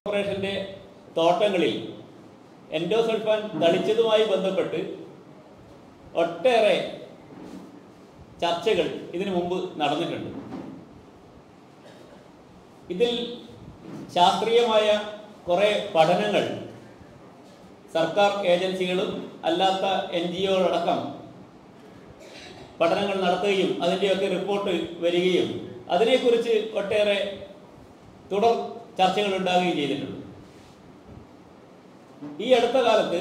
കോർപ്പറേഷന്റെ തോട്ടങ്ങളിൽ എൻഡോസൾഫാൻ തളിച്ചതുമായി ബന്ധപ്പെട്ട് ഒട്ടേറെ ചർച്ചകൾ ഇതിനു മുമ്പ് നടന്നിട്ടുണ്ട് ഇതിൽ ശാസ്ത്രീയമായ കുറേ പഠനങ്ങൾ സർക്കാർ ഏജൻസികളും അല്ലാത്ത എൻ ജി ഒകളടക്കം പഠനങ്ങൾ നടത്തുകയും അതിൻ്റെയൊക്കെ റിപ്പോർട്ട് വരികയും അതിനെക്കുറിച്ച് ഒട്ടേറെ തുടർ ചർച്ചകൾ ഉണ്ടാവുകയും ചെയ്തിട്ടുണ്ട് ഈ അടുത്ത കാലത്ത്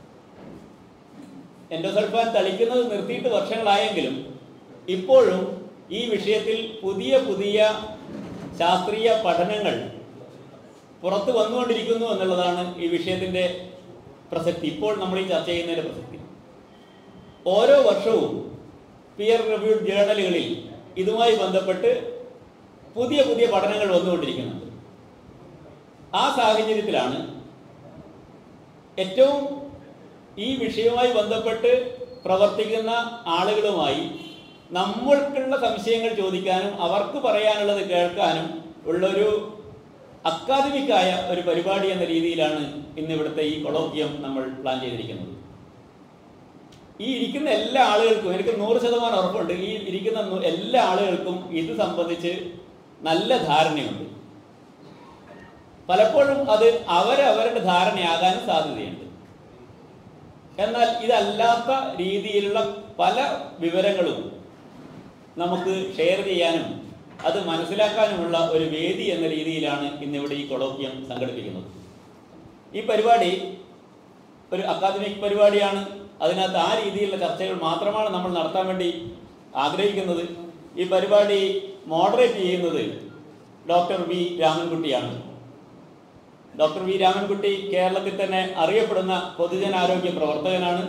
എൻഡോസൾഫാൻ തളിക്കുന്നത് നിർത്തിയിട്ട് വർഷങ്ങളായെങ്കിലും ഇപ്പോഴും ഈ വിഷയത്തിൽ പുതിയ പുതിയ ശാസ്ത്രീയ പഠനങ്ങൾ പുറത്തു വന്നുകൊണ്ടിരിക്കുന്നു എന്നുള്ളതാണ് ഈ വിഷയത്തിൻ്റെ പ്രസക്തി ഇപ്പോൾ നമ്മൾ ഈ ചർച്ച ചെയ്യുന്നതിൻ്റെ പ്രസക്തി ഓരോ വർഷവും പിയർ റിവ്യൂഡ് ജേർണലുകളിൽ ഇതുമായി ബന്ധപ്പെട്ട് പുതിയ പുതിയ പഠനങ്ങൾ വന്നുകൊണ്ടിരിക്കുന്നുണ്ട് ആ സാഹചര്യത്തിലാണ് ഏറ്റവും ഈ വിഷയവുമായി ബന്ധപ്പെട്ട് പ്രവർത്തിക്കുന്ന ആളുകളുമായി നമ്മൾക്കുള്ള സംശയങ്ങൾ ചോദിക്കാനും അവർക്ക് പറയാനുള്ളത് കേൾക്കാനും ഉള്ളൊരു അക്കാദമിക്കായ ഒരു പരിപാടി എന്ന രീതിയിലാണ് ഇന്ന് ഇവിടുത്തെ ഈ കൊളോക്കിയം നമ്മൾ പ്ലാൻ ചെയ്തിരിക്കുന്നത് ഈ ഇരിക്കുന്ന എല്ലാ ആളുകൾക്കും എനിക്ക് നൂറ് ശതമാനം ഉറപ്പുണ്ട് ഈ ഇരിക്കുന്ന നു- എല്ലാ ആളുകൾക്കും ഇത് സംബന്ധിച്ച് നല്ല ധാരണയുണ്ട് പലപ്പോഴും അത് അവരവരുടെ ധാരണയാകാനും സാധ്യതയുണ്ട് എന്നാൽ ഇതല്ലാത്ത രീതിയിലുള്ള പല വിവരങ്ങളും നമുക്ക് ഷെയർ ചെയ്യാനും അത് മനസ്സിലാക്കാനുമുള്ള ഒരു വേദി എന്ന രീതിയിലാണ് ഇന്നിവിടെ ഈ കൊളോക്കിയം സംഘടിപ്പിക്കുന്നത് ഈ പരിപാടി ഒരു അക്കാദമിക് പരിപാടിയാണ് അതിനകത്ത് ആ രീതിയിലുള്ള ചർച്ചകൾ മാത്രമാണ് നമ്മൾ നടത്താൻ വേണ്ടി ആഗ്രഹിക്കുന്നത് ഈ പരിപാടി മോഡറേറ്റ് ചെയ്യുന്നത് ഡോക്ടർ വി രാമൻകുട്ടിയാണ് ഡോക്ടർ വി രാമൻകുട്ടി കേരളത്തിൽ തന്നെ അറിയപ്പെടുന്ന പൊതുജനാരോഗ്യ പ്രവർത്തകനാണ്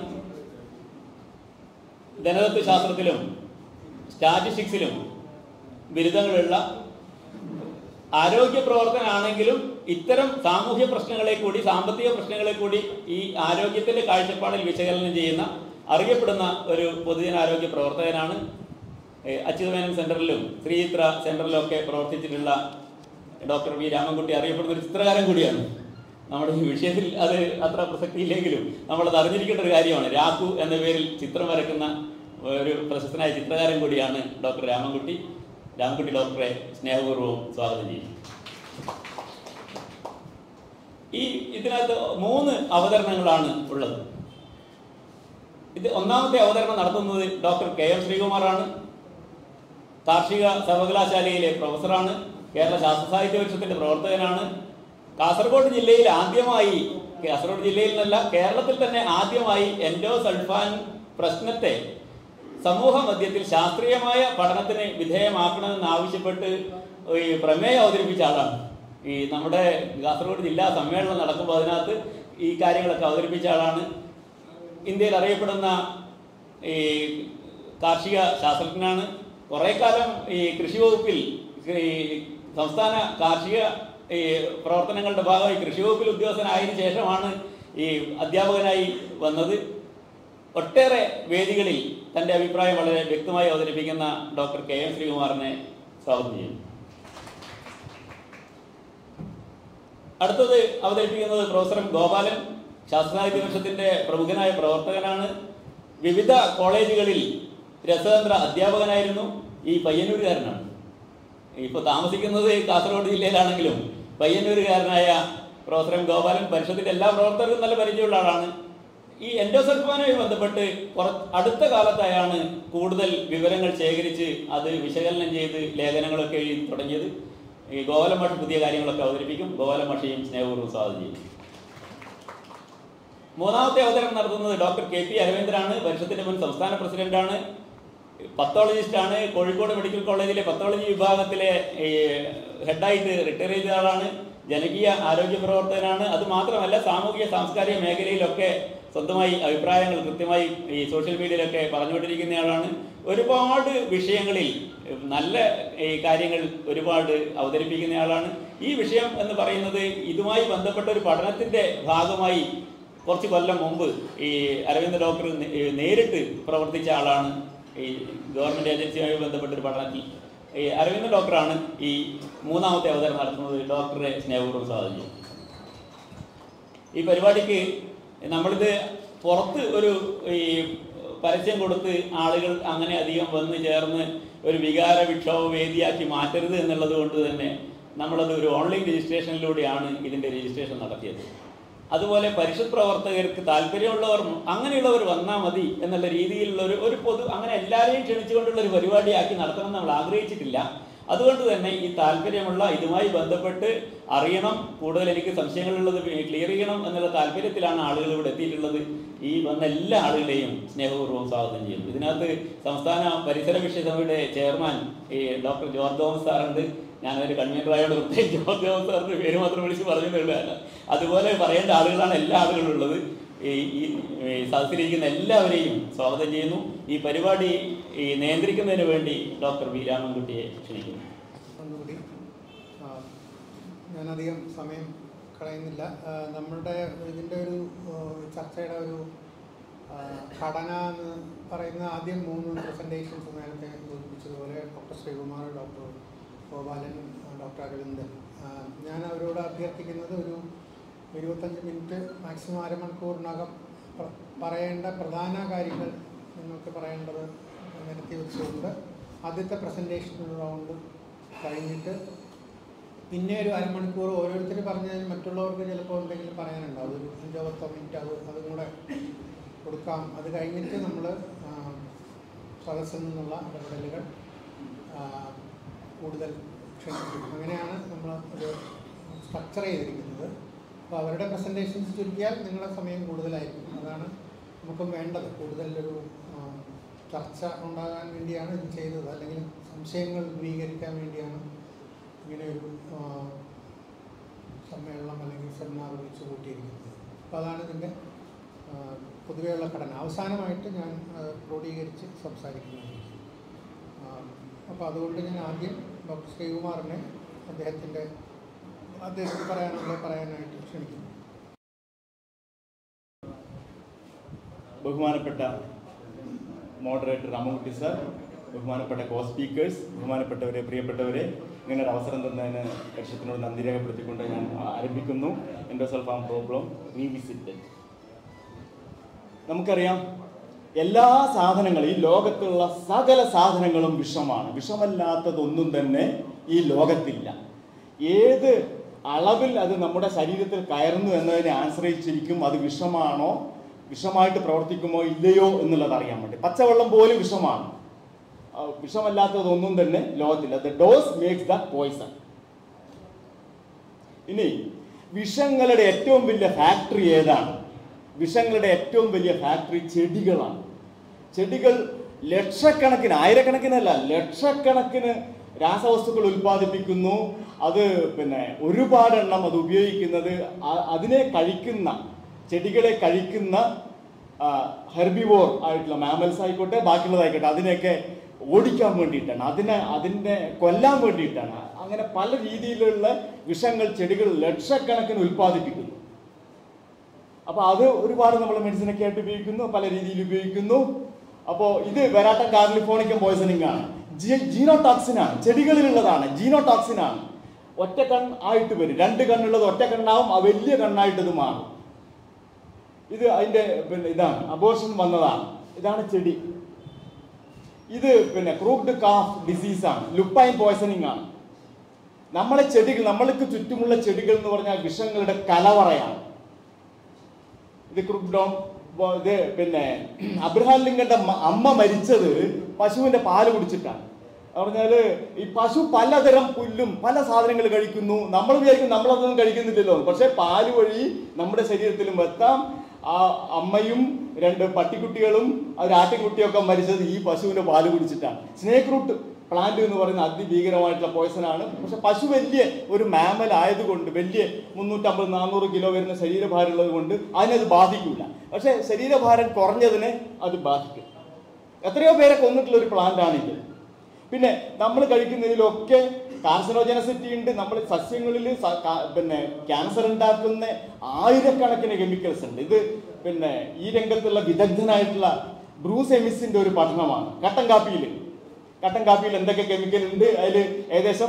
ധനതത്വ ശാസ്ത്രത്തിലും സ്റ്റാറ്റിസ്റ്റിക്സിലും ബിരുദങ്ങളുള്ള ആരോഗ്യ പ്രവർത്തനാണെങ്കിലും ഇത്തരം സാമൂഹ്യ പ്രശ്നങ്ങളെ കൂടി സാമ്പത്തിക പ്രശ്നങ്ങളെ കൂടി ഈ ആരോഗ്യത്തിന്റെ കാഴ്ചപ്പാടിൽ വിശകലനം ചെയ്യുന്ന അറിയപ്പെടുന്ന ഒരു പൊതുജനാരോഗ്യ പ്രവർത്തകനാണ് ഏഹ് അച്യുതമേനൻ സെന്ററിലും ശ്രീചിത്ര സെന്ററിലും ഒക്കെ പ്രവർത്തിച്ചിട്ടുള്ള ഡോക്ടർ വി രാമൻകുട്ടി അറിയപ്പെടുന്ന ഒരു ചിത്രകാരൻ കൂടിയാണ് നമ്മുടെ ഈ വിഷയത്തിൽ അത് അത്ര പ്രസക്തിയില്ലെങ്കിലും നമ്മളത് അറിഞ്ഞിരിക്കേണ്ട ഒരു കാര്യമാണ് രാഖു എന്ന പേരിൽ ചിത്രം വരക്കുന്ന ഒരു പ്രശസ്തനായ ചിത്രകാരൻ കൂടിയാണ് ഡോക്ടർ രാമൻകുട്ടി രാമൻകുട്ടി ഡോക്ടറെ സ്നേഹപൂർവ്വം സ്വാഗതം ചെയ്യും ഈ ഇതിനകത്ത് മൂന്ന് അവതരണങ്ങളാണ് ഉള്ളത് ഇത് ഒന്നാമത്തെ അവതരണം നടത്തുന്നത് ഡോക്ടർ കെ എം ശ്രീകുമാറാണ് കാർഷിക സർവകലാശാലയിലെ പ്രൊഫസറാണ് കേരള ശാസ്ത്ര സാഹിത്യ പരിഷത്തിന്റെ പ്രവർത്തകനാണ് കാസർഗോഡ് ജില്ലയിൽ ആദ്യമായി കാസർഗോഡ് ജില്ലയിൽ നിന്നല്ല കേരളത്തിൽ തന്നെ ആദ്യമായി എൻഡോ സൾഫാൻ പ്രശ്നത്തെ സമൂഹ മധ്യത്തിൽ ശാസ്ത്രീയമായ പഠനത്തിന് വിധേയമാക്കണമെന്ന് ആവശ്യപ്പെട്ട് ഈ പ്രമേയം അവതരിപ്പിച്ച ആളാണ് ഈ നമ്മുടെ കാസർഗോഡ് ജില്ലാ സമ്മേളനം നടക്കുമ്പോൾ അതിനകത്ത് ഈ കാര്യങ്ങളൊക്കെ അവതരിപ്പിച്ച ആളാണ് ഇന്ത്യയിൽ അറിയപ്പെടുന്ന ഈ കാർഷിക ശാസ്ത്രജ്ഞനാണ് കുറേ കാലം ഈ കൃഷി വകുപ്പിൽ ഈ സംസ്ഥാന കാർഷിക ഈ പ്രവർത്തനങ്ങളുടെ ഭാഗമായി കൃഷി വകുപ്പിൽ ഉദ്യോഗസ്ഥനായതിനു ശേഷമാണ് ഈ അധ്യാപകനായി വന്നത് ഒട്ടേറെ വേദികളിൽ തൻ്റെ അഭിപ്രായം വളരെ വ്യക്തമായി അവതരിപ്പിക്കുന്ന ഡോക്ടർ കെ എം ശ്രീകുമാറിനെ സ്വാഗതം ചെയ്യുന്നു അടുത്തത് അവതരിപ്പിക്കുന്നത് പ്രൊഫസർ ഗോപാലൻ ശാസ്ത്രസാഹിത്യ പരിഷത്തിന്റെ പ്രമുഖനായ പ്രവർത്തകനാണ് വിവിധ കോളേജുകളിൽ രസതന്ത്ര അധ്യാപകനായിരുന്നു ഈ പയ്യന്നൂരുകാരനാണ് ഇപ്പോൾ താമസിക്കുന്നത് കാസർഗോഡ് ജില്ലയിലാണെങ്കിലും പയ്യന്നൂരുകാരനായ പ്രൊഫസർ എം ഗോപാലൻ പരിഷത്തിന്റെ എല്ലാ പ്രവർത്തകർക്കും നല്ല പരിചയമുള്ള ആളാണ് ഈ എൻഡോസൾഫാനുമായി ബന്ധപ്പെട്ട് കുറ അടുത്ത കാലത്തായാണ് കൂടുതൽ വിവരങ്ങൾ ശേഖരിച്ച് അത് വിശകലനം ചെയ്ത് ലേഖനങ്ങളൊക്കെ എഴുതി തുടങ്ങിയത് ഈ ഗോപാലൻ മാഷ് പുതിയ കാര്യങ്ങളൊക്കെ അവതരിപ്പിക്കും ഗോപാലൻ മാഷയും സ്നേഹപൂർവ്വം സ്വാഗതം ചെയ്യും മൂന്നാമത്തെ അവതരണം നടത്തുന്നത് ഡോക്ടർ കെ പി അരവിന്ദനാണ് പരിഷത്തിന്റെ മുൻ സംസ്ഥാന പ്രസിഡന്റാണ് പത്തോളജിസ്റ്റാണ് കോഴിക്കോട് മെഡിക്കൽ കോളേജിലെ പത്തോളജി വിഭാഗത്തിലെ ഈ, ഹെഡായിട്ട് റിട്ടയർ ചെയ്ത ആളാണ് ജനകീയ ആരോഗ്യ പ്രവർത്തകനാണ് അത് മാത്രമല്ല സാമൂഹിക സാംസ്കാരിക മേഖലയിലൊക്കെ സ്വന്തമായി അഭിപ്രായങ്ങൾ കൃത്യമായി ഈ സോഷ്യൽ മീഡിയയിലൊക്കെ പറഞ്ഞുകൊണ്ടിരിക്കുന്നയാളാണ് ഒരുപാട് വിഷയങ്ങളിൽ നല്ല ഈ കാര്യങ്ങൾ ഒരുപാട് അവതരിപ്പിക്കുന്നയാളാണ് ഈ വിഷയം എന്ന് പറയുന്നത് ഇതുമായി ബന്ധപ്പെട്ട ഒരു പഠനത്തിന്റെ ഭാഗമായി കുറച്ച് കൊല്ലം മുമ്പ് ഈ അരവിന്ദ് ഡോക്ടർ നേ- ഈ നേരിട്ട് പ്രവർത്തിച്ച ആളാണ് ഈ ഗവൺമെന്റ് ഏജൻസിയുമായി ബന്ധപ്പെട്ട ഒരു പഠനത്തിൽ ഈ അരവിന്ദ് ഡോക്ടറാണ് ഈ മൂന്നാമത്തെ അവതരണം നടത്തുന്നത് ഡോക്ടറെ സ്നേഹപൂർവ്വം സ്വാഗതം ചെയ്യും ഈ പരിപാടിക്ക് നമ്മളിത് പുറത്ത് ഒരു ഈ പരസ്യം കൊടുത്ത് ആളുകൾ അങ്ങനെ അധികം വന്ന് ചേർന്ന് ഒരു വികാര വിക്ഷോഭ വേദിയാക്കി മാറ്റരുത് എന്നുള്ളത് കൊണ്ട് തന്നെ നമ്മളത് ഒരു ഓൺലൈൻ രജിസ്ട്രേഷനിലൂടെയാണ് ഇതിൻ്റെ രജിസ്ട്രേഷൻ നടത്തിയത് അതുപോലെ പരിഷത്ത് പ്രവർത്തകർക്ക് താല്പര്യമുള്ളവർ അങ്ങനെയുള്ളവർ വന്നാൽ മതി എന്നുള്ള രീതിയിലുള്ള ഒരു ഒരു പൊതു അങ്ങനെ എല്ലാവരെയും ക്ഷണിച്ചുകൊണ്ടുള്ള ഒരു പരിപാടിയാക്കി നടത്തണം നമ്മൾ ആഗ്രഹിച്ചിട്ടില്ല അതുകൊണ്ട് തന്നെ ഈ താല്പര്യമുള്ള ഇതുമായി ബന്ധപ്പെട്ട് അറിയണം കൂടുതൽ എനിക്ക് സംശയങ്ങളുള്ളത് ക്ലിയർ ചെയ്യണം എന്നുള്ള താല്പര്യത്തിലാണ് ആളുകൾ ഇവിടെ എത്തിയിട്ടുള്ളത് ഈ വന്ന എല്ലാ ആളുകളെയും സ്നേഹപൂർവ്വം സ്വാഗതം ചെയ്യുന്നു ഇതിനകത്ത് സംസ്ഥാന പരിസര വിഷയസഭയുടെ ചെയർമാൻ ഈ ഡോക്ടർ ജോർജ് തോമസ് സാറുണ്ട് ഞാനൊരു കൺവീനറായോട് പ്രത്യേകിച്ച് ജോർജ് തോമസ് സാറിന്റെ പേര് മാത്രം വിളിച്ച് പറഞ്ഞിട്ടുള്ളതല്ല അതുപോലെ പറയേണ്ട ആളുകളാണ് എല്ലാ ആളുകളും ഉള്ളത് ഈ ഈ ഈ സദസ്സിലിരിക്കുന്ന എല്ലാവരെയും സ്വാഗതം ചെയ്യുന്നു ഈ പരിപാടി ഈ നിയന്ത്രിക്കുന്നതിന് വേണ്ടി ഡോക്ടർ വി രാമൻകുട്ടിയെ ക്ഷണിക്കുന്നു ഒന്നുകൂടി ആ, ഞാനധികം സമയം കളയുന്നില്ല ആ, നമ്മളുടെ ഇതിൻ്റെ ഒരു ആ, ചർച്ചയുടെ ഒരു ആ, ഘടന എന്ന് പറയുന്ന ആദ്യം മൂന്ന് പ്രസൻറ്റേഷൻസ് നേരത്തെ സൂചിപ്പിച്ചതുപോലെ ഡോക്ടർ ശ്രീകുമാർ ഡോക്ടർ ഗോപാലൻ ആ, ഡോക്ടർ അരവിന്ദൻ ആ, ഞാൻ അവരോട് അഭ്യർത്ഥിക്കുന്നത് ഒരു ഇരുപത്തഞ്ച് മിനിറ്റ് മാക്സിമം അരമണിക്കൂറിനകം പ്ര- പറയേണ്ട പ്രധാന കാര്യങ്ങൾ നിങ്ങൾക്ക് പറയേണ്ടത് നിരത്തി വെച്ചുകൊണ്ട് ആദ്യത്തെ പ്രസൻറ്റേഷൻ റൗണ്ട് കഴിഞ്ഞിട്ട് പിന്നെ ഒരു അരമണിക്കൂർ ഓരോരുത്തർ പറഞ്ഞാൽ മറ്റുള്ളവർക്ക് ചിലപ്പോൾ എന്തെങ്കിലും പറയാനുണ്ടാവും ഒരു അഞ്ചോ പത്തോ മിനിറ്റ് അത് അതും കൂടെ കൊടുക്കാം അത് കഴിഞ്ഞിട്ട് നമ്മൾ സദസ്സിൽ നിന്നുള്ള ഇടപെടലുകൾ ആ, കൂടുതൽ ക്ഷണിക്കും അങ്ങനെയാണ് നമ്മൾ ഒരു സ്ട്രക്ചർ ചെയ്തിരിക്കുന്നത് അപ്പോൾ അവരുടെ പ്രസൻറ്റേഷൻസ് ചുരുക്കിയാൽ നിങ്ങളുടെ സമയം കൂടുതലായിരിക്കും അതാണ് നമുക്കും വേണ്ടത് കൂടുതലൊരു ആ, ചർച്ച ഉണ്ടാകാൻ വേണ്ടിയാണ് ഇത് ചെയ്തത് അല്ലെങ്കിൽ സംശയങ്ങൾ ദൂരീകരിക്കാൻ വേണ്ടിയാണ് ഇങ്ങനെ ഒരു ആ, സമ്മേളനം അല്ലെങ്കിൽ സെമിനാർ വിളിച്ചു കൂട്ടിയിരിക്കുന്നത് അപ്പോൾ അതാണ് ഇതിൻ്റെ ആ, പൊതുവെയുള്ള ഘടന അവസാനമായിട്ട് ഞാൻ ആ, ക്രോഡീകരിച്ച് സംസാരിക്കുന്നതായിരിക്കും അപ്പോൾ അതുകൊണ്ട് ഞാൻ ആദ്യം ഡോക്ടർ ശ്രീകുമാറിനെ അദ്ദേഹത്തിൻ്റെ അദ്ദേഹത്തിന് പറയാനുള്ള പറയാനായിട്ട് ക്ഷണിക്കുന്നു ബഹുമാനപ്പെട്ട മോഡറേറ്റർ രാമൻകുട്ടി സാർ ബഹുമാനപ്പെട്ട കോ സ്പീക്കേഴ്സ് ബഹുമാനപ്പെട്ടവരെ പ്രിയപ്പെട്ടവരെ ഇങ്ങനെ ഒരു അവസരം തന്നതിന് പരിഷത്തിനോട് നന്ദി രേഖപ്പെടുത്തിക്കൊണ്ട് ഞാൻ ആരംഭിക്കുന്നു എൻ്റെ സെൽഫ് പ്രോബ്ലം റീവിസിറ്റ് നമുക്കറിയാം എല്ലാ സാധനങ്ങളും ഈ ലോകത്തുള്ള സകല സാധനങ്ങളും വിഷമാണ് വിഷമല്ലാത്തതൊന്നും തന്നെ ഈ ലോകത്തില്ല ഏത് അളവിൽ അത് നമ്മുടെ ശരീരത്തിൽ കയറുന്നു എന്നതിനെ ആശ്രയിച്ചിരിക്കും അത് വിഷമാണോ വിഷമായിട്ട് പ്രവർത്തിക്കുമോ ഇല്ലയോ എന്നുള്ളത് അറിയാൻ വേണ്ടി പച്ചവെള്ളം പോലും വിഷമാണ് ആ, വിഷമല്ലാത്തതൊന്നും തന്നെ ലോകത്തില്ല the dose makes the poison ഇനി വിഷങ്ങളുടെ ഏറ്റവും വലിയ ഫാക്ടറി ഏതാണ് വിഷങ്ങളുടെ ഏറ്റവും വലിയ ഫാക്ടറി ചെടികളാണ് ചെടികൾ ലക്ഷക്കണക്കിന് ആയിരക്കണക്കിനല്ല ലക്ഷക്കണക്കിന് രാസവസ്തുക്കൾ ഉൽപ്പാദിപ്പിക്കുന്നു അത് പിന്നെ ഒരുപാട് എണ്ണം അത് ഉപയോഗിക്കുന്നത് ആ- അതിനെ കഴിക്കുന്ന ചെടികളെ കഴിക്കുന്ന ഹെർബിവോർ ആയിട്ടുള്ള മാമൽസ് ആയിക്കോട്ടെ ബാക്കിയുള്ളതായിക്കോട്ടെ അതിനെയൊക്കെ ഓടിക്കാൻ വേണ്ടിയിട്ടാണ് അതിനെ അതിനെ കൊല്ലാൻ വേണ്ടിയിട്ടാണ് അങ്ങനെ പല രീതിയിലുള്ള വിഷങ്ങൾ ചെടികൾ ലക്ഷക്കണക്കിന് ഉൽപ്പാദിപ്പിക്കുന്നു അപ്പോൾ അത് ഒരുപാട് നമ്മൾ മെഡിസിനൊക്കെ ആയിട്ട് ഉപയോഗിക്കുന്നു പല രീതിയിൽ ഉപയോഗിക്കുന്നു അപ്പോൾ ഇത് വെരാട്ടം കാർലിഫോണിക്കം പോയ്സണിംഗ് ആണ് ജീനോടോക്സിൻ ആണ് ചെടികളിലുള്ളതാണ് ജീനോടോക്സിൻ ആണ് ഒറ്റ കൺ ആയിട്ട് വരും രണ്ട് കണ്ണുള്ളത് ഒറ്റ കണ്ണാവും ആ വലിയ കണ്ണായിട്ട് ഇത് മാറും ഇത് അതിന്റെ പിന്നെ ഇതാണ് അബോർഷൻ വന്നതാണ് ഇതാണ് ചെടി ഇത് പിന്നെ ക്രൂക്ഡ് കാഫ് ഡിസീസാണ് ലുപ്പൈൻ പോയ്സണിംഗ് ആണ് നമ്മളെ ചെടികൾ നമ്മൾക്ക് ചുറ്റുമുള്ള ചെടികൾ എന്ന് പറഞ്ഞാൽ വിഷങ്ങളുടെ കലവറയാണ് ഇത് ക്രുക്ഡോം ഇത് പിന്നെ അബ്രഹാം ലിങ്കന്റെ മ- അമ്മ മരിച്ചത് പശുവിന്റെ പാല് കുടിച്ചിട്ടാണ് പറഞ്ഞാല് ഈ പശു പലതരം പുല്ലും പല സാധനങ്ങൾ കഴിക്കുന്നു നമ്മൾ വിചാരിക്കും നമ്മളതൊന്നും കഴിക്കുന്നില്ലല്ലോ പക്ഷെ പാല് വഴി നമ്മുടെ ശരീരത്തിലും എത്താം ആ അമ്മയും രണ്ട് പട്ടിക്കുട്ടികളും ഒരു ആട്ടിൻകുട്ടിയൊക്കെ മരിച്ചത് ഈ പശുവിന്റെ പാല് കുടിച്ചിട്ടാണ് സ്നേക്ക് റൂട്ട് പ്ലാന്റ് എന്ന് പറയുന്ന അതിഭീകരമായിട്ടുള്ള പോയ്സൺ ആണ് പക്ഷെ പശു വലിയ ഒരു മാമൽ ആയതുകൊണ്ട് വലിയ മുന്നൂറ്റമ്പത് നാനൂറ് കിലോ വരുന്ന ശരീരഭാരം ഉള്ളത് കൊണ്ട് അതിനത് ബാധിക്കില്ല പക്ഷെ ശരീരഭാരം കുറഞ്ഞതിനെ അത് ബാധിക്കും എത്രയോ പേരെ കൊന്നിട്ടുള്ള ഒരു പ്ലാന്റ് ആണിത് പിന്നെ നമ്മൾ കഴിക്കുന്നതിലൊക്കെ കാൻസറോജനസിറ്റി ഉണ്ട് നമ്മൾ സസ്യങ്ങളിൽ സ- കാ- പിന്നെ ക്യാൻസർ ഉണ്ടാക്കുന്ന ആയിരക്കണക്കിന് കെമിക്കൽസ് ഉണ്ട് ഇത് പിന്നെ ഈ രംഗത്തുള്ള വിദഗ്ധനായിട്ടുള്ള ബ്രൂസ് എമിസിന്റെ ഒരു പഠനമാണ് കട്ടൻ കാപ്പിയിൽ കട്ടൻ കാപ്പിയിൽ എന്തൊക്കെ കെമിക്കൽ ഉണ്ട് അതിൽ ഏകദേശം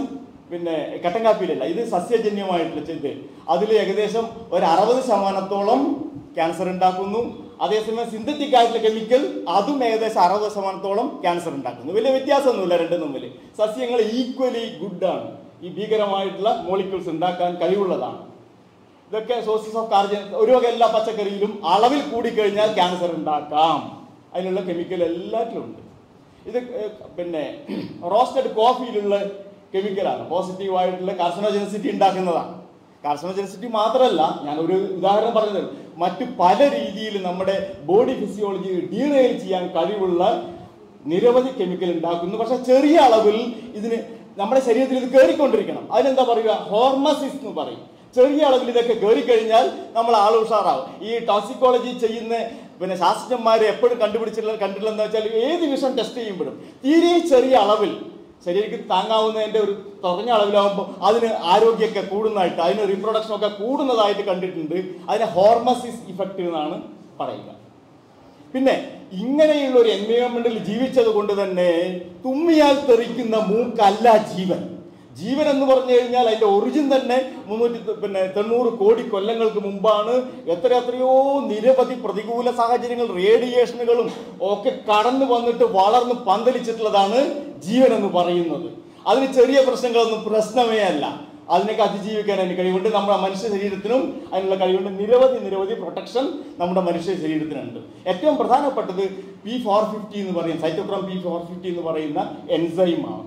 പിന്നെ കട്ടൻ കാപ്പിയിലല്ല ഇത് സസ്യജന്യമായിട്ടുള്ള ഇത് അതിൽ ഏകദേശം ഒരു അറുപത് ശതമാനത്തോളം ക്യാൻസർ ഉണ്ടാക്കുന്നു അതേസമയം സിന്തറ്റിക് ആയിട്ടുള്ള കെമിക്കൽ അതും ഏകദേശം അറുപത് ശതമാനത്തോളം ക്യാൻസർ ഉണ്ടാക്കുന്നു വലിയ വ്യത്യാസമൊന്നുമില്ല രണ്ടും തമ്മിൽ സസ്യങ്ങൾ ഈക്വലി ഗുഡാണ് ഈ ഭീകരമായിട്ടുള്ള മോളിക്യൂൾസ് ഉണ്ടാക്കാൻ കഴിവുള്ളതാണ് ഇതൊക്കെ സോഴ്സസ് ഓഫ് കാർജൻ ഒരു വക എല്ലാ പച്ചക്കറിയിലും അളവിൽ കൂടിക്കഴിഞ്ഞാൽ ക്യാൻസർ ഉണ്ടാക്കാം അതിനുള്ള കെമിക്കൽ എല്ലാറ്റിലും ഉണ്ട് ഇത് ഏർ, പിന്നെ റോസ്റ്റഡ് കോഫിയിലുള്ള കെമിക്കലാണ് പോസിറ്റീവ് ആയിട്ടുള്ള കാർസനോജനസിറ്റി ഉണ്ടാക്കുന്നതാണ് കാർസനോജനസിറ്റി മാത്രമല്ല ഞാൻ ഒരു ഉദാഹരണം പറഞ്ഞത് മറ്റു പല രീതിയിൽ നമ്മുടെ ബോഡി ഫിസിയോളജി ഡീറെയിൽ ചെയ്യാൻ കഴിവുള്ള നിരവധി കെമിക്കൽ ഉണ്ടാക്കുന്നു പക്ഷെ ചെറിയ അളവിൽ ഇതിന് നമ്മുടെ ശരീരത്തിൽ ഇത് കയറിക്കൊണ്ടിരിക്കണം അതിനെന്താ പറയുക ഹോർമസിസ് എന്ന് പറയും ചെറിയ അളവിൽ ഇതൊക്കെ കയറിക്കഴിഞ്ഞാൽ നമ്മൾ ആൾ ഉഷാറാവും ഈ ടോക്സിക്കോളജി ചെയ്യുന്ന പിന്നെ ശാസ്ത്രജ്ഞന്മാർ എപ്പോഴും കണ്ടുപിടിച്ചിട്ടുള്ള കണ്ടിട്ടുള്ളതെന്ന് വെച്ചാൽ ഏത് വിഷം ടെസ്റ്റ് ചെയ്യുമ്പോഴും തീരെ ചെറിയ അളവിൽ ശരീരത്തിൽ താങ്ങാവുന്നതിന്റെ ഒരു കുറഞ്ഞ അളവിലാവുമ്പോൾ അതിന് ആരോഗ്യമൊക്കെ കൂടുന്നതായിട്ട് അതിന് റീപ്രൊഡക്ഷൻ ഒക്കെ കൂടുന്നതായിട്ട് കണ്ടിട്ടുണ്ട് അതിനെ ഹോർമസിസ് ഇഫക്റ്റ് എന്നാണ് പറയുക പിന്നെ ഇങ്ങനെയുള്ള ഒരു എൻവയോൺമെന്റിൽ ജീവിച്ചത് കൊണ്ട് തന്നെ തുമ്മിയാൽ തെറിക്കുന്ന മൂക്കല്ല ജീവൻ ജീവൻ എന്ന് പറഞ്ഞു കഴിഞ്ഞാൽ അതിന്റെ ഒറിജിൻ തന്നെ മുന്നൂറ്റി ത- പിന്നെ തൊണ്ണൂറ് കോടി കൊല്ലങ്ങൾക്ക് മുമ്പാണ് എത്ര എത്രയോ നിരവധി പ്രതികൂല സാഹചര്യങ്ങൾ റേഡിയേഷനുകളും ഒക്കെ കടന്നു വന്നിട്ട് വളർന്ന് പന്തലിച്ചിട്ടുള്ളതാണ് ജീവൻ എന്ന് പറയുന്നത് അതിന് ചെറിയ പ്രശ്നങ്ങളൊന്നും പ്രശ്നമേ അല്ല അതിനൊക്കെ അതിജീവിക്കാൻ അതിന് കഴിവുണ്ട് നമ്മുടെ മനുഷ്യ ശരീരത്തിനും അതിനുള്ള കഴിവുണ്ട് നിരവധി നിരവധി പ്രൊട്ടക്ഷൻ നമ്മുടെ മനുഷ്യ ശരീരത്തിനുണ്ട് ഏറ്റവും പ്രധാനപ്പെട്ടത് പി ഫോർ ഫിഫ്റ്റി എന്ന് പറയുന്ന സൈറ്റോക്രോം പി ഫോർ ഫിഫ്റ്റി എന്ന് പറയുന്ന എൻസൈമാണ്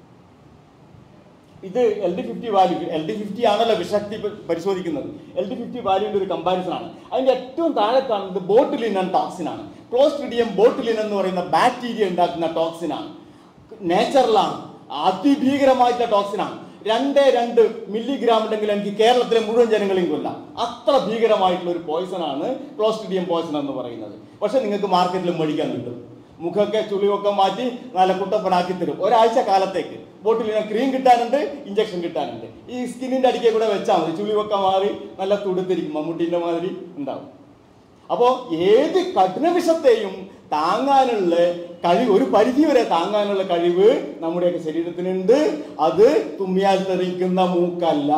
ഇത് L D fifty value L D fifty ആണല്ലോ വിഷക്തി പ- പരിശോധിക്കുന്നത് എൽ ഡി ഫിഫ്റ്റി വാല്യൂവിന്റെ ഒരു കമ്പാരിസൺ ആണ് അതിന്റെ ഏറ്റവും താഴെ കാണുന്നത് ബോട്ടിലിൻ ആൻഡ് ടോക്സിൻ ആണ് ക്ലോസ്ട്രിഡിയം ബോട്ടിലിൻ എന്ന് പറയുന്ന ബാക്ടീരിയ ഉണ്ടാക്കുന്ന ടോക്സിൻ ആണ് നേച്ചറിലാണ് അതിഭീകരമായിട്ടുള്ള ടോക്സിൻ ആണ് രണ്ടേ രണ്ട് മില്ലിഗ്രാം ഉണ്ടെങ്കിൽ എനിക്ക് കേരളത്തിലെ മുഴുവൻ ജനങ്ങളെയും കൊല്ലാം അത്ര ഭീകരമായിട്ടുള്ള ഒരു പോയിസൺ ആണ് ക്ലോസ്ട്രിഡിയം പോയിസൺ എന്ന് പറയുന്നത് പക്ഷെ നിങ്ങൾക്ക് മാർക്കറ്റിൽ മേടിക്കാൻ കിട്ടും മുഖമൊക്കെ ചുളിയൊക്കെ മാറ്റി നല്ല കുട്ടപ്പനാക്കി തരും ഒരാഴ്ച കാലത്തേക്ക് ബോട്ടിലിന് ക്രീം കിട്ടാനുണ്ട് ഇഞ്ചക്ഷൻ കിട്ടാനുണ്ട് ഈ സ്കിന്നിന്റെ അടിക്കെ കൂടെ വെച്ചാൽ മതി ചുളിവൊക്കെ മാറി നല്ല തുടുത്തിരിക്കും മമ്മൂട്ടിന്റെ മാതിരി ഉണ്ടാവും അപ്പോൾ ഏത് കഠിന വിഷത്തെയും താങ്ങാനുള്ള കഴിവ് ഒരു പരിധി വരെ താങ്ങാനുള്ള കഴിവ് നമ്മുടെയൊക്കെ ശരീരത്തിനുണ്ട് അത് തുമ്മിയാൽ തെറിക്കുന്ന മൂക്കല്ല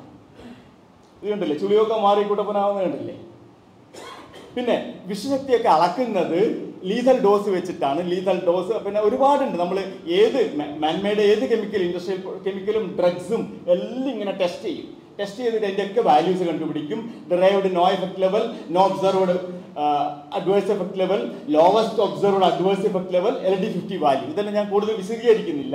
ഇത് കണ്ടില്ലേ ചുളിയൊക്കെ മാറി കുട്ടപ്പനാവുന്ന കണ്ടില്ലേ പിന്നെ വിഷശക്തിയൊക്കെ അളക്കുന്നത് ലീതൽ ഡോസ് വെച്ചിട്ടാണ് ലീതൽ ഡോസ് പിന്നെ ഒരുപാടുണ്ട് നമ്മൾ ഏത് മാൻമേഡ് ഏത് കെമിക്കൽ ഇൻഡസ്ട്രിയൽ കെമിക്കലും ഡ്രഗ്സും എല്ലാം ഇങ്ങനെ ടെസ്റ്റ് ചെയ്യും ടെസ്റ്റ് ചെയ്തിട്ട് അതിൻ്റെ ഒക്കെ വാല്യൂസ് കണ്ടുപിടിക്കും derived no effect level no observed adverse effect level lowest observed adverse effect level L D fifty value ഇതെല്ലാം ഞാൻ കൂടുതൽ വിശദീകരിക്കുന്നില്ല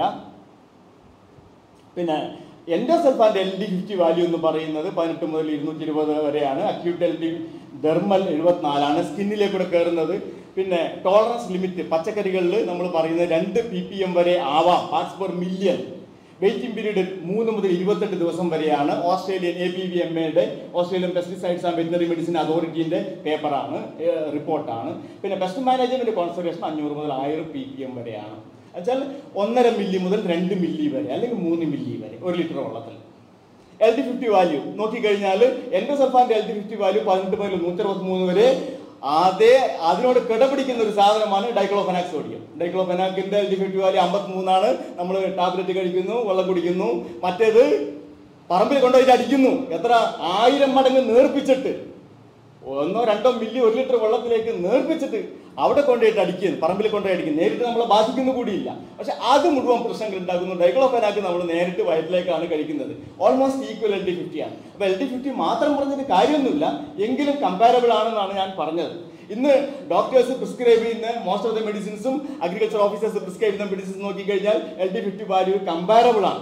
പിന്നെ എൻഡോസൾഫാന്റെ എൽ ഡി ഫിഫ്റ്റി വാല്യൂ എന്ന് പറയുന്നത് പതിനെട്ട് മുതൽ ഇരുന്നൂറ്റി ഇരുപത് വരെയാണ് അക്യൂട്ട് എൽ ഡി ഡെർമൽ എഴുപത്തിനാലാണ് സ്കിന്നിലേക്കൂടെ കയറുന്നത് പിന്നെ ടോളറൻസ് ലിമിറ്റ് പച്ചക്കറികളിൽ നമ്മൾ പറയുന്നത് രണ്ട് പി പി എം വരെ ആവാം parts per million waiting period മൂന്ന് മുതൽ ഇരുപത്തെട്ട് ദിവസം വരെയാണ് Australian A P V M എയുടെ Australian pesticides and veterinary medicine അതോറിറ്റീൻ്റെ പേപ്പറാണ് റിപ്പോർട്ടാണ് പിന്നെ പെസ്റ്റ് മാനേജ്മെന്റ് കോൺസെൻട്രേഷൻ അഞ്ഞൂറ് മുതൽ ആയിരം പി പി എം വരെയാണ് എന്നുവെച്ചാൽ ഒന്നര മില്ലി മുതൽ രണ്ട് മില്ലി വരെ അല്ലെങ്കിൽ മൂന്ന് മില്ലി വരെ ഒരു ലിറ്റർ വെള്ളത്തിൽ എൽ ഡി ഫിഫ്റ്റി വാല്യൂ നോക്കിക്കഴിഞ്ഞാൽ എൻ്റെ സൽഫാന്റെ എൽ ഡി ഫിഫ്റ്റി വാല്യൂ പതിനെട്ട് മുതൽ നൂറ്റി അറുപത്തി മൂന്ന് വരെ അതേ അതിനോട് കിടപിടിക്കുന്ന ഒരു സാധനമാണ് ഡൈക്ലോഫെനാക് സോഡിയം ഡൈക്ലോഫെനാക്കിന്റെ എൽ ഡി ഫിഫ്റ്റി വാല്യൂ അമ്പത്തി മൂന്നാണ് നമ്മൾ ടാബ്ലറ്റ് കഴിക്കുന്നു വെള്ളം കുടിക്കുന്നു മറ്റേത് പറമ്പിൽ കൊണ്ടുപോയിട്ട് അടിക്കുന്നു എത്ര ആയിരം മടങ്ങ് നേർപ്പിച്ചിട്ട് ഒന്നോ രണ്ടോ മില്ലി ഒരു ലിറ്റർ വെള്ളത്തിലേക്ക് നേർപ്പിച്ചിട്ട് അവിടെ കൊണ്ടുപോയിട്ട് അടിക്കുന്നു പറമ്പിൽ കൊണ്ടുപോയി അടിക്കുന്നു നേരിട്ട് നമ്മളെ ബാധിക്കുന്നു കൂടിയില്ല പക്ഷെ അത് മുഴുവൻ പ്രശ്നങ്ങൾ ഉണ്ടാക്കുന്നു ഡൈക്ലോഫെനാക്ക് നമ്മൾ നേരിട്ട് വയറ്റിലേക്കാണ് കഴിക്കുന്നത് almost equal L D fifty ആണ് അപ്പൊ എൽ ഡി ഫിഫ്റ്റി മാത്രം പറഞ്ഞിട്ട് കാര്യമൊന്നുമില്ല എങ്കിലും കമ്പാരബിൾ ആണെന്നാണ് ഞാൻ പറഞ്ഞത് ഇന്ന് ഡോക്ടേഴ്സ് പ്രിസ്ക്രൈബ് ചെയ്യുന്ന മോസ്റ്റ് ഓഫ് ദ മെഡിസിൻസും അഗ്രികൾച്ചർ ഓഫീസേഴ്സ് പ്രിസ്ക്രൈബ് ചെയ്യുന്ന മെഡിസിൻസ് നോക്കിക്കഴിഞ്ഞാൽ L D fifty value comparable ആണ്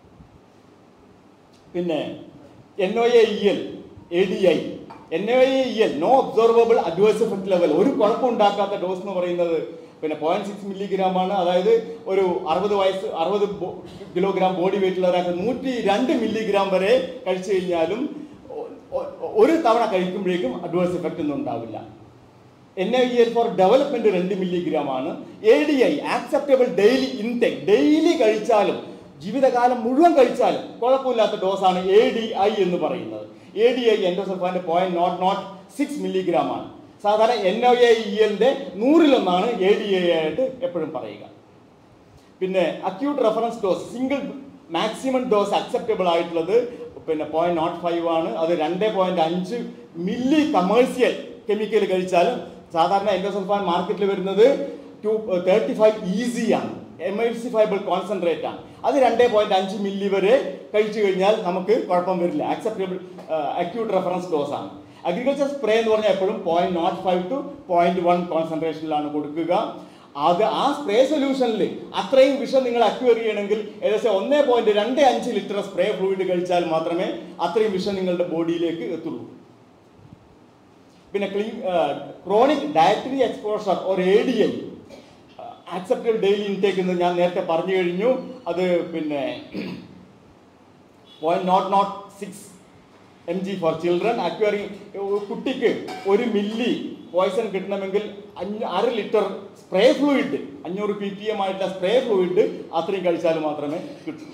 പിന്നെ N O A E L A D I N O A E L no observable adverse effect level ഒരു കുഴപ്പം ഉണ്ടാക്കാത്ത dose എന്ന് പറയുന്നത് പിന്നെ പോയിന്റ് സിക്സ് മില്ലിഗ്രാം ആണ് അതായത് ഒരു അറുപത് വയസ്സ് അറുപത് കിലോഗ്രാം ബോഡി വെയിറ്റ് ഉള്ള ഒരാൾക്ക് നൂറ്റി രണ്ട് മില്ലിഗ്രാം വരെ കഴിച്ചു കഴിഞ്ഞാലും ഒ- ഒ- ഒരു തവണ കഴിക്കുമ്പോഴേക്കും അഡ്വേഴ്സ് എഫക്റ്റ് ഒന്നും ഉണ്ടാവില്ല N I L for development രണ്ട് മില്ലിഗ്രാം ആണ് A D I acceptable daily intake daily കഴിച്ചാലും ജീവിതകാലം മുഴുവൻ കഴിച്ചാലും കുഴപ്പമില്ലാത്ത ഡോസാണ് എ ഡി ഐ എന്ന് പറയുന്നത് എ ഡി ഐ എൻഡോസൾഫാന്റെ point not nought six milligram ആണ് സാധാരണ എൻ ഒ എ ഇ എല്ലിന്റെ നൂറിലൊന്നാണ് എ ഡി ഐ ആയിട്ട് എപ്പോഴും പറയുക പിന്നെ acute reference dose single maximum dose acceptable ആയിട്ടുള്ളത് പിന്നെ പോയിന്റ് നോട്ട് ഫൈവ് ആണ് അത് രണ്ട് പോയിന്റ് അഞ്ച് മില്ലി കമേഴ്സ്യൽ കെമിക്കൽ കഴിച്ചാലും സാധാരണ എൻഡോസൾഫാൻ മാർക്കറ്റിൽ വരുന്നത് ടു തേർട്ടി ഫൈവ് ഈസിയാണ് എമൾസിഫൈബിൾ കോൺസെൻട്രേറ്റ് ആണ് അത് രണ്ട് പോയിന്റ് അഞ്ച് മില്ലി വരെ കഴിച്ചു കഴിഞ്ഞാൽ നമുക്ക് കുഴപ്പം വരില്ല അക്സെപ്റ്റബിൾ അക്യൂട്ട് റെഫറൻസ് ഡോസ് ആണ് അഗ്രികൾച്ചർ സ്പ്രേ എന്ന് പറഞ്ഞാൽ എപ്പോഴും point nought five two point one കോൺസെൻട്രേഷനിലാണ് കൊടുക്കുക അത് ആ സ്പ്രേ സൊല്യൂഷനിൽ അത്രയും വിഷം നിങ്ങൾ അക്വയർ ചെയ്യണമെങ്കിൽ ഏകദേശം ഒന്നേ പോയിന്റ് രണ്ട് അഞ്ച് ലിറ്റർ സ്പ്രേ ഫ്ലൂയിഡ് കഴിച്ചാൽ മാത്രമേ അത്രയും വിഷം നിങ്ങളുടെ ബോഡിയിലേക്ക് എത്തുള്ളൂ പിന്നെ ക്ലീ chronic dietary exposure or A D I acceptable daily intake എന്ന് ഞാൻ നേരത്തെ പറഞ്ഞു കഴിഞ്ഞു അത് പിന്നെ point not nought six M G for children acquiring കുട്ടിക്ക് ഒരു മില്ലി പോയിസൺ കിട്ടണമെങ്കിൽ അഞ്ഞ അര ലിറ്റർ സ്പ്രേ ഫ്ലൂയിഡ് അഞ്ഞൂറ് പി പി എം ആയിട്ടുള്ള സ്പ്രേ ഫ്ലൂയിഡ് അത്രയും കഴിച്ചാൽ മാത്രമേ കിട്ടൂ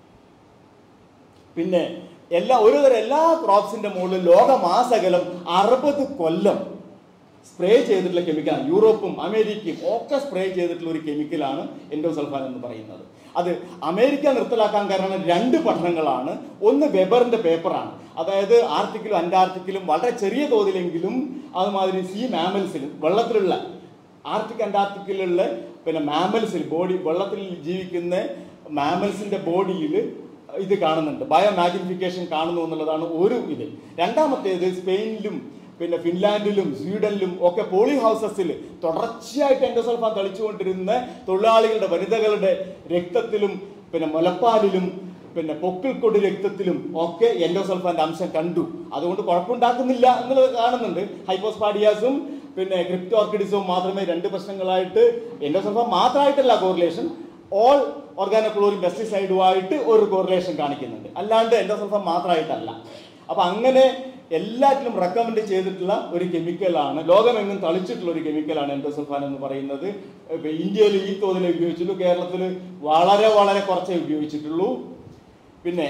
പിന്നെ എല്ലാ ഒരുതരം എല്ലാ ക്രോപ്സിന്റെ മുകളിൽ ലോകമാസകലം അറുപത് കൊല്ലം സ്പ്രേ ചെയ്തിട്ടുള്ള കെമിക്കലാണ് യൂറോപ്പും അമേരിക്കയും ഒക്കെ സ്പ്രേ ചെയ്തിട്ടുള്ള ഒരു കെമിക്കലാണ് എൻഡോസൾഫാൻ എന്ന് പറയുന്നത് അത് അമേരിക്ക നിർത്തലാക്കാൻ കാരണം രണ്ട് പഠനങ്ങളാണ് ഒന്ന് വെബറിന്റെ പേപ്പറാണ് അതായത് ആർട്ടിക്കിലും അന്റാർട്ടിക്കിലും വളരെ ചെറിയ തോതിലെങ്കിലും അതുമാതിരി സീ മാമൽസിലും വെള്ളത്തിലുള്ള ആർട്ടിക് അന്റാർട്ടിക്കിലുള്ള പിന്നെ മാമൽസിൽ ബോഡി വെള്ളത്തിൽ ജീവിക്കുന്ന മാമൽസിന്റെ ബോഡിയിൽ ഇത് കാണുന്നുണ്ട് ബയോ മാഗ്നിഫിക്കേഷൻ കാണുന്നു എന്നുള്ളതാണ് ഒരു ഇത് രണ്ടാമത്തേത് സ്പെയിനിലും പിന്നെ ഫിൻലാൻഡിലും സ്വീഡനിലും ഒക്കെ പോളി ഹൗസസിൽ തുടർച്ചയായിട്ട് എൻഡോസൾഫാൻ തളിച്ചുകൊണ്ടിരുന്ന തൊഴിലാളികളുടെ വനിതകളുടെ രക്തത്തിലും പിന്നെ മുലപ്പാലിലും പിന്നെ പൊക്കിൾക്കൊടി രക്തത്തിലും ഒക്കെ എൻഡോസൾഫാന്റെ അംശം കണ്ടു അതുകൊണ്ട് കുഴപ്പമുണ്ടാക്കുന്നില്ല എന്നുള്ളത് കാണുന്നുണ്ട് ഹൈപ്പോസ്പാഡിയാസും പിന്നെ ക്രിപ്റ്റോർക്കിഡിസും മാത്രമേ രണ്ട് പ്രശ്നങ്ങളായിട്ട് എൻഡോസൾഫാൻ മാത്രമായിട്ടല്ല കോറിലേഷൻ ഓൾ ഓർഗാനോക്ലോറിൻ പെസ്റ്റിസൈഡുമായിട്ട് ഒരു കോറിലേഷൻ കാണിക്കുന്നുണ്ട് അല്ലാണ്ട് എൻഡോസൾഫാൻ മാത്രമായിട്ടല്ല അപ്പൊ അങ്ങനെ എല്ലാറ്റിലും റെക്കമെൻഡ് ചെയ്തിട്ടുള്ള ഒരു കെമിക്കലാണ് ലോകമെങ്ങും തളിച്ചിട്ടുള്ള ഒരു കെമിക്കലാണ് എൻഡോസൾഫാൻ എന്ന് പറയുന്നത് ഇപ്പൊ ഇന്ത്യയിൽ ഈ തോതിൽ ഉപയോഗിച്ചുള്ളൂ കേരളത്തിൽ വളരെ വളരെ കുറച്ചേ ഉപയോഗിച്ചിട്ടുള്ളൂ പിന്നെ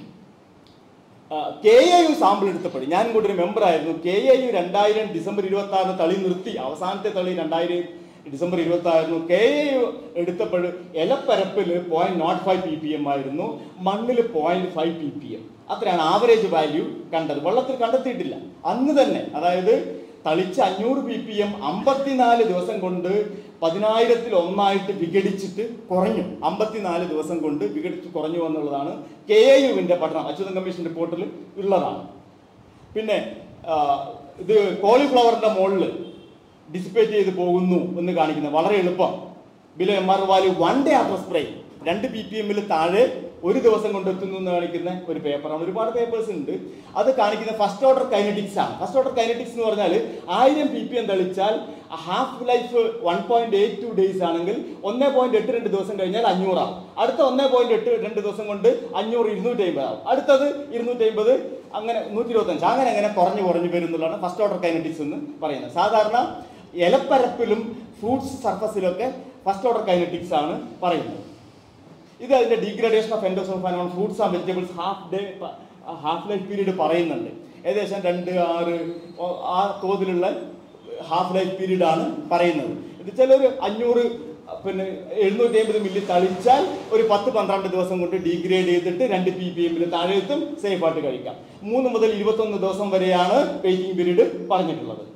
കെ എ യു സാമ്പിൾ എടുത്തപ്പോഴും ഞാൻ കൂടെ ഒരു മെമ്പർ ആയിരുന്നു കെ എ യു രണ്ടായിരം ഡിസംബർ ഇരുപത്തി ആറിന് തളി നിർത്തി അവസാനത്തെ തളി രണ്ടായിരം ഡിസംബർ ഇരുപത്തി ആറിന് കെ എ യു എടുത്തപ്പോൾ ഇലപ്പരപ്പിൽ point nought five P P M ആയിരുന്നു മണ്ണിൽ point five P P M അത്രയാണ് ആവറേജ് വാല്യൂ കണ്ടത് വെള്ളത്തിൽ കണ്ടെത്തിയിട്ടില്ല അന്ന് തന്നെ അതായത് തളിച്ച് അഞ്ഞൂറ് പി പി എം അമ്പത്തിനാല് ദിവസം കൊണ്ട് പതിനായിരത്തിൽ ഒന്നായിട്ട് വിഘടിച്ചിട്ട് കുറഞ്ഞു അമ്പത്തിനാല് ദിവസം കൊണ്ട് വിഘടിച്ച് കുറഞ്ഞു എന്നുള്ളതാണ് കെ എ യുവിന്റെ പഠനം അച്യുതൻ കമ്മീഷൻ റിപ്പോർട്ടിൽ ഉള്ളതാണ് പിന്നെ ആ, ഇത് കോളിഫ്ലവറിന്റെ മുകളിൽ ഡിസിപ്പേറ്റ് ചെയ്ത് പോകുന്നു എന്ന് കാണിക്കുന്നത് വളരെ എളുപ്പം below M R value one day after spray രണ്ട് പി പി എമ്മിൽ താഴെ ഒരു ദിവസം കൊണ്ട് എത്തുന്നു എന്ന് കാണിക്കുന്ന ഒരു പേപ്പറാണ് ഒരുപാട് പേപ്പേഴ്സ് ഉണ്ട് അത് കാണിക്കുന്ന ഫസ്റ്റ് ഓർഡർ കൈനറ്റിക്സ് ആണ് ഫസ്റ്റ് ഓർഡർ കൈനറ്റിക്സ് എന്ന് പറഞ്ഞാൽ ആയിരം പി പി എം തെളിച്ചാൽ half life one point eight two days ആണെങ്കിൽ ഒന്നേ പോയിന്റ് എട്ട് രണ്ട് ദിവസം കഴിഞ്ഞാൽ അഞ്ഞൂറാവും അടുത്ത ഒന്നേ പോയിന്റ് എട്ട് രണ്ട് ദിവസം കൊണ്ട് അഞ്ഞൂറ് ഇരുന്നൂറ്റി അമ്പത് ആവും അടുത്തത് ഇരുന്നൂറ്റി അമ്പത് അങ്ങനെ നൂറ്റി ഇരുപത്തഞ്ച് അങ്ങനെ അങ്ങനെ കുറഞ്ഞു കുറഞ്ഞു വരും എന്നുള്ളതാണ് ഫസ്റ്റ് ഓർഡർ കൈനറ്റിക്സ് എന്ന് പറയുന്നത് സാധാരണ ഇലപ്പരപ്പിലും ഫ്രൂട്ട്സ് സർഫസിലൊക്കെ ഫസ്റ്റ് ഓർഡർ കൈനറ്റിക്സ് ആണ് പറയുന്നത് ഇത് അതിന്റെ degradation of endosulfan on fruits and vegetables half day half life period പറയുന്നുണ്ട് ഏകദേശം രണ്ട് ആറ് ഓ- ആ തോതിലുള്ള ഹാഫ് ലൈഫ് പീരീഡ് ആണ് പറയുന്നത് ഇത് ചിലൊരു അഞ്ഞൂറ് പിന്നെ എഴുന്നൂറ്റി അമ്പത് മില്ലി തളിച്ചാൽ ഒരു പത്ത് പന്ത്രണ്ട് ദിവസം കൊണ്ട് ഡീഗ്രേഡ് ചെയ്തിട്ട് രണ്ട് പി പി എമ്മിൽ താഴെ എത്തും സേഫ് ആയിട്ട് കഴിക്കാം മൂന്ന് മുതൽ ഇരുപത്തൊന്ന് ദിവസം വരെയാണ് വെയിറ്റിംഗ് പീരീഡ് പറഞ്ഞിട്ടുള്ളത്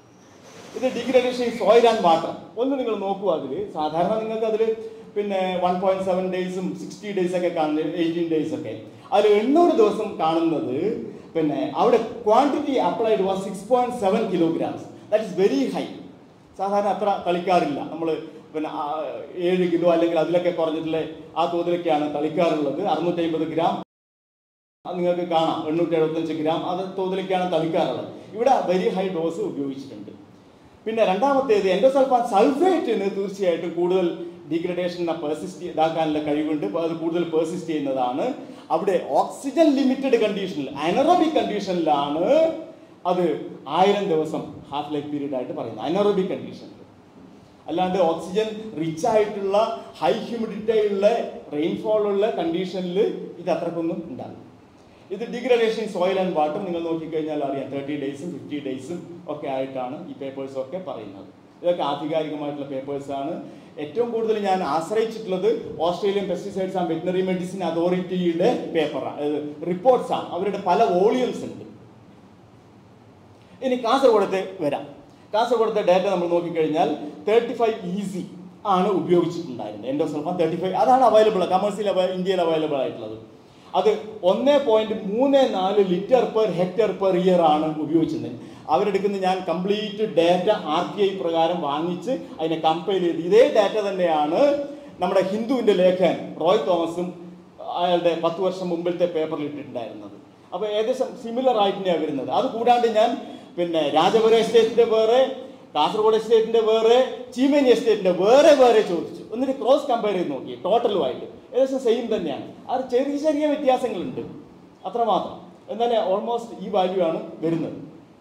ഇത് ഡിഗ്രഡേഷൻ സോയിൽ ആൻഡ് വാട്ടർ ഒന്ന് നിങ്ങൾ നോക്കൂ അതിൽ സാധാരണ നിങ്ങൾക്ക് അതിൽ പിന്നെ വൺ പോയിന്റ് സെവൻ ഡേയ്സും സിക്സ്റ്റി ഡേയ്സ് ഒക്കെ കാണുന്നത് എയ്റ്റീൻ ഡേയ്സ് ഒക്കെ അതിൽ എണ്ണൂറ് ദിവസം കാണുന്നത് പിന്നെ അവിടെ quantity applied was six point seven kilograms that is very high സാധാരണ അത്ര കളിക്കാറില്ല നമ്മൾ പിന്നെ ആ, ഏഴ് കിലോ അല്ലെങ്കിൽ അതിലൊക്കെ കുറഞ്ഞിട്ടുള്ള ആ തോതിലൊക്കെയാണ് കളിക്കാറുള്ളത് അറുന്നൂറ്റി അമ്പത് ഗ്രാം അത് നിങ്ങൾക്ക് കാണാം എണ്ണൂറ്റി എഴുപത്തഞ്ച് ഗ്രാം അത് തോതിലേക്കാണ് തളിക്കാറുള്ളത് ഇവിടെ വെരി ഹൈ ഡോസ് ഉപയോഗിച്ചിട്ടുണ്ട് പിന്നെ രണ്ടാമത്തേത് എൻഡോസൾഫാൻ സൾഫേറ്റിന് തീർച്ചയായിട്ടും കൂടുതൽ ഡീഗ്രഡേഷനെ പെർസിസ്റ്റ് ഇതാക്കാനുള്ള കഴിവുണ്ട് അപ്പോൾ അത് കൂടുതൽ പെർസിസ്റ്റ് ചെയ്യുന്നതാണ് അവിടെ ഓക്സിജൻ ലിമിറ്റഡ് കണ്ടീഷനിൽ അനറോബിക് കണ്ടീഷനിലാണ് അത് ആയിരം ദിവസം ഹാഫ് ലൈഫ് പീരീഡ് ആയിട്ട് പറയുന്നത് അനറോബിക് കണ്ടീഷനിൽ അല്ലാണ്ട് ഓക്സിജൻ റിച്ച് ആയിട്ടുള്ള ഹൈ ഹ്യൂമിഡിറ്റി ഉള്ള റെയിൻഫോൾ ഉള്ള കണ്ടീഷനിൽ ഇത് അത്രക്കൊന്നും ഉണ്ടാകും ഇത് ഡിഗ്രഡേഷൻ സോയിൽ ആൻഡ് വാട്ടർ നിങ്ങൾ നോക്കിക്കഴിഞ്ഞാൽ അറിയാം തേർട്ടി ഡേയ്സും ഫിഫ്റ്റി ഡേയ്സും ഒക്കെ ആയിട്ടാണ് ഈ പേപ്പേഴ്സ് ഒക്കെ പറയുന്നത് ഇതൊക്കെ ആധികാരികമായിട്ടുള്ള പേപ്പേഴ്സ് ആണ് ഏറ്റവും കൂടുതൽ ഞാൻ ആശ്രയിച്ചിട്ടുള്ളത് Australian pesticides and veterinary medicine അതോറിറ്റിയുടെ പേപ്പറാണ് റിപ്പോർട്ട്സാണ് അവരുടെ പല വോളിയംസ് ഉണ്ട് ഇനി കാസർഗോഡത്തെ വരാം കാസർഗോഡത്തെ ഡാറ്റ നമ്മൾ നോക്കിക്കഴിഞ്ഞാൽ തേർട്ടി ഫൈവ് ഈസി ആണ് ഉപയോഗിച്ചിട്ടുണ്ടായിരുന്നത് എൻഡോസൾഫാൻ തേർട്ടി ഫൈവ് അതാണ് അവൈലബിൾ കമേഴ്സ്യൽ ഇന്ത്യയിൽ അവൈലബിൾ ആയിട്ടുള്ളത് അത് ഒന്ന് പോയിന്റ് മൂന്ന് നാല് litre per hectare per year ആണ് ഉപയോഗിച്ചിരുന്നത് അവരെടുക്കുന്ന ഞാൻ complete data R T I പ്രകാരം വാങ്ങിച്ച് അതിനെ കമ്പയർ ചെയ്ത് ഇതേ ഡാറ്റ തന്നെയാണ് നമ്മുടെ ഹിന്ദുവിൻ്റെ ലേഖകൻ റോയ് തോമസും അയാളുടെ പത്ത് വർഷം മുമ്പിലത്തെ പേപ്പറിൽ ഇട്ടിട്ടുണ്ടായിരുന്നത് അപ്പോൾ ഏകദേശം സിമിലർ ആയിട്ട് തന്നെയാണ് വരുന്നത് അത് കൂടാണ്ട് ഞാൻ പിന്നെ രാജപുരം എസ്റ്റേറ്റിന്റെ വേറെ കാസർഗോഡ് എസ്റ്റേറ്റിന്റെ വേറെ ചീമേനി എസ്റ്റേറ്റിന്റെ വേറെ വേറെ ചോദിച്ചു എന്നിട്ട് ക്രോസ് കമ്പയർ ചെയ്ത് നോക്കി ടോട്ടലുമായിട്ട് ഏകദേശം സെയിം തന്നെയാണ് അത് ചെറിയ ചെറിയ വ്യത്യാസങ്ങളുണ്ട് അത്രമാത്രം എന്നാലേ ഓൾമോസ്റ്റ് ഈ വാല്യൂ ആണ് വരുന്നത്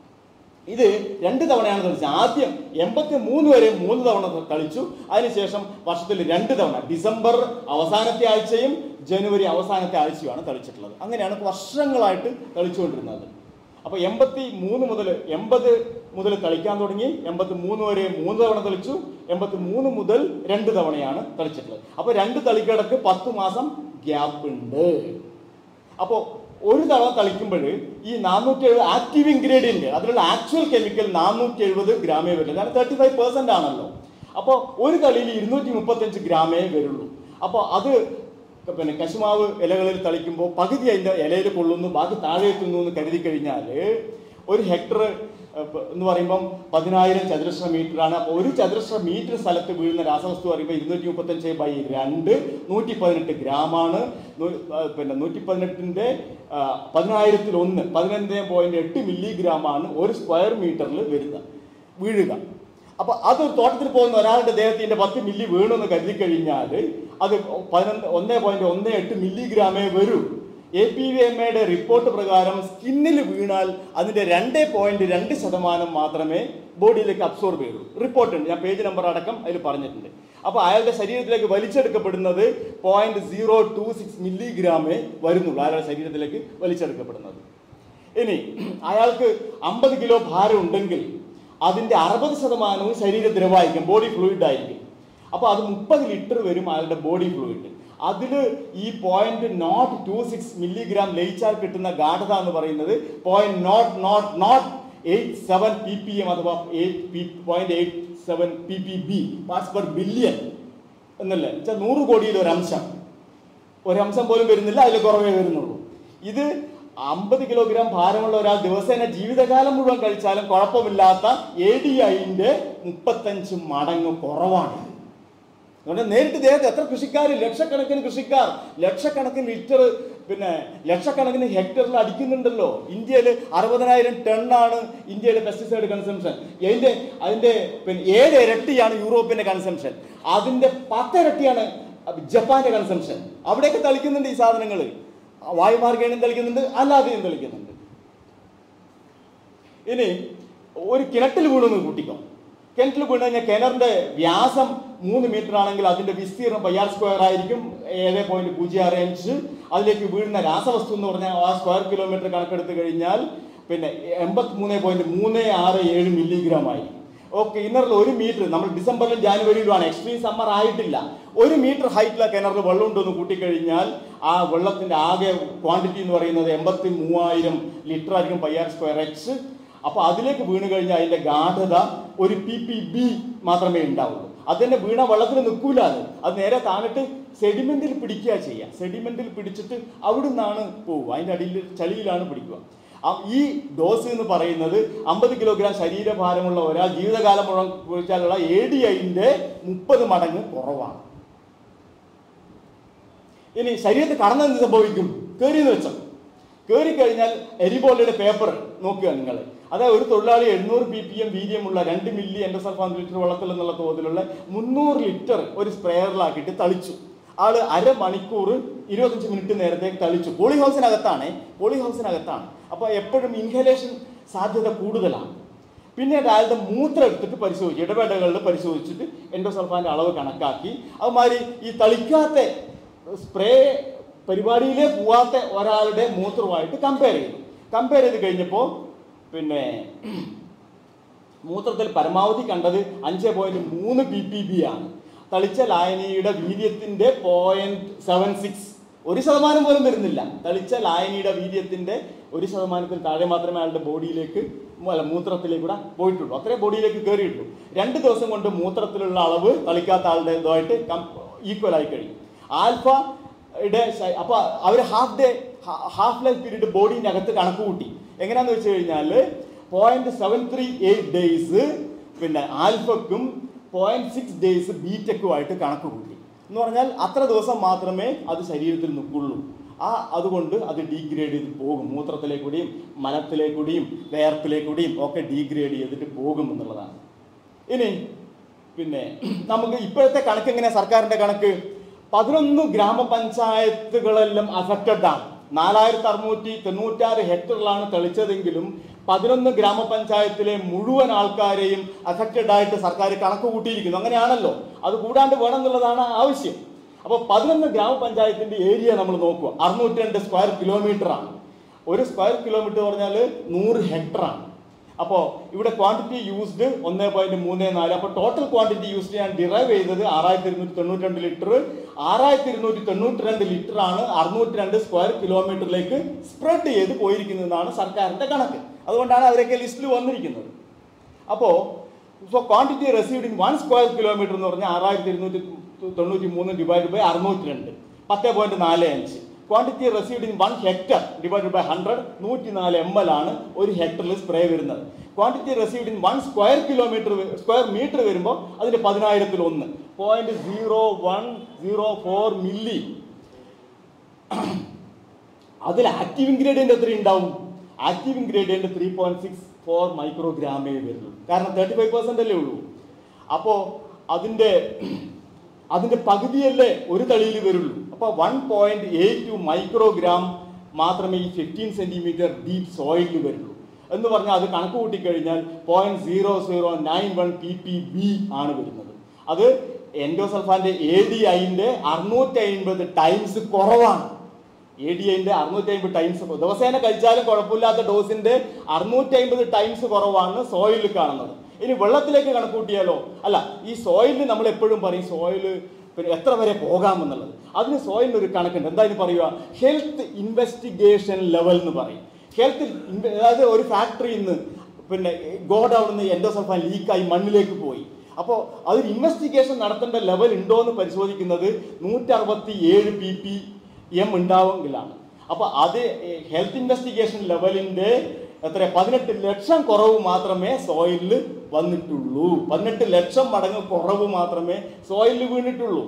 ഇത് രണ്ട് തവണയാണ് കളിച്ചത് ആദ്യം എൺപത്തി മൂന്ന് വരെ മൂന്ന് തവണ കളിച്ചു അതിനുശേഷം വർഷത്തിൽ രണ്ട് തവണ ഡിസംബർ അവസാനത്തെ ആഴ്ചയും ജനുവരി അവസാനത്തെ ആഴ്ചയുമാണ് കളിച്ചിട്ടുള്ളത് അങ്ങനെയാണ് വർഷങ്ങളായിട്ട് കളിച്ചുകൊണ്ടിരുന്നത് അപ്പോൾ എൺപത്തി മൂന്ന് മുതൽ എൺപത് മുതൽ കളിക്കാൻ തുടങ്ങി എൺപത്തി മൂന്ന് വരെ മൂന്ന് തവണ കളിച്ചു എൺപത്തി മൂന്ന് മുതൽ രണ്ട് തവണയാണ് കളിച്ചിട്ടുള്ളത് അപ്പോൾ രണ്ട് കളിക്കിടക്ക് പത്ത് മാസം ഗ്യാപ്പ് ഉണ്ട് അപ്പോൾ ഒരു തവണ തളിക്കുമ്പോൾ ഈ നാനൂറ്റി എഴുപത് ആക്റ്റീവ് ഇൻഗ്രീഡിയൻറ്റ് അതിലുള്ള ആക്ച്വൽ കെമിക്കൽ നാനൂറ്റി എഴുപത് ഗ്രാമേ വരില്ല കാരണം തേർട്ടി ഫൈവ് പെർസെൻ്റ് ആണല്ലോ അപ്പോൾ ഒരു കളിയിൽ ഇരുന്നൂറ്റി മുപ്പത്തഞ്ച് ഗ്രാമേ വരുള്ളൂ അപ്പോൾ അത് പിന്നെ കശുമാവ് ഇലകളിൽ തളിക്കുമ്പോൾ പകുതി അതിൻ്റെ ഇലയിൽ കൊള്ളുന്നു ബാക്കി താഴെ എത്തുന്നു എന്ന് കരുതി കഴിഞ്ഞാൽ ഒരു ഹെക്ടർ എന്ന് പറയുമ്പം പതിനായിരം ചതുരശ്ര മീറ്ററാണ് അപ്പോൾ ഒരു ചതുരശ്ര മീറ്റർ സ്ഥലത്ത് വീഴുന്ന രാസവസ്തു പറയുമ്പോൾ ഇരുന്നൂറ്റി മുപ്പത്തഞ്ച് ബൈ രണ്ട് നൂറ്റി പതിനെട്ട് ഗ്രാമാണ് നൂ- ആ, പിന്നെ നൂറ്റി പതിനെട്ടിൻ്റെ പതിനായിരത്തിൽ ഒന്ന് പതിനഞ്ച് പോയിന്റ് എട്ട് മില്ലിഗ്രാമാണ് ഒരു സ്ക്വയർ മീറ്ററിൽ വരുന്നത് വീഴുക അപ്പൊ അത് തോട്ടത്തിൽ പോകുന്ന ഒരാളുടെ ദേഹത്തിന്റെ പത്ത് മില്ലി വീണെന്ന് കരുതി കഴിഞ്ഞാൽ അത് പതിനൊന്ന് ഒന്ന് പോയിന്റ് ഒന്ന് എട്ട് മില്ലിഗ്രാമേ വരൂ എ പി വി എം എയുടെ റിപ്പോർട്ട് പ്രകാരം സ്കിന്നിൽ വീണാൽ അതിന്റെ രണ്ട് പോയിന്റ് രണ്ട് ശതമാനം മാത്രമേ ബോഡിയിലേക്ക് അബ്സോർബ് ചെയ്യൂ റിപ്പോർട്ട് ഉണ്ട് ഞാൻ പേജ് നമ്പർ അടക്കം അതിൽ പറഞ്ഞിട്ടുണ്ട് അപ്പൊ അയാളുടെ ശരീരത്തിലേക്ക് വലിച്ചെടുക്കപ്പെടുന്നത് പോയിന്റ് സീറോ ടു സിക്സ് മില്ലിഗ്രാമേ വരുന്നുള്ളൂ അയാളുടെ ശരീരത്തിലേക്ക് വലിച്ചെടുക്കപ്പെടുന്നത് ഇനി അയാൾക്ക് അമ്പത് കിലോ ഭാരം ഉണ്ടെങ്കിൽ അതിന്റെ അറുപത് ശതമാനവും ശരീര ദ്രവമായിരിക്കും ബോഡി ഫ്ലൂയിഡ് ആയിരിക്കും അപ്പോൾ അത് മുപ്പത് ലിറ്റർ വരും അയാളുടെ ബോഡി ഫ്ലൂയിഡ് അതിൽ ഈ point nought two six milligram ലയിച്ചാൽ കിട്ടുന്ന ഗാഠത എന്ന് പറയുന്നത് point not nought nought eight seven P P M അഥവാ eight P point eight seven P P B parts per billion എന്നല്ലേ വെച്ചാൽ നൂറ് കോടിയിൽ ഒരു അംശം ഒരംശം പോലും വരുന്നില്ല അതിൽ കുറവേ വരുന്നുള്ളൂ ഇത് അമ്പത് കിലോഗ്രാം ഭാരമുള്ള ഒരാൾ ദിവസേന ജീവിതകാലം മുഴുവൻ കഴിച്ചാലും കുഴപ്പമില്ലാത്ത എ ഡി ഐന്റെ മുപ്പത്തഞ്ച് മടങ്ങ് കുറവാണ് അതുകൊണ്ട് നേരിട്ട് ദേഹത്ത് എത്ര കൃഷിക്കാർ ലക്ഷക്കണക്കിന് കൃഷിക്കാർ ലക്ഷക്കണക്കിന് ലിറ്റർ പിന്നെ ലക്ഷക്കണക്കിന് ഹെക്ടറിൽ അടിക്കുന്നുണ്ടല്ലോ ഇന്ത്യയിൽ അറുപതിനായിരം ടണ്ണാണ് ഇന്ത്യയുടെ പെസ്റ്റിസൈഡ് കൺസംഷൻ അതിന്റെ അതിന്റെ പിന്നെ ഏഴ് ഇരട്ടിയാണ് യൂറോപ്പിന്റെ കൺസംഷൻ അതിന്റെ പത്തിരട്ടിയാണ് ജപ്പാന്റെ കൺസംഷൻ അവിടെയൊക്കെ തളിക്കുന്നുണ്ട് ഈ സാധനങ്ങൾ വായുമാർഗേണയും തളിക്കുന്നുണ്ട് അല്ലാതെയും തളിക്കുന്നുണ്ട് ഇനി ഒരു കിണറ്റിൽ വീണെന്ന് കൂട്ടിക്കോ കിണറ്റിൽ വീണ് കഴിഞ്ഞാൽ കിണറിന്റെ വ്യാസം മൂന്ന് മീറ്റർ ആണെങ്കിൽ അതിന്റെ വിസ്തീർണം പയ്യാർ സ്ക്വയർ ആയിരിക്കും ഏഴ് പോയിന്റ് പൂജ്യം ആറ് ഇഞ്ച് അതിലേക്ക് വീഴുന്ന രാസവസ്തു എന്ന് പറഞ്ഞാൽ ആ സ്ക്വയർ കിലോമീറ്റർ കണക്കെടുത്ത് കഴിഞ്ഞാൽ പിന്നെ എൺപത്തി മൂന്ന് പോയിന്റ് മൂന്ന് ആറ് ഏഴ് മില്ലിഗ്രാം ആയി ഓക്കെ ഇന്നറിൽ ഒരു മീറ്റർ നമ്മൾ ഡിസംബറിലും ജാനുവരിയിലുമാണ് എക്സ്ട്രീം സമ്മർ ആയിട്ടില്ല ഒരു മീറ്റർ ഹൈറ്റിലെ കിണറിൽ വെള്ളം ഉണ്ടെന്ന് കൂട്ടിക്കഴിഞ്ഞാൽ ആ വെള്ളത്തിന്റെ ആകെ ക്വാണ്ടിറ്റി എന്ന് പറയുന്നത് എൺപത്തി മൂവായിരം ലിറ്റർ ആയിരിക്കും പയ്യാർ സ്ക്വയർ എക്സ് അപ്പൊ അതിലേക്ക് വീണ് കഴിഞ്ഞാൽ അതിന്റെ ഗാഠത ഒരു പി പി ബി മാത്രമേ ഉണ്ടാവുള്ളൂ അത് തന്നെ വീണ വെള്ളത്തിൽ നിൽക്കൂല അത് അത് നേരെ താണിട്ട് സെഡിമെന്റിൽ പിടിക്കുക ചെയ്യുക സെഡിമെന്റിൽ പിടിച്ചിട്ട് അവിടുന്നാണ് പോവുക അതിന്റെ അടിയിൽ ചളിയിലാണ് പിടിക്കുക ആ- ഈ ഡോസ് എന്ന് പറയുന്നത് അമ്പത് കിലോഗ്രാം ശരീരഭാരമുള്ള ഒരാൾ ജീവിതകാലം മുഴുവൻ കുഴിച്ചാലുള്ള എ ഡി ഐന്റെ മുപ്പത് മടങ്ങ് കുറവാണ് ഇനി ശരീരത്തിൽ കടന്നെന്ത് സംഭവിക്കും കയറിയെന്ന് വെച്ചോ കയറി കഴിഞ്ഞാൽ എരിബോളയുടെ പേപ്പർ നോക്കുക നിങ്ങൾ അതായത് ഒരു തൊഴിലാളി എണ്ണൂറ് പി പി എം വീര്യമുള്ള രണ്ട് മില്ലി എൻഡോസൾഫാൻ ലിറ്റർ വെള്ളത്തിൽ എന്നുള്ള തോതിലുള്ള മുന്നൂറ് ലിറ്റർ ഒരു സ്പ്രേയറിലാക്കിയിട്ട് തളിച്ചു ആള് അരമണിക്കൂർ ഇരുപത്തഞ്ച് മിനിറ്റ് നേരത്തേക്ക് തളിച്ചു പോളി ഹൗസിനകത്താണ് പോളി ഹൗസിനകത്താണ് അപ്പോൾ എപ്പോഴും ഇൻഹലേഷൻ സാധ്യത കൂടുതലാണ് പിന്നീട് അയാളുടെ മൂത്രം എടുത്തിട്ട് പരിശോധിച്ചു ഇടവേളകളിൽ പരിശോധിച്ചിട്ട് എൻഡോസൾഫാൻ്റെ അളവ് കണക്കാക്കി അതുമാതിരി ഈ തളിക്കാത്ത സ്പ്രേ പരിപാടിയിലേ പോവാത്ത ഒരാളുടെ മൂത്രമായിട്ട് കമ്പയർ ചെയ്തു കമ്പയർ ചെയ്ത് കഴിഞ്ഞപ്പോൾ പിന്നെ മൂത്രത്തിൽ പരമാവധി കണ്ടത് അഞ്ച് പോയിന്റ് മൂന്ന് പി പി ബി ആണ് തളിച്ച ലായനിയുടെ വീര്യത്തിന്റെ പോയിന്റ് സെവൻ സിക്സ് ഒരു ശതമാനം പോലും വരുന്നില്ല തളിച്ച ലായനിയുടെ വീര്യത്തിന്റെ ഒരു ശതമാനത്തിൽ താഴെ മാത്രമേ അയാളുടെ ബോഡിയിലേക്ക് അല്ല മൂത്രത്തിലേക്ക് കൂടെ പോയിട്ടുള്ളൂ അത്രേ ബോഡിയിലേക്ക് കയറിയിട്ടുള്ളൂ രണ്ട് ദിവസം കൊണ്ട് മൂത്രത്തിലുള്ള അളവ് തളിക്കാത്ത ആളുടെ ഇതുമായിട്ട് ഈക്വൽ ആയി കഴിയും ആൽഫയുടെ അപ്പൊ അവർ half day half life period ബോഡീൻ്റെ അകത്ത് കണക്ക് കൂട്ടി എങ്ങനെയാന്ന് വെച്ച് കഴിഞ്ഞാൽ point seven three eight days പിന്നെ ആൽഫക്കും പോയിന്റ് സിക്സ് ഡേയ്സ് ബീറ്റക്കുമായിട്ട് കണക്ക് കൂട്ടി എന്ന് പറഞ്ഞാൽ അത്ര ദിവസം മാത്രമേ അത് ശരീരത്തിൽ നിൽക്കുള്ളൂ ആ അതുകൊണ്ട് അത് ഡീഗ്രേഡ് ചെയ്ത് പോകും മൂത്രത്തിലേക്കൂടിയും മലത്തിലേക്കൂടിയും വേർപ്പിലേക്കൂടിയും ഒക്കെ ഡീഗ്രേഡ് ചെയ്തിട്ട് പോകും എന്നുള്ളതാണ് ഇനി പിന്നെ നമുക്ക് ഇപ്പോഴത്തെ കണക്ക് എങ്ങനെയാ സർക്കാരിന്റെ കണക്ക് പതിനൊന്ന് ഗ്രാമപഞ്ചായത്തുകളെല്ലാം അഫക്റ്റഡ് ആണ് നാലായിരത്തി അറുന്നൂറ്റി തൊണ്ണൂറ്റാറ് ഹെക്ടറിലാണ് തെളിച്ചതെങ്കിലും പതിനൊന്ന് ഗ്രാമപഞ്ചായത്തിലെ മുഴുവൻ ആൾക്കാരെയും അഫക്റ്റഡ് ആയിട്ട് സർക്കാർ കണക്ക് കൂട്ടിയിരിക്കുന്നു അങ്ങനെയാണല്ലോ അത് കൂടാണ്ട് വേണം എന്നുള്ളതാണ് ആവശ്യം അപ്പോൾ പതിനൊന്ന് ഗ്രാമപഞ്ചായത്തിന്റെ ഏരിയ നമ്മൾ നോക്കുക അറുന്നൂറ്റി രണ്ട് സ്ക്വയർ കിലോമീറ്റർ ആണ് ഒരു സ്ക്വയർ കിലോമീറ്റർ പറഞ്ഞാൽ നൂറ് ഹെക്ടർ ആണ് അപ്പോൾ ഇവിടെ ക്വാണ്ടിറ്റി യൂസ്ഡ് ഒന്ന് പോയിന്റ് മൂന്ന് നാല് അപ്പോൾ ടോട്ടൽ ക്വാണ്ടിറ്റി യൂസ്ഡ് ഞാൻ ഡിറൈവ് ചെയ്തത് ആറായിരത്തി ഇരുന്നൂറ്റി തൊണ്ണൂറ്റി രണ്ട് ലിറ്റർ ആറായിരത്തി ഇരുന്നൂറ്റി തൊണ്ണൂറ്റി രണ്ട് ലിറ്റർ ആണ് അറുന്നൂറ്റി രണ്ട് സ്ക്വയർ കിലോമീറ്ററിലേക്ക് സ്പ്രെഡ് ചെയ്ത് പോയിരിക്കുന്നതാണ് സർക്കാരിന്റെ കണക്ക് അതുകൊണ്ടാണ് അവരൊക്കെ ലിസ്റ്റിൽ വന്നിരിക്കുന്നത് അപ്പോൾ so quantity received in one square kilometre എന്ന് പറഞ്ഞാൽ ആറായിരത്തി ഇരുന്നൂറ്റി തൊണ്ണൂറ്റി മൂന്ന് ഡിവൈഡ് ബൈ അറുന്നൂറ്റി രണ്ട് പത്ത് പോയിന്റ് നാല് അഞ്ച് quantity received in one hectare divide by hundred നൂറ്റി നാല് എം എൽ ആണ് ഒരു ഹെക്ടറിൽ സ്പ്രേ വരുന്നത് quantity received in one square kilometre square metre വരുമ്പോൾ അതിന്റെ പതിനായിരത്തിൽ ഒന്ന് point zero one zero four milli അതിൽ ആക്റ്റീവ് ഇൻഗ്രീഡിയൻ്റ് എത്ര ഉണ്ടാവും active ingredient three point six four മൈക്രോഗ്രാമേ വരുള്ളൂ കാരണം തേർട്ടി ഫൈവ് പെർസെൻ്റ് അല്ലേ ഉള്ളൂ അപ്പോൾ അതിൻ്റെ അതിൻ്റെ പകുതിയല്ലേ ഒരു തളിയിൽ വരുള്ളൂ അപ്പോൾ one point eight two microgram മാത്രമേ ഈ ഫിഫ്റ്റീൻ സെൻറ്റിമീറ്റർ ഡീപ്പ് സോയിലിൽ വരുള്ളൂ എന്ന് പറഞ്ഞാൽ അത് കണക്ക് കൂട്ടിക്കഴിഞ്ഞാൽ point zero zero nine one P P B ആണ് വരുന്നത് അത് എൻഡോസൾഫാന്റെ എ ഡി ഐൻ്റെ അറുന്നൂറ്റി അമ്പത് ടൈംസ് കുറവാണ് എ ഡി ഐൻ്റെ അറുന്നൂറ്റി അമ്പത് ടൈംസ് ദിവസേന കഴിച്ചാലും കുഴപ്പമില്ലാത്ത ഡോസിന്റെ അറുന്നൂറ്റി അമ്പത് ടൈംസ് കുറവാണ് സോയിലിൽ കാണുന്നത് ഇനി വെള്ളത്തിലേക്ക് കണക്കൂട്ടിയാലോ അല്ല ഈ സോയിലിന് നമ്മൾ എപ്പോഴും പറയും സോയിൽ പിന്നെ എത്ര വരെ പോകാമെന്നുള്ളത് അതിന് സോയിലിന് ഒരു കണക്കുണ്ട് എന്താ ഇത് പറയുക ഹെൽത്ത് ഇൻവെസ്റ്റിഗേഷൻ ലെവൽ എന്ന് പറയും ഹെൽത്ത് അതായത് ഒരു ഫാക്ടറിയിൽ നിന്ന് പിന്നെ ഗോഡൌണിൽ നിന്ന് എൻഡോസൾഫാൻ ലീക്കായി മണ്ണിലേക്ക് പോയി അപ്പോൾ അതിൽ ഇൻവെസ്റ്റിഗേഷൻ നടത്തേണ്ട ലെവൽ ഉണ്ടോ എന്ന് പരിശോധിക്കുന്നത് നൂറ്ററുപത്തി ഏഴ് പി പി എം ഉണ്ടാവെങ്കിലാണ് അപ്പോൾ അത് ഹെൽത്ത് ഇൻവെസ്റ്റിഗേഷൻ ലെവലിൻ്റെ എത്ര പതിനെട്ട് ലക്ഷം കുറവ് മാത്രമേ സോയിലിൽ വന്നിട്ടുള്ളൂ പതിനെട്ട് ലക്ഷം മടങ്ങ് കുറവ് മാത്രമേ സോയിലിൽ വീണിട്ടുള്ളൂ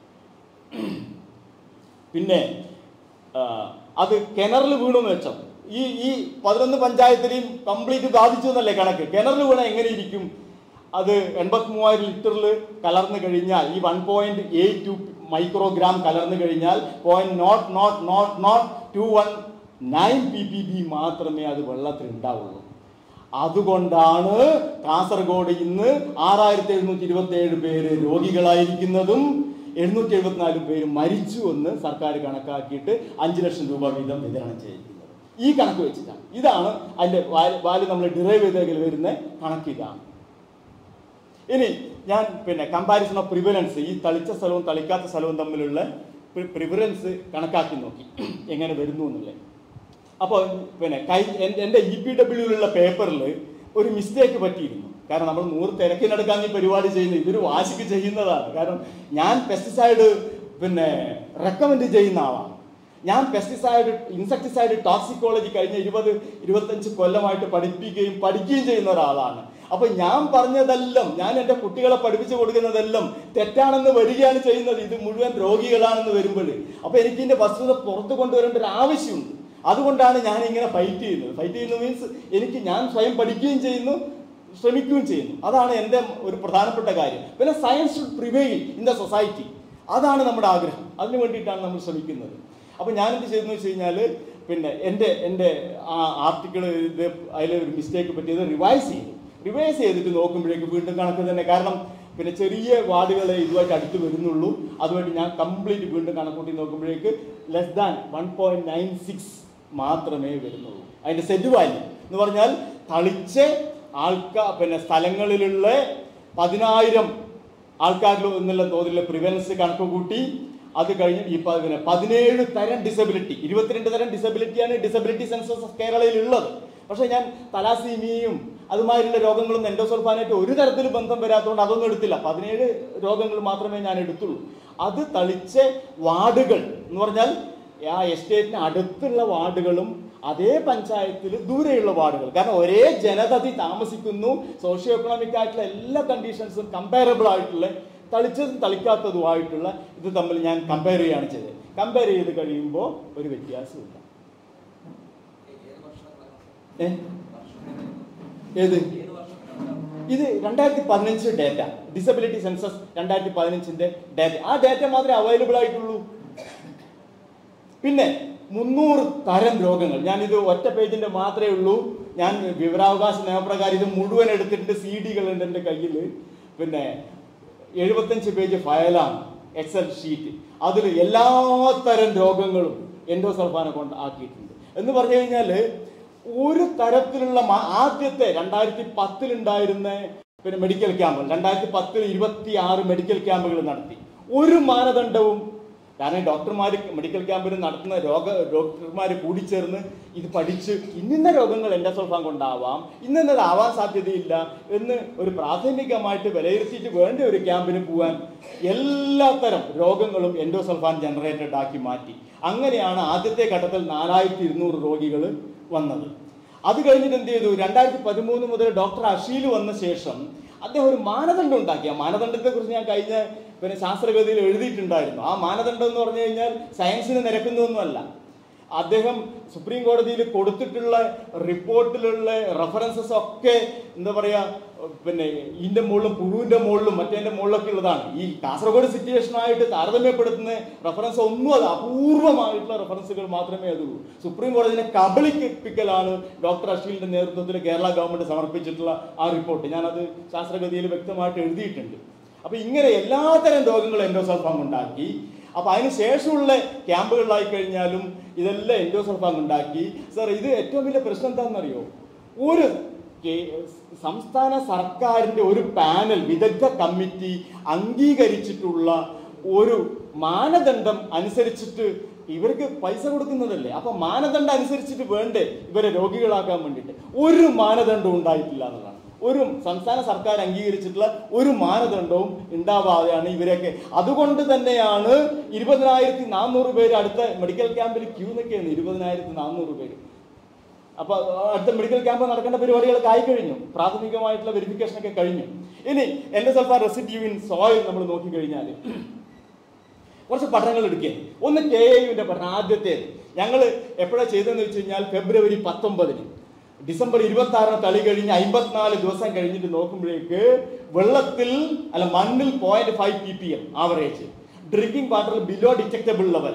പിന്നെ ആ, അത് കിണറിൽ വീണു എന്ന് വെച്ചോ ഈ ഈ പതിനൊന്ന് പഞ്ചായത്തിലെയും കംപ്ലീറ്റ് ബാധിച്ചു എന്നല്ലേ കണക്ക് കിണറിൽ വീണ എങ്ങനെ ഇരിക്കും അത് എൺപത്തി മൂവായിരം ലിറ്ററിൽ കലർന്നു കഴിഞ്ഞാൽ ഈ one point eight two microgram കലർന്നു കഴിഞ്ഞാൽ point not nought nought nought two one nine P P B മാത്രമേ അത് വെള്ളത്തിൽ ഉണ്ടാവുള്ളൂ അതുകൊണ്ടാണ് കാസർഗോഡ് ഇന്ന് ആറായിരത്തി എഴുന്നൂറ്റി ഇരുപത്തി ഏഴ് പേര് രോഗികളായിരിക്കുന്നതും എഴുന്നൂറ്റി എഴുപത്തിനാല് പേര് മരിച്ചു എന്ന് സർക്കാർ കണക്കാക്കിയിട്ട് അഞ്ച് ലക്ഷം രൂപ വീതം വിതരണം ചെയ്തിരിക്കുന്നത് ഈ കണക്ക് വെച്ചിട്ടാണ് ഇതാണ് അതിന്റെ വാല്യൂ നമ്മൾ ഡിറൈവ് ചെയ്തതിൽ വരുന്ന കണക്ക് ഇതാണ് ഇനി ഞാൻ പിന്നെ കമ്പാരിസൺ ഓഫ് പ്രിവലൻസ് ഈ തളിച്ച സ്ഥലവും തളിക്കാത്ത സ്ഥലവും തമ്മിലുള്ള പ്രിവലൻസ് കണക്കാക്കി നോക്കി എങ്ങനെ വരുന്നു എന്നുള്ളത് അപ്പോൾ പിന്നെ കൈ എൻ്റെ എൻ്റെ ഇ പി ഡബ്ല്യൂയിലുള്ള പേപ്പറിൽ ഒരു മിസ്റ്റേക്ക് പറ്റിയിരുന്നു കാരണം നമ്മൾ നൂറ് തിരക്കിനെടുക്കാൻ ഈ പരിപാടി ചെയ്യുന്നത് ഇതൊരു വാശിക്ക് ചെയ്യുന്നതാണ് കാരണം ഞാൻ പെസ്റ്റിസൈഡ് പിന്നെ റെക്കമെൻഡ് ചെയ്യുന്ന ആളാണ് ഞാൻ പെസ്റ്റിസൈഡ് ഇൻസെക്ടിസൈഡ് ടോക്സിക്കോളജി കഴിഞ്ഞ ഇരുപത് ഇരുപത്തഞ്ച് കൊല്ലമായിട്ട് പഠിപ്പിക്കുകയും പഠിക്കുകയും ചെയ്യുന്ന ഒരാളാണ് അപ്പൊ ഞാൻ പറഞ്ഞതെല്ലാം ഞാൻ എൻ്റെ കുട്ടികളെ പഠിപ്പിച്ചു കൊടുക്കുന്നതെല്ലാം തെറ്റാണെന്ന് വരികയാണ് ചെയ്യുന്നത് ഇത് മുഴുവൻ രോഗികളാണെന്ന് വരുമ്പോൾ അപ്പൊ എനിക്ക് ഇതിന്റെ വസ്തുത പുറത്തു കൊണ്ടുവരേണ്ട ഒരു ആവശ്യമുണ്ട് അതുകൊണ്ടാണ് ഞാൻ ഇങ്ങനെ ഫൈറ്റ് ചെയ്യുന്നത് ഫൈറ്റ് ചെയ്യുന്നത് മീൻസ് എനിക്ക് ഞാൻ സ്വയം പഠിക്കുകയും ചെയ്യുന്നു ശ്രമിക്കുകയും ചെയ്യുന്നു അതാണ് എൻ്റെ ഒരു പ്രധാനപ്പെട്ട കാര്യം പിന്നെ science should prevail in the society അതാണ് നമ്മുടെ ആഗ്രഹം അതിനു വേണ്ടിയിട്ടാണ് നമ്മൾ ശ്രമിക്കുന്നത് അപ്പോൾ ഞാൻ എന്ത് ചെയ്തെന്ന് വെച്ച് കഴിഞ്ഞാൽ പിന്നെ എൻ്റെ എൻ്റെ ആ ആർട്ടിക്കിൾ ഇത് അതിലെ ഒരു മിസ്റ്റേക്ക് പറ്റിയത് റിവൈസ് ചെയ്തു റിവൈസ് ചെയ്തിട്ട് നോക്കുമ്പോഴേക്ക് വീണ്ടും കണക്ക് തന്നെ കാരണം പിന്നെ ചെറിയ വാർഡുകളെ ഇതുമായിട്ട് അടുത്ത് വരുന്നുള്ളൂ അതുമായിട്ട് ഞാൻ കംപ്ലീറ്റ് വീണ്ടും കണക്കൂട്ടി നോക്കുമ്പോഴേക്ക് less than one point nine six മാത്രമേ വരുന്നുള്ളൂ അതിൻ്റെ സെറ്റ് വാല്യൂ എന്ന് പറഞ്ഞാൽ തളിച്ച് ആൾക്കാർ പിന്നെ സ്ഥലങ്ങളിലുള്ള പതിനായിരം ആൾക്കാരിൽ എന്നുള്ള തോതിലുള്ള പ്രിവലൻസ് കണക്ക് കൂട്ടി അത് കഴിഞ്ഞ് ഈ പ- പിന്നെ പതിനേഴ് തരം ഡിസബിലിറ്റി ഇരുപത്തിരണ്ട് തരം ഡിസബിലിറ്റിയാണ് ഡിസബിലിറ്റി സെൻസസ് ഓഫ് കേരളയിൽ ഉള്ളത് പക്ഷേ ഞാൻ തലാസീമിയയും അതുമാതിരിയുള്ള രോഗങ്ങളും എൻഡോസൾഫാനായിട്ട് ഒരു തരത്തിൽ ബന്ധം വരാത്തതുകൊണ്ട് അതൊന്നും എടുത്തില്ല പതിനേഴ് രോഗങ്ങൾ മാത്രമേ ഞാൻ എടുത്തുള്ളൂ അത് തളിച്ച വാർഡുകൾ എന്ന് പറഞ്ഞാൽ ആ എസ്റ്റേറ്റിന് അടുത്തുള്ള വാർഡുകളും അതേ പഞ്ചായത്തിൽ ദൂരെയുള്ള വാർഡുകൾ കാരണം ഒരേ ജനതതി താമസിക്കുന്നു സോഷ്യോ എക്കണോമിക് ആയിട്ടുള്ള എല്ലാ കണ്ടീഷൻസും കമ്പയറബിൾ ആയിട്ടുള്ള തളിച്ചതും തളിക്കാത്തതുമായിട്ടുള്ള ഇത് തമ്മിൽ ഞാൻ കമ്പയർ ചെയ്യുകയാണ് ചെയ്തത് കമ്പയർ ചെയ്ത് കഴിയുമ്പോൾ ഒരു വ്യത്യാസമില്ല ഏ? ഏത് ഇത് രണ്ടായിരത്തി പതിനഞ്ച് ഡേറ്റ ഡിസബിലിറ്റി സെൻസസ് രണ്ടായിരത്തി പതിനഞ്ചിന്റെ ഡേറ്റ ആ ഡേറ്റ മാത്രമേ അവൈലബിൾ ആയിട്ടുള്ളൂ പിന്നെ മുന്നൂറ് തരം രോഗങ്ങൾ ഞാൻ ഇത് ഒറ്റ പേജിന്റെ മാത്രമേ ഉള്ളൂ ഞാൻ വിവരാവകാശ നിയമപ്രകാരം ഇത് മുഴുവൻ എടുത്തിട്ട് സി ഡികളുണ്ട് എൻ്റെ കയ്യിൽ പിന്നെ എഴുപത്തഞ്ച് പേജ് ഫയലാണ് എക്സൽ ഷീറ്റ് അതിൽ എല്ലാ തരം രോഗങ്ങളും എൻഡോസൾഫാനെ കൊണ്ട് ആക്കിയിട്ടുണ്ട് എന്ന് പറഞ്ഞു കഴിഞ്ഞാൽ ഒരു തരത്തിലുള്ള മാ- ആദ്യത്തെ രണ്ടായിരത്തി പത്തിലുണ്ടായിരുന്ന പിന്നെ മെഡിക്കൽ ക്യാമ്പുകൾ രണ്ടായിരത്തി പത്തിൽ ഇരുപത്തി ആറ് മെഡിക്കൽ ക്യാമ്പുകൾ നടത്തി ഒരു മാനദണ്ഡവും കാരണം ഡോക്ടർമാർ മെഡിക്കൽ ക്യാമ്പിൽ നടത്തുന്ന രോഗ ഡോക്ടർമാർ കൂടിച്ചേർന്ന് ഇത് പഠിച്ച് ഇന്നിന്ന രോഗങ്ങൾ എൻഡോസൾഫാൻ കൊണ്ടാവാം ഇന്നത് ആവാൻ സാധ്യതയില്ല എന്ന് ഒരു പ്രാഥമികമായിട്ട് വിലയിരുത്തിയിട്ട് വേണ്ട ഒരു ക്യാമ്പിന് പോകാൻ എല്ലാത്തരം രോഗങ്ങളും എൻഡോസൾഫാൻ ജനറേറ്റഡ് ആക്കി മാറ്റി അങ്ങനെയാണ് ആദ്യത്തെ ഘട്ടത്തിൽ നാലായിരത്തി ഇരുന്നൂറ് രോഗികൾ വന്നത് അത് കഴിഞ്ഞിട്ട് എന്ത് ചെയ്തു രണ്ടായിരത്തി പതിമൂന്ന് മുതൽ ഡോക്ടർ അഷീൽ വന്ന ശേഷം അദ്ദേഹം ഒരു മാനദണ്ഡം ഉണ്ടാക്കി ആ മാനദണ്ഡത്തെ കുറിച്ച് ഞാൻ കഴിഞ്ഞ പിന്നെ ശാസ്ത്രഗതിയിൽ എഴുതിയിട്ടുണ്ടായിരുന്നു ആ മാനദണ്ഡം എന്ന് പറഞ്ഞു കഴിഞ്ഞാൽ സയൻസിന് നിരക്കുന്നൊന്നുമല്ല അദ്ദേഹം സുപ്രീം കോടതിയിൽ കൊടുത്തിട്ടുള്ള റിപ്പോർട്ടിലുള്ള റെഫറൻസസ് ഒക്കെ എന്താ പറയാ പിന്നെ ഇതിന്റെ മുകളിലും പുഴുവിന്റെ മുകളിലും മറ്റേന്റെ മുകളിലൊക്കെ ഉള്ളതാണ് ഈ കാസർഗോഡ് സിറ്റുവേഷനായിട്ട് താരതമ്യപ്പെടുത്തുന്ന റെഫറൻസ് ഒന്നും അത് അപൂർവമായിട്ടുള്ള റെഫറൻസുകൾ മാത്രമേ അതുള്ളൂ സുപ്രീം കോടതിനെ കബളിപ്പിക്കലാണ് ഡോക്ടർ അഷീലിന്റെ നേതൃത്വത്തിൽ കേരള ഗവൺമെന്റ് സമർപ്പിച്ചിട്ടുള്ള ആ റിപ്പോർട്ട് ഞാനത് ശാസ്ത്രഗതിയിൽ വ്യക്തമായിട്ട് എഴുതിയിട്ടുണ്ട് അപ്പൊ ഇങ്ങനെ എല്ലാത്തരം രോഗങ്ങളും എൻഡോസൾഫാം ഉണ്ടാക്കി അപ്പൊ അതിന് ശേഷമുള്ള ക്യാമ്പുകളിലായി കഴിഞ്ഞാലും ഇതെല്ലാം എൻഡോസൾഫാം ഉണ്ടാക്കി സാർ ഇത് ഏറ്റവും വലിയ പ്രശ്നം എന്താണെന്നറിയോ ഒരു കേ- സംസ്ഥാന സർക്കാരിന്റെ ഒരു പാനൽ വിദഗ്ധ കമ്മിറ്റി അംഗീകരിച്ചിട്ടുള്ള ഒരു മാനദണ്ഡം അനുസരിച്ചിട്ട് ഇവർക്ക് പൈസ കൊടുക്കുന്നതല്ലേ അപ്പൊ മാനദണ്ഡം അനുസരിച്ചിട്ട് വേണ്ടേ ഇവരെ രോഗികളാക്കാൻ വേണ്ടിയിട്ട് ഒരു മാനദണ്ഡവും ഉണ്ടായിട്ടില്ല എന്നുള്ളതാണ് ഒരു സംസ്ഥാന സർക്കാർ അംഗീകരിച്ചിട്ടുള്ള ഒരു മാനദണ്ഡവും ഉണ്ടാവാതെയാണ് ഇവരൊക്കെ അതുകൊണ്ട് തന്നെയാണ് ഇരുപതിനായിരത്തി നാനൂറ് പേര് അടുത്ത മെഡിക്കൽ ക്യാമ്പിൽ ക്യൂ നിൽക്കുകയാണ് ഇരുപതിനായിരത്തി നാനൂറ് പേര് അപ്പൊ അടുത്ത മെഡിക്കൽ ക്യാമ്പ് നടക്കേണ്ട പരിപാടികളൊക്കെ ആയി കഴിഞ്ഞു പ്രാഥമികമായിട്ടുള്ള വെരിഫിക്കേഷൻ ഒക്കെ കഴിഞ്ഞു ഇനി എന്റെ സൽഫാർ റെസിഡ്യൂ ഇൻ സോയിൽ നമ്മൾ നോക്കിക്കഴിഞ്ഞാൽ കുറച്ച് പഠനങ്ങൾ എടുക്കുക ഒന്ന് കെ യുവിന്റെ പഠനം ആദ്യത്തേത് ഞങ്ങൾ എപ്പോഴാണ് ചെയ്തതെന്ന് വെച്ച് കഴിഞ്ഞാൽ ഫെബ്രുവരി പത്തൊമ്പതിന് ഡിസംബർ ഇരുപത്തി ആറിന് തളി കഴിഞ്ഞ് അമ്പത്തിനാല് ദിവസം കഴിഞ്ഞിട്ട് നോക്കുമ്പോഴേക്ക് വെള്ളത്തിൽ അല്ല മണ്ണിൽ point five P P M average drinking വാട്ടറിൽ ബിലോ ഡിറ്റക്റ്റബിൾ ലെവൽ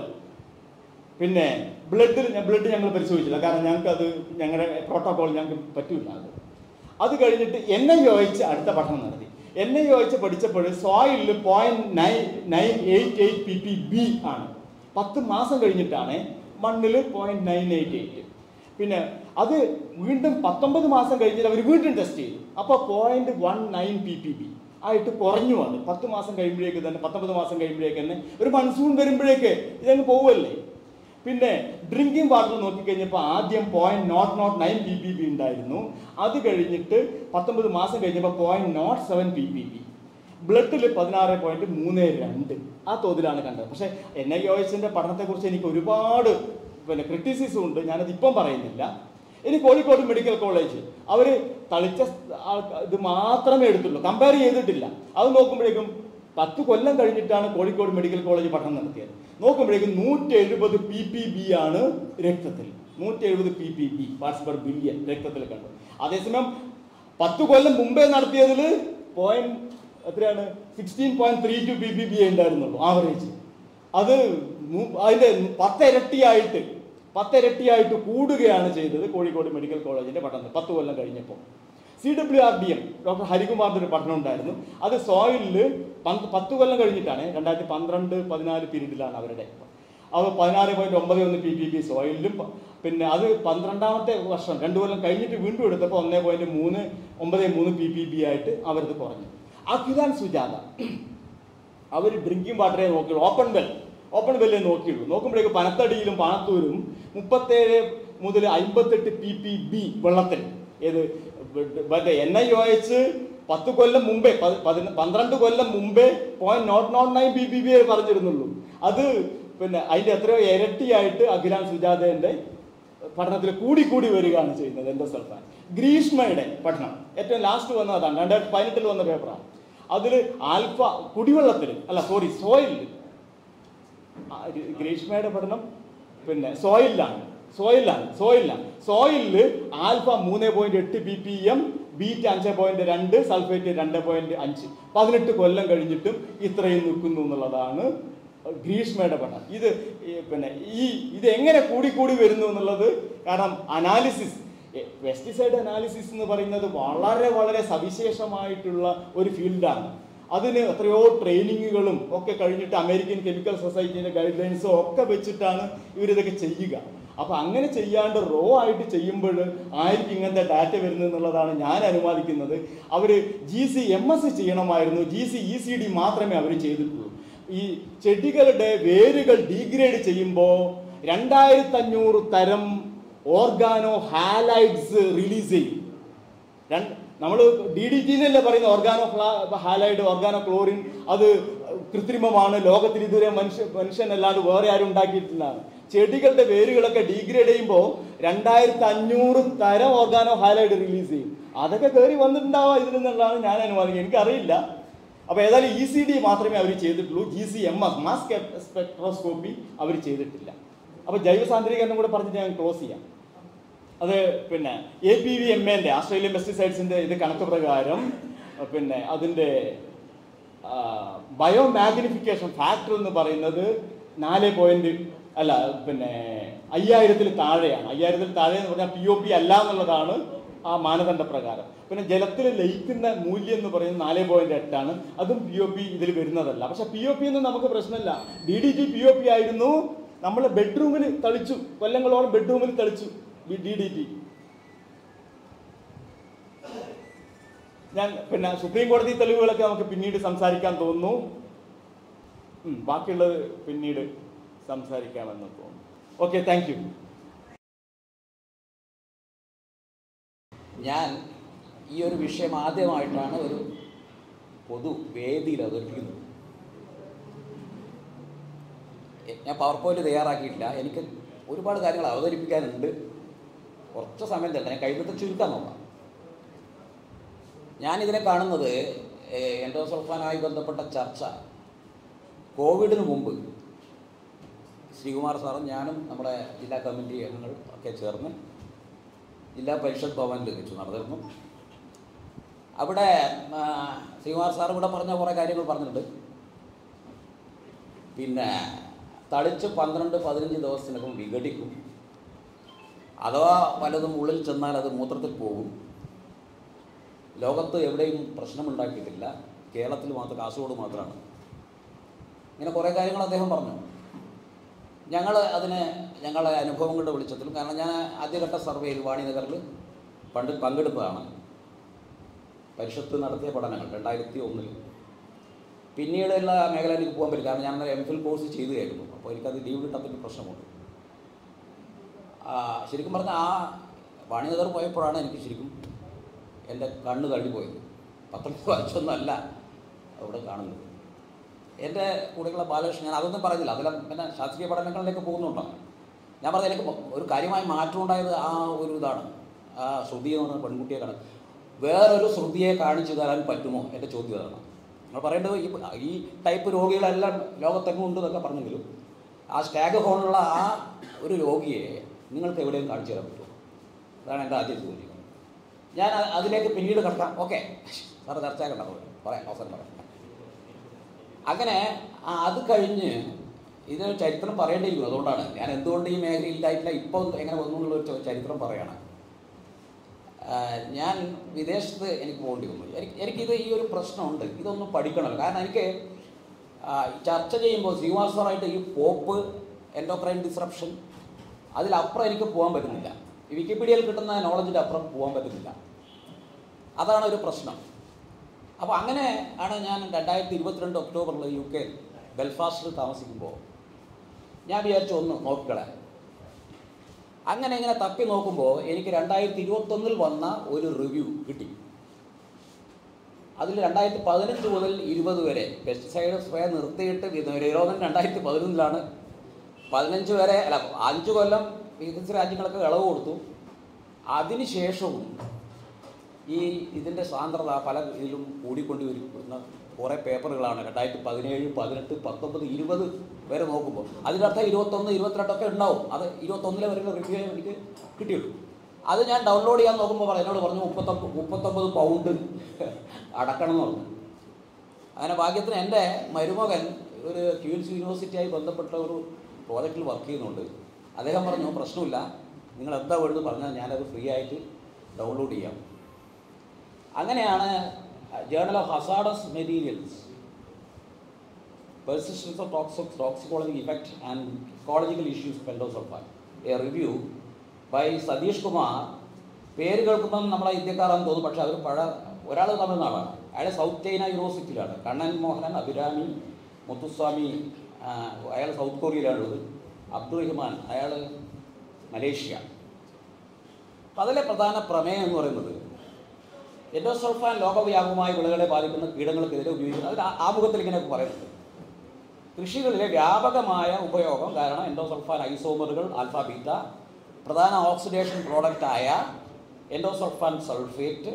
പിന്നെ ബ്ലഡിൽ ബ്ലഡ് ഞങ്ങൾ പരിശോധിച്ചില്ല കാരണം ഞങ്ങൾക്ക് അത് ഞങ്ങളുടെ പ്രോട്ടോകോൾ ഞങ്ങൾക്ക് പറ്റൂല അത് അത് കഴിഞ്ഞിട്ട് എൻ ഐ ഒഴിച്ച് അടുത്ത പഠനം നടത്തി എൻ ഐ ഒഴിച്ച് പഠിച്ചപ്പോൾ സോയിലിൽ point nine nine eight eight P P B ആണ് പത്ത് മാസം കഴിഞ്ഞിട്ടാണ് മണ്ണിൽ പോയിന്റ് നയൻ എയ്റ്റ് എയ്റ്റ് പിന്നെ അത് വീണ്ടും പത്തൊമ്പത് മാസം കഴിഞ്ഞിട്ട് അവർ വീണ്ടും ടെസ്റ്റ് ചെയ്തു അപ്പോൾ point one nine P P B ആയിട്ട് കുറഞ്ഞു വന്നു പത്ത് മാസം കഴിയുമ്പോഴേക്ക് തന്നെ പത്തൊമ്പത് മാസം കഴിയുമ്പോഴേക്ക് തന്നെ ഒരു മൺസൂൺ വരുമ്പോഴേക്ക് ഇതങ്ങ് പോവുമല്ലേ പിന്നെ ഡ്രിങ്കിങ് വാട്ടർ നോക്കിക്കഴിഞ്ഞപ്പോൾ ആദ്യം point not not nine P P B ഉണ്ടായിരുന്നു അത് കഴിഞ്ഞിട്ട് പത്തൊമ്പത് മാസം കഴിഞ്ഞപ്പോൾ point nought seven P P B ബ്ലഡിൽ പതിനാറ് പോയിന്റ് മൂന്ന് രണ്ട് ആ തോതിലാണ് കണ്ടത് പക്ഷേ എൻ ഐ ഒ എസിന്റെ പഠനത്തെക്കുറിച്ച് എനിക്ക് ഒരുപാട് പിന്നെ ക്രിറ്റിസിസം ഉണ്ട് ഞാനത് ഇപ്പം പറയുന്നില്ല ഇനി കോഴിക്കോട് മെഡിക്കൽ കോളേജ് അവർ തളിച്ച ആൾക്ക- ഇത് മാത്രമേ എടുത്തുള്ളൂ കമ്പയർ ചെയ്തിട്ടില്ല അത് നോക്കുമ്പോഴേക്കും പത്ത് കൊല്ലം കഴിഞ്ഞിട്ടാണ് കോഴിക്കോട് മെഡിക്കൽ കോളേജ് പഠനം നടത്തിയത് നോക്കുമ്പോഴേക്കും നൂറ്റി എഴുപത് പി പി ബി ആണ് രക്തത്തിൽ നൂറ്റി എഴുപത് P P B parts per billion രക്തത്തിൽ കണ്ടു അതേസമയം പത്ത് കൊല്ലം മുമ്പേ നടത്തിയതിൽ പോയിന്റ് എത്രയാണ് sixteen point three two P P B ഉണ്ടായിരുന്നുള്ളൂ ആവറേജ് അത് നൂ- അതിന്റെ പത്തിരട്ടിയായിട്ട് പത്തിരട്ടിയായിട്ട് കൂടുകയാണ് ചെയ്തത് കോഴിക്കോട് മെഡിക്കൽ കോളേജിന്റെ പഠനം പത്ത് കൊല്ലം കഴിഞ്ഞപ്പോൾ C W R D M doctor ഹരികുമാറിന്റെ ഒരു പഠനം ഉണ്ടായിരുന്നു അത് സോയിലിൽ പത്ത് കൊല്ലം കഴിഞ്ഞിട്ടാണ് രണ്ടായിരത്തി പന്ത്രണ്ട് പതിനാല് പീരീഡിലാണ് അവരുടെ അത് പതിനാറ് പോയിന്റ് ഒമ്പത് ഒന്ന് പി പി ബി സോയിലും പ- പിന്നെ അത് പന്ത്രണ്ടാമത്തെ വർഷം രണ്ടു കൊല്ലം കഴിഞ്ഞിട്ട് വീണ്ടും എടുത്തപ്പോൾ ഒന്നേ പോയിന്റ് മൂന്ന് ഒമ്പത് മൂന്ന് പി പി ബി ആയിട്ട് അവരത് കുറഞ്ഞു അഖിലാൻ സുജാത അവർ ഡ്രിങ്കിങ് വാട്ടറേ നോക്കിയുള്ളൂ ഓപ്പൺ വെൽ ഓപ്പൺ വെല്ലേ നോക്കിയുള്ളൂ നോക്കുമ്പോഴേക്ക് പനത്തടിയിലും പാണത്തൂരും മുപ്പത്തേഴ് മുതൽ അമ്പത്തെട്ട് പി പി ബി വെള്ളത്തിൽ ഏത് മറ്റേ എൻ ഐ ഒ എച്ച് പത്ത് കൊല്ലം മുമ്പേ പതി- പതിന- പന്ത്രണ്ട് കൊല്ലം മുമ്പേ point not not nine B P B പറഞ്ഞിരുന്നുള്ളൂ അത് പിന്നെ അതിന്റെ എത്രയോ ഇരട്ടിയായിട്ട് അഖിലാൻ സുജാതേന്റെ പഠനത്തിൽ കൂടി കൂടി വരികയാണ് ചെയ്യുന്നത് എന്റെ സ്ഥലത്താണ് ഗ്രീഷ്മയുടെ പഠനം ഏറ്റവും ലാസ്റ്റ് വന്നതാണ് രണ്ടായിരത്തി പതിനെട്ടിൽ വന്ന പേപ്പറാണ് അതിൽ ആൽഫ കുടിവെള്ളത്തിൽ അല്ല സോറി സോയിലിൽ ഗ്രീഷ്മയുടെ പഠനം പിന്നെ സോയിലാണ് സോയിലാണ് സോയിലാണ് സോയിലിൽ ആൽഫ മൂന്ന് പോയിന്റ് എട്ട് ബി പി എം ബീറ്റ് അഞ്ച് പോയിന്റ് രണ്ട് സൾഫേറ്റ് രണ്ട് പോയിന്റ് അഞ്ച് പതിനെട്ട് കൊല്ലം കഴിഞ്ഞിട്ടും ഇത്രയും നിൽക്കുന്നു എന്നുള്ളതാണ് ഗ്രീഷ്മയുടെ പഠനം ഇത് ഈ പിന്നെ ഈ ഇത് എങ്ങനെ കൂടി കൂടി വരുന്നു എന്നുള്ളത് കാരണം അനാലിസിസ് പെസ്റ്റിസൈഡ് അനാലിസിസ് എന്ന് പറയുന്നത് വളരെ വളരെ സവിശേഷമായിട്ടുള്ള ഒരു ഫീൽഡാണ് അതിന് എത്രയോ ട്രെയിനിങ്ങുകളും ഒക്കെ കഴിഞ്ഞിട്ട് അമേരിക്കൻ കെമിക്കൽ സൊസൈറ്റിന്റെ ഗൈഡ് ലൈൻസും ഒക്കെ വെച്ചിട്ടാണ് ഇവരിതൊക്കെ ചെയ്യുക അപ്പൊ അങ്ങനെ ചെയ്യാണ്ട് റോ ആയിട്ട് ചെയ്യുമ്പോൾ ആയിരിക്കും ഇങ്ങനത്തെ ഡാറ്റ വരുന്നത് എന്നുള്ളതാണ് ഞാൻ അനുമാനിക്കുന്നത് അവര് ജി സി എം എസ് ചെയ്യണമായിരുന്നു G C E C D മാത്രമേ അവർ ചെയ്തിട്ടുള്ളൂ ഈ ചെടികളുടെ വേരുകൾ ഡീഗ്രേഡ് ചെയ്യുമ്പോൾ രണ്ടായിരത്തി അഞ്ഞൂറ് തരം ഓർഗാനോ ഹാലൈഡ്സ് റിലീസ് ചെയ്യും രണ്ട് നമ്മൾ ഡി ഡി ടി എന്നല്ലേ പറയുന്ന ഓർഗാനോ ഹാലൈഡ് ഓർഗാനോ ക്ലോറിൻ അത് കൃത്രിമമാണ് ലോകത്തിൽ ഇതുവരെ മനുഷ്യ മനുഷ്യനല്ലാണ്ട് വേറെ ആരും ഉണ്ടാക്കിയിട്ടില്ലാണ് ചെടികളുടെ വേരുകളൊക്കെ ഡീഗ്രേഡ് ചെയ്യുമ്പോൾ രണ്ടായിരത്തി അഞ്ഞൂറ് തരം ഓർഗാനോ ഹാലൈഡ് റിലീസ് ചെയ്യും അതൊക്കെ കയറി വന്നിട്ടുണ്ടാവുക ഇതിൽ നിന്നുള്ളതാണ് ഞാൻ അനുമാനിക്കുന്നത് എനിക്കറിയില്ല അപ്പോൾ ഏതായാലും ഇ സി ഡി മാത്രമേ അവർ ചെയ്തിട്ടുള്ളൂ G C M S mass spectroscopy അവർ ചെയ്തിട്ടില്ല അപ്പോൾ ജൈവ സാന്ദ്രീകരണം കൂടെ പറഞ്ഞിട്ട് ഞാൻ ക്ലോസ് ചെയ്യാം അത് പിന്നെ എ പി വി എം എൻ്റെ ആസ്ട്രേലിയൻ പെസ്റ്റിസൈഡ്സിൻ്റെ ഇത് കണക്ക് പ്രകാരം അഹ് പിന്നെ അതിൻ്റെ ബയോ മാഗ്നിഫിക്കേഷൻ ഫാക്ടർ എന്ന് പറയുന്നത് നാല് പോയിന്റ് അല്ല പിന്നെ അയ്യായിരത്തിൽ താഴെയാണ് അയ്യായിരത്തിൽ താഴെ എന്ന് പറഞ്ഞാൽ പി ഒ പി അല്ല എന്നുള്ളതാണ് ആ മാനദണ്ഡ പ്രകാരം പിന്നെ ജലത്തിൽ ലയിക്കുന്ന മൂല്യം എന്ന് പറയുന്നത് നാല് പോയിന്റ് എട്ടാണ് അതും പി ഒ പി ഇതിൽ വരുന്നതല്ല പക്ഷെ പി ഒ പി ഒന്നും നമുക്ക് പ്രശ്നമില്ല D D T P O P ആയിരുന്നു നമ്മൾ ബെഡ്റൂമിൽ തളിച്ചു കൊല്ലങ്ങളോളം ബെഡ്റൂമിൽ തളിച്ചു ഡി ഡി ടി ഞാൻ പിന്നെ സുപ്രീം കോടതി തെളിവുകളൊക്കെ നമുക്ക് പിന്നീട് സംസാരിക്കാൻ തോന്നുന്നു ഉം, ബാക്കിയുള്ളത് പിന്നീട് സംസാരിക്കാമെന്ന് തോന്നുന്നു ഓക്കെ താങ്ക് യു ഞാൻ ഈ ഒരു വിഷയം ആദ്യമായിട്ടാണ് ഒരു പൊതു വേദിയിൽ അവതരിപ്പിക്കുന്നത് എ- ഞാൻ പവർ പോയിന്റ് തയ്യാറാക്കിയിട്ടില്ല എനിക്ക് ഒരുപാട് കാര്യങ്ങൾ അവതരിപ്പിക്കാനുണ്ട് കുറച്ച് സമയം തന്നെ ഞാൻ കഴിഞ്ഞിട്ട് ചുരുക്കാൻ നോക്കാം ഞാനിതിനെ കാണുന്നത് എൻഡോസൾഫാനുമായി ബന്ധപ്പെട്ട ചർച്ച കോവിഡിന് മുമ്പ് ശ്രീകുമാർ സാറും ഞാനും നമ്മുടെ ജില്ലാ കമ്മിറ്റി അംഗങ്ങൾ ഒക്കെ ചേർന്ന് ജില്ലാ പരിഷത്ത് ഭവനിൽ വെച്ച് നടന്നിരുന്നു അവിടെ ആ, ശ്രീകുമാർ സാർ ഇവിടെ പറഞ്ഞ കുറേ കാര്യങ്ങൾ പറഞ്ഞിട്ടുണ്ട് പിന്നെ തളിച്ച് പന്ത്രണ്ട് പതിനഞ്ച് ദിവസത്തിനകം വിഘടിക്കും അഥവാ പലതും ഉള്ളിൽ ചെന്നാൽ അത് മൂത്രത്തിൽ പോകും ലോകത്ത് എവിടെയും പ്രശ്നമുണ്ടാക്കിയിട്ടില്ല കേരളത്തിൽ മാത്രം കാസർഗോഡ് മാത്രമാണ് ഇങ്ങനെ കുറേ കാര്യങ്ങൾ അദ്ദേഹം പറഞ്ഞു ഞങ്ങൾ അതിന് ഞങ്ങളെ അനുഭവങ്ങളുടെ വെളിച്ചത്തിലും കാരണം ഞാൻ ആദ്യഘട്ട സർവേയിൽ വാണിനഗറിൽ പണ്ട് പങ്കെടുത്തതാണ് പരിഷത്ത് നടത്തിയ പഠനങ്ങൾ രണ്ടായിരത്തി ഒന്നിൽ പിന്നീട് എല്ലാ മേഖല എനിക്ക് പോകാൻ പറ്റില്ല കാരണം ഞാൻ എം ഫിൽ കോഴ്സ് ചെയ്തുകയായിരുന്നു അപ്പോൾ എനിക്കത് ലീവ് കിട്ടാത്തൊരു പ്രശ്നമുണ്ട് ആ, ശരിക്കും പറഞ്ഞാൽ ആ വാണിനഗർ പോയപ്പോഴാണ് എനിക്ക് ശരിക്കും എൻ്റെ കണ്ണ് തള്ളിപ്പോയത് പത്തൊമ്പത് വായിച്ചൊന്നുമല്ല അവിടെ കാണുന്നത് എൻ്റെ കൂടെയുള്ള ബാലകൃഷ്ണൻ ഞാൻ അതൊന്നും പറഞ്ഞില്ല അതെല്ലാം പിന്നെ ശാസ്ത്രീയ പഠനങ്ങളിലേക്ക് പോകുന്നുണ്ടോ ഞാൻ പറഞ്ഞ എനിക്ക് ഒരു കാര്യമായ മാറ്റം ഉണ്ടായത് ആ ഒരു ഇതാണ് ആ ശ്രുതി എന്ന് പറഞ്ഞ പെൺകുട്ടിയെ കാണാൻ വേറൊരു ശ്രുതിയെ കാണിച്ചു തരാൻ പറ്റുമോ എൻ്റെ ചോദ്യം അതാണ് നിങ്ങൾ പറയേണ്ടത് ഈ ഈ ടൈപ്പ് രോഗികളെല്ലാം ലോകത്തെങ്ങും ഉണ്ട് എന്നൊക്കെ പറഞ്ഞെങ്കിലും ആ സ്റ്റാഗ് ഹോണുള്ള ആ ഒരു രോഗിയെ നിങ്ങൾക്ക് എവിടെയും കാണിച്ചു തരാൻ പറ്റുമോ അതാണ് എൻ്റെ ആദ്യ ചോദ്യം ഞാൻ അ- അതിലേക്ക് പിന്നീട് കിടക്കാം ഓക്കെ സാറ് ചർച്ച ആക്കണ്ട പറയാം അവസരം പറയാം അങ്ങനെ ആ അത് കഴിഞ്ഞ് ഇത് ചരിത്രം പറയേണ്ടിയിരിക്കും അതുകൊണ്ടാണ് ഞാൻ എന്തുകൊണ്ട് ഈ മേഖലയിലായിട്ടില്ല ഇപ്പോൾ എങ്ങനെ വന്നു എന്നുള്ള ഒരു ച- ചരിത്രം പറയാണ് ആ, ഞാൻ വിദേശത്ത് എനിക്ക് പോകേണ്ടി വന്നു എനിക്ക് എനിക്കിത് ഈ ഒരു പ്രശ്നമുണ്ട് ഇതൊന്നും പഠിക്കണമല്ലോ കാരണം എനിക്ക് ആ, ഈ ചർച്ച ചെയ്യുമ്പോൾ ശ്രീനിവാസറായിട്ട് ഈ പോപ്പ് എൻഡോക്രൈൻ ഡിസ്റപ്ഷൻ അതിലപ്പുറം എനിക്ക് പോകാൻ പറ്റുന്നില്ല ഈ വിക്കിപീഡിയയിൽ കിട്ടുന്ന നോളജിൻ്റെ അപ്പുറം പോകാൻ പറ്റുന്നില്ല അതാണ് ഒരു പ്രശ്നം അപ്പോൾ അങ്ങനെ ആണ് ഞാൻ രണ്ടായിരത്തി ഇരുപത്തിരണ്ട് ഒക്ടോബറിൽ യു കെ ബെൽഫാസ്റ്റിൽ താമസിക്കുമ്പോൾ ഞാൻ വിചാരിച്ചു ഒന്ന് നോക്കിക്കളയാം അങ്ങനെ ഇങ്ങനെ തപ്പി നോക്കുമ്പോൾ എനിക്ക് രണ്ടായിരത്തി ഇരുപത്തൊന്നിൽ വന്ന ഒരു റിവ്യൂ കിട്ടി അതിൽ രണ്ടായിരത്തി പതിനഞ്ച് മുതൽ ഇരുപത് വരെ പെസ്റ്റിസൈഡ് സ്പ്രേ നിർത്തിയിട്ട് ഇത് നിരോധനം രണ്ടായിരത്തി പതിനൊന്നിലാണ് പതിനഞ്ച് വരെ അല്ല അഞ്ച് കൊല്ലം വികസിത രാജ്യങ്ങളൊക്കെ ഇളവ് കൊടുത്തു അതിനുശേഷവും ഈ ഇതിൻ്റെ സാന്ദ്രത പല ഇതിലും കൂടിക്കൊണ്ടിരിക്കുന്ന കുറേ പേപ്പറുകളാണ് രണ്ടായിരത്തി പതിനേഴ് പതിനെട്ട് പത്തൊമ്പത് ഇരുപത് വരെ നോക്കുമ്പോൾ അതിനർത്ഥം ഇരുപത്തൊന്ന് ഇരുപത്തിരണ്ടൊക്കെ ഉണ്ടാവും അത് ഇരുപത്തൊന്നിലെ വരെയുള്ള റിവ്യൂ എനിക്ക് കിട്ടിയുള്ളൂ അത് ഞാൻ ഡൗൺലോഡ് ചെയ്യാൻ നോക്കുമ്പോൾ പറഞ്ഞു എന്നോട് പറഞ്ഞു മുപ്പത്തൊമ്പത് മുപ്പത്തൊമ്പത് പൗണ്ട് അടക്കണം എന്ന് പറഞ്ഞു അങ്ങനെ ഭാഗ്യത്തിന് എൻ്റെ മരുമകൻ ഒരു ക്യൂൻസ് യൂണിവേഴ്സിറ്റിയായി ബന്ധപ്പെട്ട ഒരു പ്രോജക്റ്റിൽ വർക്ക് ചെയ്യുന്നുണ്ട് അദ്ദേഹം പറഞ്ഞു പ്രശ്നമില്ല നിങ്ങൾ എന്താ വേണ്ടത് പറഞ്ഞാൽ ഞാനത് ഫ്രീ ആയിട്ട് ഡൗൺലോഡ് ചെയ്യാം അങ്ങനെയാണ് journal of hazardous materials persistence of toxic, toxicology effect and ecological issues of endosulfan. A review by Satish Kumar പേര് കേൾക്കുമ്പം നമ്മളെ ഇന്ത്യക്കാരാണെന്ന് തോന്നും പക്ഷെ അവർ പഴ ഒരാൾ തമിഴ്നാടാണ് അയാൾ സൗത്ത് ചൈന യൂണിവേഴ്സിറ്റിയിലാണ് കണ്ണൻ മോഹനൻ അഭിരാമി മുത്തുസ്വാമി ആ, അയാൾ സൗത്ത് കൊറിയയിലാണുള്ളത് അബ്ദുൾ റഹ്മാൻ അയാൾ മലേഷ്യ അപ്പം അതിലെ പ്രധാന പ്രമേയം എന്ന് പറയുന്നത് എൻഡോസൾഫാൻ ലോകവ്യാപകമായി വിളകളെ ബാധിക്കുന്ന കീടങ്ങൾക്കെതിരെ ഉപയോഗിക്കുന്നത് അതിൽ ആ- ആമുഖത്തിൽ ഇങ്ങനെയൊക്കെ പറയുന്നുണ്ട് കൃഷികളിലെ വ്യാപകമായ ഉപയോഗം കാരണം എൻഡോസൾഫാൻ ഐസോമറുകൾ ആൽഫ ബീറ്റ പ്രധാന ഓക്സിഡേഷൻ പ്രോഡക്റ്റായ എൻഡോസൾഫാൻ സൾഫേറ്റ്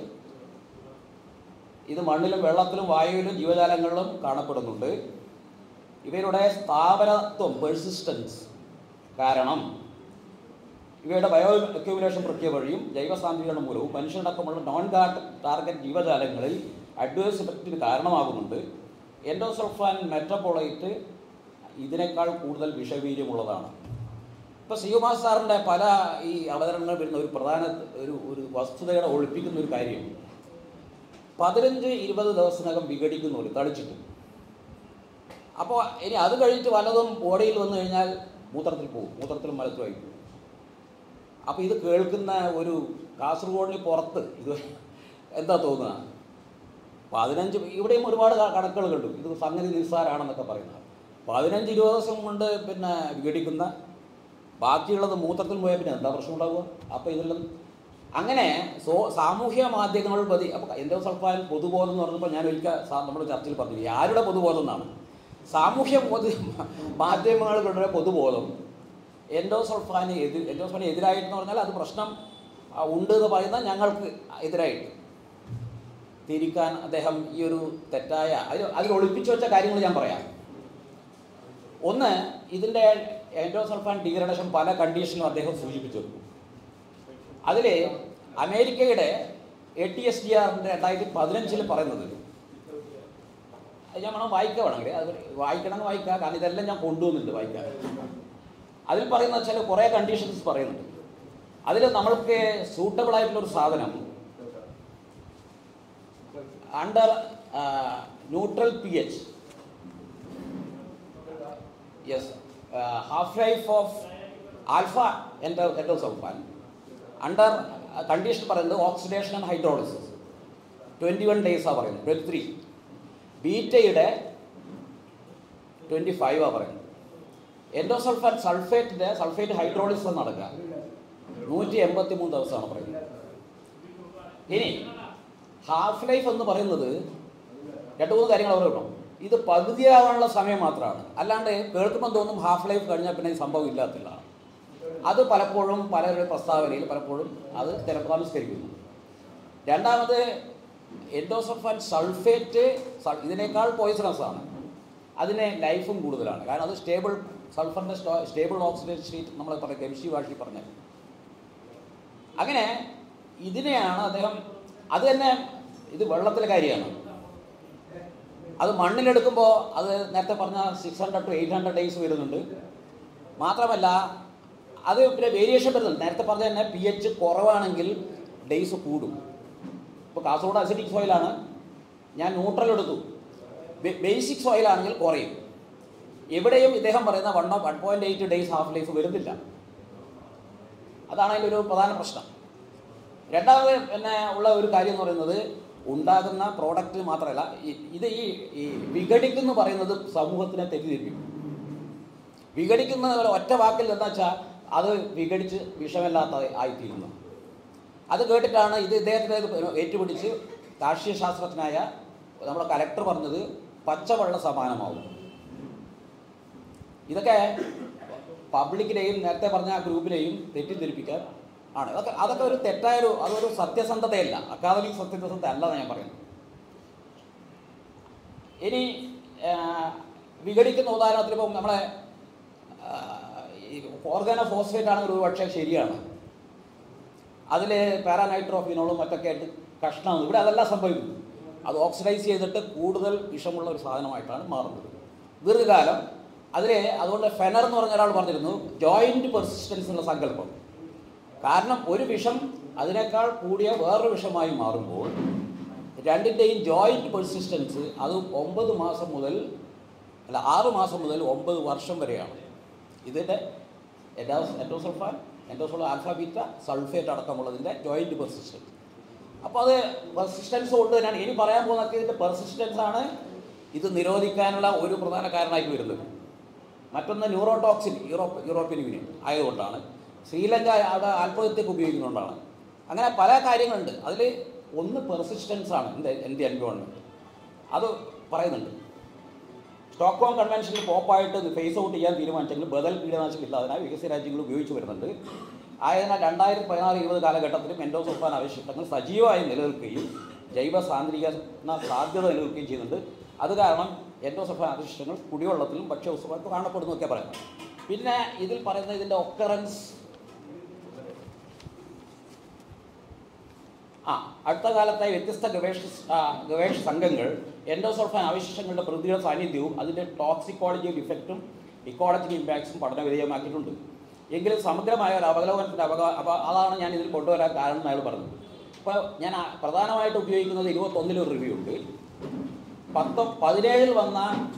ഇത് മണ്ണിലും വെള്ളത്തിലും വായുവിലും ജീവജാലങ്ങളിലും കാണപ്പെടുന്നുണ്ട് ഇവയുടെ സ്ഥാപനത്വം പെർസിസ്റ്റൻസ് കാരണം ഇവയുടെ ബയോ അക്യുമുലേഷൻ പ്രക്രിയ വഴിയും ജൈവസാന്ദ്രീകരണം മൂലവും മനുഷ്യനടക്കമുള്ള നോൺ ടാർഗറ്റ് ജീവജാലങ്ങളിൽ അഡ്വേഴ്സ് എഫക്റ്റിന് കാരണമാകുന്നുണ്ട് എൻഡോസൾഫാൻ മെറ്റബോളൈറ്റ് ഇതിനേക്കാൾ കൂടുതൽ വിഷവീര്യമുള്ളതാണ് ഇപ്പോൾ സിയുമാ സാറിൻ്റെ പല ഈ അവതരണങ്ങൾ വരുന്ന ഒരു പ്രധാന ഒരു ഒരു വസ്തുതയുടെ ഒഴിപ്പിക്കുന്ന ഒരു കാര്യം പതിനഞ്ച് ഇരുപത് ദിവസത്തിനകം വിഘടിക്കുന്നു ഒരു തളിച്ചിട്ട് അപ്പോൾ ഇനി അത് കഴിഞ്ഞിട്ട് വല്ലതും ബോഡിയിൽ വന്നു കഴിഞ്ഞാൽ മൂത്രത്തിൽ പോകും മൂത്രത്തിലും മലത്തിലുമായി പോകും അപ്പോൾ ഇത് കേൾക്കുന്ന ഒരു കാസർഗോഡിന് പുറത്ത് ഇത് എന്താ തോന്നുക പതിനഞ്ച് ഇവിടെയും ഒരുപാട് ക- കണക്കുകൾ കണ്ടു ഇത് സംഗതി നിസ്സാരാണെന്നൊക്കെ പറയുന്നത് പതിനഞ്ച് ഇരുപത് ദിവസം കൊണ്ട് പിന്നെ വിഘടിക്കുന്ന ബാക്കിയുള്ളത് മൂത്രത്തിൽ പോയാൽ പിന്നെ എന്താ പ്രശ്നം ഉണ്ടാവുക അപ്പോൾ ഇതെല്ലാം അങ്ങനെ സോ സാമൂഹ്യ മാധ്യമങ്ങൾ പതി അപ്പോൾ എന്തോ സൾഫാൻ പൊതുബോധം എന്ന് പറഞ്ഞപ്പോൾ ഞാൻ ഒരിക്കൽ സാ- നമ്മുടെ ചർച്ചയിൽ പറഞ്ഞു ആരുടെ പൊതുബോധം എന്നാണ് സാമൂഹ്യ പൊതു മാധ്യമങ്ങളുടെ പൊതുബോധം എൻഡോസൾഫാന് എതിർ എൻഡോസൾഫാന് എതിരായിട്ടെന്ന് പറഞ്ഞാൽ അത് പ്രശ്നം ആ, ഉണ്ട് എന്ന് പറയുന്ന ഞങ്ങൾക്ക് എതിരായിട്ട് തിരിക്കാൻ അദ്ദേഹം ഈ ഒരു തെറ്റായ അതിൽ അതിൽ ഒളിപ്പിച്ചു വെച്ച കാര്യങ്ങൾ ഞാൻ പറയാം ഒന്ന് ഇതിൻ്റെ എൻഡോസൾഫാൻ ഡീഗ്രഡേഷൻ പല കണ്ടീഷനിലും അദ്ദേഹം സൂചിപ്പിച്ചു അതിൽ അമേരിക്കയുടെ എ ടി എസ് ഡി ആറിൻ്റെ രണ്ടായിരത്തി പതിനഞ്ചിൽ പറയുന്നത് അത് ഞാൻ വേണം വായിക്കുക വേണമെങ്കിൽ അത് വായിക്കണമെങ്കിൽ വായിക്കാം കാരണം ഇതെല്ലാം ഞാൻ കൊണ്ടുവന്നിട്ടുണ്ട് വായിക്കാൻ അതിൽ പറയുന്ന വെച്ചാൽ കുറേ കണ്ടീഷൻസ് പറയുന്നുണ്ട് അതിൽ നമ്മൾക്ക് സൂട്ടബിൾ ആയിട്ടുള്ള ഒരു സാധനം under neutral P H yes half life of alpha endo endosulfan under condition പറയുന്നത് oxidation and hydrolysis twenty one ഡേയ്സാണ് പറയുന്നത് ട്വൻറ്റി ത്രീ ബീറ്റയുടെ ട്വൻറ്റി ഫൈവാണ് പറയുന്നത് എൻഡോസൾഫാൻ സൾഫേറ്റിൻ്റെ സൾഫേറ്റ് ഹൈഡ്രോളിസിസ് നടക്കുക നൂറ്റി എൺപത്തി മൂന്ന് ദിവസമാണ് പറയുന്നത് ഇനി ഹാഫ് ലൈഫ് എന്ന് പറയുന്നത് രണ്ട് മൂന്ന് കാര്യങ്ങൾ അവർ കിട്ടും ഇത് പകുതിയാവാനുള്ള സമയം മാത്രമാണ് അല്ലാണ്ട് കേൾക്കുമ്പോൾ തോന്നും ഹാഫ് ലൈഫ് കഴിഞ്ഞാൽ പിന്നെ ഈ സംഭവം ഇല്ലാത്തില്ല അത് പലപ്പോഴും പലരുടെ പ്രസ്താവനയിൽ പലപ്പോഴും അത് തിരപ്രതാമസ്കരിക്കുന്നു രണ്ടാമത് എൻഡോസൾഫാൻ സൾഫേറ്റ് സൾ- ഇതിനേക്കാൾ പോയിസണസ് ആണ് അതിന് ലൈഫും കൂടുതലാണ് കാരണം അത് സ്റ്റേബിൾ സൾഫറിൻ്റെ സ്റ്റേബിൾ ഓക്സിഡേഷൻ സ്റ്റേറ്റ് നമ്മൾ പറയാം കെമിസ്ട്രി ഭാഷയിൽ പറഞ്ഞത് അങ്ങനെ ഇതിനെയാണ് അദ്ദേഹം അത് തന്നെ ഇത് വെള്ളത്തിലെ കാര്യമാണ് അത് മണ്ണിലെടുക്കുമ്പോൾ അത് നേരത്തെ പറഞ്ഞ six hundred to eight hundred days വരുന്നുണ്ട് മാത്രമല്ല അത് പിന്നെ വേരിയേഷൻ വരുന്നുണ്ട് നേരത്തെ പറഞ്ഞ തന്നെ പി എച്ച് കുറവാണെങ്കിൽ ഡേയ്സ് കൂടും ഇപ്പോൾ കാസർഗോഡ് അസിഡിക് സോയിലാണ് ഞാൻ ന്യൂട്രൽ എടുത്തു ബേസിക് സോയിലാണെങ്കിൽ കുറയും എവിടെയും ഇദ്ദേഹം പറയുന്ന one one point eight days half life വരുന്നില്ല അതാണ് അതിൻ്റെ ഒരു പ്രധാന പ്രശ്നം രണ്ടാമത് പിന്നെ ഉള്ള ഒരു കാര്യം എന്ന് പറയുന്നത് ഉണ്ടാകുന്ന പ്രോഡക്റ്റ് മാത്രമല്ല ഈ- ഇത് ഈ ഈ വിഘടിക്കുന്നു പറയുന്നത് സമൂഹത്തിനെ തെറ്റിദ്ധരിപ്പിക്കും വിഘടിക്കുന്ന ഒരു ഒറ്റ വാക്കിൽ എന്താ വെച്ചാൽ അത് വിഘടിച്ച് വിഷമല്ലാത്ത ആയിത്തീരുന്നു അത് കേട്ടിട്ടാണ് ഇത് ഇദ്ദേഹത്തിനെ ഏറ്റുപിടിച്ച് കാർഷിക ശാസ്ത്രജ്ഞനായ നമ്മുടെ കലക്ടർ പറഞ്ഞത് പച്ചവെള്ള സമാനമാവും ഇതൊക്കെ പബ്ലിക്കിനെയും നേരത്തെ പറഞ്ഞ ആ ഗ്രൂപ്പിനെയും തെറ്റിദ്ധരിപ്പിക്കാൻ ആണ് അതൊക്കെ അതൊക്കെ ഒരു തെറ്റായൊരു അതൊരു സത്യസന്ധതയല്ല അക്കാദമിക് സത്യസന്ധത അല്ല ഞാൻ പറയുന്നത് ഇനി ആ, വിഘടിക്കുന്ന ഉദാഹരണത്തിന് ഇപ്പം നമ്മളെ ആ, ഈ ഓർഗാനോ ഫോസ്ഫേറ്റ് ആണെങ്കിൽ ഒരു പക്ഷേ ശരിയാണ് അതിൽ പാരാനൈട്രോഫിനോളും മറ്റൊക്കെ ആയിട്ട് കഷ്ണമാണ് ഇവിടെ അതെല്ലാം സംഭവിക്കുന്നു അത് ഓക്സിഡൈസ് ചെയ്തിട്ട് കൂടുതൽ വിഷമുള്ള ഒരു സാധനമായിട്ടാണ് മാറുന്നത് ദീർഘകാലം അതിൽ അതുകൊണ്ട് ഫെനർ എന്ന് പറഞ്ഞ ഒരാൾ പറഞ്ഞിരുന്നു ജോയിൻറ്റ് പെർസിസ്റ്റൻസ് എന്നുള്ള സങ്കല്പം കാരണം ഒരു വിഷം അതിനേക്കാൾ കൂടിയ വേറൊരു വിഷമായി മാറുമ്പോൾ രണ്ടിൻ്റെയും ജോയിൻറ്റ് പെർസിസ്റ്റൻസ് അത് ഒമ്പത് മാസം മുതൽ അല്ല ആറ് മാസം മുതൽ ഒമ്പത് വർഷം വരെയാണ് ഇതിൻ്റെ endosulfan endosol alpha beta sulphate അടക്കമുള്ളതിൻ്റെ ജോയിൻറ്റ് പെർസിസ്റ്റൻസ് അപ്പോൾ അത് പെർസിസ്റ്റൻസ് കൊണ്ട് തന്നെയാണ് ഇനി പറയാൻ പോകുന്നതൊക്കെ ഇതിൻ്റെ പെർസിസ്റ്റൻസ് ആണ് ഇത് നിരോധിക്കാനുള്ള ഒരു പ്രധാന കാരണമായിട്ട് വരുന്നത് മറ്റൊന്ന് ന്യൂറോടോക്സിൻ യൂറോപ്പ് യൂറോപ്യൻ യൂണിയൻ ആയതുകൊണ്ടാണ് ശ്രീലങ്ക അവിടെ ആത്മഹത്യക്ക് ഉപയോഗിക്കുന്നുകൊണ്ടാണ് അങ്ങനെ പല കാര്യങ്ങളുണ്ട് അതിൽ ഒന്ന് പെർസിസ്റ്റൻസ് ആണ് എൻ്റെ എൻ്റെ എൻവയോൺമെൻറ്റ് അത് പറയുന്നുണ്ട് സ്റ്റോക്ക്ഹോം കൺവെൻഷനിൽ പോപ്പായിട്ട് ഫേസ് ഔട്ട് ചെയ്യാൻ തീരുമാനിച്ചെങ്കിൽ ബദൽ കീടനാശികൾ ഇല്ലാതിനായി വികസിത രാജ്യങ്ങൾ ഉപയോഗിച്ച് വരുന്നുണ്ട് ആയതിനാൽ രണ്ടായിരത്തി പതിനാറ് ഇരുപത് കാലഘട്ടത്തിലും എൻഡോസൾഫാൻ അവശിഷ്ടങ്ങൾ സജീവമായി നിലനിൽക്കുകയും ജൈവ സാന്ദ്രീകരണ സാധ്യത നിലനിൽക്കുകയും ചെയ്യുന്നുണ്ട് അത് കാരണം എൻഡോസൾഫാൻ അവശിഷ്ടങ്ങൾ കുടിവെള്ളത്തിലും ഭക്ഷ്യവസ്തുക്കളൊക്കെ കാണപ്പെടുന്നു ഒക്കെ പറയുന്നത് പിന്നെ ഇതിൽ പറയുന്ന ഇതിൻ്റെ ഒക്കറൻസ് ആ അടുത്ത കാലത്തായി വ്യത്യസ്ത ഗവേഷണ ആ, ഗവേഷണ സംഘങ്ങൾ എൻഡോസൾഫാൻ അവശിഷ്ടങ്ങളുടെ പ്രതിയുടെ സാന്നിധ്യവും അതിൻ്റെ ടോക്സിക്കോളജി ഇഫക്റ്റും ഇക്കോളജിക്കൽ ഇമ്പാക്ട്സും പഠന വിധേയമാക്കിയിട്ടുണ്ട് എങ്കിലും സമഗ്രമായ ഒരു അവലോകനത്തിൻ്റെ അവകാ അപ അതാണ് ഞാൻ ഇതിൽ കൊണ്ടുവരാൻ കാരണം എന്ന് അയാൾ പറഞ്ഞത് ഇപ്പോൾ ഞാൻ ആ- പ്രധാനമായിട്ട് ഉപയോഗിക്കുന്നത് ഇരുപത്തൊന്നിലൊരു റിവ്യൂ ഉണ്ട് പത്ത് പതിനേഴിൽ വന്ന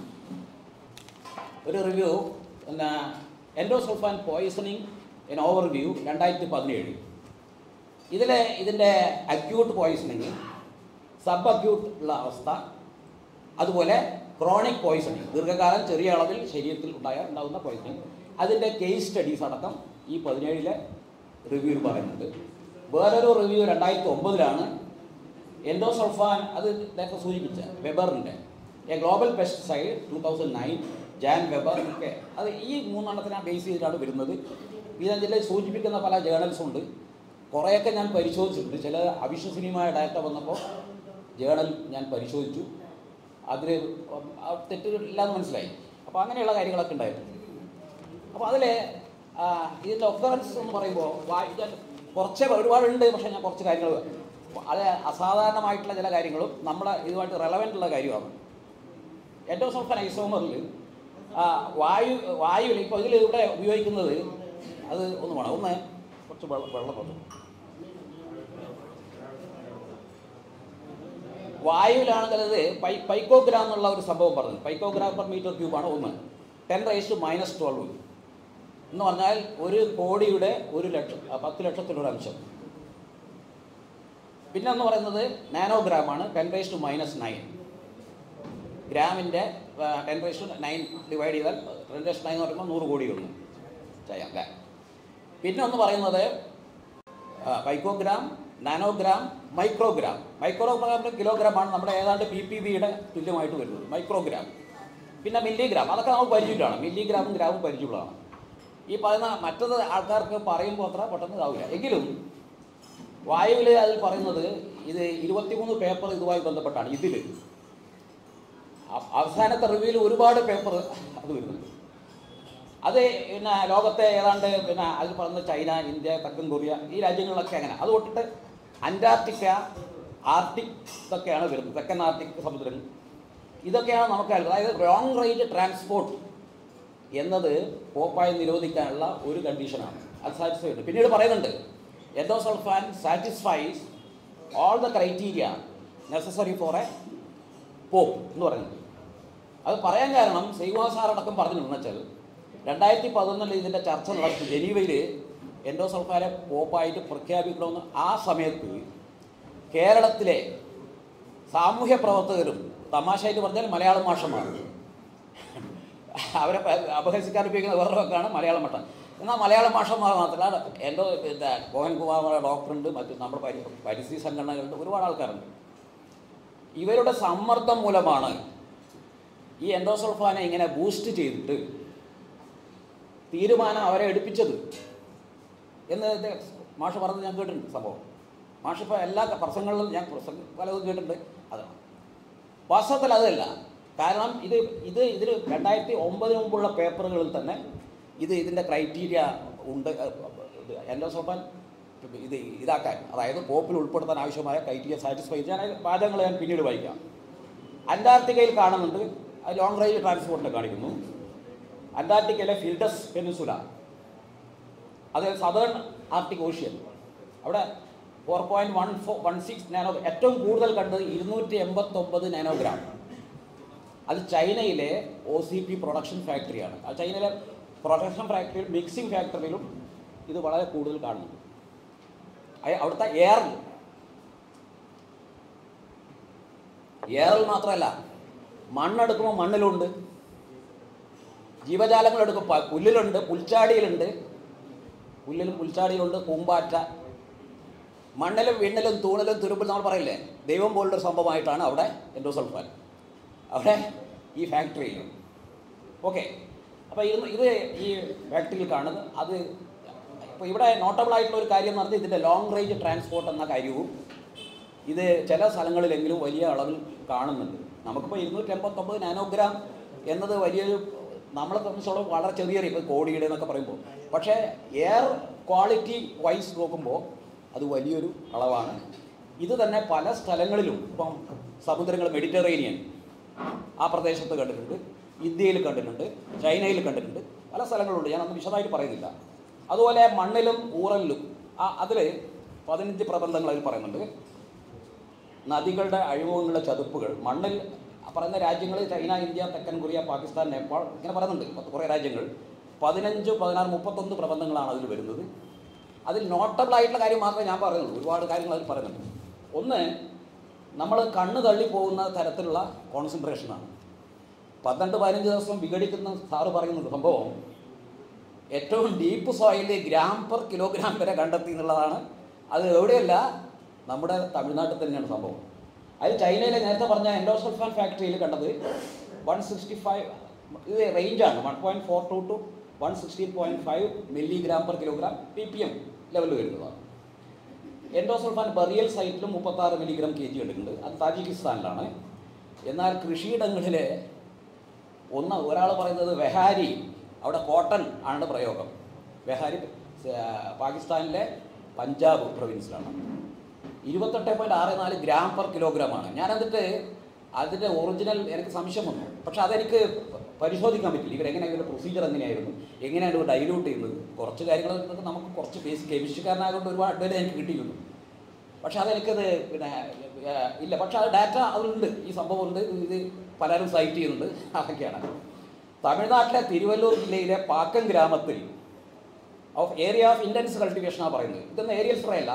ഒരു റിവ്യൂ പിന്നെ endosulfan poisoning in overview രണ്ടായിരത്തി പതിനേഴ് ഇതിൽ ഇതിൻ്റെ അക്യൂട്ട് പോയിസണിങ് സബ് അക്യൂട്ട് ഉള്ള അവസ്ഥ അതുപോലെ ക്രോണിക് പോയിസണിങ് ദീർഘകാലം ചെറിയ അളവിൽ ശരീരത്തിൽ ഉണ്ടായ ഉണ്ടാകുന്ന പോയിസണിങ് അതിൻ്റെ കേസ് സ്റ്റഡീസ് അടക്കം ഈ പതിനേഴിലെ റിവ്യൂവിൽ പറയുന്നുണ്ട് വേറൊരു റിവ്യൂ രണ്ടായിരത്തി ഒമ്പതിലാണ് എൻഡോസൾഫാൻ അത് നേരത്തെ സൂചിപ്പിച്ച വെബറിൻ്റെ a global pesticide two thousand nine Jan Weber ഒക്കെ അത് ഈ മൂന്നെണ്ണത്തിനെ ബേസ് ചെയ്തിട്ടാണ് വരുന്നത് ഇതിൽ സൂചിപ്പിക്കുന്ന പല ജേണൽസും ഉണ്ട് കുറേയൊക്കെ ഞാൻ പരിശോധിച്ചിട്ടുണ്ട് ചില അവിശ്വസനീയമായ ഡാറ്റ വന്നപ്പോൾ ജേണൽ ഞാൻ പരിശോധിച്ചു അതിൽ തെറ്റുകളില്ലാന്ന് മനസ്സിലായി അപ്പോൾ അങ്ങനെയുള്ള കാര്യങ്ങളൊക്കെ ഉണ്ടായിരുന്നു അപ്പോൾ അതിൽ ഇതിൻ്റെ ഒക്കറൻസ് എന്ന് പറയുമ്പോൾ വായിക്കാൻ കുറച്ച് ഒരുപാടുണ്ട് പക്ഷേ ഞാൻ കുറച്ച് കാര്യങ്ങൾ അത് അസാധാരണമായിട്ടുള്ള ചില കാര്യങ്ങളും നമ്മളെ ഇതുമായിട്ട് റെലവൻ്റ് ഉള്ള കാര്യമാണ് എൻഡോസൾഫൻ ഐസോമറിൽ വായു വായുവിൽ ഇപ്പോൾ ഇതിൽ ഇവിടെ ഉപയോഗിക്കുന്നത് അത് ഒന്ന് വേണം ഒന്ന് കുറച്ച് വെള്ളം വെള്ളം തന്നു വായുവിലാണെങ്കിൽ അത് പൈ പൈക്കോഗ്രാം എന്നുള്ള ഒരു സംഭവം പറഞ്ഞു പൈക്കോഗ്രാം പെർ മീറ്റർ ക്യൂബാണ് ഒന്ന് ten raise to minus twelve എന്ന് പറഞ്ഞാൽ ഒരു കോടിയുടെ ഒരു ലക്ഷം ആ, പത്ത് ലക്ഷത്തിലൊരു അംശം പിന്നെ എന്ന് പറയുന്നത് നാനോഗ്രാമാണ് ten raise to minus nine ഗ്രാമിൻ്റെ ten raise to nine divide ചെയ്താൽ ടെൻ റൈസ് നയൻ എന്ന് പറയുമ്പോൾ നൂറ് കോടിയുള്ളൂ ചെയ്യാം അല്ലേ പിന്നെ ഒന്ന് പറയുന്നത് പൈക്കോഗ്രാം നാനോഗ്രാം മൈക്രോഗ്രാം മൈക്രോഗ്രാമിൻ്റെ കിലോഗ്രാമാണ് നമ്മുടെ ഏതാണ്ട് പി പി ബിയുടെ തുല്യമായിട്ട് വരുന്നത് മൈക്രോഗ്രാം പിന്നെ മില്ലിഗ്രാം അതൊക്കെ നമുക്ക് പരിചയമാണ് മില്ലിഗ്രാമും ഗ്രാമും പരിചയമുള്ളതാണ് ഈ പറയുന്ന മറ്റത് ആൾക്കാർക്ക് പറയുമ്പോൾ അത്ര പെട്ടെന്ന് ഇതാവില്ല എങ്കിലും വായുവിൽ അതിൽ പറയുന്നത് ഇത് ഇരുപത്തിമൂന്ന് പേപ്പർ ഇതുമായി ബന്ധപ്പെട്ടാണ് ഇതിൽ അ- അവസാനത്തെ റിവ്യൂവിൽ ഒരുപാട് പേപ്പർ അത് വരുന്നുണ്ട് അത് പിന്നെ ലോകത്തെ ഏതാണ്ട് പിന്നെ അതിൽ പറയുന്നത് ചൈന ഇന്ത്യ തെക്കൻ കൊറിയ ഈ രാജ്യങ്ങളിലൊക്കെ അങ്ങനെ അത് തൊട്ടിട്ട് അന്റാർട്ടിക്ക ആർട്ടിക് ഇതൊക്കെയാണ് വരുന്നത് തെക്കൻ ആർട്ടിക് സമുദ്രം ഇതൊക്കെയാണ് നമുക്ക് അറിയുന്നത് അതായത് ലോങ് റേഞ്ച് ട്രാൻസ്പോർട്ട് എന്നത് പോപ്പായി നിരോധിക്കാനുള്ള ഒരു കണ്ടീഷനാണ് അത് സാറ്റിസ്ഫൈ ഉണ്ട് പിന്നീട് പറയുന്നുണ്ട് endosulfan satisfies all the criteria necessary for a POP എന്ന് പറയുന്നത് അത് പറയാൻ കാരണം സൈവാ സാർ അടക്കം പറഞ്ഞിട്ടുണ്ടെന്ന് വെച്ചാൽ രണ്ടായിരത്തി പതിനൊന്നിൽ ഇതിൻ്റെ ചർച്ച നടത്തി ജനീവയിൽ എൻഡോസൾഫാനെ പോപ്പായിട്ട് പ്രഖ്യാപിക്കണമെന്ന് ആ സമയത്ത് കേരളത്തിലെ സാമൂഹ്യ പ്രവർത്തകരും തമാശയായിട്ട് പറഞ്ഞാൽ മലയാളം മാഷന്മാർ അവരെ പ- അപഹസിക്കാൻ ഉപയോഗിക്കുന്ന വേറെ വാക്കാണ് മലയാളം മട്ടം എന്നാൽ മലയാളം മാഷന്മാർ മാത്രമല്ല എൻ്റെ എന്താ മോഹൻകുമാർ ഡോക്ടറുണ്ട് മറ്റ് നമ്മുടെ പരി പരിസ്ഥിതി സംഘടനകളുണ്ട് ഒരുപാട് ആൾക്കാരുണ്ട് ഇവരുടെ സമ്മർദ്ദം മൂലമാണ് ഈ എൻഡോസൾഫാനെ ഇങ്ങനെ ബൂസ്റ്റ് ചെയ്തിട്ട് തീരുമാനം അവരെ എടുപ്പിച്ചത് എന്ന് ഇത് മാഷ് പറഞ്ഞത് ഞാൻ കേട്ടിട്ടുണ്ട് സംഭവം മാഷ് ഇപ്പോൾ എല്ലാ പ്രസംഗങ്ങളിലും ഞാൻ പ്രസംഗം പലതും കേട്ടിട്ടുണ്ട് അതാണ് വാസ്തവത്തിൽ അതല്ല കാരണം ഇത് ഇത് ഇതിൽ രണ്ടായിരത്തി ഒമ്പതിന് മുമ്പുള്ള പേപ്പറുകളിൽ തന്നെ ഇത് ഇതിൻ്റെ ക്രൈറ്റീരിയ ഉണ്ട് എൻഡോസോഫാൻ ഇത് ഇതാക്കാൻ അതായത് പോപ്പിൽ ഉൾപ്പെടുത്താൻ ആവശ്യമായ ക്രൈറ്റീരിയ സാറ്റിസ്ഫൈ ഞാൻ അതിന്റെ വാചകങ്ങൾ ഞാൻ പിന്നീട് വായിക്കാം അന്റാർട്ടിക്കയിൽ കാണുന്നുണ്ട് അത് ലോങ് റേഞ്ച് ട്രാൻസ്പോർട്ടിനെ കാണിക്കുന്നു അന്റാർട്ടിക്കയിലെ ഫിൽഡസ് പെനിസുല അത് സദേൺ ആർട്ടിക് ഓഷ്യൻ അവിടെ four point one four one six nano ഏറ്റവും കൂടുതൽ കണ്ടത് ഇരുന്നൂറ്റി എൺപത്തൊമ്പത് നാനോഗ്രാം അത് ചൈനയിലെ ഒ സി പി പ്രൊഡക്ഷൻ ഫാക്ടറിയാണ് ആ ചൈനയിലെ പ്രൊഡക്ഷൻ ഫാക്ടറിയിൽ മിക്സിംഗ് ഫാക്ടറിയിലും ഇത് വളരെ കൂടുതൽ കാണുന്നുണ്ട് അയ- അവിടുത്തെ എയറിൽ എയറിൽ മാത്രമല്ല മണ്ണെടുക്കുമ്പോൾ മണ്ണിലുണ്ട് ജീവജാലങ്ങൾ എടുക്കും പ- പുല്ലിലുണ്ട് പുൽച്ചാടിയിലുണ്ട് പുല്ലിലും പുൽച്ചാടിയിലുണ്ട് പൂമ്പാറ്റ മണ്ണിലും വിണ്ണിലും തൂണിലും തുരുമ്പിൽ നമ്മൾ പറയില്ലേ ദൈവം പോലുള്ളൊരു സംഭവമായിട്ടാണ് അവിടെ എൻഡോസൾഫാൻ അവിടെ ഈ ഫാക്ടറിയിൽ ഓക്കെ അപ്പോൾ ഇത് ഇത് ഈ ഫാക്ടറിയിൽ കാണുന്നത് അത് ഇപ്പോൾ ഇവിടെ നോട്ടബിൾ ആയിട്ടുള്ള ഒരു കാര്യം എന്ന് പറഞ്ഞാൽ ഇതിൻ്റെ ലോങ് റേഞ്ച് ട്രാൻസ്പോർട്ട് എന്ന കാര്യവും ഇത് ചില സ്ഥലങ്ങളിലെങ്കിലും വലിയ അളവിൽ കാണുന്നുണ്ട് നമുക്കിപ്പോൾ ഇരുന്നൂറ്റി എൺപത്തൊമ്പത് നാനോഗ്രാം എന്നത് വലിയൊരു നമ്മളെ സംബന്ധിച്ചോളം വളരെ ചെറിയ ഇപ്പോൾ കോടിയുടെ എന്നൊക്കെ പറയുമ്പോൾ പക്ഷേ എയർ ക്വാളിറ്റി വൈസ് നോക്കുമ്പോൾ അത് വലിയൊരു അളവാണ് ഇത് തന്നെ പല സ്ഥലങ്ങളിലും ഇപ്പം സമുദ്രങ്ങൾ മെഡിറ്ററേനിയൻ ആ പ്രദേശത്ത് കണ്ടിട്ടുണ്ട് ഇന്ത്യയിൽ കണ്ടിട്ടുണ്ട് ചൈനയിൽ കണ്ടിട്ടുണ്ട് പല സ്ഥലങ്ങളുണ്ട് ഞാനൊന്നും വിശദമായിട്ട് പറയുന്നില്ല അതുപോലെ മണ്ണിലും ഊറലിലും ആ അതിൽ പതിനഞ്ച് പ്രബന്ധങ്ങൾ അതിൽ പറയുന്നുണ്ട് നദികളുടെ അഴിമുഖങ്ങളുടെ ചതുപ്പുകൾ മണ്ണിൽ പറയുന്ന രാജ്യങ്ങൾ ചൈന ഇന്ത്യ തെക്കൻ കൊറിയ പാകിസ്ഥാൻ നേപ്പാൾ ഇങ്ങനെ പറയുന്നുണ്ട് പത്ത് കുറേ രാജ്യങ്ങൾ പതിനഞ്ച് പതിനാറ് മുപ്പത്തൊന്ന് പ്രബന്ധങ്ങളാണ് അതിൽ വരുന്നത് അതിൽ നോട്ടബിൾ ആയിട്ടുള്ള കാര്യം മാത്രമേ ഞാൻ പറയുന്നുള്ളൂ ഒരുപാട് കാര്യങ്ങൾ അതിൽ പറയുന്നുണ്ട് ഒന്ന് നമ്മൾ കണ്ണ് തള്ളി പോകുന്ന തരത്തിലുള്ള കോൺസെൻട്രേഷനാണ് പന്ത്രണ്ട് പതിനഞ്ച് ദിവസം വിഘടിക്കുന്ന സാറ് പറയുന്നത് സംഭവം ഏറ്റവും deep soil gram per kilogram വരെ കണ്ടെത്തി എന്നുള്ളതാണ് അത് എവിടെയല്ല നമ്മുടെ തമിഴ്നാട്ടിൽ തന്നെയാണ് സംഭവം അത് ചൈനയിലെ നേരത്തെ പറഞ്ഞ എൻഡോസൾഫാൻ ഫാക്ടറിയിൽ കണ്ടത് വൺ സിക്സ്റ്റി ഫൈവ് ഇത് റേഞ്ചാണ് one point four two two one sixteen point five milligram per kilogram P P M level വരുന്നതാണ് എൻഡോസൾഫാൻ ബറിയൽ സൈറ്റിലും മുപ്പത്താറ് മില്ലിഗ്രാം കെ ജി എടുക്കുന്നുണ്ട് അത് താജിക്കിസ്ഥാനിലാണ് എന്നാൽ കൃഷിയിടങ്ങളിലെ ഒന്ന് ഒരാൾ പറയുന്നത് വെഹാരി അവിടെ കോട്ടൺ ആണ് പ്രയോഗം വെഹാരി ആ, പാകിസ്ഥാനിലെ പഞ്ചാബ് പ്രൊവിൻസിലാണ് ഇരുപത്തെട്ട് പോയിൻറ്റ് ആറ് നാല് ഗ്രാം പെർ കിലോഗ്രാം ആണ് ഞാൻ എന്നിട്ട് അതിൻ്റെ ഒറിജിനൽ എനിക്ക് സംശയം വന്നു പക്ഷെ അതെനിക്ക് പരിശോധിക്കാൻ പറ്റില്ല ഇവരെങ്ങനെ ഇവരുടെ പ്രൊസീജിയർ എങ്ങനെയായിരുന്നു എങ്ങനെയാണ് ഇവർ ഡൈല്യൂട്ട് ചെയ്യുന്നത് കുറച്ച് കാര്യങ്ങൾ ഇതൊക്കെ നമുക്ക് കുറച്ച് ബേസിക് കെമിസ്ട്രിക്കാരനായതുകൊണ്ട് ഒരുപാട് അഡ്വൈറ്റ് എനിക്ക് കിട്ടിയിരുന്നു പക്ഷെ അതെനിക്കത് പിന്നെ ആ, ഇല്ല പക്ഷെ അത് ഡാറ്റ അതിലുണ്ട് ഈ സംഭവം ഉണ്ട് ഇത് പലരും സൈറ്റ് ചെയ്യുന്നുണ്ട് അതൊക്കെയാണ് തമിഴ്നാട്ടിലെ തിരുവല്ലൂർ ജില്ലയിലെ പാക്കം ഗ്രാമത്തിൽ ഓഫ് ഏരിയ ഓഫ് ഇൻറ്റൻസ് കൾട്ടിവേഷനാണ് പറയുന്നത് ഇതൊന്നും ഏരിയൽ സ്പ്രേ അല്ല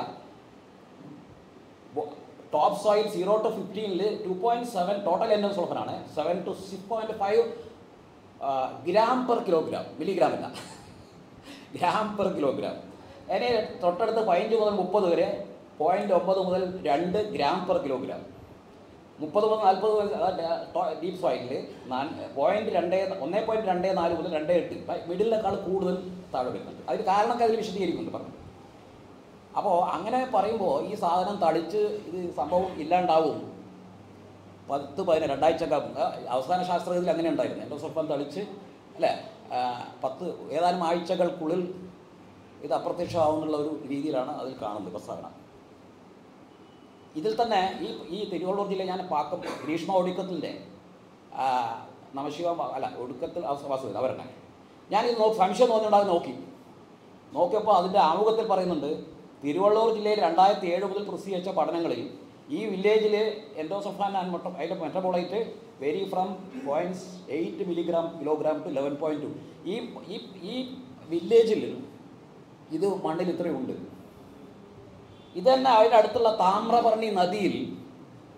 ടോപ്പ് സോയിൽ സീറോ ടു ഫിഫ്റ്റീനിൽ two point seven total N M സൾഫനാണ് seven two six point five gram per kilogram milligram അല്ല ഗ്രാം പെർ കിലോഗ്രാം അതിന് തൊട്ടടുത്ത് പതിനഞ്ച് മുതൽ മുപ്പത് വരെ പോയിൻറ്റ് ഒമ്പത് മുതൽ രണ്ട് ഗ്രാം പെർ കിലോഗ്രാം മുപ്പത് മുതൽ നാൽപ്പത് ഡീപ്പ് സോയിലിൽ പോയിന്റ് രണ്ട് ഒന്നേ പോയിന്റ് രണ്ട് നാല് മുതൽ രണ്ട് എട്ട് മിഡിലിനേക്കാൾ കൂടുതൽ താഴെ വരുന്നുണ്ട് അതിന് കാരണമൊക്കെ അതിൽ വിശദീകരിക്കുന്നുണ്ട് പറഞ്ഞു അപ്പോൾ അങ്ങനെ പറയുമ്പോൾ ഈ സാധനം തളിച്ച് ഇത് സംഭവം ഇല്ലാണ്ടാവും പത്ത് പതിന രണ്ടാഴ്ച അവസാന ശാസ്ത്രത്തിൽ അങ്ങനെ ഉണ്ടായിരുന്നു എൻ്റെ സ്വല്പം തളിച്ച് അല്ലേ ആ, പത്ത് ഏതാനും ആഴ്ചകൾക്കുള്ളിൽ ഇത് അപ്രത്യക്ഷമാവുന്നുള്ള ഒരു രീതിയിലാണ് അതിൽ കാണുന്നത് പ്രസ്താവന ഇതിൽ തന്നെ ഈ ഈ തിരുവള്ളൂർ ജില്ല ഞാൻ പാക്കം ഗ്രീഷ്മ ഒടുക്കത്തിൻ്റെ നമശിവ അല്ല ഒടുക്കത്തിൽ വാസുദേവൻ അവരെന്നെ ഞാനിത് നോക്കി സംശയം തോന്നിയുണ്ട് അത് നോക്കി നോക്കിയപ്പോൾ അതിൻ്റെ ആമുഖത്തിൽ പറയുന്നുണ്ട് തിരുവള്ളൂർ ജില്ലയിൽ രണ്ടായിരത്തി ഏഴ് മുതൽ പ്രസിദ്ധീകരിച്ച പഠനങ്ങളിൽ ഈ വില്ലേജിൽ എൻഡോസഫാൻ ആൻഡ് മൊട്ട അതിൻ്റെ metabolite vary from points eight milligram kilogram to eleven point two ഈ ഈ ഈ വില്ലേജിൽ ഇത് മണ്ണിൽ ഇത്രയുണ്ട് ഇത് തന്നെ അതിൻ്റെ അടുത്തുള്ള താമ്രപർണി നദിയിൽ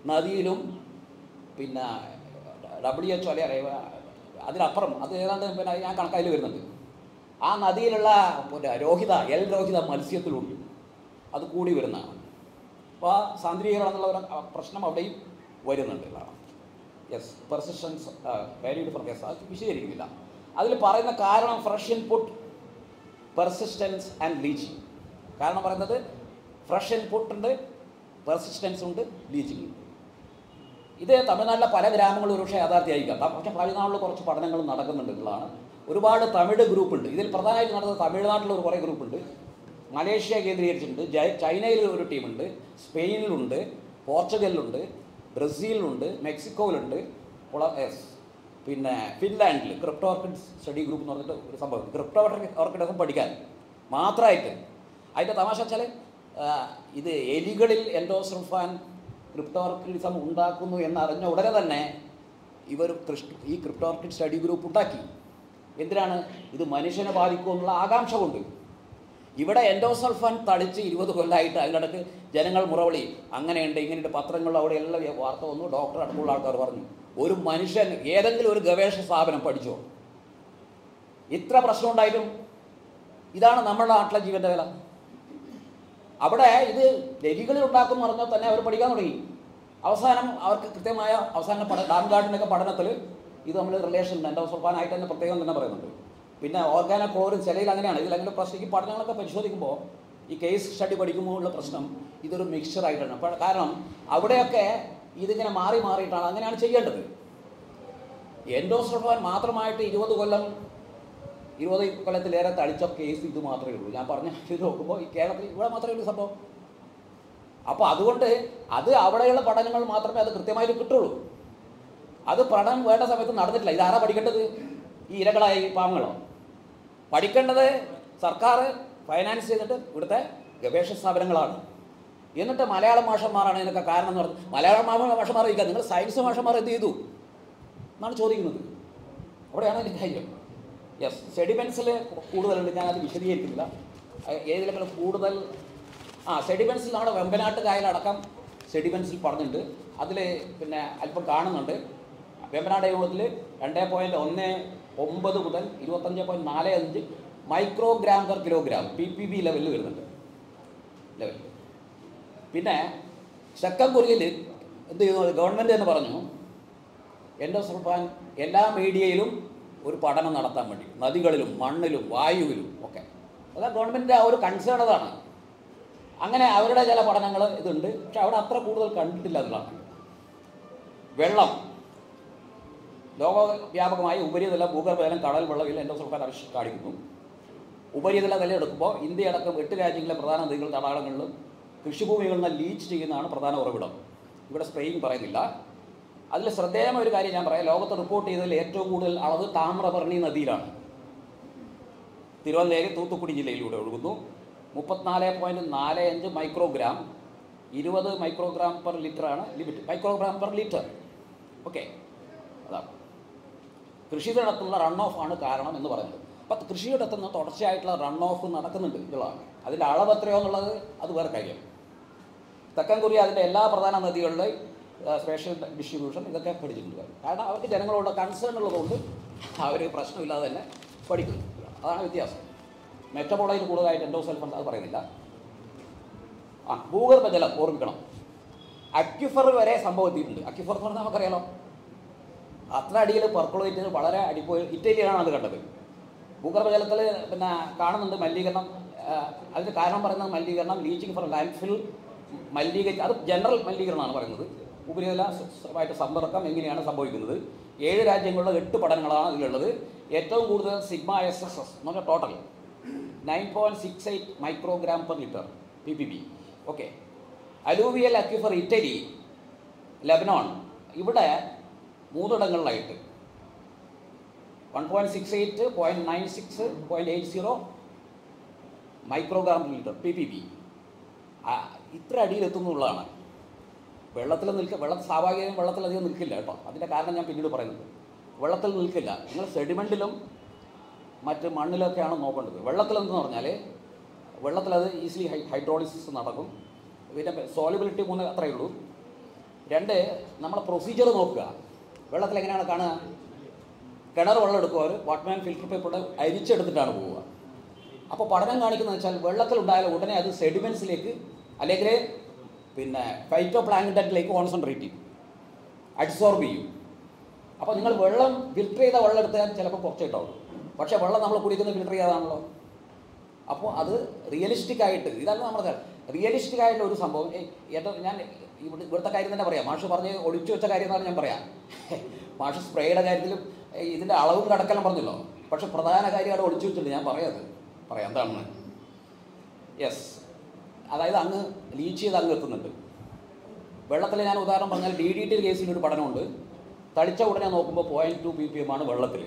നദിയിലും പിന്നെ ഡബ്ല്യു എച്ച് അല്ലെ അതിനപ്പുറം അത് ഏതാണ്ട് പിന്നെ ഞാൻ കണക്കായിൽ വരുന്നുണ്ട് ആ നദിയിലുള്ള പിന്നെ രോഹിത എൽ രോഹിത മത്സ്യത്തിലുണ്ട് അത് കൂടി വരുന്നതാണ് അപ്പോൾ ആ സാന്ദ്രീകരണം എന്നുള്ള ഒരു പ്രശ്നം അവിടെയും വരുന്നുണ്ട് yes persistence value for case അത് വിശദീകരിക്കുന്നില്ല അതിൽ പറയുന്ന കാരണം fresh input persistence and leaching കാരണം പറയുന്നത് ഫ്രഷ് ഇൻപുട്ട് ഉണ്ട് പെർസിസ്റ്റൻസ് ഉണ്ട് ലീച്ചിങ് ഉണ്ട് ഇത് തമിഴ്നാട്ടിലെ പല ഗ്രാമങ്ങളും ഒരുപക്ഷെ യാഥാർത്ഥ്യമായിരിക്കാം ത- പക്ഷേ തമിഴ്നാട്ടിൽ കുറച്ച് പഠനങ്ങൾ നടക്കുന്നുണ്ട് എന്നുള്ളതാണ് ഒരുപാട് തമിഴ് ഗ്രൂപ്പുണ്ട് ഇതിൽ പ്രധാനമായിട്ട് നടന്നത് തമിഴ്നാട്ടിൽ ഒരു കുറേ ഗ്രൂപ്പുണ്ട് മലേഷ്യ കേന്ദ്രീകരിച്ചിട്ടുണ്ട് ജ- ചൈനയിൽ ഒരു ടീമുണ്ട് സ്പെയിനിലുണ്ട് പോർച്ചുഗലിലുണ്ട് ബ്രസീലിലുണ്ട് മെക്സിക്കോയിലുണ്ട് ഉള- yes. പിന്നെ ഫിൻലാൻഡിൽ ക്രിപ്റ്റോ ഓർക്കിഡ് സ്റ്റഡി ഗ്രൂപ്പ് എന്ന് പറഞ്ഞിട്ട് ഒരു സംഭവം ക്രിപ്റ്റോ ഓർക്കിഡൊക്കെ പഠിക്കാൻ മാത്രമായിട്ട് അതിൻ്റെ തമാശ വെച്ചാൽ ഇത് എലികളിൽ എൻഡോസൾഫാൻ ക്രിപ്റ്റോർക്കിഡിസം ഉണ്ടാക്കുന്നു എന്നറിഞ്ഞ ഉടനെ തന്നെ ഇവർ കൃഷ്- ഈ ക്രിപ്റ്റോർക്കിഡ് സ്റ്റഡി ഗ്രൂപ്പ് ഉണ്ടാക്കി എന്തിനാണ് ഇത് മനുഷ്യനെ ബാധിക്കുമെന്നുള്ള ആകാംക്ഷ കൊണ്ട് ഇവിടെ എൻഡോസൾഫാൻ തളിച്ച് ഇരുപത് കൊല്ലമായിട്ട് അതിനിടക്ക് ജനങ്ങൾ മുറവിളി അങ്ങനെയുണ്ട് ഇങ്ങനെയുണ്ട് പത്രങ്ങളിൽ അവിടെ എല്ലാം വാർത്ത വന്നു ഡോക്ടർ അടക്കമുള്ള ആൾക്കാർ പറഞ്ഞു ഒരു മനുഷ്യൻ ഏതെങ്കിലും ഒരു ഗവേഷണ സ്ഥാപനം പഠിച്ചോ ഇത്ര പ്രശ്നം ഉണ്ടായിട്ടും ഇതാണ് നമ്മുടെ നാട്ടിലെ ജീവന്റെ വില അവിടെ ഇത് എലികളിൽ ഉണ്ടാക്കും പറഞ്ഞാൽ തന്നെ അവർ പഠിക്കാൻ തുടങ്ങി അവസാനം അവർക്ക് കൃത്യമായ അവസാന പഠന ഡാം ഗാർഡിനൊക്കെ പഠനത്തിൽ ഇത് നമ്മൾ റിലേഷൻ എൻഡോസൾഫാനായിട്ട് തന്നെ പ്രത്യേകം തന്നെ പറയുന്നുണ്ട് പിന്നെ ഓർഗാനോ ക്ലോറിൻ ചിലയിൽ അങ്ങനെയാണ് ഇതിലെങ്കിലും പ്രശ്നം ഈ പഠനങ്ങളൊക്കെ പരിശോധിക്കുമ്പോൾ ഈ കേസ് സ്റ്റഡി പഠിക്കുമ്പോൾ ഉള്ള പ്രശ്നം ഇതൊരു മിക്സ്ചർ ആയിട്ടാണ് അപ്പോൾ കാരണം അവിടെയൊക്കെ ഇതിങ്ങനെ മാറി മാറിയിട്ടാണ് അങ്ങനെയാണ് ചെയ്യേണ്ടത് എൻഡോസൾഫാൻ മാത്രമായിട്ട് ഇരുപത് കൊല്ലം ഇരുപത് കൊല്ലത്തിലേറെ തളിച്ച കേസ് ഇത് മാത്രമേ ഉള്ളൂ ഞാൻ പറഞ്ഞ ഇത് നോക്കുമ്പോൾ ഈ കേരളത്തിൽ ഇവിടെ മാത്രമേ ഉള്ളൂ സംഭവം അപ്പോൾ അതുകൊണ്ട് അത് അവിടെയുള്ള പഠനങ്ങൾ മാത്രമേ അത് കൃത്യമായിട്ട് കിട്ടുള്ളൂ അത് പഠനം വേണ്ട സമയത്ത് നടന്നിട്ടില്ല ഇതാരാ പഠിക്കേണ്ടത് ഈ ഇരകളായ ഈ പാവങ്ങളോ പഠിക്കേണ്ടത് സർക്കാർ ഫൈനാൻസ് ചെയ്തിട്ട് ഇവിടുത്തെ ഗവേഷണ സ്ഥാപനങ്ങളാണ് എന്നിട്ട് മലയാളം മാഷന്മാരാണ് ഇതിനൊക്കെ കാരണം എന്ന് പറഞ്ഞത് മലയാളം മാഷ- മാഷന്മാർ ചോദിക്കുക നിങ്ങൾ സയൻസ് മാഷന്മാർ എന്ത് ചെയ്തു എന്നാണ് ചോദിക്കുന്നത് അവിടെയാണ് അതിൻ്റെ കാര്യം യെസ് സെഡിമെൻസിൽ കൂടുതലുണ്ട് ഞാനത് വിശദീകരിക്കുന്നില്ല അഹ് ഏതിലൊക്കെ കൂടുതൽ ആ സെഡിമെൻസിൽ നമ്മുടെ വെമ്പനാട്ട് കായലടക്കം സെഡിമെൻസിൽ പറഞ്ഞിട്ടുണ്ട് അതിൽ പിന്നെ അല്പം കാണുന്നുണ്ട് വെമ്പനാട് യോഗത്തിൽ രണ്ട് പോയിൻറ്റ് ഒന്ന് ഒമ്പത് മുതൽ ഇരുപത്തഞ്ച് പോയിൻറ്റ് നാല് അഞ്ച് microgram per kilogram P P B ലെവലിൽ വരുന്നുണ്ട് ലെവൽ പിന്നെ ശക്കംകുറിയിൽ എന്ത് ചെയ്യുന്നു ഗവൺമെൻറ് തന്നെ പറഞ്ഞു എൻഡോസൾഫാൻ എല്ലാ മീഡിയയിലും ഒരു പഠനം നടത്താൻ വേണ്ടി നദികളിലും മണ്ണിലും വായുവിലും ഒക്കെ അതാ ഗവൺമെൻറ്റിൻ്റെ ആ ഒരു കൺസേൺ അതാണ് അങ്ങനെ അവരുടെ ചില പഠനങ്ങൾ ഇതുണ്ട് പക്ഷെ അവിടെ അത്ര കൂടുതൽ കണ്ടിട്ടില്ല എന്നുള്ളതാണ് വെള്ളം ലോകവ്യാപകമായി ഉപരിതല ഭൂഗർഭജലം കടൽ വെള്ളത്തിൽ എൻഡോസൾഫാൻ ആവശ്യം കാണിക്കുന്നു ഉപരിതല നില എടുക്കുമ്പോൾ ഇന്ത്യ അടക്കം എട്ട് രാജ്യങ്ങളിലെ പ്രധാന നദികൾ തടാകങ്ങളിലും കൃഷിഭൂമികളിൽ നിന്ന് ലീച്ച് ചെയ്യുന്നതാണ് പ്രധാന ഉറവിടം ഇവിടെ സ്പ്രേയിങ് പറയുന്നില്ല അതിൽ ശ്രദ്ധേയമായ ഒരു കാര്യം ഞാൻ പറയാം ലോകത്ത് റിപ്പോർട്ട് ചെയ്തതിൽ ഏറ്റവും കൂടുതൽ അളവ് താമ്രപർണി നദിയിലാണ് തിരുവനന്തപുരം തൂത്തുക്കുടി ജില്ലയിലൂടെ ഒഴുകുന്നു മുപ്പത്തിനാല് പോയിൻറ്റ് നാല് അഞ്ച് മൈക്രോഗ്രാം ഇരുപത് മൈക്രോഗ്രാം പെർ ലിറ്ററാണ് limit microgram per litre okay അതാണ് കൃഷിയിടത്തുള്ള റൺ ഓഫ് ആണ് കാരണം എന്ന് പറയുന്നത് അപ്പം കൃഷിയിടത്തു നിന്ന് തുടർച്ചയായിട്ടുള്ള റൺ ഓഫ് നടക്കുന്നുണ്ട് എന്നുള്ളതാണ് അതിൻ്റെ അളവ് എത്രയോ എന്നുള്ളത് അത് വേറെ കാര്യം തെക്കൻ കൊറിയ അതിൻ്റെ എല്ലാ പ്രധാന നദികളിലെയും സ്പേഷ്യൽ ഡിസ്ട്രിബ്യൂഷൻ ഇതൊക്കെ പഠിച്ചിട്ടുണ്ട് കാരണം അവർക്ക് ജനങ്ങളോട് കൺസേൺ ഉള്ളതുകൊണ്ട് അവർ പ്രശ്നമില്ലാതെ തന്നെ പഠിക്കുന്നു അതാണ് വ്യത്യാസം മെറ്റബോളൈറ്റ് കൂടുതലായിട്ട് എൻഡോസൾഫൺ അത് പറയുന്നില്ല ആ ഭൂഗർഭജലം ഓർമ്മിക്കണം അക്യുഫർ വരെ സംഭവം എത്തിയിട്ടുണ്ട് അക്യുഫർ എന്ന് പറഞ്ഞാൽ നമുക്കറിയാലോ അത്ര അടിയിൽ പെർക്കുളേറ്റ് വളരെ അടിപ്പോയി ഇറ്റലിയാണ് അത് കണ്ടത് ഭൂഗർഭജലത്തിൽ പിന്നെ കാണുന്നുണ്ട് മലിനീകരണം ആ, അതിന് കാരണം പറയുന്നത് മലിനീകരണം ലീച്ചിങ് ഫ്രം ലാൻഡ് ഫിൽ മലിനീകരിച്ച് അത് ജനറൽ മലിനീകരണമാണ് പറയുന്നത് ഉപരിതലമായിട്ട് സമ്പർക്കം എങ്ങനെയാണ് സംഭവിക്കുന്നത് ഏഴ് രാജ്യങ്ങളിലെ എട്ട് പഠനങ്ങളാണ് ഇതിലുള്ളത് ഏറ്റവും കൂടുതൽ സിഗ്മ എസ് എസ് എസ് എന്ന് പറഞ്ഞാൽ total nine point six eight microgram per litre P P B okay alluvial aquifer Italy Lebanon ഇവിടെ മൂന്നിടങ്ങളിലായിട്ട് one point six eight point nine six point eight zero microgram litre P P B ഇത്ര അടിയിലെത്തുന്നുള്ളതാണ് വെള്ളത്തിൽ നിൽക്കുക വെള്ളം സ്വാഭാവികമായും വെള്ളത്തിലധികം നിൽക്കില്ല കേട്ടോ അതിൻ്റെ കാരണം ഞാൻ പിന്നീട് പറയുന്നത് വെള്ളത്തിൽ നിൽക്കില്ല നിങ്ങൾ സെഡിമെൻറ്റിലും മറ്റ് മണ്ണിലൊക്കെയാണ് നോക്കേണ്ടത് വെള്ളത്തിലെന്ന് പറഞ്ഞാൽ വെള്ളത്തിലത് ഈസിലി ഹൈ ഹൈഡ്രോളിസിസ് നടക്കും പിന്നെ സോളിബിലിറ്റി മൂന്ന് അത്രയേ ഉള്ളൂ രണ്ട് നമ്മളെ പ്രൊസീജിയർ നോക്കുക വെള്ളത്തിൽ എങ്ങനെയാണ് കാണുക കിണർ വെള്ളം എടുക്കുക അവർ വാട്ട്മാൻ ഫിൽറ്റർ പേപ്പർ അരിച്ചെടുത്തിട്ടാണ് പോവുക അപ്പോൾ പഠനം കാണിക്കുന്നത് വെച്ചാൽ വെള്ളത്തിലുണ്ടായാൽ ഉടനെ അത് സെഡിമെൻസിലേക്ക് അല്ലെങ്കിൽ പിന്നെ ഫൈറ്റോ പ്ലാങ്കറ്റനിലേക്ക് കോൺസെൻട്രേറ്റ് ചെയ്യും അഡ്സോർബ് ചെയ്യും അപ്പോൾ നിങ്ങൾ വെള്ളം ഫിൽറ്റർ ചെയ്ത വെള്ളം എടുത്താൽ ചിലപ്പോൾ കുറച്ചേ ഉണ്ടാവുള്ളൂ പക്ഷേ വെള്ളം നമ്മൾ കുടിക്കുന്നത് ഫിൽറ്റർ ചെയ്യാതാണല്ലോ അപ്പോൾ അത് റിയലിസ്റ്റിക് ആയിട്ട് ഇതാണ് നമ്മുടെ റിയലിസ്റ്റിക് ആയിട്ടുള്ള ഒരു സംഭവം ഏയ് ഏറ്റവും ഞാൻ ഇവിടെ ഇവിടുത്തെ കാര്യം തന്നെ പറയാം മാഷ് പറഞ്ഞ് ഒളിച്ചു വെച്ച കാര്യം എന്നാണ് ഞാൻ പറയാം മാഷ് സ്പ്രേയുടെ കാര്യത്തിലും ഏയ് ഇതിൻ്റെ അളവും കടക്കെല്ലാം പറഞ്ഞല്ലോ പക്ഷെ പ്രധാന കാര്യം അവിടെ ഒളിച്ചു വെച്ചിട്ടുണ്ട് ഞാൻ പറയാത് പറയാം എന്താണെന്ന് യെസ് അതായത് അങ്ങ് ലീച്ച് ചെയ്ത് അങ്ങ് എത്തുന്നുണ്ട് വെള്ളത്തിൽ ഞാൻ ഉദാഹരണം പറഞ്ഞാൽ ഡി ഡി ടി കേസിൽ ഒരു പഠനമുണ്ട് തളിച്ച ഉടനെ നോക്കുമ്പോൾ point two P P M ആണ് വെള്ളത്തിൽ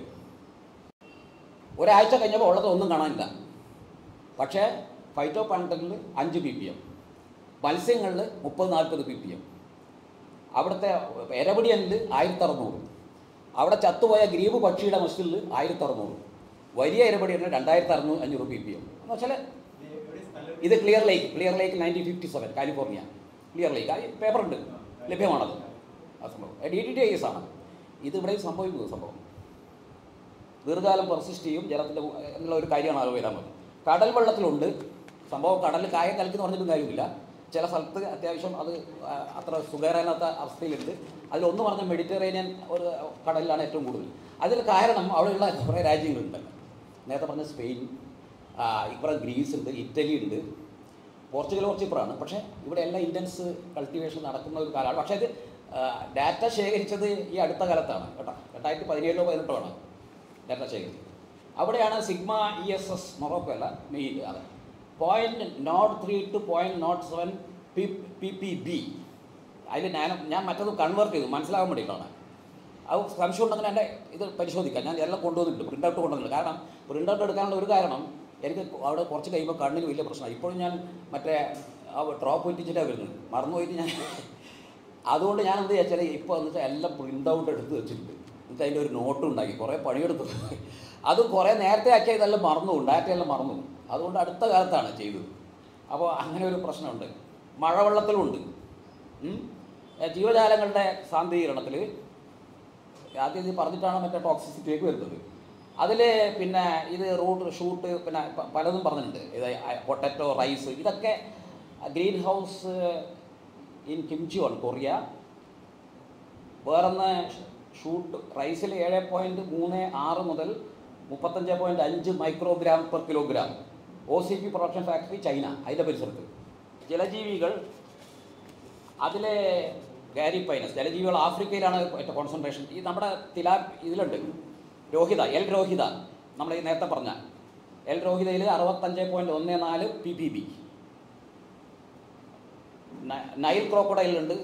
ഒരാഴ്ച കഴിഞ്ഞപ്പോൾ വെള്ളത്തിൽ ഒന്നും കാണാനില്ല പക്ഷേ ഫൈറ്റോ പ്ലാന്റനിൽ അഞ്ച് പി പി എം മത്സ്യങ്ങളിൽ മുപ്പത് നാൽപ്പത് പി പി എം അവിടുത്തെ എരപിടിയനിൽ ആയിരത്തി അറുന്നൂറ് അവിടെ ചത്തുപോയ ഗ്രീബ് പക്ഷിയുടെ മസ്റ്റിൽ ആയിരത്തി അറുന്നൂറ് വലിയ എരപടിയന് രണ്ടായിരത്തി അറുന്നൂറ് അഞ്ഞൂറ് പി പി എം എന്ന് വെച്ചാൽ ഇത് Clear Lake Clear Lake nineteen fifty seven California Clear Lake ആ പേപ്പർ ഉണ്ട് ലഭ്യമാണത് ആ സംഭവം ഡി ടി ടി ഐ ആണ് ഇത് ഇവിടെ സംഭവിക്കുന്നത് സംഭവം ദീർഘകാലം പെർസിസ്റ്റ് ചെയ്യും ജലത്തിൻ്റെ എന്നുള്ള ഒരു കാര്യമാണ് ആലോചന വരാൻ മതി കടൽ വെള്ളത്തിലുണ്ട് സംഭവം കടലിൽ കായം കലക്കി എന്ന് പറഞ്ഞിട്ടും കാര്യമില്ല ചില സ്ഥലത്ത് അത്യാവശ്യം അത് ആ, അത്ര സുഖകരമല്ലാത്ത അവസ്ഥയിലുണ്ട് അതിലൊന്ന് പറഞ്ഞ മെഡിറ്ററേനിയൻ ഒരു കടലിലാണ് ഏറ്റവും കൂടുതൽ അതിൽ കാരണം അവിടെയുള്ള കുറേ രാജ്യങ്ങളുണ്ട് നേരത്തെ പറഞ്ഞ സ്പെയിൻ ആ, ഇപ്പുറം ഗ്രീസ് ഉണ്ട് ഇറ്റലി ഉണ്ട് പോർച്ചുഗൽ കുറച്ച് ഇപ്പുറമാണ് പക്ഷേ ഇവിടെ എല്ലാം ഇൻറ്റൻസ് കൾട്ടിവേഷൻ നടക്കുന്ന ഒരു കാലമാണ് പക്ഷേ ഇത് ഡാറ്റ ശേഖരിച്ചത് ഈ അടുത്ത കാലത്താണ് കേട്ടോ രണ്ടായിരത്തി പതിനേഴിലോ പതിനെട്ടോ ആണ് ഡാറ്റ ശേഖരിച്ചത് അവിടെയാണ് sigma E S S Morocco അല്ല മെയിൽ അതെ point nought three two point nought seven P P P B അതിൽ ഞാൻ ഞാൻ മറ്റത് കൺവേർട്ട് ചെയ്തു മനസ്സിലാകാൻ വേണ്ടിയിട്ടാണ് അത് സംശയം ഉണ്ടെങ്കിൽ എൻ്റെ ഇത് പരിശോധിക്കാം ഞാൻ എല്ലാം കൊണ്ടുവന്നിട്ടുണ്ട് പ്രിൻ്റ് ഔട്ട് കൊണ്ടുവന്നിട്ടുണ്ട് കാരണം പ്രിൻ്റ് ഔട്ട് എടുക്കാനുള്ള ഒരു കാരണം എനിക്ക് അവിടെ കുറച്ച് കഴിയുമ്പോൾ കണ്ണിന് വലിയ പ്രശ്നമായി ഇപ്പോഴും ഞാൻ മറ്റേ ആ ഡ്രോപ്പ് ഒറ്റിച്ചിട്ടാണ് വരുന്നത് മറന്നുപോയിട്ട് ഞാൻ അതുകൊണ്ട് ഞാൻ എന്ത് വെച്ചാൽ ഇപ്പോൾ എന്ന് വെച്ചാൽ എല്ലാം പ്രിൻ്റ് ഔട്ട് എടുത്ത് വെച്ചിട്ടുണ്ട് എന്നിട്ട് അതിൻ്റെ ഒരു നോട്ട് ഉണ്ടാക്കി കുറേ പണിയെടുത്തു അതും കുറേ നേരത്തെ ആക്കിയ ഇതെല്ലാം മറന്നു ഡാറ്റയെല്ലാം മറന്നു അതുകൊണ്ട് അടുത്ത കാലത്താണ് ചെയ്തത് അപ്പോൾ അങ്ങനെ ഒരു പ്രശ്നമുണ്ട് മഴവെള്ളത്തിലുണ്ട് ഉം. ഏ, ജീവജാലങ്ങളുടെ സാന്ദ്രീകരണത്തിൽ ആദ്യം ഇത് പറഞ്ഞിട്ടാണ് മറ്റേ ടോക്സിസിറ്റിയിലേക്ക് വരുന്നത് അതിൽ പിന്നെ ഇത് റൂട്ട് ഷൂട്ട് പിന്നെ പ- പലതും പറഞ്ഞിട്ടുണ്ട് ഇത് പൊട്ടറ്റോ റൈസ് ഇതൊക്കെ greenhouse in Kimjeon Korea വേറൊന്ന് ഷൂട്ട് റൈസിൽ ഏഴ് പോയിൻറ്റ് മൂന്ന് ആറ് മുതൽ മുപ്പത്തഞ്ച് പോയിൻറ്റ് അഞ്ച് microgram per kilogram O C P production factory China അതിൻ്റെ പരിസരത്ത് ജലജീവികൾ അതിലെ ഗാരി പൈനസ് ജലജീവികൾ ആഫ്രിക്കയിലാണ് ഏറ്റവും കോൺസെൻട്രേഷൻ ഈ നമ്മുടെ തിലാ ഇതിലുണ്ട് രോഹിത എൽ രോഹിത നമ്മൾ ഈ നേരത്തെ പറഞ്ഞ എൽ രോഹിതയിൽ അറുപത്തഞ്ച് പോയിൻറ്റ് ഒന്ന് നാല് പി പി ബി നൈൽ ക്രോക്കഡൈലുണ്ട്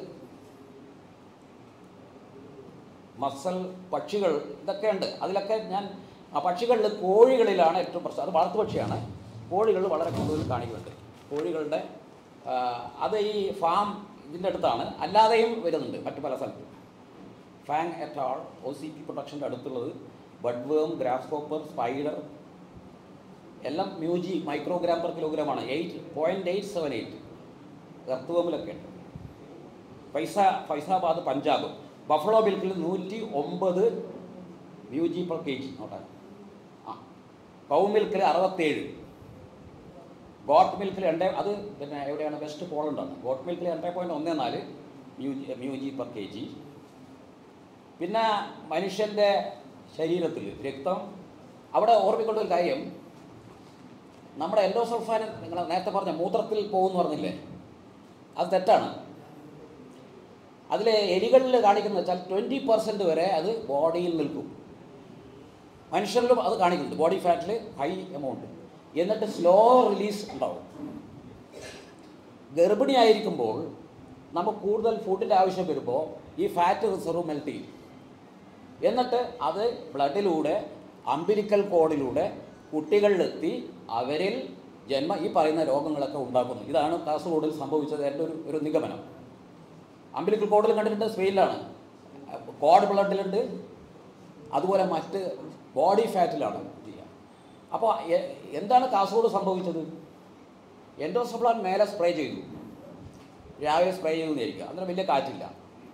മസൽ പക്ഷികൾ ഇതൊക്കെ ഉണ്ട് അതിലൊക്കെ ഞാൻ ആ പക്ഷികളിൽ കോഴികളിലാണ് ഏറ്റവും പ്രശ്നം അത് വളർത്തു പക്ഷിയാണ് കോഴികൾ വളരെ കൂടുതൽ കാണിക്കുന്നുണ്ട് കോഴികളുടെ ആ, അത് ഈ ഫാം ഇതിൻ്റെ അടുത്താണ് അല്ലാതെയും വരുന്നുണ്ട് മറ്റു പല സ്ഥലത്തും Fang et al O C P പ്രൊഡക്ഷൻ്റെ അടുത്തുള്ളത് ബഡ്വേം ഗ്രാസ്കോപ്പർ സ്പൈഡർ എല്ലാം മ്യൂജി മൈക്രോഗ്രാം പെർ കിലോഗ്രാമാണ് eight point eight seven eight എർത്തുവമിലൊക്കെ ഉണ്ട് പൈസ ഫൈസാബാദ് പഞ്ചാബ് ബഫളോ മിൽക്കിൽ നൂറ്റി ഒമ്പത് U G per K G നോട്ടാ ആ കൗ മിൽക്കിൽ അറുപത്തേഴ് ഗോട്ട് മിൽക്കിൽ രണ്ട് അത് പിന്നെ എവിടെയാണ് വെസ്റ്റ് പോളണ്ടാണ് ഗോട്ട് മിൽക്കിൽ രണ്ട് പോയിൻറ്റ് ഒന്ന് നാല് mu g mu g per K G പിന്നെ മനുഷ്യൻ്റെ ശരീരത്തിൽ രക്തം അവിടെ ഓർമ്മിക്കേണ്ട ഒരു കാര്യം നമ്മുടെ എൻഡോസൾഫാൻ നിങ്ങൾ നേരത്തെ പറഞ്ഞ മൂത്രത്തിൽ പോകുമെന്ന് പറഞ്ഞില്ലേ അത് തെറ്റാണ് അതിൽ എലികളിൽ കാണിക്കുന്ന വെച്ചാൽ ട്വൻറ്റി പെർസെൻറ്റ് വരെ അത് ബോഡിയിൽ നിൽക്കും മനുഷ്യരിലും അത് കാണിക്കുന്നുണ്ട് ബോഡി ഫാറ്റിൽ ഹൈ എമൗണ്ട് എന്നിട്ട് സ്ലോ റിലീസ് ഉണ്ടാവും ഗർഭിണിയായിരിക്കുമ്പോൾ നമുക്ക് കൂടുതൽ ഫുഡിൻ്റെ ആവശ്യം വരുമ്പോൾ ഈ ഫാറ്റ് റിസർവ് മെൽറ്റ് ചെയ്യും എന്നിട്ട് അത് ബ്ലഡിലൂടെ അംബിരിക്കൽ കോഡിലൂടെ കുട്ടികളിലെത്തി അവരിൽ ജന്മ ഈ പറയുന്ന രോഗങ്ങളൊക്കെ ഉണ്ടാക്കുന്നു ഇതാണ് കാസർഗോഡിൽ സംഭവിച്ചത് എൻ്റെ ഒരു ഒരു നിഗമനം അംബിലിക്കൽ കോഡിൽ കണ്ടിട്ടുണ്ട് സ്പെയിനിലാണ് കോഡ് ബ്ലഡിലുണ്ട് അതുപോലെ മറ്റ് ബോഡി ഫാറ്റിലാണ് ചെയ്യുക അപ്പോൾ എ- എന്താണ് കാസർഗോഡ് സംഭവിച്ചത് എൻഡോസപ്ലാൻ മേലെ സ്പ്രേ ചെയ്തു രാവിലെ സ്പ്രേ ചെയ്തു എന്നിരിക്കുക അന്നേരം വലിയ കാറ്റില്ല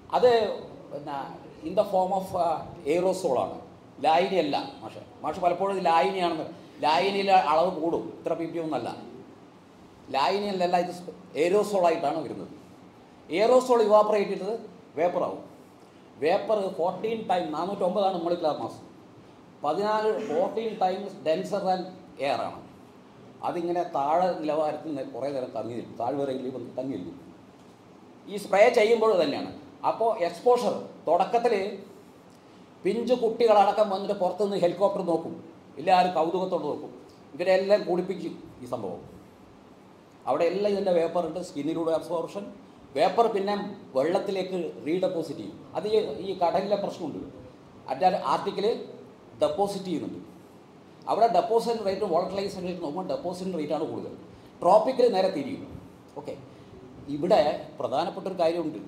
അത് പിന്നെ ഇൻ ദ ഫോം ഓഫ് എയറോസോളാണ് ലായനി അല്ല മാഷെ മാഷ് പലപ്പോഴും ഇത് ലായനിയാണെന്ന് ലായനിയിലെ അളവ് കൂടും ഇത്ര പി പി ഒന്നല്ല ലായനിയല്ല ഇത് എയറോസോളായിട്ടാണ് വരുന്നത് എയറോസോൾ ഇവാപ്പറേറ്റ് ചെയ്തത് വേപ്പറാവും വേപ്പർ ഫോർട്ടീൻ ടൈം നാനൂറ്റൊമ്പതാണ് മോളിക്കുലർ മാസ് പതിനാല് fourteen times denser than air ആണ് അതിങ്ങനെ താഴെ നിലവാരത്തിൽ നിന്ന് കുറേ നേരം തങ്ങി നിൽക്കും താഴ്വരയിൽ വന്ന് തങ്ങി നിൽക്കും ഈ സ്പ്രേ ചെയ്യുമ്പോൾ തന്നെയാണ് അപ്പോൾ എക്സ്പോഷർ തുടക്കത്തിൽ പിഞ്ചു കുട്ടികളടക്കം വന്നിട്ട് പുറത്തുനിന്ന് ഹെലികോപ്റ്റർ നോക്കും എല്ലാവരും കൗതുകത്തോട് നോക്കും ഇവരെല്ലാം കുളിപ്പിക്കും ഈ സംഭവം അവിടെ എല്ലാം ഇതിൻ്റെ വേപ്പർ ഉണ്ട് സ്കിന്നിലൂടെ അബ്സോർപ്ഷൻ വേപ്പർ പിന്നെ വെള്ളത്തിലേക്ക് റീഡെപ്പോസിറ്റ് ചെയ്യും അത് ഈ ഈ കടലിലെ പ്രശ്നമുണ്ട് അറ്റാ ആർട്ടിക്കിൽ ഡെപ്പോസിറ്റ് ചെയ്യുന്നുണ്ട് അവിടെ ഡെപ്പോസിറ്റ് റേറ്റ് വോളറ്റലൈസേഷൻ റേറ്റ് നോക്കുമ്പോൾ ഡെപ്പോസിറ്റ് റേറ്റാണ് കൂടുതൽ ട്രോപ്പിക്കിൽ നേരെ തിരിയും ഓക്കെ ഇവിടെ പ്രധാനപ്പെട്ട ഒരു കാര്യമുണ്ട്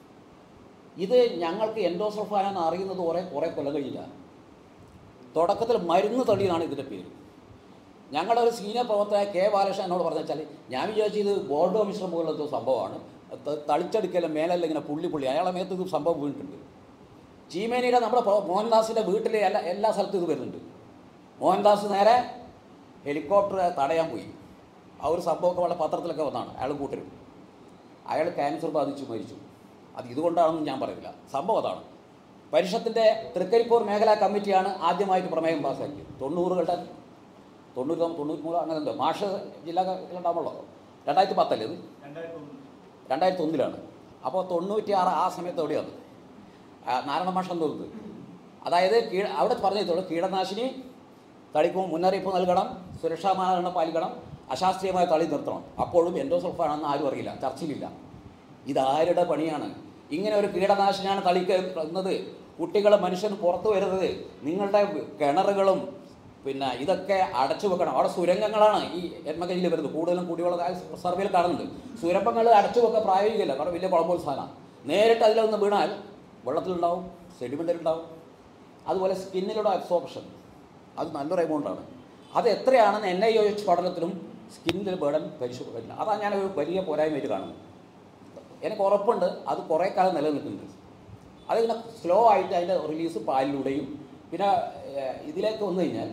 ഇത് ഞങ്ങൾക്ക് എൻഡോസൾഫാനെന്ന് അറിയുന്നത് കുറേ കുറേ കൊല്ലം കഴിഞ്ഞില്ല തുടക്കത്തിൽ മരുന്ന് തള്ളിയാണ് ഇതിൻ്റെ പേര് ഞങ്ങളുടെ ഒരു സീനിയർ പ്രവർത്തകൻ കെ ബാലകൃഷ്ണൻ എന്നോട് പറഞ്ഞു വെച്ചാൽ ഞാൻ വിചാരിച്ചു ഇത് ബോർഡോ മിശ്രം പോലുള്ള സംഭവമാണ് ത- തളിച്ചെടുക്കലും മേലെല്ലാം ഇങ്ങനെ പുള്ളി പുള്ളി അയാളെ മേത്ത് ഇത് സംഭവം വീണിട്ടുണ്ട് ചീമേനിയുടെ നമ്മുടെ പ്രോ- മോഹൻദാസിൻ്റെ വീട്ടിലെ എല്ലാ എല്ലാ സ്ഥലത്തും ഇത് വരുന്നുണ്ട് മോഹൻദാസ് നേരെ ഹെലികോപ്റ്റർ തടയാൻ പോയി ആ ഒരു സംഭവമൊക്കെ വളരെ പത്രത്തിലൊക്കെ വന്നതാണ് അയാൾ കൂട്ടരും അയാൾ ക്യാൻസർ ബാധിച്ചു മരിച്ചു അത് ഇതുകൊണ്ടാണെന്ന് ഞാൻ പറയുന്നില്ല സംഭവം അതാണ് പരിഷത്തിൻ്റെ തൃക്കരിപ്പൂർ മേഖലാ കമ്മിറ്റിയാണ് ആദ്യമായിട്ട് പ്രമേയം പാസ്സാക്കിയത് തൊണ്ണൂറുകളുടെ തൊണ്ണൂറ്റി തൊണ്ണൂറ്റി മൂന്ന് അങ്ങനെ എന്തോ മാഷ് ജില്ലാ ഉണ്ടാവുള്ളൂ രണ്ടായിരത്തി പത്തല്ലേ ഇത് രണ്ടായിരത്തി ഒന്നിലാണ് അപ്പോൾ തൊണ്ണൂറ്റി ആറ് ആ സമയത്ത് എവിടെയാണ് ആ, നാരായണ മാഷ് തോന്നുന്നത് അതായത് കീഴ അവിടെ പറഞ്ഞിട്ടുള്ളൂ കീടനാശിനി തളിക്കും മുന്നറിയിപ്പ് നൽകണം സുരക്ഷാ മാനദണ്ഡം പാലിക്കണം അശാസ്ത്രീയമായ തളി നിർത്തണം അപ്പോഴും എൻഡോസൾഫാണെന്ന് ആരും അറിയില്ല ചർച്ചയിലില്ല ഇതാരുടെ പണിയാണ് ഇങ്ങനെ ഒരു കീടനാശിനിയാണ് തളിക്കുന്നത് കുട്ടികൾ മനുഷ്യൻ പുറത്തു വരുന്നത് നിങ്ങളുടെ കിണറുകളും പിന്നെ ഇതൊക്കെ അടച്ചു വെക്കണം അവിടെ സുരംഗങ്ങളാണ് ഈ എന്മകയിൽ വരുന്നത് കൂടുതലും കുടിവെള്ള സർവേയിൽ കാണുന്നുണ്ട് സുരംഗങ്ങൾ അടച്ചു വെക്കാൻ പ്രായോഗികമല്ല കാരണം വലിയ കുളമ്പോത്സാന നേരിട്ട് അതിലൊന്ന് വീണാൽ വെള്ളത്തിലുണ്ടാവും സെഡിമെൻ്റിൽ ഉണ്ടാവും അതുപോലെ സ്കിന്നിലൂടെ അബ്സോർപ്ഷൻ അത് നല്ലൊരു എമൗണ്ടാണ് അത് എത്രയാണെന്ന് എൻ ഐ ഒ എച്ച് പഠനത്തിലും സ്കിന്നിൽ ബേർഡൻ പരിശോധിക്കില്ല അതാണ് ഞാൻ ഒരു വലിയ പോരായ്മയായിട്ട് കാണുന്നത് എനിക്ക് ഉറപ്പുണ്ട് അത് കുറേ കാലം നിലനിൽക്കുന്നുണ്ട് അതിങ്ങനെ സ്ലോ ആയിട്ട് അതിൻ്റെ റിലീസ് പാലിലൂടെയും പിന്നെ ഏഹ്, ഇതിലേക്ക് വന്നു കഴിഞ്ഞാൽ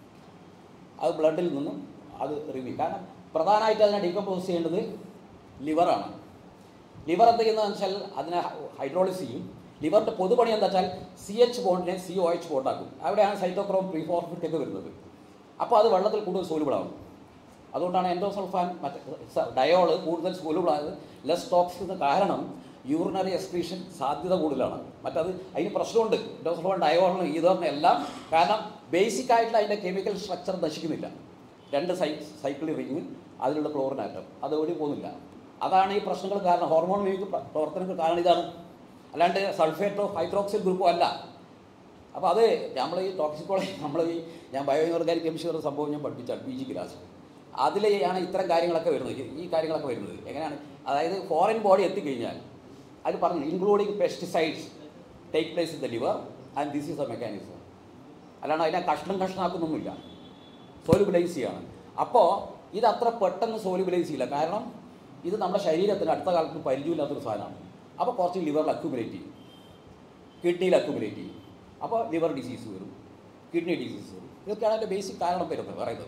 അത് ബ്ലഡിൽ നിന്നും അത് റിവ്യൂ കാരണം പ്രധാനമായിട്ട് അതിനെ ഡീകമ്പോസ് ചെയ്യേണ്ടത് ലിവറാണ് ലിവർ എന്ത് ചെയ്യുന്നതെന്ന് വെച്ചാൽ അതിനെ ഹൈഡ്രോളിസ് ചെയ്യും ലിവറിൻ്റെ പൊതുപണി എന്താ വെച്ചാൽ സി എച്ച് ബോണ്ടിനെ സി ഒ എച്ച് ബോണ്ടാക്കും അവിടെയാണ് സൈറ്റോക്രോം പ്രീഫോർഫിറ്റ് ഒക്കെ വരുന്നത് അപ്പോൾ അത് വെള്ളത്തിൽ കൂടുതൽ soluble ആവും അതുകൊണ്ടാണ് എൻഡോസൾഫാൻ മറ്റേ ഡയോള് കൂടുതൽ soluble ആയത് ലെസ് ടോക്സിന് കാരണം യൂറിനറി എക്സ്ക്രീഷൻ സാധ്യത കൂടുതലാണ് മറ്റത് അതിന് പ്രശ്നമുണ്ട് എൻഡോസൾഫാൻ ഡയോളിന് ഈതറിന് എല്ലാം കാരണം ബേസിക് ആയിട്ടുള്ള അതിൻ്റെ കെമിക്കൽ സ്ട്രക്ചർ നശിക്കുന്നില്ല രണ്ട് സൈ സൈക്കിൾ റിങ് അതിലുള്ള ക്ലോറിൻ ആറ്റം അത് എവിടെയും പോകുന്നില്ല അതാണ് ഈ പ്രശ്നങ്ങൾ കാരണം ഹോർമോൺ മ്യൂക്ക് പ്രവർത്തനങ്ങൾക്ക് കാരണം ഇതാണ് അല്ലാണ്ട് സൾഫേറ്റോ ഹൈഡ്രോക്സിൽ ഗ്രൂപ്പോ അല്ല അപ്പോൾ അത് നമ്മൾ ഈ ടോക്സിക്കോളജി നമ്മൾ ഈ ഞാൻ ബയോ ഓർഗാനിക് കെമിസ്ട്രി എന്ന സംഭവം ഞാൻ പഠിപ്പിച്ചാണ് പി ജി ക്ലാസ് അതിലാണ് ഇത്തരം കാര്യങ്ങളൊക്കെ വരുന്നത് ഈ- ഈ കാര്യങ്ങളൊക്കെ വരുന്നത് എങ്ങനെയാണ് അതായത് ഫോറിൻ ബോഡി എത്തിക്കഴിഞ്ഞാൽ അത് പറഞ്ഞു including pesticides take place in the liver and this is a mechanism അല്ലാണ്ട് അതിനെ കഷ്ണം കഷ്ണമാക്കുന്നൊന്നുമില്ല സോലിബിലൈസ് ചെയ്യാണ് അപ്പോൾ ഇത് അത്ര പെട്ടെന്ന് സോലിബിലൈസ് ചെയ്യില്ല കാരണം ഇത് നമ്മുടെ ശരീരത്തിന് അടുത്ത കാലത്ത് പരിചയമില്ലാത്തൊരു സാധനമാണ് അപ്പോൾ കുറച്ച് ലിവറിൽ അക്യുമുലേറ്റ് ചെയ്യും കിഡ്നിയിൽ അക്യുമുലേറ്റ് ചെയ്യും അപ്പോൾ ലിവർ ഡിസീസ് വരും കിഡ്നി ഡിസീസ് വരും ഇതൊക്കെയാണ് അതിൻ്റെ ബേസിക് കാരണം വരുന്നത് പറയുന്നത്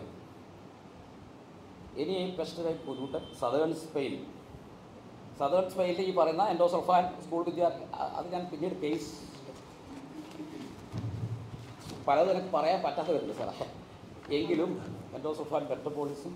ഇനി pesticide pollutant southern Spain southern സ്പെയിനിൽ ഈ പറയുന്ന എൻഡോസൾഫാൻ സ്കൂൾ വിദ്യാർത്ഥി അ- അത് ഞാൻ പിന്നീട് കേസ് പലതും എനിക്ക് പറയാൻ പറ്റാത്ത വരുന്നുണ്ട് സാറേ എങ്കിലും എൻഡോസൾഫാൻ മെട്രോപോളിസും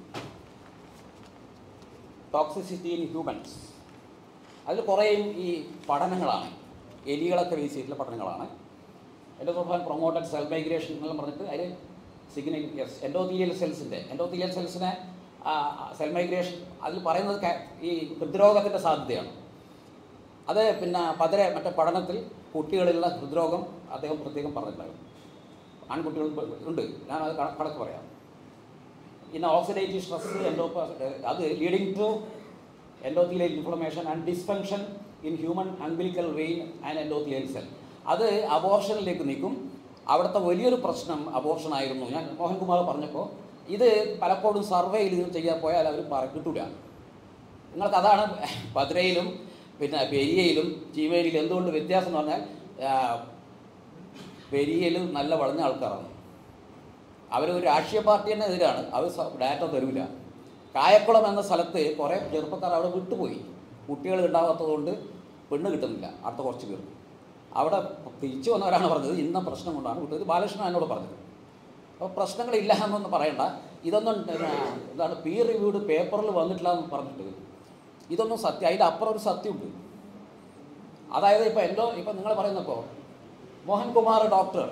ടോക്സിസിറ്റി ഇൻ ഹ്യൂമൻസ് അതിൽ കുറേയും ഈ പഠനങ്ങളാണ് എലികളൊക്കെ ബേസ് ചെയ്തിട്ടുള്ള പഠനങ്ങളാണ് എൻഡോസൾഫാൻ പ്രൊമോട്ടഡ് സെൽ മൈഗ്രേഷൻ എന്നെല്ലാം പറഞ്ഞിട്ട് അതിൽ സിഗ്നൽ യെസ് എൻഡോത്തീലിയൽ സെൽസിൻ്റെ എൻഡോത്തീലിയൽ സെൽസിനെ സെൽ മൈഗ്രേഷൻ അതിൽ പറയുന്നത് ക- ഈ ഹൃദ്രോഗത്തിൻ്റെ സാധ്യതയാണ് അത് പിന്നെ പതിരെ മറ്റേ പഠനത്തിൽ കുട്ടികളിലുള്ള ഹൃദ്രോഗം അദ്ദേഹം പ്രത്യേകം പറഞ്ഞിട്ടുണ്ടായിരുന്നു ആൺകുട്ടികൾ ഉണ്ട് ഞാൻ അത് കണ- കണക്ക് പറയാം ഇന്ന് ഓക്സിഡേറ്റീവ് സ്ട്രെസ് എൻഡോ അത് leading to endothelial inflammation and dysfunction in human umbilical vein and endothelial cell അത് അബോർഷനിലേക്ക് നീക്കും അവിടുത്തെ വലിയൊരു പ്രശ്നം അബോർഷൻ ആയിരുന്നു ഞാൻ മോഹൻകുമാർ പറഞ്ഞപ്പോൾ ഇത് പലപ്പോഴും സർവേയിൽ ചെയ്യാൻ പോയാൽ അവർ പറ കിട്ടൂല നിങ്ങൾക്ക് അതാണ് ഭദ്രയിലും പിന്നെ പെരിയയിലും ചീവേരിയിലും എന്തുകൊണ്ട് വ്യത്യാസം എന്ന് പറഞ്ഞാൽ ആ, പെരിയയിൽ നല്ല വളഞ്ഞ ആൾക്കാരാണ് അവർ ഒരു രാഷ്ട്രീയ പാർട്ടി തന്നെ എതിരാണ് അവർ സ- ഡാറ്റ തരൂല കായക്കുളം എന്ന സ്ഥലത്ത് കുറേ ചെറുപ്പക്കാർ അവിടെ വിട്ടുപോയി കുട്ടികൾ ഉണ്ടാകാത്തതുകൊണ്ട് പെണ്ണ് കിട്ടുന്നില്ല അടുത്ത കുറച്ച് പേർ അവിടെ തിരിച്ചു വന്നവരാണ് പറഞ്ഞത് ഇന്ന പ്രശ്നം കൊണ്ടാണ് വിട്ടത് ബാലകൃഷ്ണൻ എന്നോട് പറഞ്ഞത് അപ്പോൾ പ്രശ്നങ്ങളില്ല എന്നൊന്നും പറയണ്ട ഇതൊന്നും പിന്നെ എന്താണ് പീർ റിവ്യൂഡ് പേപ്പറിൽ വന്നിട്ടില്ല എന്ന് പറഞ്ഞിട്ട് ഇതൊന്നും സത്യം അതിൻ്റെ അപ്പുറം ഒരു സത്യമുണ്ട് അതായത് ഇപ്പോൾ എന്തോ ഇപ്പം നിങ്ങൾ പറയുന്നപ്പോൾ മോഹൻകുമാർ ഡോക്ടർ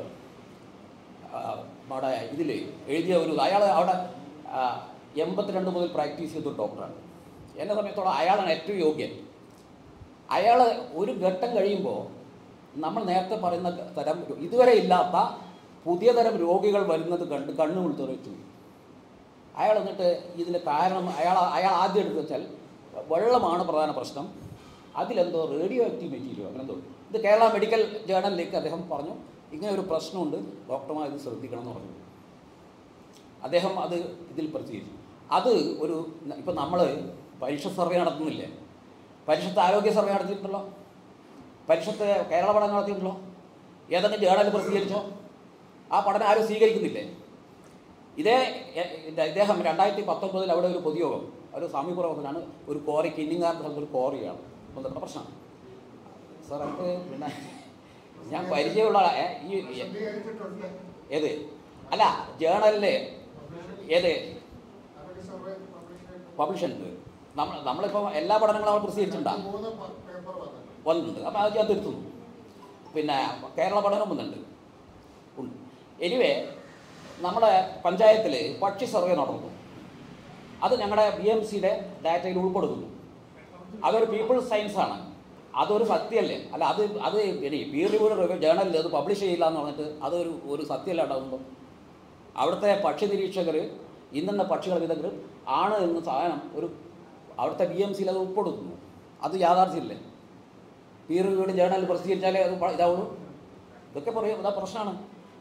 ആ, അവിടെ ഇതിൽ എഴുതിയ ഒരു അയാൾ അവിടെ ആ, എൺപത്തിരണ്ട് മുതൽ പ്രാക്ടീസ് ചെയ്ത ഒരു ഡോക്ടറാണ് എന്നെ സമയത്തോളം അയാളാണ് ഏറ്റവും യോഗ്യൻ അയാൾ ഒരു ഘട്ടം കഴിയുമ്പോൾ നമ്മൾ നേരത്തെ പറയുന്ന തരം ഇതുവരെ ഇല്ലാത്ത പുതിയ തരം രോഗികൾ വരുന്നത് കണ്ട് കണ്ണു തുറച്ചു അയാൾ എന്നിട്ട് ഇതിന് കാരണം അയാൾ അയാൾ ആദ്യം എടുത്ത് വെച്ചാൽ വെള്ളമാണ് പ്രധാന പ്രശ്നം അതിലെന്തോ റേഡിയോ ആക്റ്റീവ് മെറ്റീരിയൽ അങ്ങനെ എന്തോ ഇത് കേരള മെഡിക്കൽ ജേണലിലേക്ക് അദ്ദേഹം പറഞ്ഞു ഇങ്ങനെ ഒരു പ്രശ്നമുണ്ട് ഡോക്ടർമാർ ഇത് ശ്രദ്ധിക്കണം എന്ന് പറഞ്ഞു അദ്ദേഹം അത് ഇതിൽ പ്രസിദ്ധീകരിച്ചു അത് ഒരു ഇപ്പം നമ്മൾ പരീക്ഷ സർവേ നടത്തുന്നില്ലേ പരിഷത്ത് ആരോഗ്യ സർവേ നടത്തിയിട്ടുണ്ടല്ലോ പരിഷത്ത് കേരള പഠനം നടത്തിയിട്ടുണ്ടല്ലോ ഏതെങ്കിലും ജേണൽ പ്രസിദ്ധീകരിച്ചോ ആ പഠനം ആരും സ്വീകരിക്കുന്നില്ലേ ഇതേ എ- ഇത് ഇദ്ദേഹം രണ്ടായിരത്തി പത്തൊമ്പതിൽ അവിടെ ഒരു പൊതുയോഗം ഒരു സമീപപ്രവർത്തനാണ് ഒരു കോറി കിന്നിങ്ങാറിൻ്റെ സ്ഥലത്ത് ഒരു കോറിയാണ് ബന്ധപ്പെട്ട പ്രശ്നം സാർ അത് പിന്നെ ഞാൻ പരിചയമുള്ള ആളാ. ഏ, ഈ ഈ- വിശദീകരിച്ചിട്ടുണ്ട് ഏത് അല്ല ജേണലില് ഏത് ആരോഗ്യ സർവേ പബ്ലിഷ് ചെയ്തിട്ടുണ്ട്. പബ്ലിഷ് ഉണ്ട് നമ്മൾ നമ്മളിപ്പോൾ എല്ലാ പഠനങ്ങളും അവിടെ പ്രസിദ്ധീകരിച്ചിട്ടുണ്ടാ മൂന്ന് പ- പേപ്പർ വന്നിട്ടുണ്ട് വന്നിട്ടുണ്ട് അപ്പോൾ അത് ഞാൻ തിരുത്തുന്നു പിന്നെ കേരള പഠനം വന്നിട്ടുണ്ട് ഉണ്ട് എനിവേ നമ്മുടെ പഞ്ചായത്തിൽ പക്ഷി സർവേ നടന്നു അത് ഞങ്ങളുടെ ബി എം സിയുടെ ഡാറ്റയിൽ ഉൾപ്പെടുത്തുന്നു അതൊരു പീപ്പിൾസ് സയൻസ് ആണ് അതൊരു സത്യമല്ലേ അല്ല അത് അത് ഇനി പീർ റിവ്യൂഡ് ജേണലിൽ അത് പബ്ലിഷ് ചെയ്യില്ല എന്ന് പറഞ്ഞിട്ട് അതൊരു ഒരു സത്യമല്ല ഉണ്ടാകുമ്പോൾ അവിടുത്തെ പക്ഷി നിരീക്ഷകർ ഇന്നെന്ന പക്ഷികൾ വിദഗ്ധർ ആണ് എന്ന സാധനം ഒരു അവിടുത്തെ ബി എം സിയിൽ അത് ഉൾപ്പെടുത്തുന്നു അത് യാഥാർത്ഥ്യമില്ലേ പീർ റിവ്യൂഡ് ജേണലിൽ പ്രസിദ്ധീകരിച്ചാലേ അത് പ- ഇതാവുള്ളൂ ഇതൊക്കെ പറയും ഇതാ പ്രശ്നമാണ്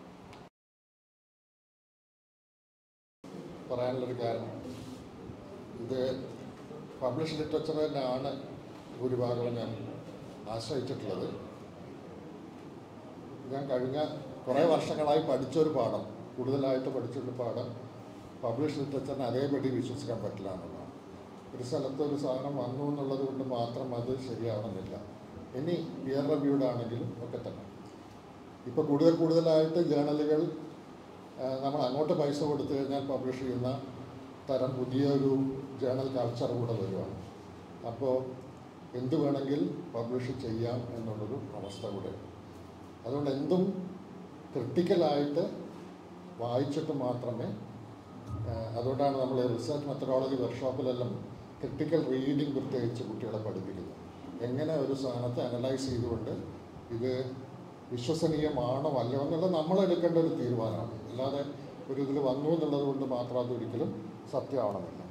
പറയാനുള്ളൊരു കാരണം ഇത് പബ്ലിഷ് ലിറ്ററേച്ചർ തന്നെയാണ് ഭൂരിഭാഗവും ഞാൻ ആശ്രയിച്ചിട്ടുള്ളത് ഞാൻ കഴിഞ്ഞ കുറേ വർഷങ്ങളായി പഠിച്ചൊരു പാഠം കൂടുതലായിട്ട് പഠിച്ചൊരു പാഠം പബ്ലിഷ് ലിറ്ററേച്ചറിന് അതേപടി വിശ്വസിക്കാൻ പറ്റില്ല എന്നുള്ളതാണ് ഒരു സ്ഥലത്ത് ഒരു സാധനം വന്നു എന്നുള്ളത് കൊണ്ട് മാത്രം അത് ശരിയാവണമെന്നില്ല ഇനി പിയർ റിവ്യൂഡ് ആണെങ്കിലും ഒക്കെ തന്നെ ഇപ്പോൾ കൂടുതൽ കൂടുതലായിട്ട് ജേണലുകൾ ആ, നമ്മൾ അങ്ങോട്ട് പൈസ കൊടുത്തു കഴിഞ്ഞാൽ പബ്ലിഷ് ചെയ്യുന്ന തരം പുതിയൊരു ജേണൽ കൾച്ചർ കൂടെ വരുവാണ് അപ്പോൾ എന്ത് വേണമെങ്കിൽ പബ്ലിഷ് ചെയ്യാം എന്നുള്ളൊരു അവസ്ഥ കൂടെ അതുകൊണ്ട് എന്തും ക്രിട്ടിക്കലായിട്ട് വായിച്ചിട്ട് മാത്രമേ ആ, അതുകൊണ്ടാണ് നമ്മൾ റിസർച്ച് മെത്തഡോളജി വർക്ക്ഷോപ്പിലെല്ലാം ക്രിട്ടിക്കൽ റീഡിംഗ് പ്രത്യേകിച്ച് കുട്ടികളെ പഠിപ്പിക്കുന്നത് എങ്ങനെ ഒരു സാധനത്തെ അനലൈസ് ചെയ്തുകൊണ്ട് ഇത് വിശ്വസനീയമാണോ അല്ലയോ എന്നുള്ളത് നമ്മൾ എടുക്കേണ്ട ഒരു തീരുമാനമാണ് അല്ലാതെ ഒരു ഇതിൽ വന്നു എന്നുള്ളത് കൊണ്ട് മാത്രം അതൊരിക്കലും സത്യമാവണമെന്നില്ല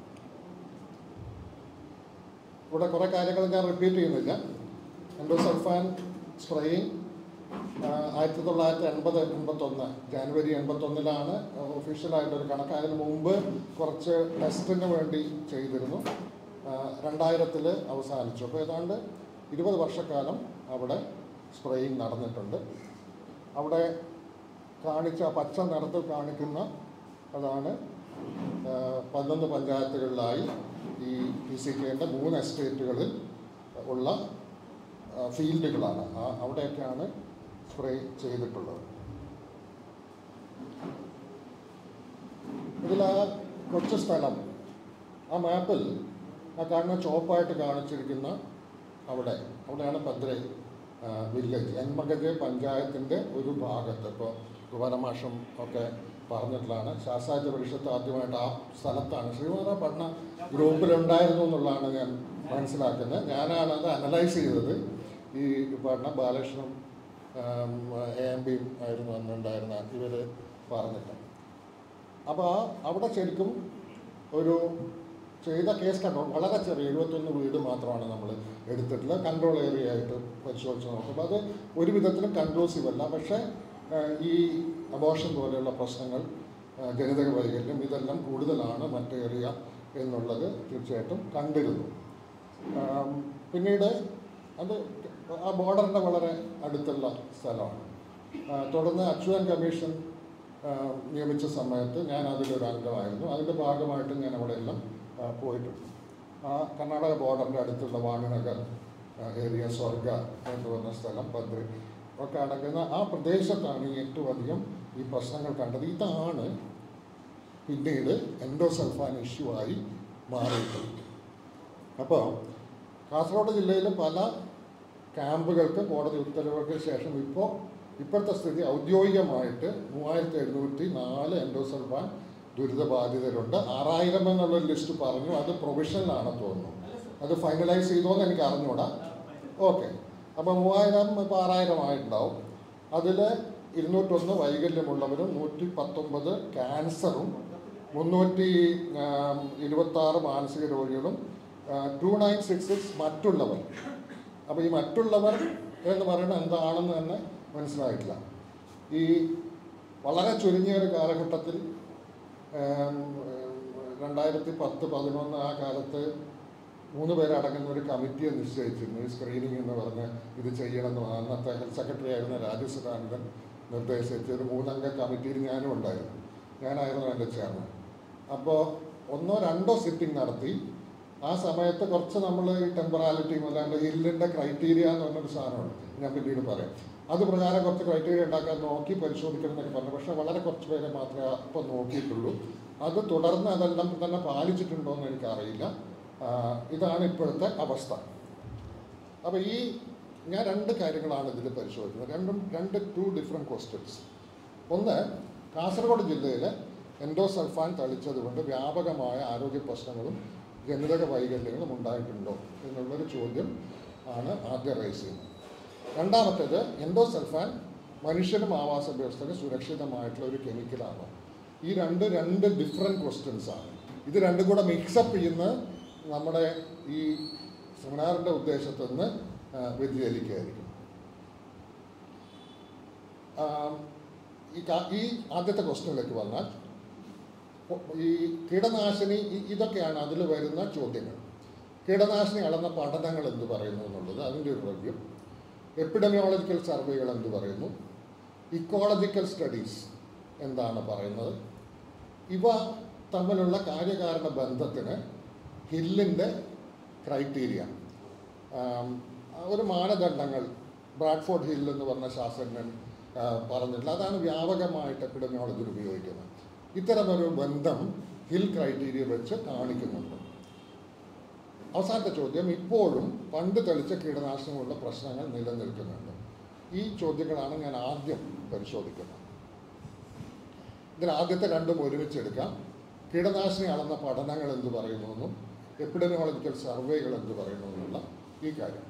ഇവിടെ കുറേ കാര്യങ്ങൾ ഞാൻ റിപ്പീറ്റ് ചെയ്യുന്നില്ല എൻഡോസൾഫാൻ സ്പ്രേയിങ് ആയിരത്തി തൊള്ളായിരത്തി എൺപത് എൺപത്തൊന്ന് ജാനുവരി എൺപത്തൊന്നിലാണ് ഒഫീഷ്യലായിട്ടൊരു കണക്ക് അതിന് മുമ്പ് കുറച്ച് ടെസ്റ്റിന് വേണ്ടി ചെയ്തിരുന്നു രണ്ടായിരത്തിൽ അവസാനിച്ചു അപ്പോൾ ഏതാണ്ട് ഇരുപത് വർഷക്കാലം അവിടെ സ്പ്രേയിങ് നടന്നിട്ടുണ്ട് അവിടെ കാണിച്ച പച്ച നിറത്തിൽ കാണിക്കുന്ന അതാണ് ആ, പതിനൊന്ന് പഞ്ചായത്തുകളിലായി ഈ പി സി കെൻ്റെ മൂന്ന് എസ്റ്റേറ്റുകളിൽ ഉള്ള ആ, ഫീൽഡുകളാണ് ആ അവിടെയൊക്കെയാണ് സ്പ്രേ ചെയ്തിട്ടുള്ളത് ഇതിൽ ആ കുറച്ച് സ്ഥലം ആ മാപ്പിൽ ആ കാണുന്ന ചോപ്പായിട്ട് കാണിച്ചിരിക്കുന്ന അവിടെ അവിടെയാണ് പദ്ര വില്ലേജ് എൻമകജ് പഞ്ചായത്തിൻ്റെ ഒരു ഭാഗത്ത് ഇപ്പോൾ കുമാരമാഷം ഒക്കെ പറഞ്ഞിട്ടുള്ളതാണ് ശാസ്ത്രാജ്യ പരിഷത്ത് ആദ്യമായിട്ട് ആ സ്ഥലത്താണ് ശ്രീമാത പഠന ഗ്രൂപ്പിലുണ്ടായിരുന്നു എന്നുള്ളതാണ് ഞാൻ മനസ്സിലാക്കുന്നത് ഞാനാണ് അത് അനലൈസ് ചെയ്തത് ഈ പഠന ബാലകൃഷ്ണനും എ എം ബിയും ആയിരുന്നു അന്നുണ്ടായിരുന്ന ഇവർ പറഞ്ഞിട്ട് അപ്പോൾ ആ അവിടെ ശരിക്കും ഒരു ചെയ്ത കേസ് കൺട്രോൾ വളരെ ചെറിയ എഴുപത്തൊന്ന് വീട് മാത്രമാണ് നമ്മൾ എടുത്തിട്ടുള്ളത് കൺട്രോൾ ഏരിയ ആയിട്ട് പരിശോധിച്ച് നോക്കുമ്പോൾ അത് ഒരു വിധത്തിലും കൺക്ലൂസീവ് അല്ല പക്ഷേ ആ, ഈ അബോഷൻ പോലെയുള്ള പ്രശ്നങ്ങൾ ആ, ജനിതക വൈകല്യം ഇതെല്ലാം കൂടുതലാണ് മറ്റേറിയ എന്നുള്ളത് തീർച്ചയായിട്ടും കണ്ടിരുന്നു ആം, പിന്നീട് അത് ആ ബോർഡറിൻ്റെ വളരെ അടുത്തുള്ള സ്ഥലമാണ് ആ, തുടർന്ന് അച്യുതൻ കമ്മീഷൻ ആ, നിയമിച്ച സമയത്ത് ഞാൻ അതിലൊരു അംഗമായിരുന്നു അതിൻ്റെ ഭാഗമായിട്ട് ഞാൻ അവിടെയെല്ലാം ആ, പോയിട്ടുണ്ട് ആ കർണാടക ബോർഡറിൻ്റെ അടുത്തുള്ള വാണിനഗർ ഏരിയ സ്വർഗ എന്ന് പറഞ്ഞ സ്ഥലം ബദ്രി ഒക്കെ അടങ്ങുന്ന ആ പ്രദേശത്താണ് ഈ ഏറ്റവും അധികം ഈ പ്രശ്നങ്ങൾ കണ്ടത് ഇതാണ് പിന്നീട് എൻഡോസൾഫാൻ ഇഷ്യൂ ആയി മാറിയിട്ടുള്ളത് അപ്പോൾ കാസർഗോഡ് ജില്ലയിലെ പല ക്യാമ്പുകൾക്ക് കോടതി ഉത്തരവുകൾക്ക് ശേഷം ഇപ്പോൾ ഇപ്പോഴത്തെ സ്ഥിതി ഔദ്യോഗികമായിട്ട് മൂവായിരത്തി എഴുന്നൂറ്റി നാല് എൻഡോസൾഫാൻ ദുരിതബാധിതരുണ്ട് ആറായിരം എന്നുള്ളൊരു ലിസ്റ്റ് പറഞ്ഞു അത് പ്രൊവിഷനിലാണ് തോന്നുന്നു അത് ഫൈനലൈസ് ചെയ്തോന്ന് എനിക്ക് അറിഞ്ഞൂടാ ഓക്കെ അപ്പോൾ മൂവായിരം ഇപ്പോൾ ആറായിരം ആയിട്ടുണ്ടാവും അതിൽ ഇരുന്നൂറ്റൊന്ന് വൈകല്യമുള്ളവരും നൂറ്റി പത്തൊമ്പത് ക്യാൻസറും മുന്നൂറ്റി ഇരുപത്താറ് മാനസിക രോഗികളും ടു നയൻ സിക്സ് സിക്സ് മറ്റുള്ളവർ അപ്പോൾ ഈ മറ്റുള്ളവർ എന്ന് പറയുന്നത് എന്താണെന്ന് തന്നെ മനസ്സിലായിട്ടില്ല ഈ വളരെ ചുരുങ്ങിയ ഒരു കാലഘട്ടത്തിൽ ഏം, ഏം, രണ്ടായിരത്തി പത്ത് പതിനൊന്ന് ആ കാലത്ത് മൂന്ന് പേരടങ്ങുന്ന ഒരു കമ്മിറ്റിയെ നിശ്ചയിച്ചിരുന്നു ഈ സ്ക്രീനിങ് എന്ന് പറഞ്ഞ് ഇത് ചെയ്യണമെന്ന് അന്നത്തെ ഹെൽത്ത് സെക്രട്ടറി ആയിരുന്ന രാജേഷ് സദാനന്ദൻ നിർദ്ദേശിച്ച ഒരു മൂന്നംഗ കമ്മിറ്റിയിൽ ഞാനും ഉണ്ടായിരുന്നു ഞാനായിരുന്നു എൻ്റെ ചെയർമാൻ അപ്പോൾ ഒന്നോ രണ്ടോ സിറ്റിംഗ് നടത്തി ആ സമയത്ത് കുറച്ച് നമ്മൾ ഈ ടെമ്പറാലിറ്റി അല്ലാണ്ട് ഹില്ലിൻ്റെ ക്രൈറ്റീരിയ എന്ന് പറഞ്ഞൊരു സാധനമുണ്ട് ഞാൻ പിന്നീട് പറയാം അത് പ്രകാരം കുറച്ച് ക്രൈറ്റീരിയ ഉണ്ടാക്കാൻ നോക്കി പരിശോധിക്കണം എന്നൊക്കെ പറഞ്ഞു പക്ഷേ വളരെ കുറച്ച് പേരെ മാത്രമേ അപ്പോൾ നോക്കിയിട്ടുള്ളൂ അത് തുടർന്ന് അതെല്ലാം തന്നെ പാലിച്ചിട്ടുണ്ടോ എന്ന് എനിക്കറിയില്ല ആ, ഇതാണ് ഇപ്പോഴത്തെ അവസ്ഥ അപ്പോൾ ഈ ഞാൻ രണ്ട് കാര്യങ്ങളാണ് ഇതിൽ പരിശോധിക്കുന്നത് രണ്ടും രണ്ട് ടു ഡിഫറെൻറ്റ് ക്വസ്റ്റ്യൻസ് ഒന്ന് കാസർഗോഡ് ജില്ലയിൽ എൻഡോസൾഫാൻ തളിച്ചത് കൊണ്ട് വ്യാപകമായ ആരോഗ്യ പ്രശ്നങ്ങളും ജനിതക വൈകല്യങ്ങളും ഉണ്ടായിട്ടുണ്ടോ എന്നുള്ളൊരു ചോദ്യം ആണ് ആദ്യം റേസ് ചെയ്യുന്നത് രണ്ടാമത്തേത് എൻഡോസൾഫാൻ മനുഷ്യനും ആവാസ വ്യവസ്ഥയ്ക്ക് സുരക്ഷിതമായിട്ടുള്ള ഒരു കെമിക്കലാണോ ഈ രണ്ട് രണ്ട് ഡിഫറെൻറ്റ് ക്വസ്റ്റ്യൻസ് ആണ് ഇത് രണ്ടും കൂടെ മിക്സപ്പ് ചെയ്യുന്ന നമ്മുടെ ഈ സെമിനാറിൻ്റെ ഉദ്ദേശത്തിൽ നിന്ന് ആ, വ്യതിചലിക്കുകയായിരിക്കും ആ, ഈ കാ- ഈ ആദ്യത്തെ ക്വസ്റ്റ്യനിലേക്ക് വന്നാൽ ഒ- ഈ കീടനാശിനി ഇ- ഇതൊക്കെയാണ് അതിൽ വരുന്ന ചോദ്യങ്ങൾ കീടനാശിനി അളന്ന പഠനങ്ങൾ എന്ത് പറയുന്നു എന്നുള്ളത് അതിൻ്റെ ഒരു റിവ്യൂ എപ്പിഡമിയോളജിക്കൽ സർവേകൾ എന്ത് പറയുന്നു ഇക്കോളജിക്കൽ സ്റ്റഡീസ് എന്താണ് പറയുന്നത് ഇവ തമ്മിലുള്ള കാര്യകാരണ ബന്ധത്തിന് ഹില്ലിൻ്റെ ക്രൈറ്റീരിയ ആം, ഒരു മാനദണ്ഡങ്ങൾ ബ്രാഡ്ഫോർഡ് ഹിൽ എന്ന് പറഞ്ഞ ശാസ്ത്രജ്ഞൻ ആ, പറഞ്ഞിട്ടുള്ള അതാണ് വ്യാപകമായിട്ട് എപ്പിഡമിയോളജിയിൽ ഉപയോഗിക്കുന്നത് ഇത്തരമൊരു ബന്ധം ഹിൽ ക്രൈറ്റീരിയ വെച്ച് കാണിക്കുന്നുണ്ട് അവസാനത്തെ ചോദ്യം ഇപ്പോഴും പണ്ട് തെളിച്ച കീടനാശിനികളുടെ പ്രശ്നങ്ങൾ നിലനിൽക്കുന്നുണ്ട് ഈ ചോദ്യങ്ങളാണ് ഞാൻ ആദ്യം പരിശോധിക്കുന്നത് ഇതിൽ ആദ്യത്തെ രണ്ടും ഒരുമിച്ചെടുക്കാം കീടനാശിനി അളന്ന പഠനങ്ങൾ എന്ത് പറയുന്നു എന്നും എപ്പിഡമിയോളജിക്കൽ സർവേകൾ എന്ത് പറയുന്നു എന്നുള്ള ഈ കാര്യം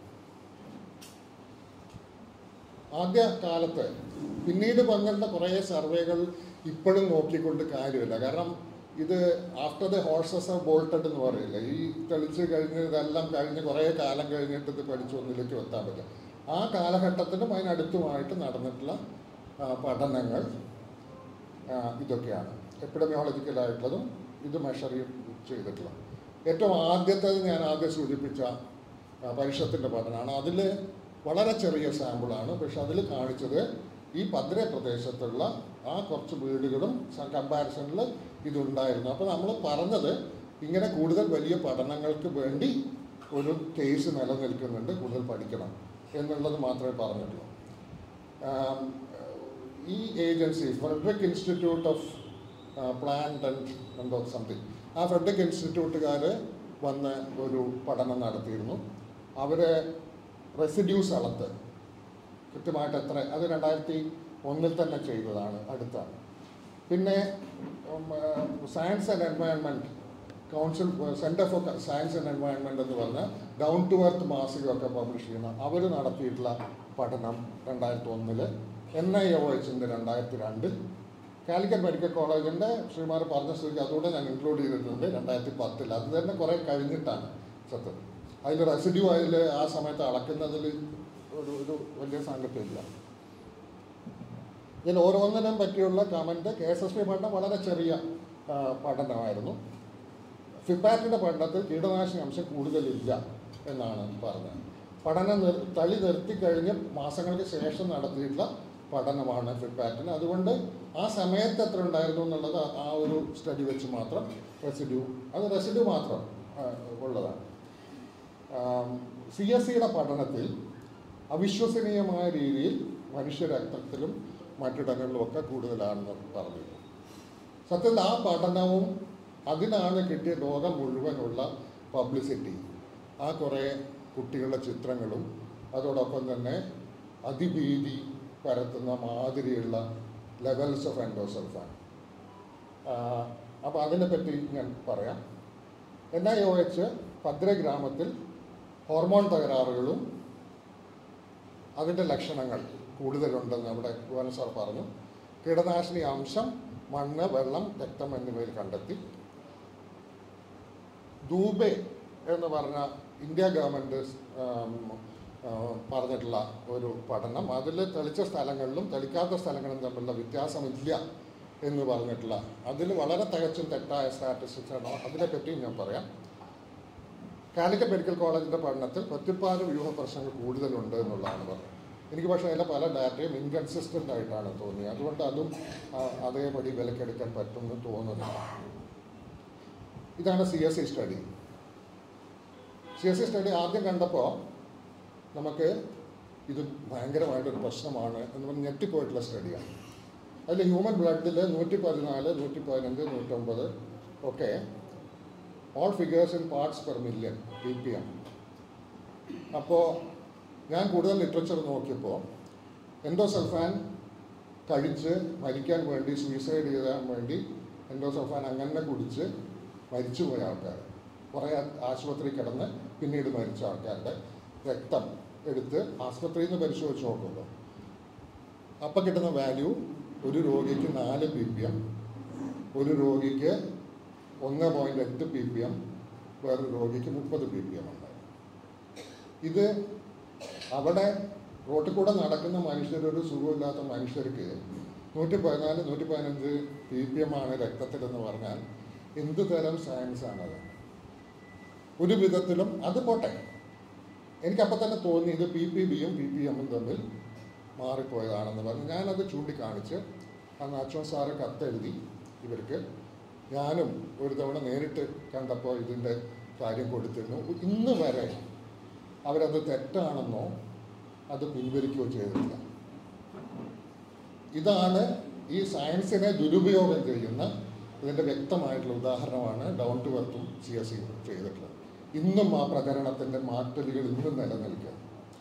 ആദ്യ കാലത്ത് പിന്നീട് വന്നിരുന്ന കുറേ സർവേകൾ ഇപ്പോഴും നോക്കിക്കൊണ്ട് കാര്യമില്ല കാരണം ഇത് after the horses of bolted എന്ന് പറയില്ല ഈ തെളിച്ച് കഴിഞ്ഞ് ഇതെല്ലാം കഴിഞ്ഞ് കുറേ കാലം കഴിഞ്ഞിട്ട് ഇത് പഠിച്ച് ഒന്നിലേക്ക് എത്താൻ പറ്റും ആ കാലഘട്ടത്തിനും അതിനടുത്തുമായിട്ട് നടന്നിട്ടുള്ള ആ, പഠനങ്ങൾ ആ, ഇതൊക്കെയാണ് എപ്പിഡമിയോളജിക്കലായിട്ടുള്ളതും ഇത് മെഷർ ചെയ്തിട്ടുള്ള ഏറ്റവും ആദ്യത്തേത് ഞാൻ ആദ്യം സൂചിപ്പിച്ച ആ, പരിഷത്തിൻ്റെ പഠനമാണ് അതിൽ വളരെ ചെറിയ സാമ്പിളാണ് പക്ഷെ അതിൽ കാണിച്ചത് ഈ പദ്ര പ്രദേശത്തുള്ള ആ കുറച്ച് വീടുകളും കമ്പാരിസണിൽ ഇതുണ്ടായിരുന്നു അപ്പോൾ നമ്മൾ പറഞ്ഞത് ഇങ്ങനെ കൂടുതൽ വലിയ പഠനങ്ങൾക്ക് വേണ്ടി ഒരു കേസ് നിലനിൽക്കുന്നുണ്ട് കൂടുതൽ പഠിക്കണം എന്നുള്ളത് മാത്രമേ പറഞ്ഞിട്ടുള്ളൂ ആം, ഈ agency Frederick institute of plant and എന്തോ സംതിങ് ആ ഫ്രെഡറിക് ഇൻസ്റ്റിറ്റ്യൂട്ടുകാർ വന്ന് ഒരു പഠനം നടത്തിയിരുന്നു അവർ റെസിഡ്യൂസ് അളത്ത് കൃത്യമായിട്ട് എത്ര അത് രണ്ടായിരത്തി ഒന്നിൽ തന്നെ ചെയ്തതാണ് അടുത്താണ് പിന്നെ science and environment council centre for science and environment എന്ന് പറഞ്ഞ ഡൗൺ ടു എർത്ത് മാസികയൊക്കെ പബ്ലിഷ് ചെയ്യുന്ന അവർ നടത്തിയിട്ടുള്ള പഠനം രണ്ടായിരത്തി ഒന്നിൽ എൻ ഐ ഒ എച്ചിൻ്റെ രണ്ടായിരത്തി രണ്ടിൽ കാലിക്കറ്റ് മെഡിക്കൽ കോളേജിൻ്റെ ശ്രീമാർ പറഞ്ഞ സ്ഥിതിക്ക് അതുകൂടെ ഞാൻ ഇൻക്ലൂഡ് ചെയ്തിട്ടുണ്ട് രണ്ടായിരത്തി പത്തിൽ അത് തന്നെ കുറേ കഴിഞ്ഞിട്ടാണ് സത്യത്തിൽ അതിൽ റെസിഡ്യൂ അതിൽ ആ സമയത്ത് അളക്കുന്നതിൽ ഒരു ഒരു വലിയ സാങ്കത്യമില്ല ഇതിൽ ഓരോന്നിനും പറ്റിയുള്ള comment K S S P പഠനം വളരെ ചെറിയ ആ, പഠനമായിരുന്നു ഫിപ്പാറ്റിൻ്റെ പഠനത്തിൽ കീടനാശിനി അംശം കൂടുതലില്ല എന്നാണ് പറഞ്ഞത് പഠനം നിർ തളി നിർത്തിക്കഴിഞ്ഞ് മാസങ്ങൾക്ക് ശേഷം നടത്തിയിട്ടുള്ള പഠനമാണ് ഫിഡ്ബാക്കിന് അതുകൊണ്ട് ആ സമയത്ത് എത്ര ഉണ്ടായിരുന്നു എന്നുള്ളത് ആ- ആ ഒരു സ്റ്റഡി വെച്ച് മാത്രം റെസിഡ്യൂ അത് റെസിഡ്യൂ മാത്രം ആ, ഉള്ളതാണ് സി എസ് സിയുടെ പഠനത്തിൽ അവിശ്വസനീയമായ രീതിയിൽ മനുഷ്യ രക്തത്തിലും മറ്റിടങ്ങളിലും ഒക്കെ കൂടുതലാണെന്ന് പറഞ്ഞു സത്യത്തിൽ ആ പഠനവും അതിനാണ് കിട്ടിയ ലോകം മുഴുവനുള്ള പബ്ലിസിറ്റി ആ കുറേ കുട്ടികളുടെ ചിത്രങ്ങളും അതോടൊപ്പം തന്നെ അതിഭീതി പരത്തുന്ന മാതിരിയുള്ള ലെവൽസ് ഓഫ് എൻഡോസൾഫാൻ അപ്പോൾ അതിനെപ്പറ്റി ഞാൻ പറയാം N I O H Bhadra ഗ്രാമത്തിൽ ഹോർമോൺ തകരാറുകളും അതിൻ്റെ ലക്ഷണങ്ങൾ കൂടുതലുണ്ടെന്ന് നമ്മുടെ ഭുവന സാർ പറഞ്ഞു കീടനാശിനി അംശം മണ്ണ് വെള്ളം രക്തം എന്നിവയിൽ കണ്ടെത്തി ദൂബെ എന്ന് പറഞ്ഞ ഇന്ത്യ ഗവൺമെൻറ് പറഞ്ഞിട്ടുള്ള ഒരു പഠനം അതിൽ തെളിച്ച സ്ഥലങ്ങളിലും തെളിക്കാത്ത സ്ഥലങ്ങളും തമ്മിലുള്ള വ്യത്യാസമില്ല എന്ന് പറഞ്ഞിട്ടുള്ള അതിൽ വളരെ തികച്ചും തെറ്റായ സ്റ്റാറ്റിസ്റ്റിക്സ് ആണ് അതിനെപ്പറ്റിയും ഞാൻ പറയാം കാലിക്കറ്റ് മെഡിക്കൽ കോളേജിൻ്റെ പഠനത്തിൽ പ്രത്യുത്പാദന വ്യൂഹ പ്രശ്നങ്ങൾ കൂടുതലുണ്ട് എന്നുള്ളതാണ് പറഞ്ഞത് എനിക്ക് പക്ഷേ അതിലെ പല ഡാറ്റയും ഇൻകൺസിസ്റ്റൻ്റ് ആയിട്ടാണ് തോന്നിയത് അതുകൊണ്ട് അതും ആ, അതേപടി വിലക്കെടുക്കാൻ പറ്റുമെന്ന് തോന്നുന്നില്ല ഇതാണ് C S C study C S C study ആദ്യം കണ്ടപ്പോൾ നമുക്ക് ഇത് ഭയങ്കരമായിട്ടൊരു പ്രശ്നമാണ് എന്ന് പറഞ്ഞ് ഞെട്ടിപ്പോയിട്ടുള്ള സ്റ്റഡിയാണ് അതിൽ ഹ്യൂമൻ ബ്ലഡിൽ നൂറ്റി പതിനാല് നൂറ്റി പതിനഞ്ച് നൂറ്റമ്പത് ഒക്കെ all figures in parts per million P P M അപ്പോൾ ഞാൻ കൂടുതൽ ലിറ്ററേച്ചർ നോക്കിയപ്പോൾ എൻഡോസൾഫാൻ കഴിച്ച് മരിക്കാൻ വേണ്ടി സൂയിസൈഡ് ചെയ്യാൻ വേണ്ടി എൻഡോസൾഫാൻ അങ്ങനെ കുടിച്ച് മരിച്ചുപോയ ആൾക്കാർ കുറേ ആശുപത്രി കിടന്ന് പിന്നീട് മരിച്ച ആൾക്കാരുടെ രക്തം എടുത്ത് ആശുപത്രിയിൽ നിന്ന് പരിശോധിച്ച് നോക്കുമ്പോൾ അപ്പം കിട്ടുന്ന വാല്യൂ ഒരു രോഗിക്ക് നാല് പി പി എം ഒരു രോഗിക്ക് ഒന്ന് പോയിൻറ്റ് എട്ട് പി പി എം വേറൊരു രോഗിക്ക് മുപ്പത് പി പി എം ഉണ്ട് ഇത് അവിടെ റോട്ടിൽ കൂടെ നടക്കുന്ന മനുഷ്യരൊരു സുഖമില്ലാത്ത മനുഷ്യർക്ക് നൂറ്റി പതിനാല് നൂറ്റി പതിനഞ്ച് പി പി എം ആണ് രക്തത്തിലെന്ന് പറഞ്ഞാൽ എന്ത് തരം സയൻസ് ആണത് ഒരു വിധത്തിലും അത് പോട്ടെ എനിക്കപ്പം തന്നെ തോന്നി ഇത് പി പി ബിയും പി പി എമ്മും തമ്മിൽ മാറിപ്പോയതാണെന്ന് പറഞ്ഞ് ഞാനത് ചൂണ്ടിക്കാണിച്ച് അന്ന് അച്ഛൻ സാറ് കത്തെഴുതി ഇവർക്ക് ഞാനും ഒരു തവണ നേരിട്ട് കണ്ടപ്പോൾ ഇതിൻ്റെ കാര്യം കൊടുത്തിരുന്നു ഇന്ന് വരെ അവരത് തെറ്റാണെന്നോ അത് പിൻവലിക്കുകയോ ചെയ്തിട്ടില്ല ഇതാണ് ഈ സയൻസിനെ ദുരുപയോഗം ചെയ്യുന്ന ഇതിൻ്റെ വ്യക്തമായിട്ടുള്ള ഉദാഹരണമാണ് ഡൗൺ ടു എർത്തും സി എസ് സി ചെയ്തിട്ടുള്ളത് ഇന്നും ആ പ്രചരണത്തിൻ്റെ മാറ്റലുകൾ ഇന്നും നിലനിൽക്കുക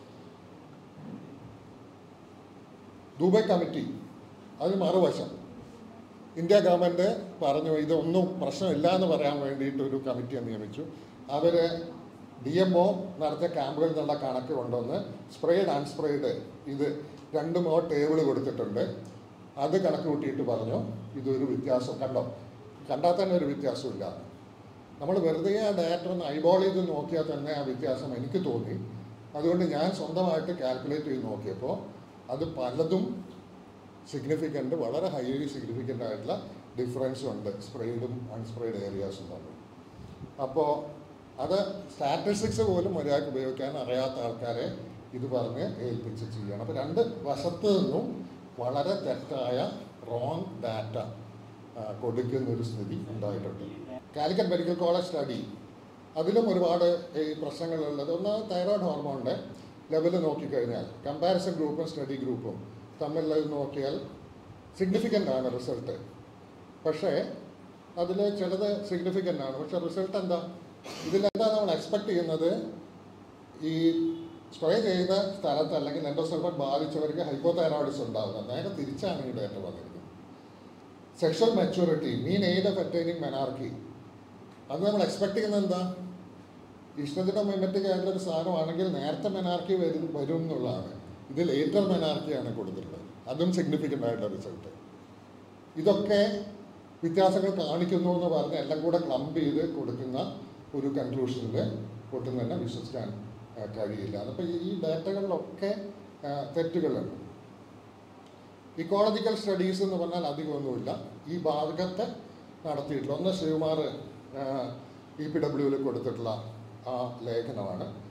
ദുബൈ കമ്മിറ്റി അത് മറുവശം ഇന്ത്യ ഗവൺമെൻറ് പറഞ്ഞു ഇതൊന്നും പ്രശ്നമില്ല എന്ന് പറയാൻ വേണ്ടിയിട്ട് ഒരു കമ്മിറ്റിയെ നിയമിച്ചു അവർ ഡി എം ഒ നടത്തിയ ക്യാമ്പുകളിൽ നിന്നുള്ള കണക്ക് കൊണ്ടുവന്ന് സ്പ്രേഡ് അൺസ്പ്രേഡ് ഇത് രണ്ടും ഓ ടേബിൾ കൊടുത്തിട്ടുണ്ട് അത് കണക്ക് കൂട്ടിയിട്ട് പറഞ്ഞു ഇതൊരു വ്യത്യാസം കണ്ടോ കണ്ടാൽ തന്നെ ഒരു വ്യത്യാസമില്ല നമ്മൾ വെറുതെ ആ ഡാറ്റ ഒന്ന് ഐബോൾ ചെയ്ത് നോക്കിയാൽ തന്നെ ആ വ്യത്യാസം എനിക്ക് തോന്നി അതുകൊണ്ട് ഞാൻ സ്വന്തമായിട്ട് കാൽക്കുലേറ്റ് ചെയ്ത് നോക്കിയപ്പോൾ അത് പലതും സിഗ്നിഫിക്കൻ്റ് വളരെ ഹൈലി സിഗ്നിഫിക്കൻ്റ് ആയിട്ടുള്ള ഡിഫറൻസ് ഉണ്ട് സ്പ്രേഡും അൺസ്പ്രേഡ് ഏരിയാസും തമ്മിൽ അപ്പോൾ അത് സ്റ്റാറ്റിസ്റ്റിക്സ് പോലും മര്യാദയ്ക്ക് ഉപയോഗിക്കാൻ അറിയാത്ത ആൾക്കാരെ ഇത് പറഞ്ഞ് ഏൽപ്പിച്ച് ചെയ്യണം അപ്പോൾ രണ്ട് വശത്ത് നിന്നും വളരെ തെറ്റായ റോങ് ഡാറ്റ കൊടുക്കുന്ന ഒരു സ്ഥിതി ഉണ്ടായിട്ടുണ്ട് കാലിക്കറ്റ് മെഡിക്കൽ കോളേജ് സ്റ്റഡി അതിലും ഒരുപാട് ഈ പ്രശ്നങ്ങളുള്ളത് ഒന്ന് തൈറോയ്ഡ് ഹോർമോണിൻ്റെ ലെവൽ നോക്കിക്കഴിഞ്ഞാൽ കമ്പാരിസൺ ഗ്രൂപ്പും സ്റ്റഡി ഗ്രൂപ്പും തമ്മിലുള്ളത് നോക്കിയാൽ സിഗ്നിഫിക്കൻ്റ് ആണ് റിസൾട്ട് പക്ഷേ അതിൽ ചിലത് സിഗ്നിഫിക്കൻ്റ് ആണ് പക്ഷേ റിസൾട്ട് എന്താ ഇതിലെന്താ നമ്മൾ എക്സ്പെക്ട് ചെയ്യുന്നത് ഈ സ്പ്രേ ചെയ്ത സ്ഥലത്ത് അല്ലെങ്കിൽ എൻഡോസൾഫാൻ ബാധിച്ചവർക്ക് ഹൈപ്പോതൈറോയിഡിസ് ഉണ്ടാകുന്നത് നേരെ തിരിച്ചാണ് ഈ ഡേറ്റ വന്നിരിക്കുന്നത് sexual maturity mean age of attaining menarche അത് നമ്മൾ എക്സ്പെക്ട് ചെയ്യുന്നത് എന്താ ഇഷ്ടത്തിൻ്റെ മിമറ്റിക് ആയിട്ടുള്ള ഒരു സാധനമാണെങ്കിൽ നേരത്തെ മെനാർക്കി വരും വരും എന്നുള്ളതാണ് ഇത് ലേറ്റർ മെനാർക്കിയാണ് കൊടുത്തിട്ടുള്ളത് അതും സിഗ്നിഫിക്കൻ്റ് ആയിട്ടുള്ള റിസൾട്ട് ഇതൊക്കെ വ്യത്യാസങ്ങൾ കാണിക്കുന്നു എന്ന് പറഞ്ഞ് എല്ലാം കൂടെ ക്ലംപ് ചെയ്ത് കൊടുക്കുന്ന ഒരു കൺക്ലൂഷനിൽ ഒട്ടും തന്നെ വിശ്വസിക്കാൻ ആ, കഴിയില്ല അപ്പോൾ ഈ ഡാറ്റകളിലൊക്കെ ആ, തെറ്റുകളുണ്ട് ഇക്കോളജിക്കൽ സ്റ്റഡീസ് എന്ന് പറഞ്ഞാൽ അധികമൊന്നുമില്ല ഈ ഭാഗത്തെ നടത്തിയിട്ടുള്ള ഒന്ന് ശിവകുമാർ ഇ പി ഡബ്ല്യുവിൽ കൊടുത്തിട്ടുള്ള ആ ലേഖനമാണ്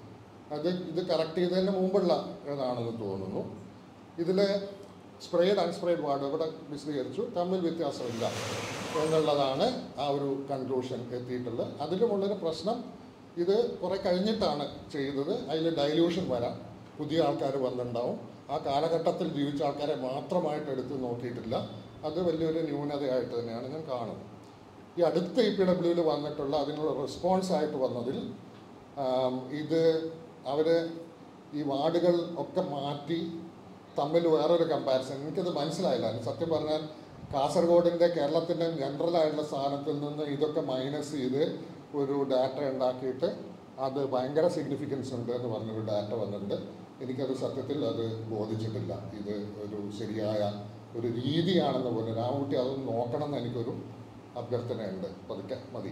അത് ഇത് കറക്റ്റ് ചെയ്തതിന് മുമ്പുള്ള ഏതാണെന്ന് തോന്നുന്നു ഇതിൽ സ്പ്രേഡ് അൺസ്പ്രേഡ് വാർഡ് ഇവിടെ വിശദീകരിച്ചു തമ്മിൽ വ്യത്യാസമില്ല എന്നുള്ളതാണ് ആ ഒരു കൺക്ലൂഷൻ എത്തിയിട്ടുള്ളത് അതിലുമുള്ളൊരു പ്രശ്നം ഇത് കുറേ കഴിഞ്ഞിട്ടാണ് ചെയ്തത് അതിൽ ഡൈല്യൂഷൻ വരാം പുതിയ ആൾക്കാർ വന്നിട്ടുണ്ടാവും ആ കാലഘട്ടത്തിൽ ജീവിച്ച ആൾക്കാരെ മാത്രമായിട്ട് എടുത്ത് നോക്കിയിട്ടില്ല അത് വലിയൊരു ന്യൂനതയായിട്ട് തന്നെയാണ് ഞാൻ കാണുന്നത് ഈ അടുത്ത ഇ പി ഡബ്ല്യുവിൽ വന്നിട്ടുള്ള അതിനുള്ള റെസ്പോൺസ് ആയിട്ട് വന്നതിൽ ആം, ഇത് അവർ ഈ വാർഡുകൾ ഒക്കെ മാറ്റി തമ്മിൽ വേറൊരു കമ്പാരിസൺ എനിക്കത് മനസ്സിലായില്ല സത്യം പറഞ്ഞാൽ കാസർഗോഡിൻ്റെ കേരളത്തിൻ്റെ ജനറൽ ആയിട്ടുള്ള സ്ഥാനത്തിൽ നിന്ന് ഇതൊക്കെ മൈനസ് ചെയ്ത് ഒരു ഡാറ്റ ഉണ്ടാക്കിയിട്ട് അത് ഭയങ്കര സിഗ്നിഫിക്കൻസ് ഉണ്ട് എന്ന് പറഞ്ഞൊരു ഡാറ്റ വന്നിട്ടുണ്ട് എനിക്കത് സത്യത്തിൽ അത് ബോധിച്ചിട്ടില്ല ഇത് ഒരു ശരിയായ ഒരു രീതിയാണെന്ന് പോലെ രാമകുട്ടി അതൊന്ന് നോക്കണം എന്ന് എനിക്കൊരു അഭ്യർത്ഥനയുണ്ട് പതുക്കെ മതി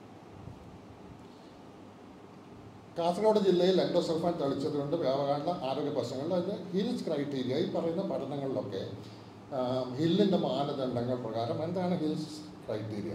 കാസർഗോഡ് ജില്ലയിൽ എൻഡോസൾഫാൻ തളിച്ചതുകൊണ്ട് വ്യാപകമായിട്ടുള്ള ആരോഗ്യ പ്രശ്നങ്ങളിൽ അതിൻ്റെ ഹിൽസ് ക്രൈറ്റീരിയ ഈ പറയുന്ന പഠനങ്ങളിലൊക്കെ ഹില്ലിൻ്റെ മാനദണ്ഡങ്ങൾ പ്രകാരം എന്താണ് ഹിൽസ് ക്രൈറ്റീരിയ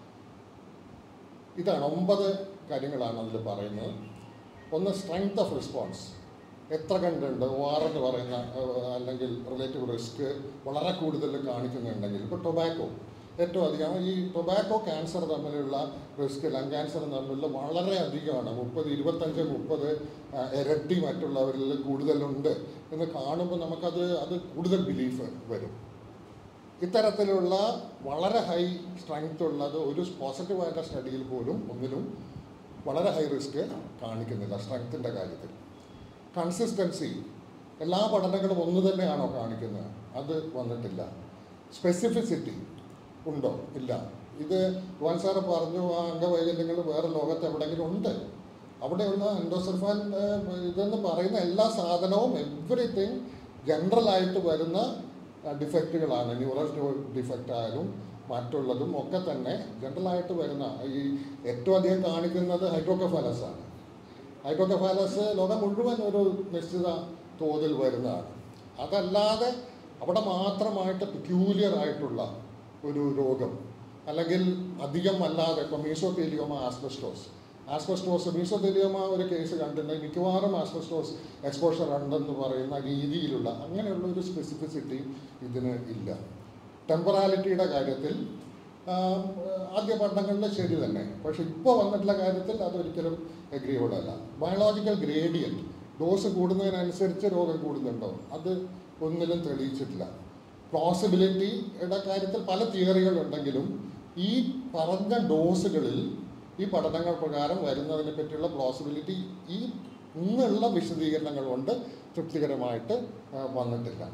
ഇതാണ് ഒമ്പത് കാര്യങ്ങളാണ് അതിൽ പറയുന്നത് ഒന്ന് സ്ട്രെങ്ത് ഓഫ് റെസ്പോൺസ് എത്ര കണ്ടുണ്ട് ഒ ആർ എന്ന് പറയുന്ന ഏഹ്, അല്ലെങ്കിൽ റിലേറ്റീവ് റിസ്ക് വളരെ കൂടുതൽ കാണിക്കുന്നുണ്ടെങ്കിൽ ഇപ്പോൾ ടൊബാക്കോ ഏറ്റവും അധികം ഈ ടൊബാക്കോ ക്യാൻസർ തമ്മിലുള്ള റിസ്ക് ലങ് ക്യാൻസർ തമ്മിലുള്ള വളരെ അധികമാണ് മുപ്പത് ഇരുപത്തഞ്ച് മുപ്പത് ആ, ഇരട്ടി മറ്റുള്ളവരിൽ കൂടുതലുണ്ട് എന്ന് കാണുമ്പോൾ നമുക്കത് അത് കൂടുതൽ ബിലീഫ് വരും ഇത്തരത്തിലുള്ള വളരെ ഹൈ സ്ട്രെങ്ത് ഉള്ളത് ഒരു പോസിറ്റീവായിട്ടുള്ള സ്റ്റഡിയിൽ പോലും ഒന്നിലും വളരെ ഹൈ റിസ്ക് കാണിക്കുന്നില്ല സ്ട്രെങ്ത്തിൻ്റെ കാര്യത്തിൽ കൺസിസ്റ്റൻസി എല്ലാ പഠനങ്ങളും ഒന്ന് തന്നെയാണോ കാണിക്കുന്നത് അത് വന്നിട്ടില്ല സ്പെസിഫിസിറ്റി ഉണ്ടോ ഇല്ല ഇത് യുവാൻ സാറ് പറഞ്ഞു ആ അംഗവൈകല്യങ്ങൾ വേറെ ലോകത്ത് എവിടെയെങ്കിലും ഉണ്ട് അവിടെയുള്ള എൻഡോസൾഫാൻ ഏഹ്, ഇതെന്ന് പറയുന്ന എല്ലാ സാധനവും എവറിത്തിങ് ജനറലായിട്ട് വരുന്ന ഡിഫക്റ്റുകളാണ് ന്യൂറൽ ഡിഫക്റ്റ് ആയാലും മറ്റുള്ളതും ഒക്കെ തന്നെ ജനറലായിട്ട് വരുന്ന ഈ ഏറ്റവും അധികം കാണിക്കുന്നത് ഹൈഡ്രോക്കഫാലസ് ആണ് ഹൈഡ്രോക്കഫാലസ് ലോകം മുഴുവൻ ഒരു നിശ്ചിത തോതിൽ വരുന്നതാണ് അതല്ലാതെ അവിടെ മാത്രമായിട്ട് പെക്യൂലിയർ ആയിട്ടുള്ള ഒരു രോഗം അല്ലെങ്കിൽ അധികം അല്ലാതെ ഇപ്പം മീസോതേലിയോമ ആസ്ബസ്റ്റോസ് ആസ്ബസ്റ്റോസ് മീസോതേലിയോമ ഒരു കേസ് കണ്ടിട്ടുണ്ടെങ്കിൽ മിക്കവാറും ആസ്ബസ്റ്റോസ് എക്സ്പോഷർ ഉണ്ടെന്ന് പറയുന്ന രീതിയിലുള്ള അങ്ങനെയുള്ള ഒരു സ്പെസിഫിസിറ്റി ഇതിന് ഇല്ല ടെമ്പറാലിറ്റിയുടെ കാര്യത്തിൽ ആ, ആദ്യ പഠനങ്ങളിൽ ശരി തന്നെ പക്ഷെ ഇപ്പോൾ വന്നിട്ടുള്ള കാര്യത്തിൽ അതൊരിക്കലും എഗ്രിയബിൾ അല്ല ബയോളജിക്കൽ ഗ്രേഡിയൻറ്റ് ഡോസ് കൂടുന്നതിനനുസരിച്ച് രോഗം കൂടുന്നുണ്ടോ അത് ഒന്നിലും തെളിയിച്ചിട്ടില്ല പ്ലോസിബിലിറ്റിയുടെ കാര്യത്തിൽ പല തിയറികളുണ്ടെങ്കിലും ഈ പറഞ്ഞ ഡോസുകളിൽ ഈ പഠനങ്ങൾ പ്രകാരം വരുന്നതിനെ പറ്റിയുള്ള പ്ലോസിബിലിറ്റി ഈ ഇന്നുള്ള വിശദീകരണങ്ങൾ കൊണ്ട് തൃപ്തികരമായിട്ട് ആ, വന്നിട്ടില്ല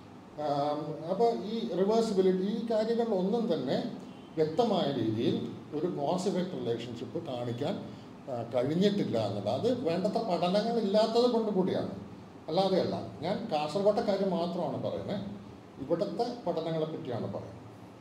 അപ്പോൾ ഈ റിവേഴ്സിബിലിറ്റി ഈ കാര്യങ്ങളിലൊന്നും തന്നെ വ്യക്തമായ രീതിയിൽ ഒരു കോസ് ഇഫക്റ്റ് റിലേഷൻഷിപ്പ് കാണിക്കാൻ ആ, കഴിഞ്ഞിട്ടില്ല എന്നുള്ളത് അത് വേണ്ടത്ര പഠനങ്ങൾ ഇല്ലാത്തത് കൊണ്ട് കൂടിയാണ് അല്ലാതെയല്ല ഞാൻ കാസർഗോട്ടെ കാര്യം മാത്രമാണ് പറയുന്നത് ഇവിടുത്തെ പഠനങ്ങളെ പറ്റിയാണ് പറയുന്നത്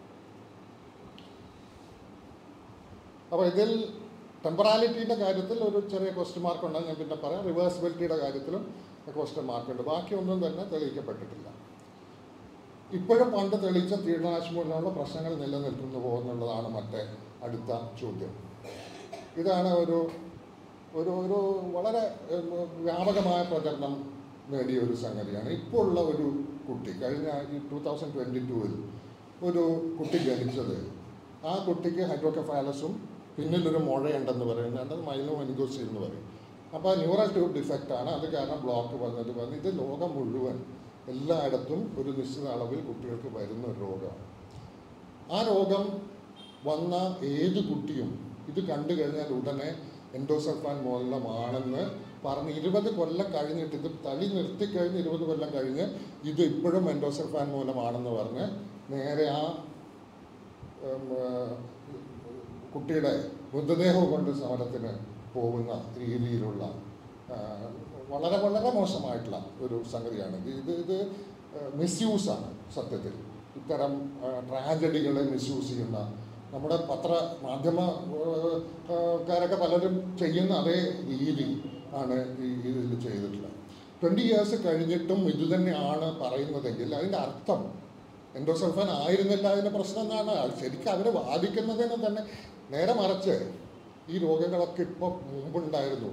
അപ്പോൾ ഇതിൽ ടെമ്പറാലിറ്റിയുടെ കാര്യത്തിൽ ഒരു ചെറിയ ക്വസ്റ്റ്യൻ മാർക്ക് ഉണ്ടെന്ന് ഞാൻ പിന്നെ പറയാം റിവേഴ്സിബിലിറ്റിയുടെ കാര്യത്തിലും ക്വസ്റ്റ്യൻ മാർക്കുണ്ട് ബാക്കിയൊന്നും തന്നെ തെളിയിക്കപ്പെട്ടിട്ടില്ല ഇപ്പോഴും പണ്ട് തെളിയിച്ച കീടനാശിനി മൂലമുള്ള പ്രശ്നങ്ങൾ നിലനിൽക്കുന്നു പോകുന്നുള്ളതാണ് മറ്റേ അടുത്ത ചോദ്യം ഇതാണ് ഒരു ഒരു ഒരു വളരെ ഉം, വ്യാപകമായ പ്രചരണം നേടിയ ഒരു സംഗതിയാണ് ഇപ്പോൾ ഉള്ള ഒരു കുട്ടി കഴിഞ്ഞ ഈ ടൂ തൗസൻഡ് ട്വൻറ്റി ടൂവിൽ ഒരു കുട്ടി ജനിച്ചത് ആ കുട്ടിക്ക് ഹൈഡ്രോക്കഫാലസും പിന്നിലൊരു മുഴയുണ്ടെന്ന് പറയുന്നുണ്ട് അത് മൈലോ മെനിഗോസി എന്ന് പറയും അപ്പോൾ ന്യൂറൽ ട്യൂബ് ഡിഫക്റ്റ് ആണ് അത് കാരണം ബ്ലോക്ക് വന്നത് വന്ന് ഇത് ലോകം മുഴുവൻ എല്ലായിടത്തും ഒരു നിശ്ചിത അളവിൽ കുട്ടികൾക്ക് വരുന്ന ഒരു രോഗമാണ് ആ രോഗം വന്ന ഏത് കുട്ടിയും ഇത് കണ്ടു കഴിഞ്ഞാൽ ഉടനെ എൻഡോസൾഫാൻ മൂലമാണെന്ന് പറഞ്ഞ് ഇരുപത് കൊല്ലം കഴിഞ്ഞിട്ട് ഇത് തളി നിർത്തിക്കഴിഞ്ഞ് ഇരുപത് കൊല്ലം കഴിഞ്ഞ് ഇത് ഇപ്പോഴും എൻഡോസൾഫാൻ മൂലമാണെന്ന് പറഞ്ഞ് നേരെ ആ ഉം, ആ, കുട്ടിയുടെ മൃതദേഹം കൊണ്ട് സമരത്തിന് പോകുന്ന രീതിയിലുള്ള ആ, വളരെ വളരെ മോശമായിട്ടുള്ള ഒരു സംഗതിയാണ് ഇത് ഇത് ഇത് മിസ്യൂസാണ് സത്യത്തിൽ ഇത്തരം ട്രാജഡികളെ മിസ്യൂസ് ചെയ്യുന്ന നമ്മുടെ പത്ര മാധ്യമ ആ, ആ, കാരൊക്കെ പലരും ചെയ്യുന്ന അതേ രീതി ആണ് ഈ ഇതിൽ ചെയ്തിട്ടുള്ളത് ട്വൻറ്റി ഇയേഴ്സ് കഴിഞ്ഞിട്ടും ഇത് തന്നെയാണ് പറയുന്നതെങ്കിൽ അതിൻ്റെ അർത്ഥം എൻഡോസൾഫാൻ ആയിരുന്നില്ല അതിൻ്റെ പ്രശ്നം എന്നാണ് അത് ശരിക്കും അവർ വാദിക്കുന്നതിന് തന്നെ നേരെ മറിച്ച് ഈ രോഗങ്ങളൊക്കെ ഇപ്പോൾ മുമ്പുണ്ടായിരുന്നു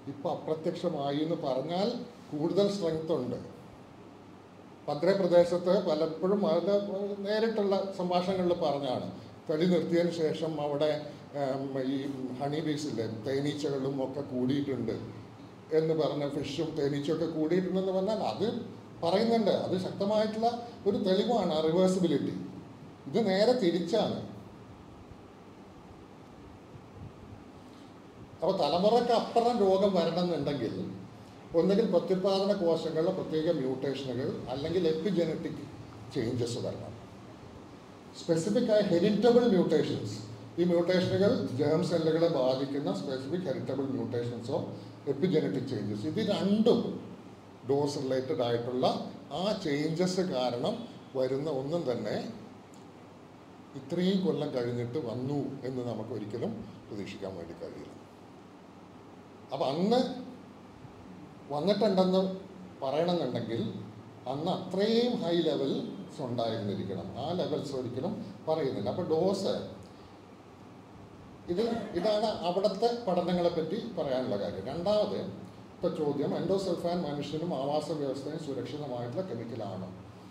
ഇപ്പോൾ അപ്രത്യക്ഷമായി എന്ന് പറഞ്ഞാൽ കൂടുതൽ സ്ട്രെങ്ത് ഉണ്ട് ഭദ്ര പ്രദേശത്ത് പലപ്പോഴും അത് നേരിട്ടുള്ള സംഭാഷണങ്ങളിൽ പറഞ്ഞാണ് കളി നിർത്തിയതിന് ശേഷം അവിടെ ഉം, ഈ ഹണി ബീസിലെ തേനീച്ചകളും ഒക്കെ കൂടിയിട്ടുണ്ട് എന്ന് പറഞ്ഞ ഫിഷും തേനീച്ചയൊക്കെ കൂടിയിട്ടുണ്ടെന്ന് പറഞ്ഞാൽ അത് പറയുന്നുണ്ട് അത് ശക്തമായിട്ടുള്ള ഒരു തെളിവാണ് ആ റിവേഴ്സിബിലിറ്റി ഇത് നേരെ തിരിച്ചാണ് അപ്പോൾ തലമുറയ്ക്ക് അപ്പുറം രോഗം വരണമെന്നുണ്ടെങ്കിൽ ഒന്നുകിൽ പ്രത്യുത്പാദന കോശങ്ങളിലെ പ്രത്യേക മ്യൂട്ടേഷനുകൾ അല്ലെങ്കിൽ എപ്പിജനറ്റിക് ചേഞ്ചസ് വരണം സ്പെസിഫിക് ആയ ഹെറിറ്റബിൾ മ്യൂട്ടേഷൻസ് ഈ മ്യൂട്ടേഷനുകൾ ജേം സെല്ലുകളെ ബാധിക്കുന്ന സ്പെസിഫിക് ഹെറിറ്റബിൾ മ്യൂട്ടേഷൻസോ എപ്പിജനറ്റിക് ചേഞ്ചസ് ഇത് രണ്ടും ഡോസ് റിലേറ്റഡ് ആയിട്ടുള്ള ആ ചേഞ്ചസ് കാരണം വരുന്ന ഒന്നും തന്നെ ഇത്രയും കൊല്ലം കഴിഞ്ഞിട്ട് വന്നു എന്ന് നമുക്ക് ഒരിക്കലും പ്രതീക്ഷിക്കാൻ വേണ്ടി കഴിയില്ല അപ്പം അന്ന് വന്നിട്ടുണ്ടെന്ന് പറയണമെന്നുണ്ടെങ്കിൽ അന്ന് അത്രയും ഹൈ ലെവൽസ് ഉണ്ടായിരുന്നിരിക്കണം ആ ലെവൽസ് ഒരിക്കലും പറയുന്നില്ല അപ്പോൾ ഡോസ് ഇത് ഇതാണ് അവിടുത്തെ പഠനങ്ങളെ പറ്റി പറയാനുള്ള കാര്യം രണ്ടാമത് ഇപ്പോൾ ചോദ്യം എൻഡോസൾഫാൻ മനുഷ്യനും ആവാസ വ്യവസ്ഥയും സുരക്ഷിതമായിട്ടുള്ള കെമിക്കലാണ്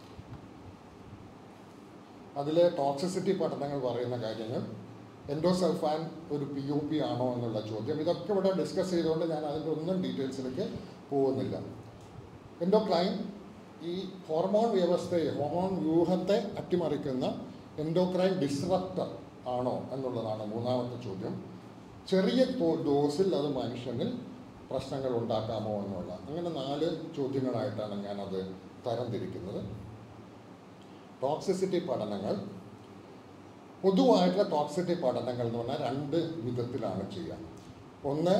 അതിലെ ടോക്സിസിറ്റി പഠനങ്ങൾ പറയുന്ന കാര്യങ്ങൾ എൻഡോസൾഫാൻ ഒരു പി ഒ പി ആണോ എന്നുള്ള ചോദ്യം ഇതൊക്കെ ഇവിടെ ഡിസ്കസ് ചെയ്തുകൊണ്ട് ഞാൻ അതിൻ്റെ ഒന്നും ഡീറ്റെയിൽസിലേക്ക് പോകുന്നില്ല എൻഡോക്രൈൻ ഈ ഹോർമോൺ വ്യവസ്ഥയെ ഹോർമോൺ വ്യൂഹത്തെ അട്ടിമറിക്കുന്ന എൻഡോക്രൈൻ ഡിസ്റപ്റ്റർ ആണോ എന്നുള്ളതാണ് മൂന്നാമത്തെ ചോദ്യം ചെറിയ ഡോ- ഡോസിൽ അത് മനുഷ്യനിൽ പ്രശ്നങ്ങൾ ഉണ്ടാക്കാമോ എന്നുള്ള അങ്ങനെ നാല് ചോദ്യങ്ങളായിട്ടാണ് ഞാനത് തരംതിരിക്കുന്നത് ടോക്സിസിറ്റി പഠനങ്ങൾ പൊതുവായിട്ടുള്ള ടോക്സിറ്റി പഠനങ്ങൾ എന്ന് പറഞ്ഞാൽ രണ്ട് വിധത്തിലാണ് ചെയ്യുക ഒന്ന്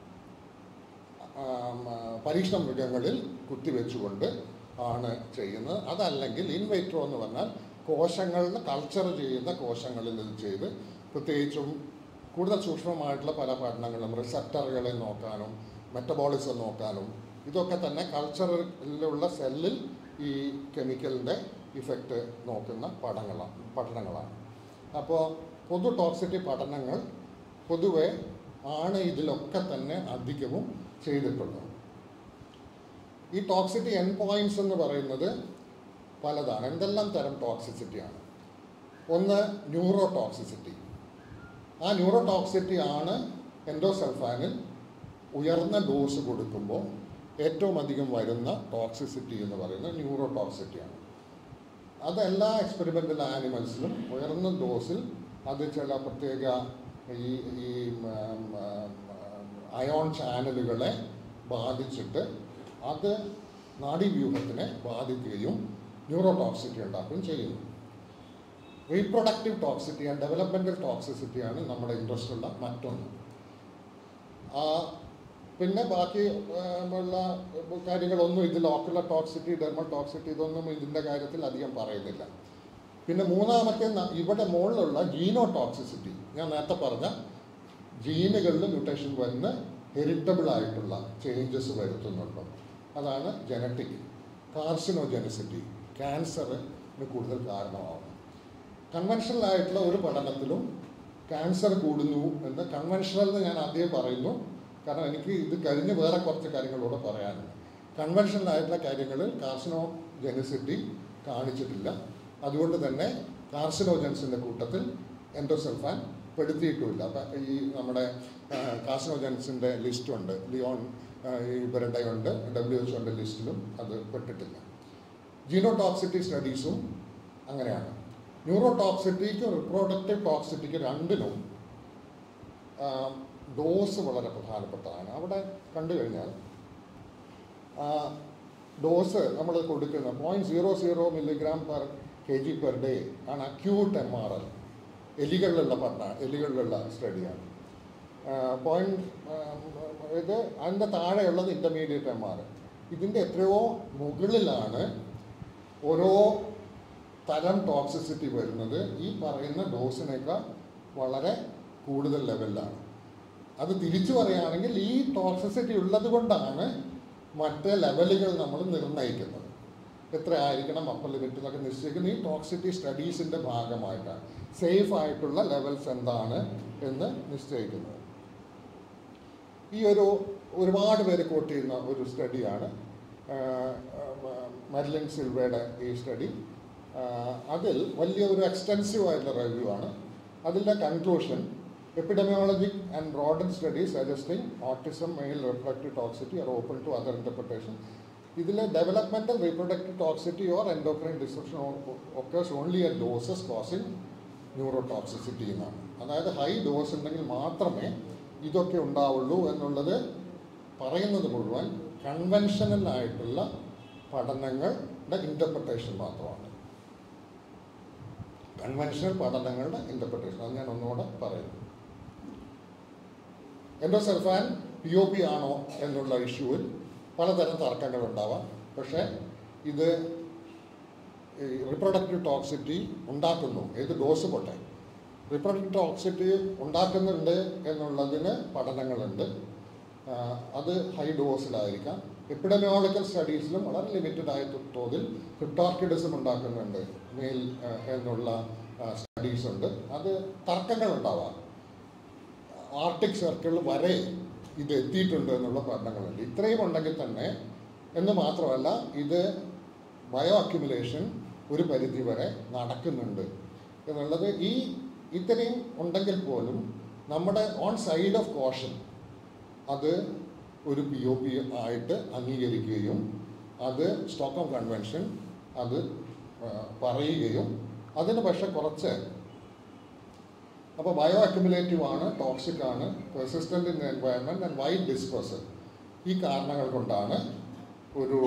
ആം, ആ, പരീക്ഷണ മൃഗങ്ങളിൽ കുത്തിവെച്ചുകൊണ്ട് ആണ് ചെയ്യുന്നത് അതല്ലെങ്കിൽ ഇൻവൈട്രോ എന്ന് പറഞ്ഞാൽ കോശങ്ങളിൽ കൾച്ചർ ചെയ്യുന്ന കോശങ്ങളിൽ ഇത് ചെയ്ത് പ്രത്യേകിച്ചും കൂടുതൽ സൂക്ഷ്മമായിട്ടുള്ള പല പഠനങ്ങളും റിസപ്റ്ററുകളെ നോക്കാനും മെറ്റബോളിസം നോക്കാനും ഇതൊക്കെ തന്നെ കൾച്ചറിലുള്ള സെല്ലിൽ ഈ കെമിക്കലിൻ്റെ ഇഫക്റ്റ് നോക്കുന്ന പഠനങ്ങളാണ് പഠനങ്ങളാണ് അപ്പോൾ പൊതു ടോക്സിറ്റി പഠനങ്ങൾ പൊതുവെ ആണ് ഇതിലൊക്കെ തന്നെ അധികവും ചെയ്തിട്ടുള്ളത് ഈ ടോക്സിറ്റി എൻ പോയിന്റ്സ് എന്ന് പറയുന്നത് പലതാണ് എന്തെല്ലാം തരം ടോക്സിസിറ്റിയാണ് ഒന്ന് ന്യൂറോ ടോക്സിസിറ്റി ആ ന്യൂറോ ടോക്സിറ്റി ആണ് എൻഡോസൾഫാനിൽ ഉയർന്ന ഡോസ് കൊടുക്കുമ്പോൾ ഏറ്റവും അധികം വരുന്ന ടോക്സിസിറ്റി എന്ന് പറയുന്നത് ന്യൂറോ ടോക്സിറ്റിയാണ് അത് എല്ലാ എക്സ്പെരിമെൻ്റൽ ആനിമൽസിലും ഉയർന്ന ഡോസിൽ അത് ചില പ്രത്യേക ഈ ഈ അയോൺ ചാനലുകളെ ബാധിച്ചിട്ട് അത് നാഡീവ്യൂഹത്തിനെ ബാധിക്കുകയും ന്യൂറോടോക്സിറ്റി ഉണ്ടാക്കുകയും ചെയ്യുന്നു റീപ്രൊഡക്റ്റീവ് ടോക്സിറ്റി ആൻഡ് ഡെവലപ്മെൻറ്റൽ ടോക്സിസിറ്റിയാണ് നമ്മുടെ ഇൻട്രസ്റ്റ് ഉള്ള മറ്റൊന്ന് ആ, പിന്നെ ബാക്കി ആ, ഉള്ള കാര്യങ്ങളൊന്നും ഇതിൽ ഓക്കുലർ ടോക്സിറ്റി ഡെർമൽ ടോക്സിറ്റി ഇതൊന്നും ഇതിൻ്റെ കാര്യത്തിൽ അധികം പറയുന്നില്ല പിന്നെ മൂന്നാമത്തെ ന- ഇവിടെ മുകളിലുള്ള ജീനോ ടോക്സിസിറ്റി ഞാൻ നേരത്തെ പറഞ്ഞ ജീനുകളിൽ മ്യൂട്ടേഷൻ വന്ന് ഹെറിറ്റബിൾ ആയിട്ടുള്ള ചേഞ്ചസ് വരുത്തുന്നുണ്ട് അതാണ് ജനറ്റിക് കാർസിനോജെനിസിറ്റി ക്യാൻസറിന് കൂടുതൽ കാരണമാവുന്നു കൺവെൻഷണൽ ആയിട്ടുള്ള ഒരു പഠനത്തിലും ക്യാൻസർ കൂടുന്നു എന്ന് കൺവെൻഷണൽ എന്ന് ഞാൻ ആദ്യം പറയുന്നു കാരണം എനിക്ക് ഇത് കഴിഞ്ഞ് വേറെ കുറച്ച് കാര്യങ്ങളൂടെ പറയാനുണ്ട് കൺവെൻഷണൽ ആയിട്ടുള്ള കാര്യങ്ങളിൽ കാർസിനോജെനിസിറ്റി കാണിച്ചിട്ടില്ല അതുകൊണ്ട് തന്നെ കാർസിനോജൻസിൻ്റെ കൂട്ടത്തിൽ എൻഡോസൾഫാൻ പെടുത്തിയിട്ടുമില്ല അപ്പം ഈ നമ്മുടെ കാർസിനോജൻസിൻ്റെ ലിസ്റ്റുണ്ട് ലിയോൺ ആ, ഇവരുടെ ഉണ്ട് ഡബ്ല്യു എച്ച് ഒൻ്റെ ലിസ്റ്റിലും അത് പെട്ടിട്ടില്ല ജീനോടോക്സിറ്റി സ്റ്റഡീസും അങ്ങനെയാണ് ന്യൂറോടോക്സിറ്റിക്കും റിപ്രൊഡക്റ്റീവ് ടോക്സിറ്റിക്ക് രണ്ടിനും ഡോസ് വളരെ പ്രധാനപ്പെട്ടതാണ് അവിടെ കണ്ടു കഴിഞ്ഞാൽ ഡോസ് നമ്മൾ കൊടുക്കുന്ന point zero zero milligram per K G per day ആണ് അക്യൂട്ട് എം ആർ എൽ എലികളിലുള്ള പഠന എലികളിലുള്ള സ്റ്റഡിയാണ് പോയിൻറ്റ് ഇത് അതിൻ്റെ താഴെയുള്ളത് ഇൻ്റർമീഡിയറ്റ് എം ആർ ഇതിൻ്റെ എത്രയോ മുകളിലാണ് ഓരോ തരം ടോക്സിസിറ്റി വരുന്നത് ഈ പറയുന്ന ഡോസിനേക്കാൾ വളരെ കൂടുതൽ ലെവലിലാണ് അത് തിരിച്ചു പറയുകയാണെങ്കിൽ ഈ ടോക്സിസിറ്റി ഉള്ളത് കൊണ്ടാണ് മറ്റ് ലെവലുകൾ നമ്മൾ നിർണ്ണയിക്കുന്നത് എത്ര ആയിരിക്കണം അപ്പർ ലിമിറ്റ് എന്നൊക്കെ നിശ്ചയിക്കുന്ന ഈ ടോക്സിറ്റി സ്റ്റഡീസിൻ്റെ ഭാഗമായിട്ടാണ് സേഫ് ആയിട്ടുള്ള ലെവൽസ് എന്താണ് എന്ന് നിശ്ചയിക്കുന്നത് ഈ ഒരു ഒരുപാട് പേര് കോട്ട് ചെയ്യുന്ന ഒരു സ്റ്റഡിയാണ് മെർലിൻ സിൽവയുടെ ഈ സ്റ്റഡി അതിൽ വലിയ ഒരു എക്സ്റ്റെൻസീവ് ആയിട്ടുള്ള റിവ്യൂ ആണ് അതിൻ്റെ conclusion epidemiologic and rodent study suggesting autism male reproductive toxicity are open to other interpretation ഇതിൽ developmental reproductive toxicity or endocrine disruption occurs only a doses causing neurotoxicity എന്നാണ് അതായത് ഹൈ ഡോസ് ഉണ്ടെങ്കിൽ മാത്രമേ ഇതൊക്കെ ഉണ്ടാവുള്ളൂ എന്നുള്ളത് പറയുന്നത് മുഴുവൻ കൺവെൻഷനൽ ആയിട്ടുള്ള പഠനങ്ങളുടെ ഇൻ്റർപ്രിട്ടേഷൻ മാത്രമാണ് കൺവെൻഷണൽ പഠനങ്ങളുടെ ഇൻ്റർപ്രിട്ടേഷൻ അത് ഞാൻ ഒന്നുകൂടെ പറയുന്നു എൻഡോസൾഫാൻ പി ഒ പി ആണോ എന്നുള്ള ഇഷ്യൂവിൽ പലതരം തർക്കങ്ങൾ ഉണ്ടാവാം പക്ഷേ ഇത് റിപ്രൊഡക്റ്റീവ് ടോക്സിറ്റി ഉണ്ടാക്കുന്നു ഏത് ഡോസ് പോട്ടെ റിപ്രൊഡക്റ്റീവ് ടോക്സിറ്റി ഉണ്ടാക്കുന്നുണ്ട് എന്നുള്ളതിന് പഠനങ്ങളുണ്ട് ആ, അത് ഹൈ ഡോസിലായിരിക്കാം എപ്പിഡമിയോളജിക്കൽ സ്റ്റഡീസിലും വളരെ ലിമിറ്റഡ് ആയ തോതിൽ ക്രിപ്റ്റോർക്കിഡിസം ഉണ്ടാക്കുന്നുണ്ട് മെയിൽ ആ, എന്നുള്ള സ്റ്റഡീസ് ഉണ്ട് അത് തർക്കങ്ങൾ ഉണ്ടാവാം ആർട്ടിക് സർക്കിൾ വരെ ഇത് എത്തിയിട്ടുണ്ട് എന്നുള്ള പഠനങ്ങളുണ്ട് ഇത്രയും ഉണ്ടെങ്കിൽ തന്നെ എന്ന് മാത്രമല്ല ഇത് ബയോ അക്യുമുലേഷൻ ഒരു പരിധി വരെ നടക്കുന്നുണ്ട് എന്നുള്ളത് ഈ ഇത്രയും ഉണ്ടെങ്കിൽ പോലും നമ്മുടെ ഓൺ സൈഡ് ഓഫ് കോഷൻ അത് ഒരു പി ഒ പി ആയിട്ട് അംഗീകരിക്കുകയും അത് സ്റ്റോക്ക്ഹോം കൺവെൻഷൻ അത് ആ, പറയുകയും അതിന് പക്ഷെ കുറച്ച് അപ്പോൾ ബയോ അക്യുമുലേറ്റീവ് ആണ് ടോക്സിക് ആണ് persistent in environment and wide dispersal ഈ കാരണങ്ങൾ കൊണ്ടാണ് ഒരു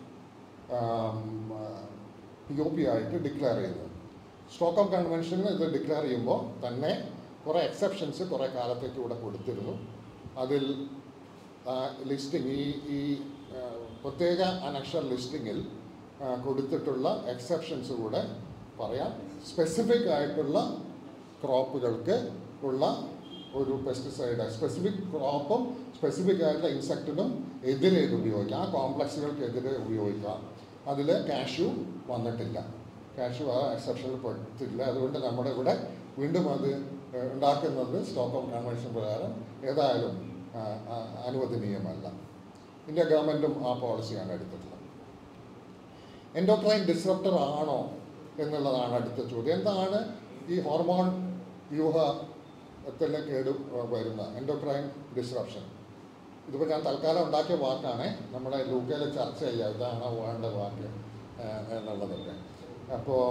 പി ഒ പി ആയിട്ട് ഡിക്ലെയർ ചെയ്യുന്നത് സ്റ്റോക്ക്ഹോം കൺവെൻഷനിൽ ഇത് ഡിക്ലെയർ ചെയ്യുമ്പോൾ തന്നെ കുറേ എക്സെപ്ഷൻസ് കുറേ കാലത്തേക്ക് ഇവിടെ കൊടുത്തിരുന്നു അതിൽ ലിസ്റ്റിംഗ് ഈ ഈ ആ, പ്രത്യേക അനക്ഷർ ലിസ്റ്റിങ്ങിൽ കൊടുത്തിട്ടുള്ള എക്സെപ്ഷൻസ് കൂടെ പറയാം സ്പെസിഫിക് ആയിട്ടുള്ള ക്രോപ്പുകൾക്ക് ഉള്ള ഒരു പെസ്റ്റിസൈഡ് സ്പെസിഫിക് ക്രോപ്പും സ്പെസിഫിക് ആയിട്ടുള്ള ഇൻസെക്റ്റിനും എതിരെ ഇത് ഉപയോഗിക്കാം ആ കോംപ്ലക്സുകൾക്കെതിരെ ഉപയോഗിക്കാം അതിൽ കാഷ്യൂ വന്നിട്ടില്ല കാഷ്യൂ ആ എക്സെപ്ഷനിൽ പെട്ടില്ല അതുകൊണ്ട് നമ്മുടെ ഇവിടെ വീണ്ടും അത് ഏഹ്, ഉണ്ടാക്കുന്നത് സ്റ്റോക്ക്ഹോം കൺവെൻഷൻ പ്രകാരം ഏതായാലും ആ, ആ, അനുവദനീയമല്ല ഇന്ത്യ ഗവൺമെൻറ്റും ആ പോളിസിയാണ് എടുത്തിട്ടുള്ളത് എൻഡോക്രൈൻ ഡിസ്റപ്റ്റർ ആണോ എന്നുള്ളതാണ് അടുത്ത ചോദ്യം എന്താണ് ഈ ഹോർമോൺ വ്യൂഹത്തിലെ കേട് വരുന്ന എൻഡോക്രൈൻ ഡിസ്റപ്ഷൻ ഇതിപ്പോൾ ഞാൻ തൽക്കാലം ഉണ്ടാക്കിയ വാക്കാണ് നമ്മുടെ ലൂക്കയിൽ ചർച്ച ചെയ്യുക ഇതാണ് വേണ്ട വാക്ക് ആ, എന്നുള്ളതൊക്കെ അപ്പോൾ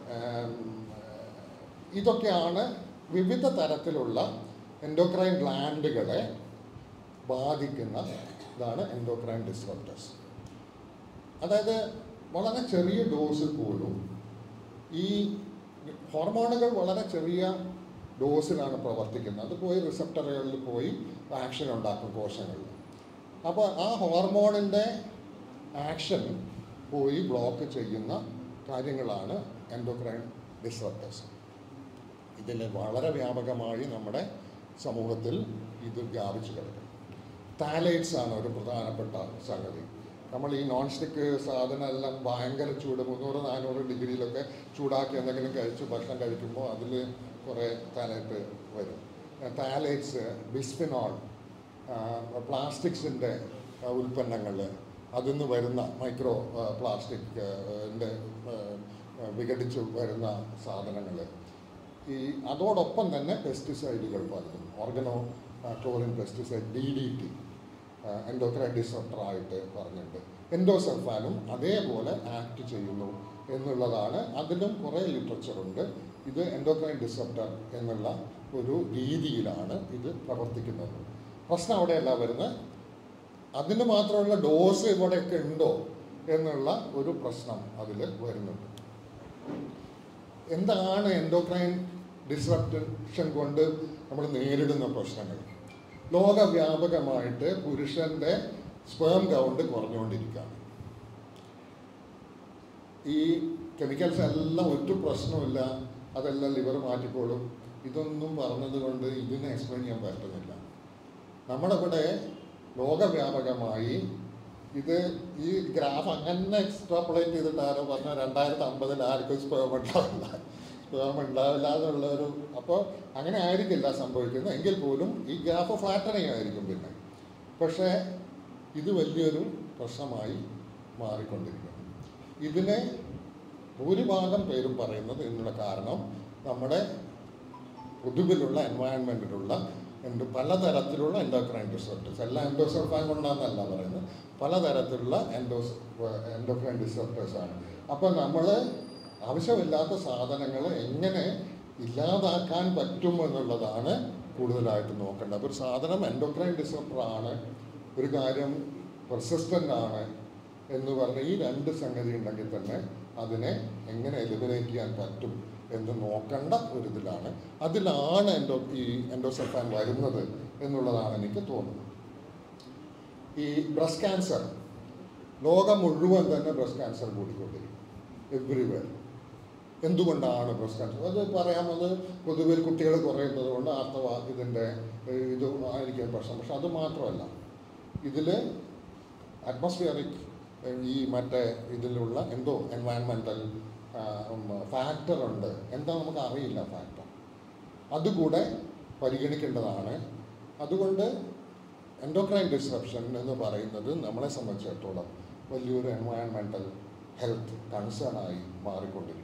ഇതൊക്കെയാണ് വിവിധ തരത്തിലുള്ള എൻഡോക്രൈൻ ഗ്ലാൻഡുകളെ ബാധിക്കുന്ന ഇതാണ് എൻഡോക്രൈൻ ഡിസ്റപ്റ്റേഴ്സ് അതായത് വളരെ ചെറിയ ഡോസിൽ പോലും ഈ ഹോർമോണുകൾ വളരെ ചെറിയ ഡോസിലാണ് പ്രവർത്തിക്കുന്നത് അത് പോയി റിസപ്റ്ററുകളിൽ പോയി ആക്ഷൻ ഉണ്ടാക്കും കോശങ്ങളിൽ അപ്പോൾ ആ ഹോർമോണിൻ്റെ ആക്ഷൻ പോയി ബ്ലോക്ക് ചെയ്യുന്ന കാര്യങ്ങളാണ് എൻഡോക്രൈൻ ഡിസ്റപ്റ്റേഴ്സ് ഇതിൽ വളരെ വ്യാപകമായി നമ്മുടെ സമൂഹത്തിൽ ഇത് വ്യാപിച്ചു കിടക്കും താലൈറ്റ്സ് ആണ് ഒരു പ്രധാനപ്പെട്ട സംഗതി നമ്മൾ ഈ നോൺ സ്റ്റിക്ക് സാധനം എല്ലാം ഭയങ്കര ചൂട് മുന്നൂറ് നാനൂറ് ഡിഗ്രിയിലൊക്കെ ചൂടാക്കി എന്തെങ്കിലും കഴിച്ച് ഭക്ഷണം കഴിക്കുമ്പോൾ അതിൽ കുറേ താലൈറ്റ് വരും താലൈറ്റ്സ് ബിസ്ഫിനോൾ പ്ലാസ്റ്റിക്സിൻ്റെ ഉൽപ്പന്നങ്ങൾ അതിൽ നിന്ന് വരുന്ന മൈക്രോ പ്ലാസ്റ്റിക്കിൻ്റെ വിഘടിച്ച് വരുന്ന സാധനങ്ങൾ ഈ അതോടൊപ്പം തന്നെ പെസ്റ്റിസൈഡുകൾ പലതും organo chlorine pesticide D D T endocrine ഡിസപ്റ്ററായിട്ട് പറഞ്ഞിട്ടുണ്ട് എൻഡോസൾഫാനും അതേപോലെ ആക്ട് ചെയ്യുന്നു എന്നുള്ളതാണ് അതിലും കുറേ ലിറ്ററേച്ചർ ഉണ്ട് ഇത് എൻഡോക്രൈൻ ഡിസപ്റ്റർ എന്നുള്ള ഒരു രീതിയിലാണ് ഇത് പ്രവർത്തിക്കുന്നത് പ്രശ്നം അവിടെയല്ല വരുന്നത് അതിന് മാത്രമുള്ള ഡോസ് ഇവിടെയൊക്കെ ഉണ്ടോ എന്നുള്ള ഒരു പ്രശ്നം അതിൽ വരുന്നുണ്ട് എന്താണ് എൻഡോക്രൈൻ ഡിസ്റപ്ഷൻ കൊണ്ട് നമ്മൾ നേരിടുന്ന പ്രശ്നങ്ങൾ ലോകവ്യാപകമായിട്ട് പുരുഷന്റെ സ്പേം കൗണ്ട് കുറഞ്ഞുകൊണ്ടിരിക്കുകയാണ് ഈ കെമിക്കൽസ് എല്ലാം ഒരു പ്രശ്നമില്ല അതെല്ലാം ലിവർ മാറ്റിക്കോളും ഇതൊന്നും പറഞ്ഞത് കൊണ്ട് ഇതിനെ എക്സ്പ്ലെയിൻ ചെയ്യാൻ പറ്റുന്നില്ല നമ്മളിവിടെ ലോകവ്യാപകമായി ഇത് ഈ ഗ്രാഫ് അങ്ങനെ എക്സ്ട്രാപ്പുലേറ്റ് ചെയ്തിട്ട് ആരോ പറഞ്ഞ രണ്ടായിരത്തി അമ്പതിൽ ആർക്കും സ്പേം ഉണ്ടാവില്ല സ്പേം ഉണ്ടാവില്ല എന്നുള്ള ഒരു അപ്പോൾ അങ്ങനെ ആയിരിക്കില്ല സംഭവിക്കുന്നത് എങ്കിൽ പോലും ഈ ഗ്രാഫ് ഫ്ലാറ്റനിങ് ആയിരിക്കും പിന്നെ പക്ഷേ ഇത് വലിയൊരു പ്രശ്നമായി മാറിക്കൊണ്ടിരിക്കുന്നു ഇതിനെ ഭൂരിഭാഗം പേരും പറയുന്നത് ഇതിനുള്ള കാരണം നമ്മുടെ പൊതുവിലുള്ള എൻവയൺമെൻറ്റിലുള്ള എന്ത് പലതരത്തിലുള്ള എൻഡോക്രൈൻ ഡിസോർട്ടേഴ്സ് എല്ലാം എൻഡോസൾഫാൻ കൊണ്ടാണെന്നല്ല പറയുന്നത് പലതരത്തിലുള്ള എൻഡോസ് എൻഡോക്രൈൻ ഡിസോർട്ടേഴ്സ് ആണ് അപ്പോൾ നമ്മൾ ആവശ്യമില്ലാത്ത സാധനങ്ങൾ എങ്ങനെ ഇല്ലാതാക്കാൻ പറ്റും എന്നുള്ളതാണ് കൂടുതലായിട്ട് നോക്കേണ്ടത് അപ്പോൾ ഒരു സാധനം എൻഡോക്രൈൻ ഡിസോർട്ടർ ആണ് ഒരു കാര്യം പെർസിസ്റ്റൻ്റ് ആണ് എന്ന് പറഞ്ഞ ഈ രണ്ട് സംഗതി ഉണ്ടെങ്കിൽ തന്നെ അതിനെ എങ്ങനെ എലിമിനേറ്റ് ചെയ്യാൻ പറ്റും എന്ന് നോക്കേണ്ട ഒരു ഇതിലാണ് അതിലാണ് എൻഡോ ഈ എൻഡോസൾഫാൻ വരുന്നത് എന്നുള്ളതാണ് എനിക്ക് തോന്നുന്നത് ഈ ബ്രസ്റ്റ് ക്യാൻസർ ലോകം മുഴുവൻ തന്നെ ബ്രസ്റ്റ് ക്യാൻസർ കൂടിക്കൊണ്ടിരിക്കും എവ്രിവെയർ എന്തുകൊണ്ടാണ് ബ്രസ്റ്റ് ക്യാൻസർ അത് പറയാമത് പൊതുവിൽ കുട്ടികൾ കുറയുന്നത് കൊണ്ട് ആർത്തവ ഇതിൻ്റെ ഏഹ്, ഇത് ആയിരിക്കും പ്രശ്നം പക്ഷെ അത് മാത്രമല്ല ഇതിൽ അറ്റ്മോസ്ഫിയറിക് ഈ മറ്റേ ഇതിലുള്ള എന്തോ എൻവയൺമെൻറ്റൽ ഫാക്ടർ ഉണ്ട് എന്താ നമുക്ക് അറിയില്ല ഫാക്ടർ അതുകൂടെ പരിഗണിക്കേണ്ടതാണ് അതുകൊണ്ട് എൻഡോക്രൈൻ ഡിസ്റപ്ഷൻ എന്ന് പറയുന്നത് നമ്മളെ സംബന്ധിച്ചിടത്തോളം വലിയൊരു എൻവയൺമെൻറ്റൽ ഹെൽത്ത് കൺസേൺ ആയി മാറിക്കൊണ്ടിരിക്കുന്നു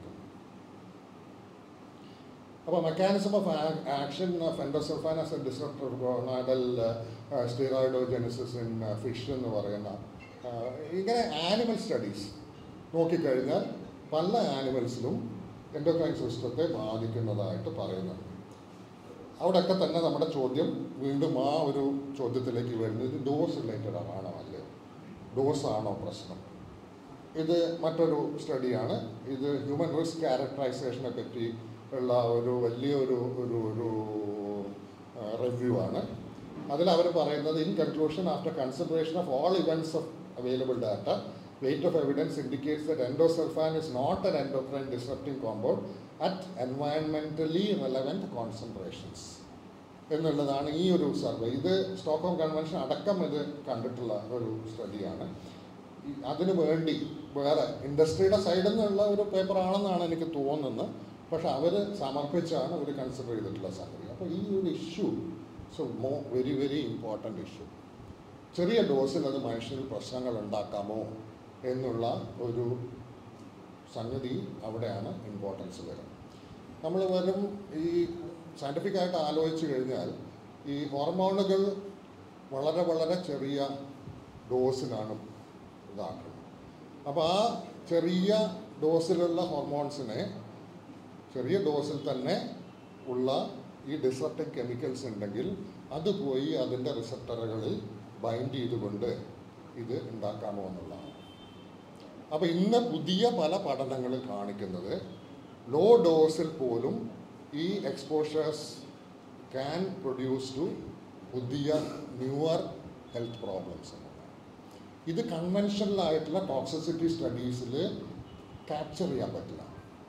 അപ്പോൾ mechanism of action of endosulfan as a disruptor gonadal steroidogenesis in fish എന്ന് പറയുന്ന ആ, ഇങ്ങനെ ആനിമൽ സ്റ്റഡീസ് നോക്കിക്കഴിഞ്ഞാൽ പല ആനിമൽസിലും എൻഡോക്രൈൻ സിസ്റ്റത്തെ ബാധിക്കുന്നതായിട്ട് പറയുന്നുണ്ട് അവിടെയൊക്കെ തന്നെ നമ്മുടെ ചോദ്യം വീണ്ടും ആ ഒരു ചോദ്യത്തിലേക്ക് വരുന്നത് ഡോസ് റിലേറ്റഡ് ആണോ അല്ലേ ഡോസ് ആണോ പ്രശ്നം ഇത് മറ്റൊരു സ്റ്റഡിയാണ് ഇത് ഹ്യൂമൻ റിസ്ക് ക്യാരക്ടറൈസേഷനെ പറ്റി ഉള്ള ഒരു വലിയൊരു ഒരു ഒരു റിവ്യൂ ആണ് അതിൽ അവർ പറയുന്നത് in conclusion after consideration of all events of available data weight of evidence indicates that endosulfan is not an endocrine disrupting compound at environmentally relevant concentrations എന്നുള്ളതാണ് ഈ ഒരു സർവേ ഇത് സ്റ്റോക്ക്ഹോം കൺവെൻഷൻ അടക്കം ഇത് കണ്ടിട്ടുള്ള ഒരു സ്റ്റഡിയാണ് ഈ അതിനു വേണ്ടി വേറെ ഇൻഡസ്ട്രിയുടെ സൈഡിൽ നിന്നുള്ള ഒരു പേപ്പറാണെന്നാണ് എനിക്ക് തോന്നുന്നത് പക്ഷെ അവർ സമർപ്പിച്ചാണ് അവർ കൺസിഡർ ചെയ്തിട്ടുള്ള സംഗതി അപ്പോൾ ഈ ഒരു ഇഷ്യൂ സോ മോ വെരി വെരി ഇമ്പോർട്ടൻ്റ് ഇഷ്യൂ ചെറിയ ഡോസിൽ അത് മനുഷ്യന് പ്രശ്നങ്ങൾ ഉണ്ടാക്കാമോ എന്നുള്ള ഒരു സംഗതി അവിടെയാണ് ഇമ്പോർട്ടൻസ് വരുന്നത് നമ്മൾ വെറും ഈ സയൻറ്റിഫിക്കായിട്ട് ആലോചിച്ച് കഴിഞ്ഞാൽ ഈ ഹോർമോണുകൾ വളരെ വളരെ ചെറിയ ഡോസിലാണ് ഇതാക്കുന്നത് അപ്പോൾ ആ ചെറിയ ഡോസിലുള്ള ഹോർമോൺസിനെ ചെറിയ ഡോസിൽ തന്നെ ഉള്ള ഈ ഡിസപ്റ്റിംഗ് കെമിക്കൽസ് ഉണ്ടെങ്കിൽ അത് പോയി അതിൻ്റെ റിസപ്റ്ററുകളിൽ ബൈൻഡ് ചെയ്തുകൊണ്ട് ഇത് ഉണ്ടാക്കാമോ എന്നുള്ളതാണ് അപ്പോൾ ഇന്ന് പുതിയ പല പഠനങ്ങളും കാണിക്കുന്നത് ലോ ഡോസിൽ പോലും ഈ എക്സ്പോഷേഴ്സ് ക്യാൻ പ്രൊഡ്യൂസ് ടു പുതിയ ന്യൂവർ ഹെൽത്ത് പ്രോബ്ലംസ് എന്നുള്ളതാണ് ഇത് കൺവെൻഷണൽ ആയിട്ടുള്ള ടോക്സിസിറ്റി സ്റ്റഡീസിൽ ക്യാപ്ചർ ചെയ്യാൻ പറ്റില്ല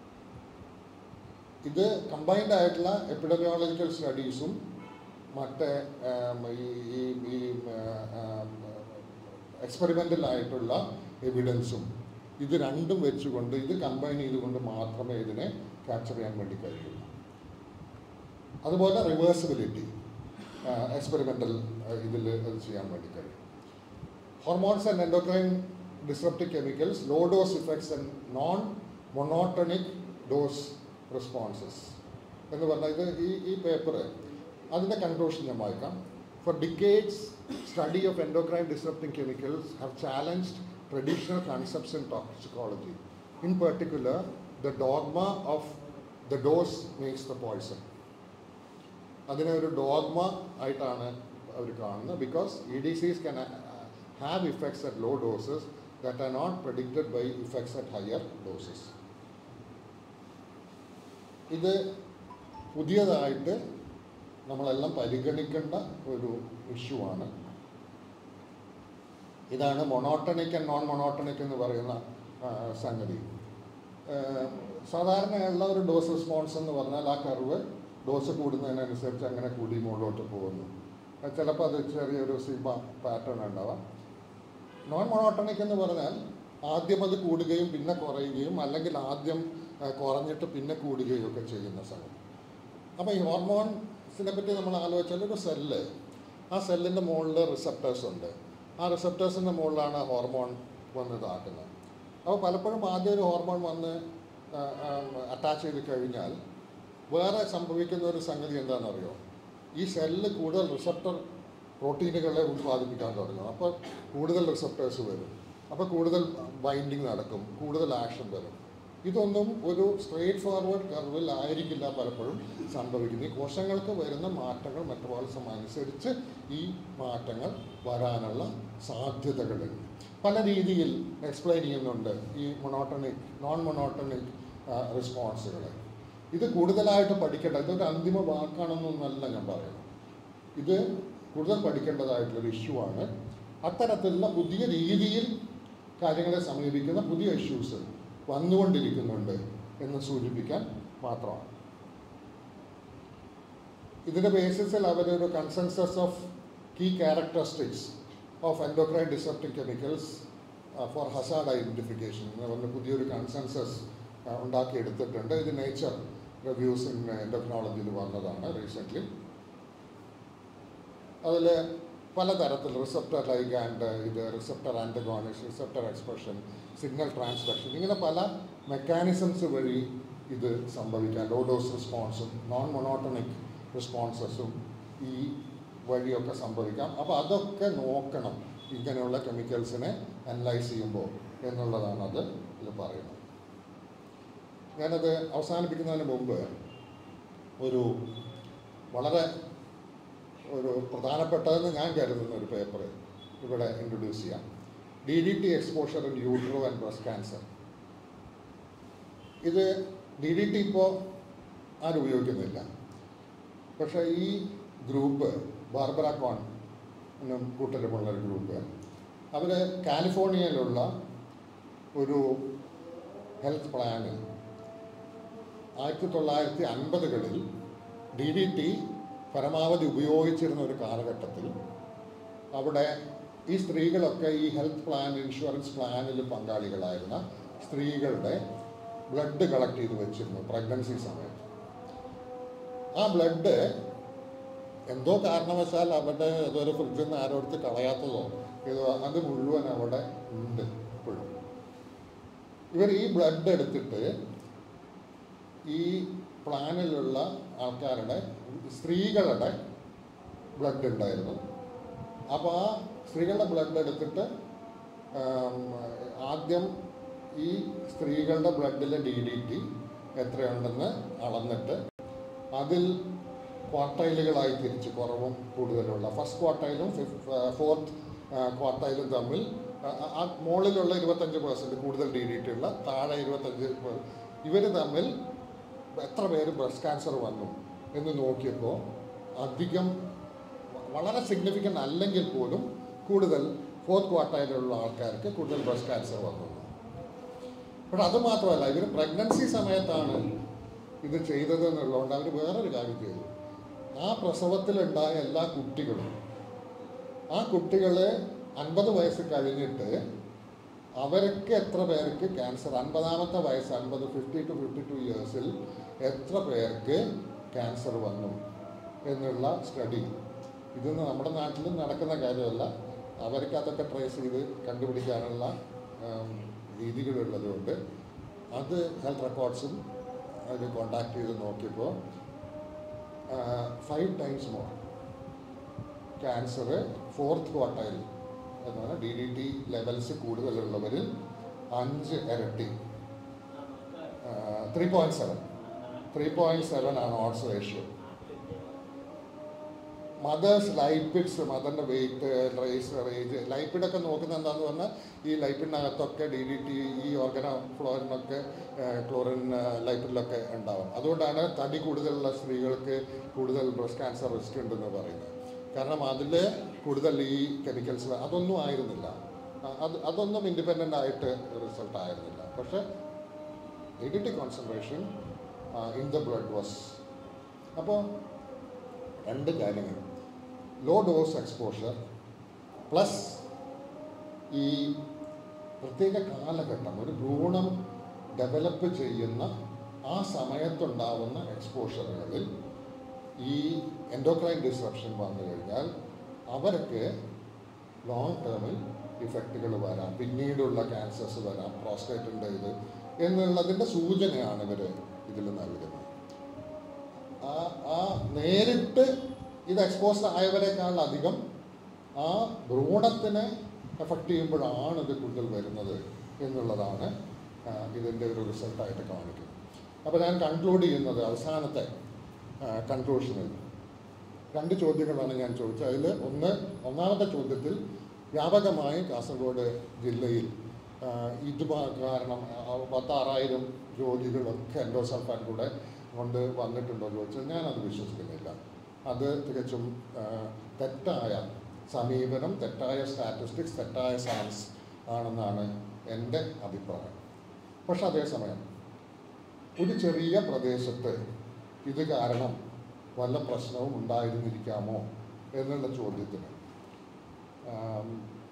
ഇത് കമ്പൈൻഡ് ആയിട്ടുള്ള എപ്പിഡമിയോളജിക്കൽ സ്റ്റഡീസും മറ്റേ ആം, ഈ ഈ ഈ എക്സ്പെരിമെൻ്റൽ ആയിട്ടുള്ള എവിഡൻസും ഇത് രണ്ടും വെച്ചുകൊണ്ട് ഇത് കമ്പൈൻ ചെയ്തുകൊണ്ട് മാത്രമേ ഇതിനെ ക്യാപ്ചർ ചെയ്യാൻ വേണ്ടി കഴിയുള്ളൂ അതുപോലെ റിവേഴ്സിബിലിറ്റി എക്സ്പെരിമെൻ്റൽ ഇതിൽ അത് ചെയ്യാൻ വേണ്ടി കഴിയും hormones and endocrine disruptive chemicals low dose effects and non monotonic dose responses എന്ന് പറഞ്ഞാൽ ഇത് ഈ ഈ പേപ്പർ അതിൻ്റെ കൺക്ലൂഷൻ ഞാൻ വായിക്കാം for decades study of endocrine disrupting chemicals have challenged traditional concepts in toxicology in particular the dogma of the dose makes the poison അതിനെ ഒരു ഡോഗ്മ ആയിട്ടാണ് അവർ കാണുന്നത് because E D Cs can have effects at low doses that are not predicted by effects at higher doses ഇത് പുതിയതായിട്ട് നമ്മളെല്ലാം പരിഗണിക്കേണ്ട ഒരു issue ആണ് ഇതാണ് മൊണോട്ടണിക് ആൻഡ് നോൺ മൊണോട്ടണിക് എന്ന് പറയുന്ന ആ, സംഗതി ഏഹ്, സാധാരണയുള്ള ഒരു ഡോസ് റെസ്പോൺസ് എന്ന് പറഞ്ഞാൽ ആ കർവ് ഡോസ് കൂടുന്നതിനനുസരിച്ച് അങ്ങനെ കൂടി മുകളിലോട്ട് പോകുന്നു അത് ചിലപ്പോൾ അത് ചെറിയൊരു സീമ പാറ്റേൺ ഉണ്ടാവാം നോൺ മൊണോട്ടണിക് എന്ന് പറഞ്ഞാൽ ആദ്യം അത് കൂടുകയും പിന്നെ കുറയുകയും അല്ലെങ്കിൽ ആദ്യം ആ, കുറഞ്ഞിട്ട് പിന്നെ കൂടുകയും ഒക്കെ ചെയ്യുന്ന സംഗതി അപ്പോൾ ഈ ഹോർമോൺസിനെ പറ്റി നമ്മൾ ആലോചിച്ചാൽ ഒരു സെല്ല് ആ സെല്ലിൻ്റെ മുകളിൽ റിസപ്റ്റേഴ്സ് ഉണ്ട് ആ റിസപ്റ്റേഴ്സിൻ്റെ മുകളിലാണ് ഹോർമോൺ വന്ന് ഇതാക്കുന്നത് അപ്പോൾ പലപ്പോഴും ആദ്യം ഒരു ഹോർമോൺ വന്ന് അറ്റാച്ച് ചെയ്ത് കഴിഞ്ഞാൽ വേറെ സംഭവിക്കുന്ന ഒരു സംഗതി എന്താണെന്നറിയോ ഈ സെല്ല് കൂടുതൽ റിസപ്റ്റർ പ്രോട്ടീനുകളെ ഉത്പാദിപ്പിക്കാൻ തുടങ്ങും അപ്പോൾ കൂടുതൽ റിസപ്റ്റേഴ്സ് വരും അപ്പോൾ കൂടുതൽ ബൈൻഡിങ് നടക്കും കൂടുതൽ ആക്ഷൻ വരും ഇതൊന്നും ഒരു സ്ട്രേറ്റ് ഫോർവേഡ് കർവിൽ ആയിരിക്കില്ല പലപ്പോഴും സംഭവിക്കുന്നത് ഈ കോശങ്ങൾക്ക് വരുന്ന മാറ്റങ്ങൾ മെറ്റബോളിസം അനുസരിച്ച് ഈ മാറ്റങ്ങൾ വരാനുള്ള സാധ്യതകളുണ്ട് പല രീതിയിൽ എക്സ്പ്ലെയിൻ ചെയ്യുന്നുണ്ട് ഈ മൊണോട്ടണിക് നോൺ മൊണോട്ടണിക് റെസ്പോൺസുകൾ ഇത് കൂടുതലായിട്ട് പഠിക്കേണ്ട ഇതൊരു അന്തിമ വാക്കാണെന്നൊന്നല്ല ഞാൻ പറയുന്നത് ഇത് കൂടുതൽ പഠിക്കേണ്ടതായിട്ടുള്ളൊരു ഇഷ്യൂ ആണ് അത്തരത്തിലുള്ള പുതിയ രീതിയിൽ കാര്യങ്ങളെ സമീപിക്കുന്ന പുതിയ ഇഷ്യൂസ് വന്നുകൊണ്ടിരിക്കുന്നുണ്ട് എന്ന് സൂചിപ്പിക്കാൻ മാത്രമാണ് ഇതിൻ്റെ ബേസിസിൽ അവരൊരു consensus of key characteristics of endocrine disrupting chemicals for hazard identification എന്ന് പറഞ്ഞ പുതിയൊരു കൺസെൻസസ് ഉണ്ടാക്കിയെടുത്തിട്ടുണ്ട് ഇത് നേച്ചർ റിവ്യൂസ് ഇൻ എൻഡോക്രോളജിയിൽ വന്നതാണ് റീസെൻ്റ്ലി അതിൽ പലതരത്തിൽ റിസപ്റ്റർ ലൈഗാൻഡ് ഇത് receptor antagonism receptor expression signal transduction ഇങ്ങനെ പല മെക്കാനിസംസ് വഴി ഇത് സംഭവിക്കാം ലോ ഡോസ് റെസ്പോൺസും നോൺ മൊണോട്ടണിക് റെസ്പോൺസസും ഈ വഴിയൊക്കെ സംഭവിക്കാം അപ്പോൾ അതൊക്കെ നോക്കണം ഇങ്ങനെയുള്ള കെമിക്കൽസിനെ അനലൈസ് ചെയ്യുമ്പോൾ എന്നുള്ളതാണ് അത് ഇതിൽ പറയുന്നത് ഞാനത് അവസാനിപ്പിക്കുന്നതിന് മുമ്പ് ഒരു വളരെ ഒരു പ്രധാനപ്പെട്ടതെന്ന് ഞാൻ കരുതുന്ന ഒരു പേപ്പർ ഇവിടെ ഇൻട്രൊഡ്യൂസ് ചെയ്യാം D D T exposure in utero and breast cancer ഇത് ഡി ഡി ടി ഇപ്പോൾ ആരും ഉപയോഗിക്കുന്നില്ല പക്ഷേ ഈ ഗ്രൂപ്പ് ബാർബറ കോൺ എന്നും കൂട്ടരുമുള്ള ഒരു ഗ്രൂപ്പ് അവർ കാലിഫോർണിയയിലുള്ള ഒരു ഹെൽത്ത് പ്ലാന് ആയിരത്തി തൊള്ളായിരത്തി അൻപതുകളിൽ ഡി ഡി ടി പരമാവധി ഉപയോഗിച്ചിരുന്ന ഒരു കാലഘട്ടത്തിൽ അവിടെ ഈ സ്ത്രീകളൊക്കെ ഈ ഹെൽത്ത് പ്ലാൻ ഇൻഷുറൻസ് പ്ലാനിൽ പങ്കാളികളായിരുന്ന സ്ത്രീകളുടെ ബ്ലഡ് കളക്ട് ചെയ്ത് വെച്ചിരുന്നു പ്രഗ്നൻസി സമയത്ത് ആ ബ്ലഡ് എന്തോ കാരണവശാൽ അവിടെ ഏതൊരു ഫ്രിഡ്ജിൽ നിന്ന് ആരോടുത്ത് കളയാത്തതോ ഏതോ അത് മുഴുവൻ അവിടെ ഉണ്ട് ഇപ്പോഴും ഇവർ ഈ ബ്ലഡ് എടുത്തിട്ട് ഈ പ്ലാനിലുള്ള ആൾക്കാരുടെ സ്ത്രീകളുടെ ബ്ലഡ് ഉണ്ടായിരുന്നു അപ്പോൾ ആ സ്ത്രീകളുടെ ബ്ലഡ് എടുത്തിട്ട് ആം, ആദ്യം ഈ സ്ത്രീകളുടെ ബ്ലഡിലെ ഡി ഡി ടി എത്രയുണ്ടെന്ന് അളന്നിട്ട് അതിൽ ക്വാർട്ടൈലുകളായി തിരിച്ച് കുറവും കൂടുതലുള്ള ഫസ്റ്റ് ക്വാർട്ടൈലും ഫോർത്ത് ക്വാർട്ടൈലും തമ്മിൽ ആ- ആ- ആ മുകളിലുള്ള ഇരുപത്തഞ്ച് പേഴ്സൻറ്റ് കൂടുതൽ ഡി ഡി ടി ഉള്ള താഴെ ഇരുപത്തഞ്ച് ഇവർ തമ്മിൽ എത്ര പേര് ബ്രസ്റ്റ് ക്യാൻസർ വന്നു എന്ന് നോക്കിയപ്പോൾ അധികം വ- വളരെ സിഗ്നിഫിക്കൻ്റ് അല്ലെങ്കിൽ പോലും കൂടുതൽ ഫോർത്ത് ക്വാർട്ടൈലുള്ള ആൾക്കാർക്ക് കൂടുതൽ ബ്രസ്റ്റ് ക്യാൻസർ വന്നു പക്ഷെ അത് മാത്രമല്ല ഇവർ പ്രഗ്നൻസി സമയത്താണ് ഇത് ചെയ്തത് എന്നുള്ളതുകൊണ്ട് അവർ വേറൊരു കാര്യം ചെയ്തു ആ പ്രസവത്തിലുണ്ടായ എല്ലാ കുട്ടികളും ആ കുട്ടികൾ അൻപത് വയസ്സ് കഴിഞ്ഞിട്ട് അവർക്ക് എത്ര പേർക്ക് ക്യാൻസർ അൻപതാമത്തെ വയസ്സ് അൻപത് ഫിഫ്റ്റി ടു ഫിഫ്റ്റി ടു ഇയേഴ്സിൽ എത്ര പേർക്ക് ക്യാൻസർ വന്നു എന്നുള്ള സ്റ്റഡി ഇതൊന്നും നമ്മുടെ നാട്ടിലും നടക്കുന്ന കാര്യമല്ല അവർക്ക് അതൊക്കെ ട്രേസ് ചെയ്ത് കണ്ടുപിടിക്കാനുള്ള ആം, രീതികളുള്ളതുകൊണ്ട് അത് ഹെൽത്ത് റെക്കോർഡ്സും അത് കോണ്ടാക്ട് ചെയ്ത് നോക്കിയപ്പോൾ five times more cancer fourth quartile എന്ന് പറഞ്ഞാൽ ഡി ഡി ടി ലെവൽസ് കൂടുതലുള്ളവരിൽ അഞ്ച് ഇരട്ടി three point seven three point seven ആണ് ഓട്സ് റേഷ്യോ മദേഴ്സ് ലൈപ്പിഡ്സ് മദറിൻ്റെ വെയിറ്റ് റേസ് റേജ് ലൈപ്പിഡൊക്കെ നോക്കുന്നത് എന്താണെന്ന് പറഞ്ഞാൽ ഈ ലൈപ്പിഡിനകത്തൊക്കെ ഡി ഡി ടി ഈ ഓർഗനോ ഫ്ലോറിനൊക്കെ ക്ലോറിൻ ലൈപ്പിഡിലൊക്കെ ഉണ്ടാവും അതുകൊണ്ടാണ് തടി കൂടുതലുള്ള സ്ത്രീകൾക്ക് കൂടുതൽ ബ്രസ്റ്റ് ക്യാൻസർ റിസ്ക് ഉണ്ടെന്ന് പറയുന്നത് കാരണം അതിൽ കൂടുതൽ ഈ കെമിക്കൽസ് അതൊന്നും ആയിരുന്നില്ല അ- അത് അതൊന്നും ഇൻഡിപെൻഡൻ്റ് ആയിട്ട് റിസൾട്ട് ആയിരുന്നില്ല പക്ഷേ D D T concentration in the blood was അപ്പോൾ രണ്ട് കാര്യങ്ങൾ ലോ ഡോസ് എക്സ്പോഷർ പ്ലസ് ഈ പ്രത്യേക കാലഘട്ടം ഒരു ഭ്രൂണം ഡെവലപ്പ് ചെയ്യുന്ന ആ സമയത്തുണ്ടാവുന്ന എക്സ്പോഷറുകളിൽ ഈ എൻഡോക്രൈൻ ഡിസ്റപ്ഷൻ വന്നു കഴിഞ്ഞാൽ അവർക്ക് ലോങ് ടേമിൽ ഇഫക്റ്റുകൾ വരാം പിന്നീടുള്ള ക്യാൻസേഴ്സ് വരാം പ്രോസ്റ്റേറ്റിൻ്റെ ഇത് എന്നുള്ളതിൻ്റെ സൂചനയാണ് ഇവർ ഇതിൽ നൽകുന്നത് ആ ആ നേരിട്ട് ഇത് എക്സ്പോസ്ഡ് ആയവരെക്കാൾ അധികം ആ ഭ്രൂണത്തിനെ എഫക്റ്റ് ചെയ്യുമ്പോഴാണ് ഇത് കൂടുതൽ വരുന്നത് എന്നുള്ളതാണ് ആ, ഇതിൻ്റെ ഒരു റിസൾട്ടായിട്ട് കാണിക്കുന്നത് അപ്പോൾ ഞാൻ കൺക്ലൂഡ് ചെയ്യുന്നത് അവസാനത്തെ കൺക്ലൂഷനിൽ രണ്ട് ചോദ്യങ്ങളാണ് ഞാൻ ചോദിച്ചത് അതിൽ ഒന്ന് ഒന്നാമത്തെ ചോദ്യത്തിൽ വ്യാപകമായി കാസർഗോഡ് ജില്ലയിൽ ആ, ഇത് പ- കാരണം ആ, പത്താറായിരം രോഗികളൊക്കെ എൻഡോസൾഫാൻ കൂടെ കൊണ്ട് വന്നിട്ടുണ്ടോ ചോദിച്ചാൽ ഞാനത് വിശ്വസിക്കുന്നില്ല അത് തികച്ചും ആ, തെറ്റായ സമീപനം തെറ്റായ സ്റ്റാറ്റിസ്റ്റിക്സ് തെറ്റായ സയൻസ് ആണെന്നാണ് എൻ്റെ അഭിപ്രായം പക്ഷെ അതേസമയം ഒരു ചെറിയ പ്രദേശത്ത് ഇത് കാരണം വല്ല പ്രശ്നവും ഉണ്ടായിരുന്നിരിക്കാമോ എന്നുള്ള ചോദ്യത്തിന് ആം,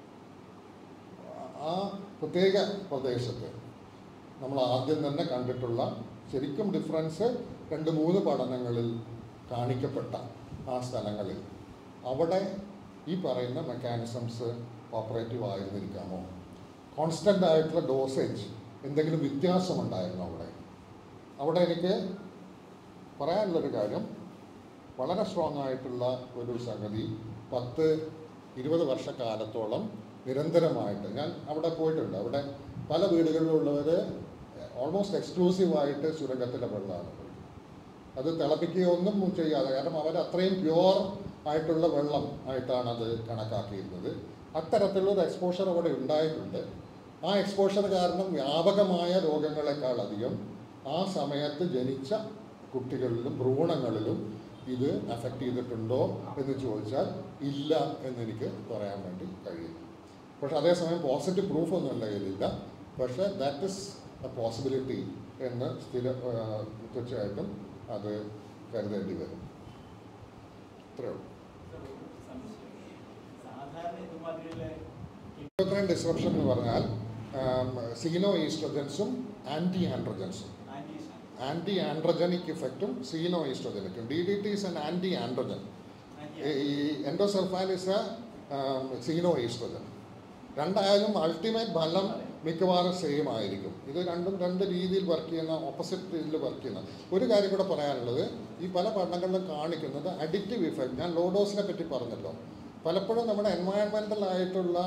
ആ പ്രത്യേക പ്രദേശത്ത് നമ്മൾ ആദ്യം തന്നെ കണ്ടിട്ടുള്ള ശരിക്കും ഡിഫറൻസ് രണ്ട് മൂന്ന് പഠനങ്ങളിൽ കാണിക്കപ്പെട്ട ആ സ്ഥലങ്ങളിൽ അവിടെ ഈ പറയുന്ന മെക്കാനിസംസ് ഓപ്പറേറ്റീവ് ആയിരുന്നിരിക്കാമോ കോൺസ്റ്റൻ്റ് ആയിട്ടുള്ള ഡോസേജ് എന്തെങ്കിലും വ്യത്യാസമുണ്ടായിരുന്നു അവിടെ അവിടെ എനിക്ക് പറയാനുള്ളൊരു കാര്യം വളരെ സ്ട്രോങ് ആയിട്ടുള്ള ഒരു സംഗതി പത്ത് ഇരുപത് വർഷക്കാലത്തോളം നിരന്തരമായിട്ട് ഞാൻ അവിടെ പോയിട്ടുണ്ട് അവിടെ പല വീടുകളിലുള്ളവർ ഓൾമോസ്റ്റ് എക്സ്ക്ലൂസീവായിട്ട് സുരംഗത്തിലെ വെള്ളമാണ് അത് തിളപ്പിക്കുകയോ ഒന്നും ചെയ്യാതെ കാരണം അവർ അത്രയും പ്യുവർ ആയിട്ടുള്ള വെള്ളം ആയിട്ടാണ് അത് കണക്കാക്കിയിരുന്നത് അത്തരത്തിലുള്ളൊരു എക്സ്പോഷർ അവിടെ ഉണ്ടായിട്ടുണ്ട് ആ എക്സ്പോഷർ കാരണം വ്യാപകമായ രോഗങ്ങളെക്കാൾ അധികം ആ സമയത്ത് ജനിച്ച കുട്ടികളിലും ഭ്രൂണങ്ങളിലും ഇത് അഫക്റ്റ് ചെയ്തിട്ടുണ്ടോ എന്ന് ചോദിച്ചാൽ ഇല്ല എന്നെനിക്ക് പറയാൻ വേണ്ടി കഴിയില്ല പക്ഷെ അതേസമയം പോസിറ്റീവ് പ്രൂഫ് ഒന്നും എൻ്റെ കയ്യിലില്ല പക്ഷേ ദാറ്റ് ഇസ് എ പോസിബിലിറ്റി എന്ന് സ്ഥിര ആ, തീർച്ചയായിട്ടും അത് കരുതേണ്ടി വരും ഇത്രയേ ഉള്ളൂ സാധാരണ ഇതുമാതിരിയുള്ള എൻഡോക്രൈൻ ഡിസ്റപ്ഷൻ എന്ന് പറഞ്ഞാൽ സീനോ ഈസ്ട്രജൻസും ആൻറ്റി ആൻഡ്രജൻസും ആൻറ്റി ആൻഡ്രജനിക് ഇഫക്റ്റും സീനോ ഈസ്ട്രജനിക്കും D D T is an anti androgen ഈ endosulfan is a xeno oestrogen രണ്ടായാലും അൾട്ടിമേറ്റ് ഫലം മിക്കവാറും സെയിം ആയിരിക്കും ഇത് രണ്ടും രണ്ട് രീതിയിൽ വർക്ക് ചെയ്യുന്ന ഓപ്പോസിറ്റ് രീതിയിൽ വർക്ക് ചെയ്യുന്ന ഒരു കാര്യം കൂടെ പറയാനുള്ളത് ഈ പല പഠനങ്ങളിലും കാണിക്കുന്നത് അഡിക്റ്റീവ് ഇഫക്റ്റ് ഞാൻ ലോഡോസിനെ പറ്റി പറഞ്ഞല്ലോ പലപ്പോഴും നമ്മുടെ എൻവയൺമെൻ്റൽ ആയിട്ടുള്ള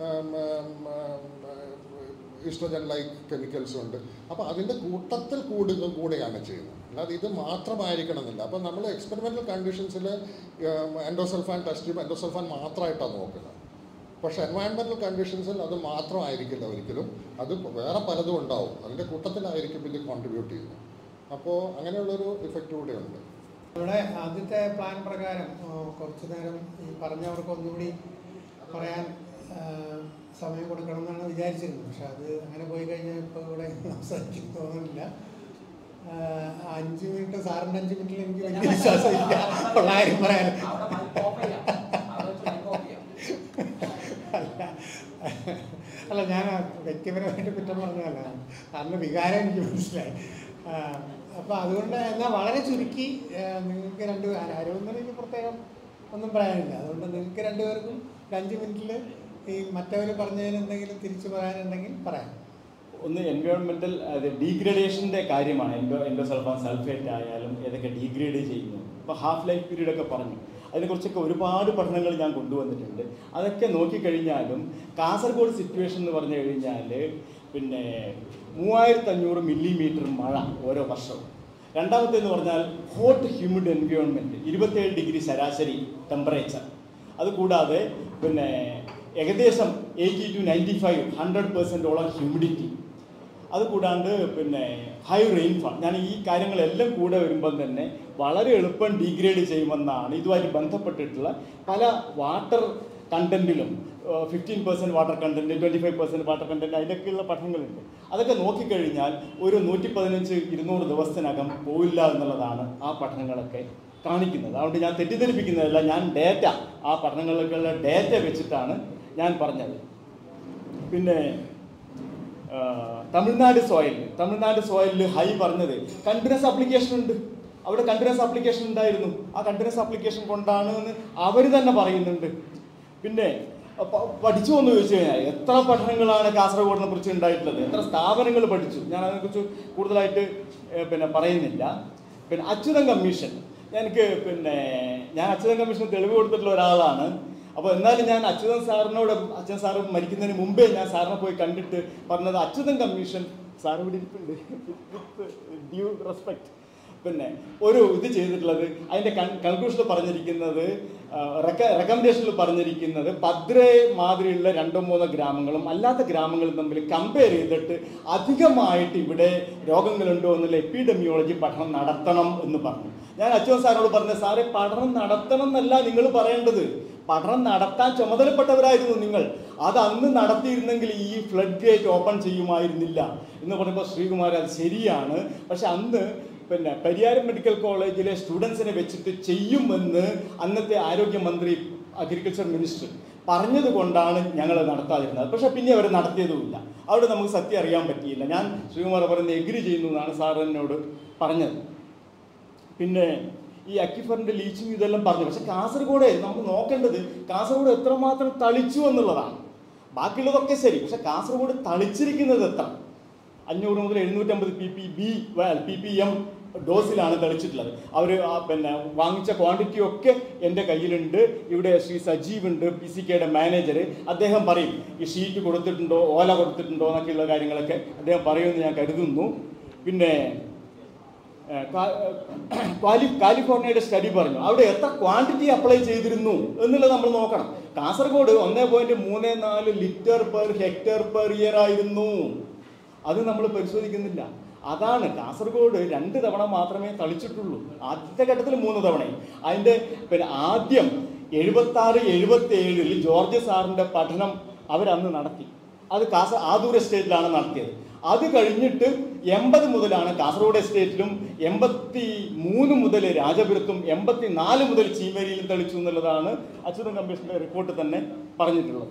ഈസ്ട്രജൻ ലൈക്ക് കെമിക്കൽസ് ഉണ്ട് അപ്പോൾ അതിൻ്റെ കൂട്ടത്തിൽ കൂടുക കൂടെയാണ് ചെയ്യുന്നത് അല്ലാതെ ഇത് മാത്രമായിരിക്കണമെന്നില്ല അപ്പോൾ നമ്മൾ എക്സ്പെരിമെൻ്റൽ കണ്ടീഷൻസിൽ എൻഡോസൾഫാൻ ടെസ്റ്റ് ചെയ്യുമ്പോൾ എൻഡോസൾഫാൻ മാത്രമായിട്ടാണ് നോക്കുന്നത് പക്ഷേ എൻവയൺമെൻറ്റൽ കണ്ടീഷൻസിൽ അത് മാത്രമായിരിക്കില്ല ഒരിക്കലും അത് വേറെ പലതും ഉണ്ടാവും അതിൻ്റെ കൂട്ടത്തിലായിരിക്കും ഇത് കോൺട്രിബ്യൂട്ട് ചെയ്യുന്നത് അപ്പോൾ അങ്ങനെയുള്ളൊരു ഇഫക്റ്റ് കൂടെ ഉണ്ട് ഇവിടെ ആദ്യത്തെ പ്ലാൻ പ്രകാരം ആ, കുറച്ച് നേരം ഈ പറഞ്ഞവർക്ക് ഒന്നുകൂടി പറയാൻ ആ, സമയം കൊടുക്കണം എന്നാണ് വിചാരിച്ചിരുന്നത് പക്ഷെ അത് അങ്ങനെ പോയി കഴിഞ്ഞാൽ ഇപ്പോൾ ഇവിടെ സംസാരിക്കും തോന്നുന്നില്ല ആ, അഞ്ച് മിനിറ്റ് സാറിൻ്റെ അഞ്ച് മിനിറ്റിൽ എനിക്ക് വലിയ വിശ്വാസമില്ല ഉള്ള കാര്യം പറയാൻ അല്ല അല്ല ഞാൻ വ്യക്തിപരമായിട്ട് കുറ്റം പറഞ്ഞതല്ല സാറിൻ്റെ വികാരം എനിക്ക് മനസ്സിലായി അപ്പോൾ അതുകൊണ്ട് എന്നാൽ വളരെ ചുരുക്കി ആ, നിങ്ങൾക്ക് രണ്ട് ആരോന്നും എനിക്ക് പ്രത്യേകം ഒന്നും പറയാനില്ല അതുകൊണ്ട് നിങ്ങൾക്ക് രണ്ടുപേർക്കും ഒരു അഞ്ച് മിനിറ്റിൽ ഈ മറ്റവർ പറഞ്ഞതിന് എന്തെങ്കിലും തിരിച്ചു പറയാനുണ്ടെങ്കിൽ പറയാം ഒന്ന് എൻവയോൺമെന്റൽ അത് ഡീഗ്രഡേഷൻ്റെ കാര്യമാണ് എൻഡോ എൻഡോസൾഫാൻ സൾഫേറ്റ് ആയാലും ഏതൊക്കെ ഡീഗ്രേഡ് ചെയ്യുന്നു അപ്പോൾ ഹാഫ് ലൈഫ് പീരീഡ് ഒക്കെ പറഞ്ഞു അതിനെക്കുറിച്ചൊക്കെ ഒരുപാട് പഠനങ്ങൾ ഞാൻ കൊണ്ടുവന്നിട്ടുണ്ട് അതൊക്കെ നോക്കിക്കഴിഞ്ഞാലും കാസർഗോഡ് സിറ്റുവേഷൻ എന്ന് പറഞ്ഞു കഴിഞ്ഞാൽ പിന്നെ മൂവായിരത്തി അഞ്ഞൂറ് മില്ലിമീറ്റർ മഴ ഓരോ വർഷവും രണ്ടാമത്തേന്ന് പറഞ്ഞാൽ ഹോട്ട് ഹ്യൂമിഡ് എൻവയോൺമെൻറ്റ് ഇരുപത്തേഴ് ഡിഗ്രി ശരാശരി ടെമ്പറേച്ചർ അതുകൂടാതെ പിന്നെ ഏകദേശം eighty to ninety five hundred പെർസെൻറ്റോളം ഹ്യൂമിഡിറ്റി അതുകൂടാണ്ട് പിന്നെ ഹൈ റെയിൻഫാൾ ഞാൻ ഈ കാര്യങ്ങളെല്ലാം കൂടെ വരുമ്പം തന്നെ വളരെ എളുപ്പം ഡീഗ്രേഡ് ചെയ്യുമെന്നാണ് ഇതുമായിട്ട് ബന്ധപ്പെട്ടിട്ടുള്ള പല വാട്ടർ കണ്ടന്റിലും fifteen percent water content twenty five percent water content അതിൻ്റെയൊക്കെയുള്ള പഠനങ്ങളുണ്ട് അതൊക്കെ നോക്കിക്കഴിഞ്ഞാൽ ഒരു നൂറ്റി പതിനഞ്ച് ഇരുന്നൂറ് ദിവസത്തിനകം പോയില്ല എന്നുള്ളതാണ് ആ പഠനങ്ങളൊക്കെ കാണിക്കുന്നത് അതുകൊണ്ട് ഞാൻ തെറ്റിദ്ധരിപ്പിക്കുന്നതല്ല ഞാൻ ഡേറ്റ ആ പഠനങ്ങളിലേക്കുള്ള ഡേറ്റ വെച്ചിട്ടാണ് ഞാൻ പറഞ്ഞത് പിന്നെ ആ, തമിഴ്നാട് സോയിൽ തമിഴ്നാട് സോയിലിൽ ഹൈ പറഞ്ഞത് കണ്ടിന്യൂസ് ആപ്ലിക്കേഷൻ ഉണ്ട് അവിടെ കണ്ടിന്യൂസ് ആപ്ലിക്കേഷൻ ഉണ്ടായിരുന്നു ആ കണ്ടിന്യൂസ് ആപ്ലിക്കേഷൻ കൊണ്ടാണ് എന്ന് അവർ തന്നെ പറയുന്നുണ്ട് പിന്നെ പ- പഠിച്ചു എന്ന് ചോദിച്ചു കഴിഞ്ഞാൽ എത്ര പഠനങ്ങളാണ് കാസർഗോഡിനെ കുറിച്ച് ഉണ്ടായിട്ടുള്ളത് എത്ര സ്ഥാപനങ്ങൾ പഠിച്ചു ഞാൻ അതിനെക്കുറിച്ച് കൂടുതലായിട്ട് ഏ, പിന്നെ പറയുന്നില്ല പിന്നെ അച്യുതൻ കമ്മീഷൻ എനിക്ക് പിന്നെ ഞാൻ അച്യുതൻ കമ്മീഷൻ തെളിവ് കൊടുത്തിട്ടുള്ള ഒരാളാണ് അപ്പോൾ എന്നാലും ഞാൻ അച്യുതൻ സാറിനോട് അച്യുതൻ സാറ് മരിക്കുന്നതിന് മുമ്പേ ഞാൻ സാറിനെ പോയി കണ്ടിട്ട് പറഞ്ഞത് അച്യുതൻ കമ്മീഷൻ സാർ ഇവിടെ ഇരിപ്പുണ്ട് വിത്ത് ഡ്യൂ റെസ്പെക്ട് പിന്നെ ഒരു ഇത് ചെയ്തിട്ടുള്ളത് അതിൻ്റെ കൺക്ലൂഷനിൽ പറഞ്ഞിരിക്കുന്നത് റെക്കമെൻഡേഷനിൽ പറഞ്ഞിരിക്കുന്നത് പദ്രെ മാതിരിയുള്ള രണ്ടോ മൂന്നോ ഗ്രാമങ്ങളും അല്ലാത്ത ഗ്രാമങ്ങളും തമ്മിൽ കമ്പയർ ചെയ്തിട്ട് അധികമായിട്ട് ഇവിടെ രോഗങ്ങളുണ്ടോ എന്നുള്ള എപ്പിഡമിയോളജി പഠനം നടത്തണം എന്ന് പറഞ്ഞു ഞാൻ അച്യുവൻ സാറിനോട് പറഞ്ഞ സാറെ പഠനം നടത്തണം എന്നല്ല നിങ്ങൾ പറയേണ്ടത് പഠനം നടത്താൻ ചുമതലപ്പെട്ടവരായിരുന്നു നിങ്ങൾ അത് അന്ന് നടത്തിയിരുന്നെങ്കിൽ ഈ ഫ്ലഡ് ഗേറ്റ് ഓപ്പൺ ചെയ്യുമായിരുന്നില്ല എന്ന് പറയുമ്പോൾ ശ്രീകുമാർ അത് ശരിയാണ് പക്ഷെ അന്ന് പിന്നെ പരിയാരം മെഡിക്കൽ കോളേജിലെ സ്റ്റുഡൻസിനെ വെച്ചിട്ട് ചെയ്യുമെന്ന് അന്നത്തെ ആരോഗ്യമന്ത്രി അഗ്രികൾച്ചർ മിനിസ്റ്റർ പറഞ്ഞത് കൊണ്ടാണ് ഞങ്ങൾ നടത്താതിരുന്നത് പക്ഷെ പിന്നെ അവർ നടത്തിയതുമില്ല അവിടെ നമുക്ക് സത്യം അറിയാൻ പറ്റിയില്ല ഞാൻ ശ്രീകുമാർ പറയുന്നത് എഗ്രി ചെയ്യുന്നു എന്നാണ് സാർ എന്നോട് പറഞ്ഞത് പിന്നെ ഈ അക്യുഫറിന്റെ ലീച്ചിങ് ഇതെല്ലാം പറഞ്ഞു പക്ഷെ കാസർഗോഡ് നമുക്ക് നോക്കേണ്ടത് കാസർഗോഡ് എത്രമാത്രം തളിച്ചു എന്നുള്ളതാണ് ബാക്കിയുള്ളതൊക്കെ ശരി പക്ഷെ കാസർഗോഡ് തളിച്ചിരിക്കുന്നത് എത്ര അഞ്ഞൂറ് മുതൽ എഴുന്നൂറ്റമ്പത് P P B P P M ഡോസിലാണ് തളിച്ചിട്ടുള്ളത് അവർ പിന്നെ വാങ്ങിച്ച ക്വാണ്ടിറ്റി ഒക്കെ എൻ്റെ കയ്യിലുണ്ട് ഇവിടെ ശ്രീ സജീവ് ഉണ്ട് പി സി കെയുടെ മാനേജർ അദ്ദേഹം പറയും ഈ ഷീറ്റ് കൊടുത്തിട്ടുണ്ടോ ഓല കൊടുത്തിട്ടുണ്ടോ എന്നൊക്കെയുള്ള കാര്യങ്ങളൊക്കെ അദ്ദേഹം പറയുമെന്ന് ഞാൻ കരുതുന്നു പിന്നെ ഏഹ് കാ- ഏഹ് കാലി കാലിഫോർണിയയുടെ സ്റ്റഡി പറഞ്ഞു അവിടെ എത്ര ക്വാണ്ടിറ്റി അപ്ലൈ ചെയ്തിരുന്നു എന്നുള്ളത് നമ്മൾ നോക്കണം കാസർഗോഡ് ഒന്നേ പോയിന്റ് മൂന്ന് നാല് litre per hectare per year ആയിരുന്നു അത് നമ്മൾ പരിശോധിക്കുന്നില്ല അതാണ് കാസർഗോഡ് രണ്ട് തവണ മാത്രമേ തളിച്ചിട്ടുള്ളൂ ആദ്യത്തെ ഘട്ടത്തിൽ മൂന്ന് തവണയും അതിൻ്റെ പിന്നെ ആദ്യം എഴുപത്തി ആറ് എഴുപത്തി ഏഴിൽ ജോർജ് സാറിൻ്റെ പഠനം അവരന്ന് നടത്തി അത് കാസ ആദൂർ എസ്റ്റേറ്റിലാണ് നടത്തിയത് അത് കഴിഞ്ഞിട്ട് എൺപത് മുതലാണ് കാസർഗോഡ് എസ്റ്റേറ്റിലും എൺപത്തി മൂന്ന് മുതൽ രാജപുരത്തും എൺപത്തി നാല് മുതൽ ചീമേരിയിലും തെളിച്ചു എന്നുള്ളതാണ് അച്യുതൻ കമ്മീഷന്റെ റിപ്പോർട്ട് തന്നെ പറഞ്ഞിട്ടുള്ളത്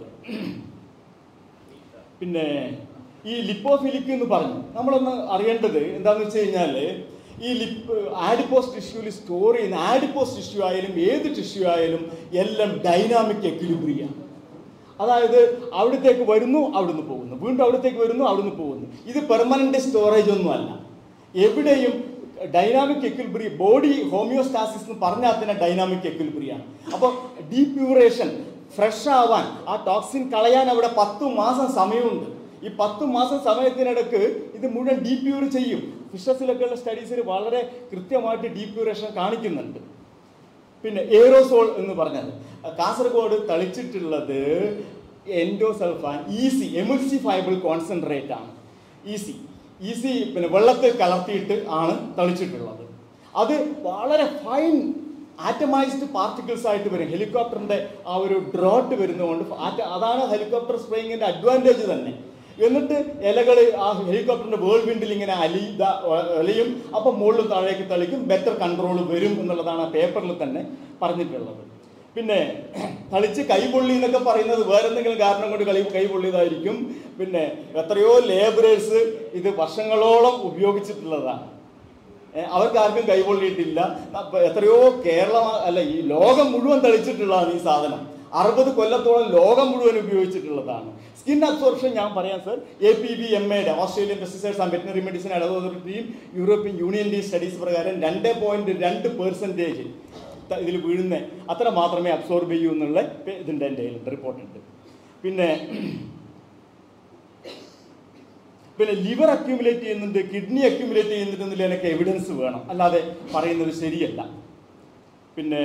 പിന്നെ ഈ ലിപ്പോഫിലിക് എന്ന് പറഞ്ഞു നമ്മളൊന്ന് അറിയേണ്ടത് എന്താണെന്ന് വെച്ച് കഴിഞ്ഞാൽ ഈ ലിപ്പ് ആഡിപ്പോസ് ടിഷ്യൂവിൽ സ്റ്റോർ ചെയ്യുന്ന ആഡിപ്പോസ് ടിഷ്യൂ ആയാലും ഏത് ടിഷ്യൂ ആയാലും എല്ലാം ഡൈനാമിക് എക്വിലിബ്രിയാണ് അതായത് അവിടത്തേക്ക് വരുന്നു അവിടുന്ന് പോകുന്നു വീണ്ടും അവിടത്തേക്ക് വരുന്നു അവിടുന്ന് പോകുന്നു ഇത് പെർമനന്റ് സ്റ്റോറേജ് ഒന്നും അല്ല എവിടെയും ഡൈനാമിക് എക്വിലിബ്രി ബോഡി ഹോമിയോസ്റ്റാസിസ് എന്ന് പറഞ്ഞാൽ തന്നെ ഡൈനാമിക് എക്വിലിബ്രിയാണ് അപ്പോൾ ഡീപ്യൂറേഷൻ ഫ്രഷ് ആവാൻ ആ ടോക്സിൻ കളയാൻ അവിടെ പത്ത് മാസം സമയമുണ്ട് ഈ പത്ത് മാസം സമയത്തിനിടക്ക് ഇത് മുഴുവൻ ഡീപ്യൂർ ചെയ്യും ഫിഷസിലൊക്കെയുള്ള സ്റ്റഡീസിൽ വളരെ കൃത്യമായിട്ട് ഡീപ്യൂറേഷൻ കാണിക്കുന്നുണ്ട് പിന്നെ എയറോസോൾ എന്ന് പറഞ്ഞത് കാസർഗോഡ് തളിച്ചിട്ടുള്ളത് എൻഡോസൾഫാൻ ഈസി എമിൾസിഫൈബിൾ കോൺസെൻട്രേറ്റ് ആണ് ഈസി ഈസി പിന്നെ വെള്ളത്തിൽ കലർത്തിയിട്ട് ആണ് തളിച്ചിട്ടുള്ളത് അത് വളരെ ഫൈൻ ആറ്റമൈസ്ഡ് പാർട്ടിക്കിൾസ് ആയിട്ട് വരും ഹെലികോപ്റ്ററിന്റെ ആ ഒരു ഡ്രോട്ട് വരുന്നതുകൊണ്ട് ആറ്റ- അതാണ് ഹെലികോപ്റ്റർ സ്പ്രേയിങ്ങിന്റെ അഡ്വാൻറ്റേജ് തന്നെ എന്നിട്ട് ഇലകൾ ആ ഹെലികോപ്റ്ററിന്റെ വേൾ വിൻഡിൽ ഇങ്ങനെ അലി ദാ- അലയും അപ്പം മുകളിൽ താഴേക്ക് തളിക്കും ബെറ്റർ കൺട്രോൾ വരും എന്നുള്ളതാണ് ആ പേപ്പറിൽ തന്നെ പറഞ്ഞിട്ടുള്ളത് പിന്നെ തളിച്ച് കൈപൊള്ളി എന്നൊക്കെ പറയുന്നത് വേറെ എന്തെങ്കിലും കാരണം കൊണ്ട് കളി കൈപൊള്ളിയതായിരിക്കും പിന്നെ എത്രയോ ലേബറേഴ്സ് ഇത് വർഷങ്ങളോളം ഉപയോഗിച്ചിട്ടുള്ളതാണ് ഏ, അവർക്ക് ആർക്കും കൈകൊള്ളിയിട്ടില്ല അപ്പൊ എത്രയോ കേരള അല്ല ഈ ലോകം മുഴുവൻ തെളിച്ചിട്ടുള്ളതാണ് ഈ സാധനം അറുപത് കൊല്ലത്തോളം ലോകം മുഴുവൻ ഉപയോഗിച്ചിട്ടുള്ളതാണ് സ്കിൻ അബ്സോർപ്ഷൻ ഞാൻ പറയാം sir A P B M എയുടെ Australian pesticides and veterinary medicine അതോറിറ്റിയും യൂറോപ്യൻ യൂണിയൻ്റെയും സ്റ്റഡീസ് പ്രകാരം രണ്ട് പോയിന്റ് രണ്ട് പെർസെൻറ്റേജ് ഇതിൽ വീഴുന്ന അത്ര മാത്രമേ അബ്സോർബ് ചെയ്യൂ എന്നുള്ള ഇതിൻ്റെ എൻ്റെ റിപ്പോർട്ടുണ്ട് പിന്നെ പിന്നെ ലിവർ അക്യൂമുലേറ്റ് ചെയ്യുന്നുണ്ട് കിഡ്നി അക്യൂമുലേറ്റ് ചെയ്യുന്നുണ്ട് എന്നുള്ളതിനൊക്കെ എവിഡൻസ് വേണം അല്ലാതെ പറയുന്നത് ശരിയല്ല പിന്നെ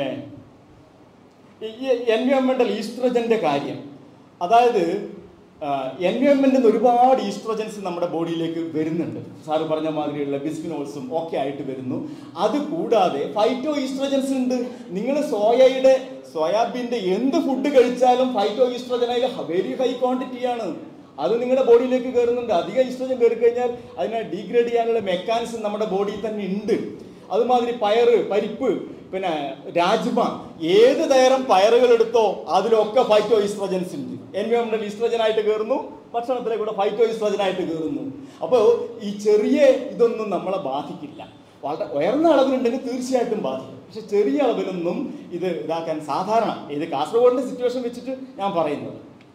ഈ എൻവയോൺമെന്റൽ ഈസ്ട്രജന്റെ കാര്യം അതായത് എൻവയോൺമെന്റിൽ നിന്ന് ഒരുപാട് ഈസ്ട്രോജൻസ് നമ്മുടെ ബോഡിയിലേക്ക് വരുന്നുണ്ട് സാറ് പറഞ്ഞ മാതിരിയുള്ള ബിസ്ഫിനോൾസും ഒക്കെ ആയിട്ട് വരുന്നു അത് കൂടാതെ ഫൈറ്റോ ഈസ്ട്രോജൻസ് ഉണ്ട് നിങ്ങൾ സോയയുടെ സോയാബീൻ്റെ എന്ത് ഫുഡ് കഴിച്ചാലും ഫൈറ്റോ ഈസ്ട്രോജൻ അതിൽ വെരി ഹൈ ക്വാണ്ടിറ്റിയാണ് അത് നിങ്ങളുടെ ബോഡിയിലേക്ക് കയറുന്നുണ്ട് അധികം ഈസ്ട്രോജൻ കയറി കഴിഞ്ഞാൽ അതിനെ ഡീഗ്രേഡ് ചെയ്യാനുള്ള മെക്കാനിസം നമ്മുടെ ബോഡിയിൽ തന്നെ ഉണ്ട് അതുമാതിരി പയറ് പരിപ്പ് പിന്നെ രാജ്മ ഏത് തരം പയറുകൾ എടുത്തോ അതിലൊക്കെ ഫൈറ്റോ ഈസ്ട്രോജൻസ് ഉണ്ട് എൻവയോൺമെന്റൽ ഈസ്ട്രോജൻ ആയിട്ട് കയറുന്നു ഭക്ഷണത്തിലെ കൂടെ ഫൈറ്റോ ഈസ്ട്രോജൻ ആയിട്ട് കയറുന്നു അപ്പോൾ ഈ ചെറിയ ഇതൊന്നും നമ്മളെ ബാധിക്കില്ല വളരെ ഉയർന്ന അളവിലുണ്ടെങ്കിൽ തീർച്ചയായിട്ടും ബാധിക്കും പക്ഷെ ചെറിയ അളവിലൊന്നും ഇത് ഇതാക്കാൻ സാധാരണ ഇത് കാസർഗോഡിൻ്റെ സിറ്റുവേഷൻ വെച്ചിട്ട് ഞാൻ പറയുന്നത്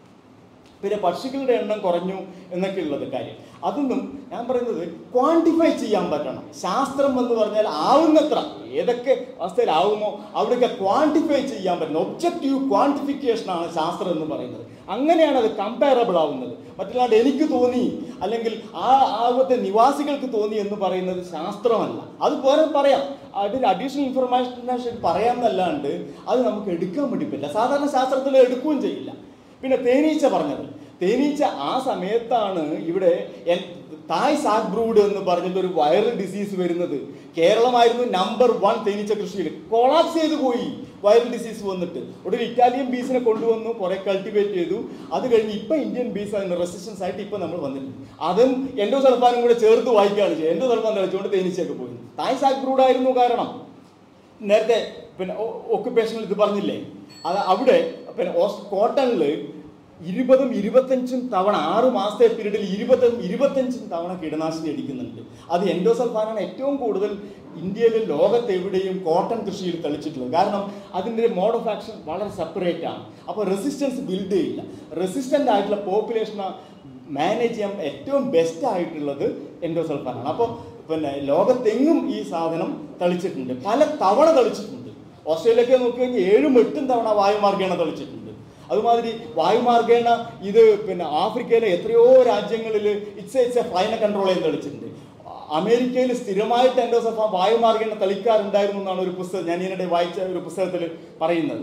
പിന്നെ പക്ഷികളുടെ എണ്ണം കുറഞ്ഞു എന്നൊക്കെ ഉള്ളത് കാര്യം അതൊന്നും ഞാൻ പറയുന്നത് ക്വാണ്ടിഫൈ ചെയ്യാൻ പറ്റണം ശാസ്ത്രം എന്ന് പറഞ്ഞാൽ ആവുന്നത്ര ഏതൊക്കെ അവസ്ഥയിലാവുമോ അവിടെയൊക്കെ ക്വാണ്ടിഫൈ ചെയ്യാൻ പറ്റണം ഒബ്ജക്റ്റീവ് ക്വാണ്ടിഫിക്കേഷൻ ആണ് ശാസ്ത്രം എന്ന് പറയുന്നത് അങ്ങനെയാണ് അത് കമ്പയറബിൾ ആവുന്നത് മറ്റല്ലാണ്ട് എനിക്ക് തോന്നി അല്ലെങ്കിൽ ആ ആവത്തെ നിവാസികൾക്ക് തോന്നി എന്ന് പറയുന്നത് ശാസ്ത്രമല്ല അത് വേറെ പറയാം അതിൽ അഡീഷണൽ ഇൻഫർമേഷൻ പറയാമെന്നല്ലാണ്ട് അത് നമുക്ക് എടുക്കാൻ വേണ്ടി പറ്റില്ല സാധാരണ ശാസ്ത്രത്തിൽ എടുക്കുകയും ചെയ്യില്ല പിന്നെ തേനീച്ച പറഞ്ഞത് തേനീച്ച ആ സമയത്താണ് ഇവിടെ എൻ- തായ് സാഗ് ബ്രൂഡ് എന്ന് പറഞ്ഞിട്ട് ഒരു വൈറൽ ഡിസീസ് വരുന്നത് കേരളമായിരുന്നു നമ്പർ വൺ തേനീച്ച കൃഷിയിൽ കൊളാപ്സ് ചെയ്തു പോയി വൈറൽ ഡിസീസ് വന്നിട്ട് ഒരു ഇറ്റാലിയൻ ബീസിനെ കൊണ്ടുവന്നു കുറെ കൾട്ടിവേറ്റ് ചെയ്തു അത് കഴിഞ്ഞ് ഇപ്പൊ ഇന്ത്യൻ ബീസ് അതിന് റെസിസ്റ്റൻസ് ആയിട്ട് ഇപ്പൊ നമ്മൾ വന്നിട്ടുണ്ട് അതും എൻഡോ സർഫാനും കൂടെ ചേർത്ത് വായിക്കുകയാണ് ചെയ്യുന്നത് എൻഡോ സർഫാൻ തെളിച്ചുകൊണ്ട് തേനീച്ചയൊക്കെ പോയി തായ് സാഗ് ബ്രൂഡ് ആയിരുന്നു കാരണം നേരത്തെ പിന്നെ ഒക്കുപേഷനിൽ ഇത് പറഞ്ഞില്ലേ അത് അവിടെ പിന്നെ കോട്ടണിൽ ഇരുപതും ഇരുപത്തഞ്ചും തവണ ആറ് മാസത്തെ പീരീഡിൽ ഇരുപതും ഇരുപത്തഞ്ചും തവണ കീടനാശിനി അടിക്കുന്നുണ്ട് അത് എൻഡോസൾഫാനാണ് ഏറ്റവും കൂടുതൽ ഇന്ത്യയിലും ലോകത്ത് എവിടെയും കോട്ടൺ കൃഷിയിൽ കളിച്ചിട്ടുള്ളത് കാരണം അതിൻ്റെ മോഡ് ഓഫ് ആക്ഷൻ വളരെ സെപ്പറേറ്റ് ആണ് അപ്പോൾ റെസിസ്റ്റൻസ് ബിൽഡ് ചെയ്യില്ല റെസിസ്റ്റൻ്റ് ആയിട്ടുള്ള പോപ്പുലേഷനെ മാനേജ് ചെയ്യാൻ ഏറ്റവും ബെസ്റ്റ് ആയിട്ടുള്ളത് എൻഡോസൾഫാനാണ് അപ്പോൾ പിന്നെ ലോകത്തെങ്ങും ഈ സാധനം തളിച്ചിട്ടുണ്ട് പല തവണ തളിച്ചിട്ടുണ്ട് ഓസ്ട്രേലിയയൊക്കെ നോക്കി കഴിഞ്ഞാൽ ഏഴും എട്ടും തവണ വായുമാർഗേണ തളിച്ചിട്ടുണ്ട് അതുമാതിരി വായുമാർഗേണ ഇത് പിന്നെ ആഫ്രിക്കയിലെ എത്രയോ രാജ്യങ്ങളിൽ ഇറ്റ്സ് ഇറ്റ്സ് എ ഫൈന കൺട്രോൾ ചെയ്യാൻ തെളിച്ചിട്ടുണ്ട് അമേരിക്കയിൽ സ്ഥിരമായിട്ട് എൻഡോസഫ വായുമാർഗേണ തളിക്കാറുണ്ടായിരുന്നു എന്നാണ് ഒരു പുസ്തകം ഞാൻ ഇതിനിടെ വായിച്ച ഒരു പുസ്തകത്തിൽ പറയുന്നത്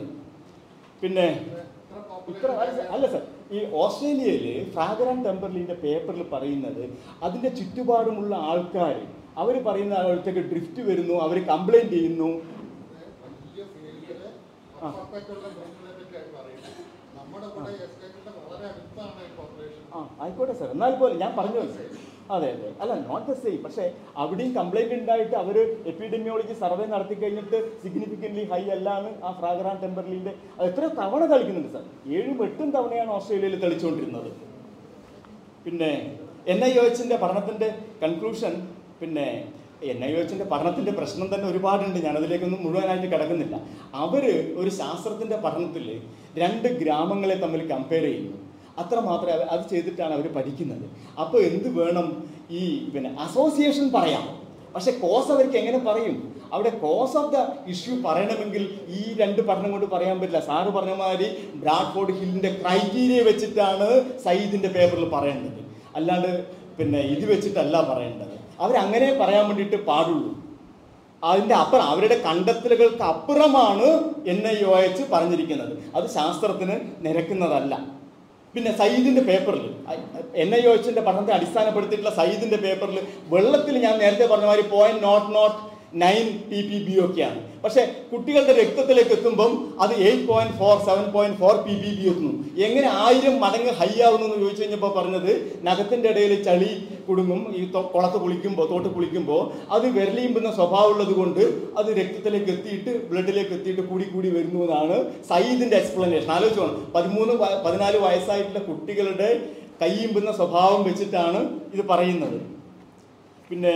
പിന്നെ ഇത്ര അല്ല- അല്ല സർ ഈ ഓസ്ട്രേലിയയിൽ ഫ്രാഗ്രൻ ടെമ്പർലിന്റെ പേപ്പറിൽ പറയുന്നത് അതിന്റെ ചുറ്റുപാടുമുള്ള ആൾക്കാർ അവർ പറയുന്ന അടുത്തേക്ക് ഡ്രിഫ്റ്റ് വരുന്നു അവർ കംപ്ലൈന്റ് ചെയ്യുന്നു വലിയ ഫീൽഡില് അപ്പുറത്തേക്കുള്ള മൃഗങ്ങളെ പറ്റിയാണ് പറയുന്നത് നമ്മുടെ കൂടെ എസ്റ്റേറ്റിന്റെ വളരെ അടുത്താണ് ഈ പോപ്പുലേഷൻ ആ ആയിക്കോട്ടെ സാർ എന്നാൽ പോലും ഞാൻ പറഞ്ഞു വന്നത്. അതെ അതെ അല്ല നോട്ട് ദ സെയിം പക്ഷേ അവിടെയും കംപ്ലൈന്റ് ഉണ്ടായിട്ട് അവർ എപ്പിഡെമിയോളജി സർവേ നടത്തി കഴിഞ്ഞിട്ട് സിഗ്നിഫിക്കൻ്റ്ലി ഹൈ അല്ലാന്ന് ആ ഫ്രാഗ്രാൻ ടെമ്പർലിന്റെ അത് എത്ര തവണ കളിക്കുന്നുണ്ട് സാർ ഏഴും എട്ടും തവണയാണ് ഓസ്ട്രേലിയയിൽ തെളിച്ചുകൊണ്ടിരുന്നത് പിന്നെ എൻ ഐ ഒ എച്ചിൻ്റെ പഠനത്തിൻ്റെ കൺക്ലൂഷൻ പിന്നെ എൻ ഐ ഒ എച്ചിൻ്റെ പഠനത്തിൻ്റെ പ്രശ്നം തന്നെ ഒരുപാടുണ്ട് ഞാനതിലേക്കൊന്നും മുഴുവനായിട്ട് കിടക്കുന്നില്ല അവർ ഒരു ശാസ്ത്രത്തിൻ്റെ പഠനത്തിൽ രണ്ട് ഗ്രാമങ്ങളെ തമ്മിൽ കമ്പയർ ചെയ്യുന്നു അത്ര മാത്രമേ അവ- അത് ചെയ്തിട്ടാണ് അവർ പഠിക്കുന്നത് അപ്പോൾ എന്ത് വേണം ഈ പിന്നെ അസോസിയേഷൻ പറയാം പക്ഷെ കോസ് അവർക്ക് എങ്ങനെ പറയും അവിടെ കോസ് ഓഫ് ദ ഇഷ്യൂ പറയണമെങ്കിൽ ഈ രണ്ട് പഠനം കൊണ്ട് പറയാൻ പറ്റില്ല സാറ് പറഞ്ഞ മാതിരി ബ്രാഡ്ഫോർഡ് ഹില്ലിന്റെ ക്രൈറ്റീരിയ വെച്ചിട്ടാണ് സയ്യിദിന്റെ പേപ്പറിൽ പറയേണ്ടത് അല്ലാണ്ട് പിന്നെ ഇത് വെച്ചിട്ടല്ല പറയേണ്ടത് അവരങ്ങനെ പറയാൻ വേണ്ടിയിട്ട് പാടുള്ളൂ അതിന്റെ അപ്പുറം അവരുടെ കണ്ടെത്തലുകൾക്ക് അപ്പുറമാണ് എൻ ഐ ഒ എച്ച് പറഞ്ഞിരിക്കുന്നത് അത് ശാസ്ത്രത്തിന് നിരക്കുന്നതല്ല പിന്നെ സയ്യിദിന്റെ പേപ്പറിൽ എൻ ഐ ഒ എച്ചിന്റെ പഠനത്തെ അടിസ്ഥാനപ്പെടുത്തിയിട്ടുള്ള സയ്യിദിന്റെ പേപ്പറിൽ വെള്ളത്തിൽ ഞാൻ നേരത്തെ പറഞ്ഞ മാതിരി point not not nine P P B ഒക്കെയാണ് പക്ഷെ കുട്ടികളുടെ രക്തത്തിലേക്ക് എത്തുമ്പം അത് eight point four seven point four P P B എത്തുന്നു എങ്ങനെ ആയിരം മടങ്ങ് ഹൈ ആവുന്നു എന്ന് ചോദിച്ചു കഴിഞ്ഞപ്പോൾ പറഞ്ഞത് നഖത്തിന്റെ ഇടയിൽ ചളി കുടുങ്ങും ഈ തൊ- കുളത്ത് കുളിക്കുമ്പോൾ തോട്ട് കുളിക്കുമ്പോൾ അത് വിരലിയുമ്പുന്ന സ്വഭാവമുള്ളത് കൊണ്ട് അത് രക്തത്തിലേക്ക് എത്തിയിട്ട് ബ്ലഡിലേക്ക് എത്തിയിട്ട് കൂടി കൂടി വരുന്നു എന്നാണ് സയ്യിദിന്റെ എക്സ്പ്ലനേഷൻ ആലോചിച്ചോണം പതിമൂന്ന് വയ- പതിനാല് വയസ്സായിട്ടുള്ള കുട്ടികളുടെ കയ്യുമ്പുന്ന സ്വഭാവം വെച്ചിട്ടാണ് ഇത് പറയുന്നത് പിന്നെ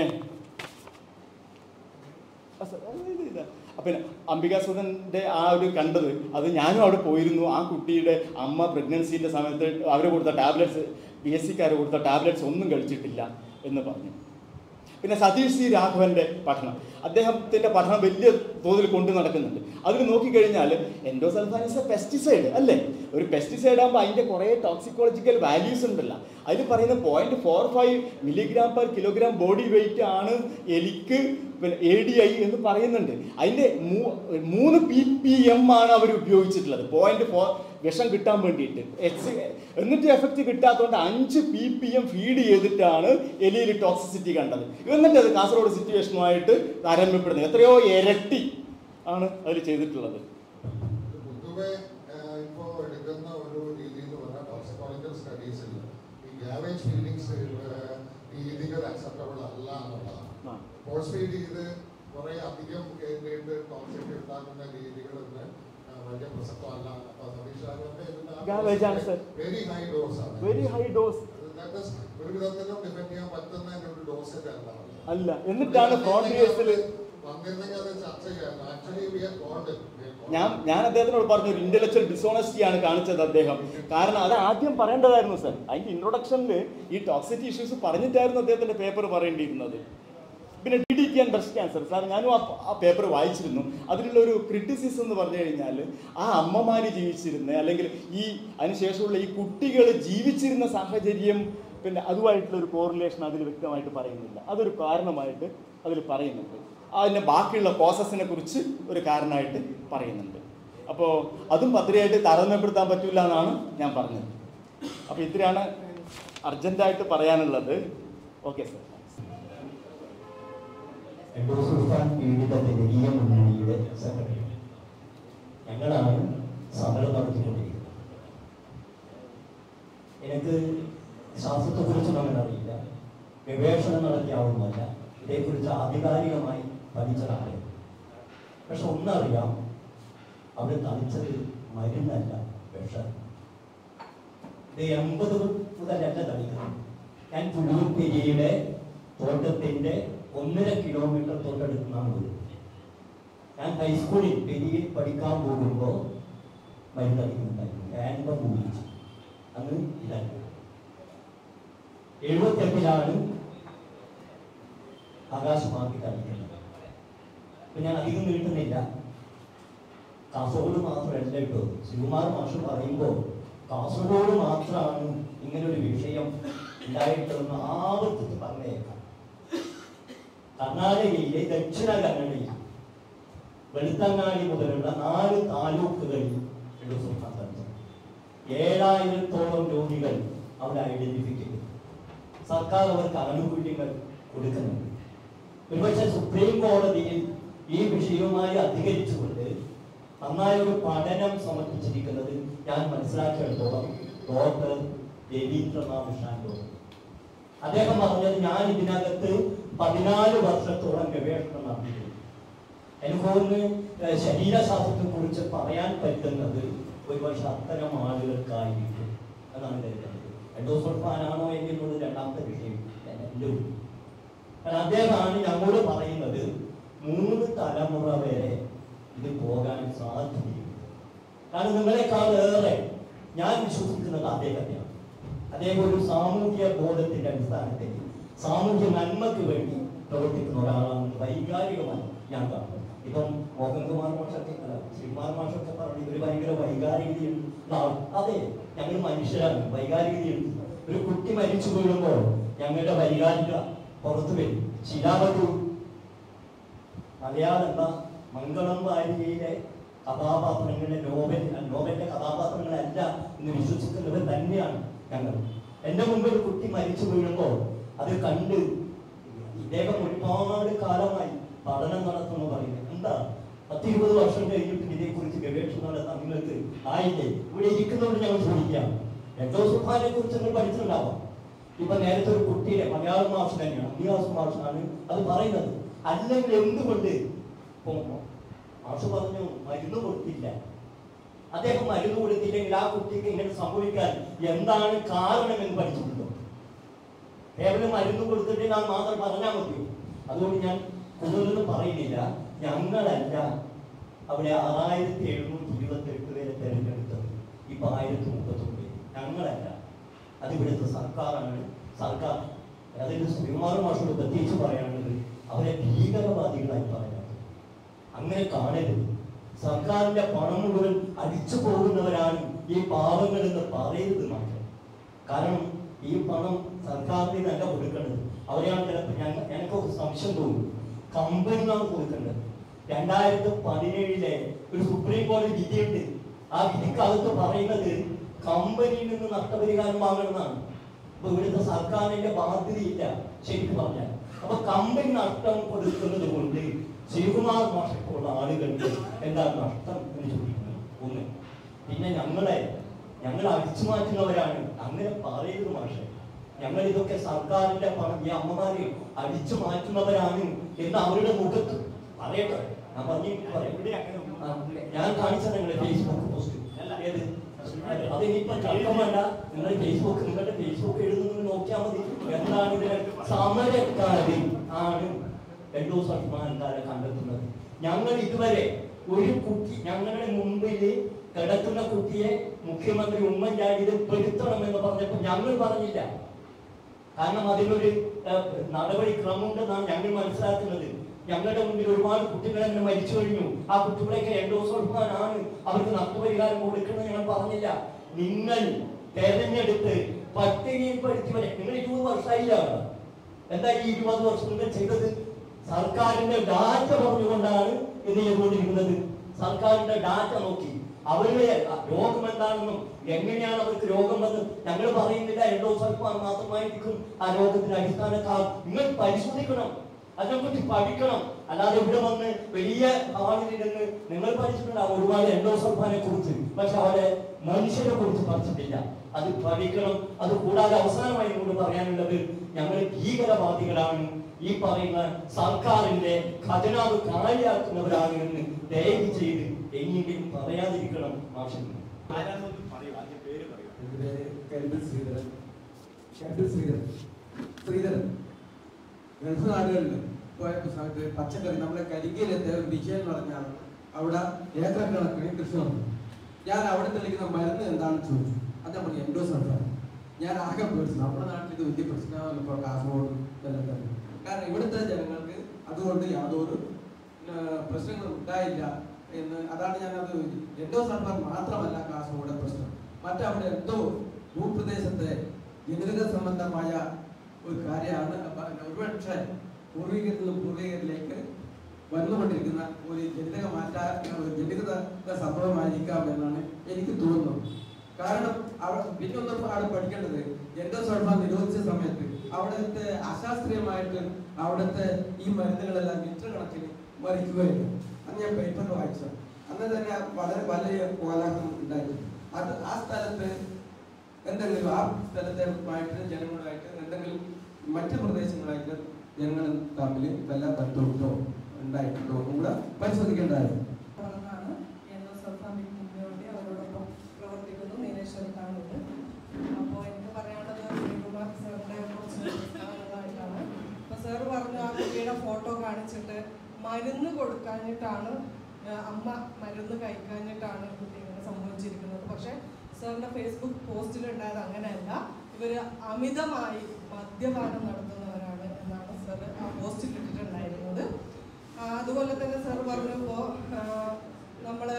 ആ സർ, അത് ഇത് ഇതാ. അപ്പൊ പിന്നെ അംബികാസുധന്റെ ആ ഒരു കണ്ടത് അത് ഞാനും അവിടെ പോയിരുന്നു ആ കുട്ടിയുടെ അമ്മ പ്രഗ്നൻസിന്റെ സമയത്ത് അവർ കൊടുത്ത ടാബ്ലറ്റ്സ് ബി എസ് സിക്കാർ കൊടുത്ത ടാബ്ലറ്റ്സ് ഒന്നും കഴിച്ചിട്ടില്ല എന്ന് പറഞ്ഞു പിന്നെ സതീഷ് സി രാഘവന്റെ പഠനം അദ്ദേഹത്തിന്റെ പഠനം വലിയ തോതിൽ കൊണ്ടു നടക്കുന്നുണ്ട് അതിൽ നോക്കിക്കഴിഞ്ഞാൽ എൻഡോസൾഫാൻ ഇസ് എ പെസ്റ്റിസൈഡ് അല്ലേ ഒരു പെസ്റ്റിസൈഡ് ആകുമ്പോൾ അതിന്റെ കുറേ ടോക്സിക്കോളജിക്കൽ വാല്യൂസ് ഉണ്ടല്ലോ അതിൽ പറയുന്ന point four five milligram per kilogram body weight ആണ് എലിക്ക് പിന്നെ എ ഡി ഐ എന്ന് പറയുന്നുണ്ട് അതിന്റെ മൂ- മൂന്ന് പി പി എം ആണ് അവർ ഉപയോഗിച്ചിട്ടുള്ളത് പോയിന്റ് ഫോർ വിഷം കിട്ടാൻ വേണ്ടിയിട്ട് എക്സ് എന്നിട്ട് എഫക്റ്റ് കിട്ടാത്തതുകൊണ്ട് അഞ്ച് പി പി എം ഫീഡ് ചെയ്തിട്ടാണ് എലിയിൽ ടോക്സിസിറ്റി കണ്ടത് എന്നിട്ട് അത് കാസർഗോഡ് സിറ്റുവേഷനുമായിട്ട് താരതമ്യപ്പെടുന്നത് എത്രയോ ഇരട്ടി ആണ് അതിൽ ചെയ്തിട്ടുള്ളത് പൊതുവെ ഇപ്പോൾ എടുക്കുന്ന ഒരു രീതി എന്ന് പറഞ്ഞാൽ ടോക്സിക്കോളജിക്കൽ സ്റ്റഡീസിൽ ഈ ഗ്യാവേജ് ഫീലിങ്സ് രീതികൾ അക്സെപ്റ്റബിൾ അല്ല എന്നുള്ളതാണ് ആ. ഫോഴ്സ് ഫീഡ് ചെയ്ത് കുറെ അധികം കേന്ദ്രീകരിച്ച് ടോക്സിക് ഉണ്ടാക്കുന്ന രീതികളൊന്ന് വലിയ പ്രസക്തമല്ല അപ്പൊ സതീഷ് രാഘവന്റെ Gavage ആണ്, sir. വെരി ഹൈ ഡോസ് ആണ് വെരി ഹൈ ഡോസ് അത് That is ഒരു വിധത്തിലും ഡിഫെൻഡ് ചെയ്യാൻ പറ്റുന്നതിന്റെ ഒരു ഡോസേജ് അല്ല അല്ല എന്നിട്ടാണ് ഫ്രോണ്ടിയേഴ്സിൽ വന്നിരുന്നെങ്കിൽ അത് ചർച്ച ചെയ്യാം ആക്ച്വലി വി ആർ കോൾഡ് ഞാൻ ഞാൻ അദ്ദേഹത്തിനോട് പറഞ്ഞു ഒരു ഇന്റലക്ച്വൽ ഡിസോണസ്റ്റി ആണ് കാണിച്ചത് അദ്ദേഹം കാരണം അത് ആദ്യം പറയേണ്ടതായിരുന്നു സർ അതിന്റെ ഇൻട്രൊഡക്ഷനിൽ ഈ ടോക്സിറ്റി ഇഷ്യൂസ് പറഞ്ഞിട്ടായിരുന്നു അദ്ദേഹത്തിന്റെ പേപ്പർ പറയേണ്ടിയിരുന്നത് പിന്നെ D D T and breast cancer sir ഞാനും ആ ആ പേപ്പർ വായിച്ചിരുന്നു അതിലുള്ള ഒരു ക്രിറ്റിസിസം എന്ന് പറഞ്ഞു കഴിഞ്ഞാൽ ആ അമ്മമാർ ജീവിച്ചിരുന്ന അല്ലെങ്കിൽ ഈ അതിനുശേഷമുള്ള ഈ കുട്ടികൾ ജീവിച്ചിരുന്ന സാഹചര്യം പിന്നെ അതുമായിട്ടുള്ള ഒരു കോറിലേഷൻ അതിൽ വ്യക്തമായിട്ട് പറയുന്നില്ല അതൊരു കാരണമായിട്ട് അതിൽ പറയുന്നുണ്ട് അതിൻ്റെ ബാക്കിയുള്ള പ്രോസസ്സിനെ കുറിച്ച് ഒരു കാരണമായിട്ട് പറയുന്നുണ്ട് അപ്പോൾ അതും പത്രികയായിട്ട് താരതമ്യപ്പെടുത്താൻ പറ്റില്ല എന്നാണ് ഞാൻ പറഞ്ഞത് അപ്പോൾ ഇത്രയാണ് അർജൻറ്റായിട്ട് പറയാനുള്ളത് ഓക്കെ സർ എൻഡോസൾഫാൻ പീഡിത ജനകീയ മുന്നണിയുടെ സെക്രട്ടറി ഞങ്ങളാണ് സമരം നടത്തിക്കൊണ്ടിരിക്കുന്നത് എനിക്ക് ശാസ്ത്രത്തെക്കുറിച്ചൊന്നും അങ്ങനെ അറിയില്ല ഗവേഷണം നടത്തിയാവുന്നതല്ല ഇതേക്കുറിച്ച് ആധികാരികമായി പഠിച്ചതാണ് പക്ഷെ ഒന്നറിയാം അവിടെ തളിച്ചത് മരുന്നല്ല വിഷം ഇത് എൺപത് മുതലല്ല തളിക്കുന്നത് ഞാൻ പുല്ലൂർപ്പെരിയുടെ തോട്ടത്തിന്റെ ഒന്നര കിലോമീറ്റർ തൊട്ടടുത്താണ് വീട് ഞാൻ ഹൈസ്കൂളിൽ പെരിയിൽ പഠിക്കാൻ പോകുമ്പോൾ മരുന്നടിക്കുന്നുണ്ടായിരുന്നു ആൻപം ഉപയോഗിച്ചു അന്ന് ഇതല്ല എഴുപത്തെട്ടിലാണ് ആകാശമാക്കി കളിക്കുന്നത് അപ്പൊ ഞാൻ അധികം നീട്ടുന്നില്ല കാസർഗോഡ് മാത്രമല്ല കേട്ടോ ശിവകുമാർ മാഷ് പറയുമ്പോൾ കാസർഗോഡ് മാത്രമാണ് ഇങ്ങനെ ഒരു വിഷയം ഉണ്ടായിട്ടെന്ന് ആവർത്തിച്ച് പറഞ്ഞേക്കാം കർണാടകയിലെ ദക്ഷിണ കന്നഡയിൽ വെളുത്തങ്ങാടി മുതലുള്ള നാല് താലൂക്കുകളിൽ എഴുതുന്ന ഏഴായിരത്തോളം രോഗികൾ അവിടെ ഐഡന്റിഫൈ ചെയ്തു സർക്കാർ അവർക്ക് ആനുകൂല്യങ്ങൾ കൊടുക്കുന്നുണ്ട് ഒരുപക്ഷെ സുപ്രീം കോടതിയിൽ ഈ വിഷയവുമായി അധികരിച്ചുകൊണ്ട് നന്നായ ഒരു പഠനം സമർപ്പിച്ചിരിക്കുന്നത് ഞാൻ മനസ്സിലാക്കിയെടുത്തോളം ഡോക്ടർ രവീന്ദ്രനാഥ് ഷാൻഡോ അദ്ദേഹം പറഞ്ഞത് ഞാൻ ഇതിനകത്ത് പതിനാല് വർഷത്തോളം ഗവേഷണം നടത്തിയിട്ടുണ്ട് എനിക്ക് തോന്നുന്നു ഏഹ് ശരീരശാസ്ത്രത്തെ കുറിച്ച് പറയാൻ പറ്റുന്നത് ഒരുപക്ഷെ അത്തരം ആളുകൾക്കായിരിക്കും എന്നാണ് കരുതുന്നത് എൻഡോസൾഫാനാണോ എന്നുള്ളത് രണ്ടാമത്തെ വിഷയം എൻ്റെ ഉള്ളിൽ. കാരണം അദ്ദേഹമാണ് ഞങ്ങളോട് പറയുന്നത് മൂന്ന് തലമുറ വരെ ഇത് പോകാൻ സാധ്യതയുണ്ട് കാരണം നിങ്ങളെക്കാൾ ഏറെ ഞാൻ വിശ്വസിക്കുന്നത് അദ്ദേഹത്തെയാണ് അദ്ദേഹം ഒരു സാമൂഹ്യ ബോധത്തിന്റെ അടിസ്ഥാനത്തിൽ സാമൂഹ്യ നന്മയ്ക്ക് വേണ്ടി പ്രവർത്തിക്കുന്ന ഒരാളാണെന്ന് വൈകാരികമായി ഞാൻ കാണുന്നു ഇപ്പം മോഹൻകുമാർ മാഷൊക്കെ അല്ല ശ്രീകുമാർ മാഷൊക്കെ പറഞ്ഞു ഇവര് ഭയങ്കര വൈകാരികതയുള്ള ആൾ അതെ ഞങ്ങൾ മനുഷ്യരാണ് വൈകാരികതയുണ്ട് ഒരു കുട്ടി മരിച്ചു വീഴുമ്പോൾ ഞങ്ങളുടെ വൈകാരിക പുറത്തു വരും ശിലാവധു മലയാളം എന്താ മംഗളം വാരികയിലെ കഥാപാത്രങ്ങളുടെ നോവൽ നോവലിന്റെ കഥാപാത്രങ്ങളല്ല എന്ന് വിശ്വസിക്കുന്നവർ തന്നെയാണ് ഞങ്ങൾ എന്റെ മുമ്പിൽ ഒരു കുട്ടി മരിച്ചു വീഴുമ്പോൾ അത് കണ്ട് ഇദ്ദേഹം ഒരുപാട് കാലമായി പഠനം നടത്തുന്നു പറയുന്നത് എന്താ പത്തിരുപത് വർഷം കഴിഞ്ഞിട്ട് ഇതേക്കുറിച്ച് ഗവേഷണം നടത്താൻ നിങ്ങൾക്ക് ആയില്ലേ ഇവിടെ ഇരിക്കുന്നവരോട് ഞങ്ങൾ ചോദിക്കാം എന്തോ സുഖാനെ കുറിച്ച് നിങ്ങൾ പഠിച്ചിട്ടുണ്ടാവാം ഇപ്പൊ നേരത്തെ ഒരു കുട്ടിയെ മലയാളം മാഷ് തന്നെയാണ് അഭ്യാസ മാഷാണ് അത് പറയുന്നത് അല്ലെങ്കിൽ എന്തുകൊണ്ട് ഇപ്പൊ മാഷ് പറഞ്ഞു മരുന്ന് കൊടുത്തില്ല അദ്ദേഹം മരുന്ന് കൊടുത്തില്ലെങ്കിൽ ആ കുട്ടിക്ക് ഇങ്ങനെ സംഭവിക്കാൻ എന്താണ് കാരണം എന്ന് പഠിച്ചിട്ടുണ്ടോ കേവലം മരുന്ന് കൊടുത്തിട്ട് ഞാൻ മാത്രം പറഞ്ഞാൽ മതിയോ അതുകൊണ്ട് ഞാൻ കൂടുതലൊന്നും പറയുന്നില്ല ഞങ്ങളല്ല അവിടെ ആറായിരത്തി എഴുന്നൂറ്റി ഇരുപത്തി എട്ട് പേരെ തെരഞ്ഞെടുത്തത് ഇപ്പൊ ആയിരത്തി മുപ്പത്തൊമ്പത് ഞങ്ങളല്ല അത് ഇവിടുത്തെ സർക്കാരാണ് സർക്കാർ അതിന് ശ്രീകുമാർ മാഷോട് പ്രത്യേകിച്ച് പറയാനുള്ളത് അവരെ ഭീകരവാദികളായി പറയുന്നത് അങ്ങനെ കാണരുത് സർക്കാരിന്റെ പണം മുഴുവൻ അടിച്ചു പോകുന്നവരാണ് ഈ പാവങ്ങൾ എന്ന് പറയരുത് മാത്രം കാരണം ഈ പണം സർക്കാരിന് നല്ല കൊടുക്കേണ്ടത് അവരെയാണ് ചിലപ്പോൾ ഞങ്ങൾ എനിക്കൊരു സംശയം തോന്നുന്നു കമ്പനികളാണ് കൊടുക്കേണ്ടത് രണ്ടായിരത്തി പതിനേഴിലെ ഒരു സുപ്രീം കോടതി വിധിയുണ്ട് ആ വിധിക്കകത്ത് പറയുന്നത് കമ്പനിയിൽ നിന്ന് നഷ്ടപരിഹാരം വാങ്ങണമെന്നാണ് അപ്പൊ ഇവിടുത്തെ സർക്കാരിന്റെ ബാധ്യതയില്ല ശരിക്കും പറഞ്ഞാൽ അപ്പൊ കമ്പനി നഷ്ടം കൊടുക്കുന്നത് കൊണ്ട് ശിവകുമാർ മാഷക്കുള്ള ആളുകൾക്ക് എന്താ നഷ്ടം എന്ന് ചോദിക്കുന്നു ഒന്ന് പിന്നെ ഞങ്ങളെ ഞങ്ങൾ അടിച്ചു മാറ്റുന്നവരാണ് അങ്ങനെ പറയരുത് മാഷെ ഞങ്ങൾ ഇതൊക്കെ സർക്കാരിന്റെ പണം ഈ അമ്മമാരെ അടിച്ചു മാറ്റുന്നവരാണ് എന്ന് അവരുടെ മുഖത്ത് പറയട്ടെ ഞാൻ പറഞ്ഞു പറയാം ആ, ഞാൻ കാണിച്ചത് നിങ്ങളെ ഫേസ്ബുക്ക് പോസ്റ്റ് ഏത് അതെ, അതിനിപ്പോ തർക്കമല്ല നിങ്ങൾ ഫേസ്ബുക്ക് നിങ്ങളുടെ ഫേസ്ബുക്ക് എഴുതുന്നത് നോക്കിയാൽ മതി എന്താണ് ഇതിന് സമരക്കാരിൽ ആണ് എൻഡോ സൽമാൻകാരെ കണ്ടെത്തുന്നത് ഞങ്ങൾ ഇതുവരെ ഒരു കുട്ടി ഞങ്ങളുടെ മുമ്പിൽ കിടക്കുന്ന കുട്ടിയെ മുഖ്യമന്ത്രി ഉമ്മൻചാണ്ടി ഇത് പെടുത്തണമെന്ന് പറഞ്ഞപ്പോൾ ഞങ്ങൾ പറഞ്ഞില്ല കാരണം അതിനൊരു ഏഹ്, നടപടിക്രമമുണ്ടെന്നാണ് ഞങ്ങൾ മനസ്സിലാക്കുന്നത് ഞങ്ങളുടെ മുമ്പിൽ ഒരുപാട് കുട്ടികൾ അങ്ങനെ മരിച്ചു കഴിഞ്ഞു ആ കുട്ടികളെയൊക്കെ എൻഡോസോൾഫാനാണ് അവർക്ക് നഷ്ടപരിഹാരം കൊടുക്കുന്നത് ഞങ്ങൾ പറഞ്ഞില്ല നിങ്ങൾ തെരഞ്ഞെടുത്ത് പട്ടികയിൽപ്പെടുത്തിയവരെ നിങ്ങൾ ഇരുപത് വർഷമായില്ല എന്താ ഈ ഇരുപത് വർഷം നിങ്ങൾ ചെയ്തത് സർക്കാരിന്റെ ഡാറ്റ പറഞ്ഞുകൊണ്ടാണ് ഇത് ചെയ്തുകൊണ്ടിരിക്കുന്നത് സർക്കാരിന്റെ ഡാറ്റ നോക്കി അവരുടെ രോഗം എന്താണെന്നും എങ്ങനെയാണ് അവർക്ക് രോഗം വന്ന് ഞങ്ങൾ പറയുന്നില്ല എൻഡോസൾഫാൻ മാത്രമായിരിക്കും ആ രോഗത്തിന്റെ അടിസ്ഥാന കാരണം നിങ്ങൾ പരിശോധിക്കണം അതിനെക്കുറിച്ച് പഠിക്കണം അല്ലാതെ ഇവിടെ വന്ന് വലിയ ഹാളിലിരുന്ന് നിങ്ങൾ പഠിച്ചിട്ടുണ്ടാവും ഒരുപാട് എൻഡോസൾഫാനെ കുറിച്ച് പക്ഷെ അവിടെ മനുഷ്യരെ കുറിച്ച് പഠിച്ചിട്ടില്ല അത് പഠിക്കണം അത് കൂടാതെ അവസാനമായി എന്നോട് പറയാനുള്ളത് ഞങ്ങൾ ഭീകരവാദികളാണ് ഈ പറയുന്ന സർക്കാരിന്റെ ഖജനാവ് കാലിയാക്കുന്നവരാണ് എന്ന് ദയവ് ചെയ്ത് എങ്ങനെയും പറയാതിരിക്കണം മാഷിന് എൻ്റെ പേര് കരുതൽ ശ്രീധരൻ കരുതൽ ശ്രീധരൻ ശ്രീധരൻ ഗൾഫ് നാടുകളിൽ പോയപ്പോൾ സമയത്ത് പച്ചക്കറി നമ്മുടെ കരിങ്കയിലെത്തിയ ഒരു വിഷയം എന്ന് പറഞ്ഞാൽ അവിടെ ഏക്കറക്കണക്കിന് കൃഷി നടന്നു ഞാൻ അവിടെ തെളിക്കുന്ന മരുന്ന് എന്താണെന്ന് ചോദിച്ചു അത് നമ്മൾ എൻഡോസൾഫാൻ ഞാൻ ആകെ പേടിച്ചു നമ്മുടെ നാട്ടിൽ ഇത് വലിയ പ്രശ്നമാണ് ഇപ്പോൾ കാസർഗോഡ് ഇതെല്ലാം തന്നെ കാരണം ഇവിടുത്തെ ജനങ്ങൾക്ക് അതുകൊണ്ട് യാതൊരു ആ, പ്രശ്നങ്ങളും ഉണ്ടായില്ല എന്ന് അതാണ് ഞാൻ അത് എൻഡോസൾഫാൻ മാത്രമല്ല കാസർഗോഡ് പ്രശ്നം മറ്റവിടെ എന്തോ ഭൂപ്രദേശത്തെ ജനിതക സംബന്ധമായ ഒരു കാര്യമാണ് അപ്പൊ ഒരുപക്ഷെ പൂർവികരിൽ നിന്നും പൂർവികരിലേക്ക് വന്നുകൊണ്ടിരിക്കുന്ന ഒരു ജനിതക മാറ്റ ഒരു ജനിതക സംഭവമായിരിക്കാം എന്നാണ് എനിക്ക് തോന്നുന്നത് കാരണം അവിടെ പിന്നെ ഒന്ന് അവിടെ പഠിക്കേണ്ടത് എൻഡോസൾഫാൻ നിരോധിച്ച സമയത്ത് അവിടുത്തെ അശാസ്ത്രീയമായിട്ട് അവിടുത്തെ ഈ മരുന്നുകളെല്ലാം ലിറ്റർ കണക്കിന് മരിക്കുകയായിരുന്നു അന്ന് ഞാൻ പേപ്പറിൽ വായിച്ചു അന്ന് തന്നെ വളരെ വലിയ കോലാഹലം ഉണ്ടായിരുന്നു അത് ആ സ്ഥലത്ത് എന്തെങ്കിലും ആ സ്ഥലത്തുമായിട്ട് ജനങ്ങളുമായിട്ട് എന്തെങ്കിലും മറ്റു പ്രദേശങ്ങളായിട്ട് ജനങ്ങൾ തമ്മിൽ വല്ല ബന്ധമുണ്ടോ ഉണ്ടായിട്ടുണ്ടോ എന്നും കൂടെ പരിശോധിക്കേണ്ടതായിരുന്നു പറഞ്ഞാണ് എൻഡോസൾഫാമിക് മുന്നോടി അവരോടൊപ്പം പ്രവർത്തിക്കുന്നു നീലേശ്വരത്താണുണ്ട് അപ്പോൾ എനിക്ക് പറയാനുള്ളത് ശ്രീകുമാർ സാറിൻ്റെ കുറച്ച് പ്രസ്താവനകളായിട്ടാണ് അപ്പോൾ സാർ പറഞ്ഞു ആ കുട്ടിയുടെ ഫോട്ടോ കാണിച്ചിട്ട് മരുന്ന് കൊടുക്കാഞ്ഞിട്ടാണ് ആ, അമ്മ മരുന്ന് കഴിക്കാഞ്ഞിട്ടാണ് കുട്ടി ഇങ്ങനെ സംഭവിച്ചിരിക്കുന്നത് പക്ഷേ സാറിൻ്റെ ഫേസ്ബുക്ക് പോസ്റ്റിലുണ്ടായത് അങ്ങനെയല്ല ഇവർ അമിതമായി മദ്യപാനം നടത്തുന്നവരാണ് എന്നാണ് സാർ ആ പോസ്റ്റിൽ ഇട്ടിട്ടുണ്ടായിരുന്നത് ആ, അതുപോലെ തന്നെ സാർ പറഞ്ഞപ്പോൾ നമ്മൾ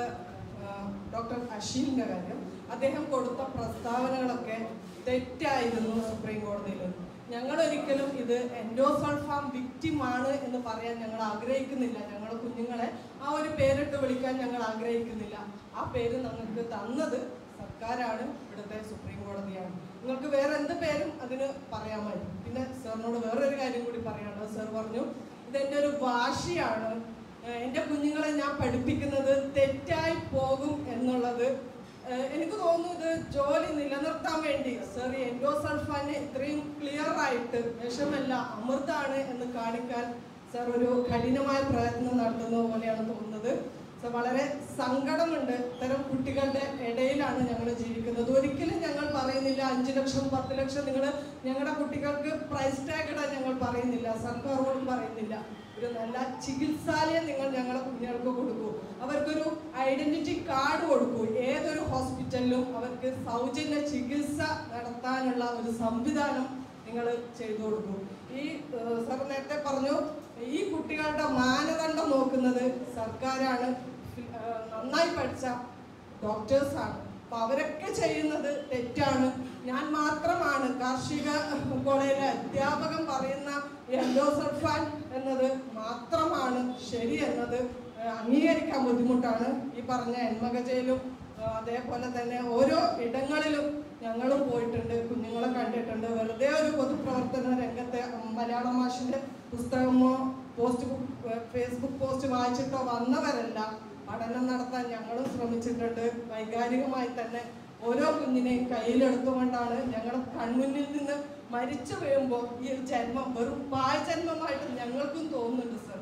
ഡോക്ടർ അഷീലിൻ്റെ കാര്യം അദ്ദേഹം കൊടുത്ത പ്രസ്താവനകളൊക്കെ തെറ്റായിരുന്നു സുപ്രീം കോടതിയിൽ ഞങ്ങൾ ഒരിക്കലും ഇത് എൻഡോസൾഫാം വിക്റ്റിമാണ് എന്ന് പറയാൻ ഞങ്ങൾ ആഗ്രഹിക്കുന്നില്ല ഞങ്ങളുടെ കുഞ്ഞുങ്ങളെ ആ ഒരു പേരിട്ട് വിളിക്കാൻ ഞങ്ങൾ ആഗ്രഹിക്കുന്നില്ല ആ പേര് ഞങ്ങൾക്ക് തന്നത് സർക്കാരാണ് ഇവിടുത്തെ സുപ്രീം കോടതിയാണ് നിങ്ങൾക്ക് വേറെ എന്ത് പേരും അതിന് പറയാമായിരുന്നു പിന്നെ സാറിനോട് വേറൊരു കാര്യം കൂടി പറയാനുള്ളത് സാർ പറഞ്ഞു ഇതെൻ്റെ ഒരു വാശിയാണ് ഏഹ് എൻ്റെ കുഞ്ഞുങ്ങളെ ഞാൻ പഠിപ്പിക്കുന്നത് തെറ്റായി പോകും എന്നുള്ളത് ഏഹ് എനിക്ക് തോന്നുന്നു ഇത് ജോലി നിലനിർത്താൻ വേണ്ടി സർ എൻഡോസൾഫാനെ ഇത്രയും ക്ലിയർ ആയിട്ട് വിഷമല്ല അമൃതാണ് എന്ന് കാണിക്കാൻ സർ ഒരു കഠിനമായ പ്രയത്നം നടത്തുന്നത് പോലെയാണ് തോന്നുന്നത് സർ വളരെ സങ്കടമുണ്ട് ഇത്തരം കുട്ടികളുടെ ഇടയിലാണ് ഞങ്ങൾ ജീവിക്കുന്നത് ഒരിക്കലും ഞങ്ങൾ പറയുന്നില്ല അഞ്ച് ലക്ഷം പത്ത് ലക്ഷം നിങ്ങൾ ഞങ്ങളുടെ കുട്ടികൾക്ക് പ്രൈസ് ടാഗ് ഇടാൻ ഞങ്ങൾ പറയുന്നില്ല സർക്കാരോടും പറയുന്നില്ല ഒരു നല്ല ചികിത്സാലയം നിങ്ങൾ ഞങ്ങളുടെ കുഞ്ഞുങ്ങൾക്ക് കൊടുക്കൂ അവർക്കൊരു ഐഡന്റിറ്റി കാർഡ് കൊടുക്കൂ ഏതൊരു ഹോസ്പിറ്റലിലും അവർക്ക് സൗജന്യ ചികിത്സ നടത്താനുള്ള ഒരു സംവിധാനം നിങ്ങൾ ചെയ്തു കൊടുക്കൂ ഈ ഏഹ്, സാർ നേരത്തെ പറഞ്ഞു ഈ കുട്ടികളുടെ മാനദണ്ഡം നോക്കുന്നത് സർക്കാരാണ് ഏഹ്, നന്നായി പഠിച്ച ഡോക്ടേഴ്സാണ് അപ്പൊ അവരൊക്കെ ചെയ്യുന്നത് തെറ്റാണ് ഞാൻ മാത്രമാണ് കാർഷിക കോളേജിലെ അധ്യാപകൻ പറയുന്ന എൻഡോസൾഫാൻ എന്നത് മാത്രമാണ് ശരി എന്നത് ഏഹ്, അംഗീകരിക്കാൻ ബുദ്ധിമുട്ടാണ് ഈ പറഞ്ഞ എന്മകജയിലും ഏഹ്, അതേപോലെ തന്നെ ഓരോ ഇടങ്ങളിലും ഞങ്ങളും പോയിട്ടുണ്ട് കുഞ്ഞുങ്ങളെ കണ്ടിട്ടുണ്ട് വെറുതെ ഒരു പൊതുപ്രവർത്തന രംഗത്തെ മലയാള മാഷിന്റെ പുസ്തകമോ പോസ്റ്റ് ഫേസ്ബുക്ക് പോസ്റ്റ് വായിച്ചിട്ടോ വന്നവരല്ല പഠനം നടത്താൻ ഞങ്ങളും ശ്രമിച്ചിട്ടുണ്ട് വൈകാരികമായി തന്നെ ഓരോ കുഞ്ഞിനെയും കയ്യിലെടുത്തുകൊണ്ടാണ് ഞങ്ങളുടെ കൺമുന്നിൽ നിന്ന് മരിച്ചു വീഴുമ്പോൾ ഈ ഒരു ജന്മം വെറും പായ് ജന്മമായിട്ട് ഞങ്ങൾക്കും തോന്നുന്നുണ്ട് സർ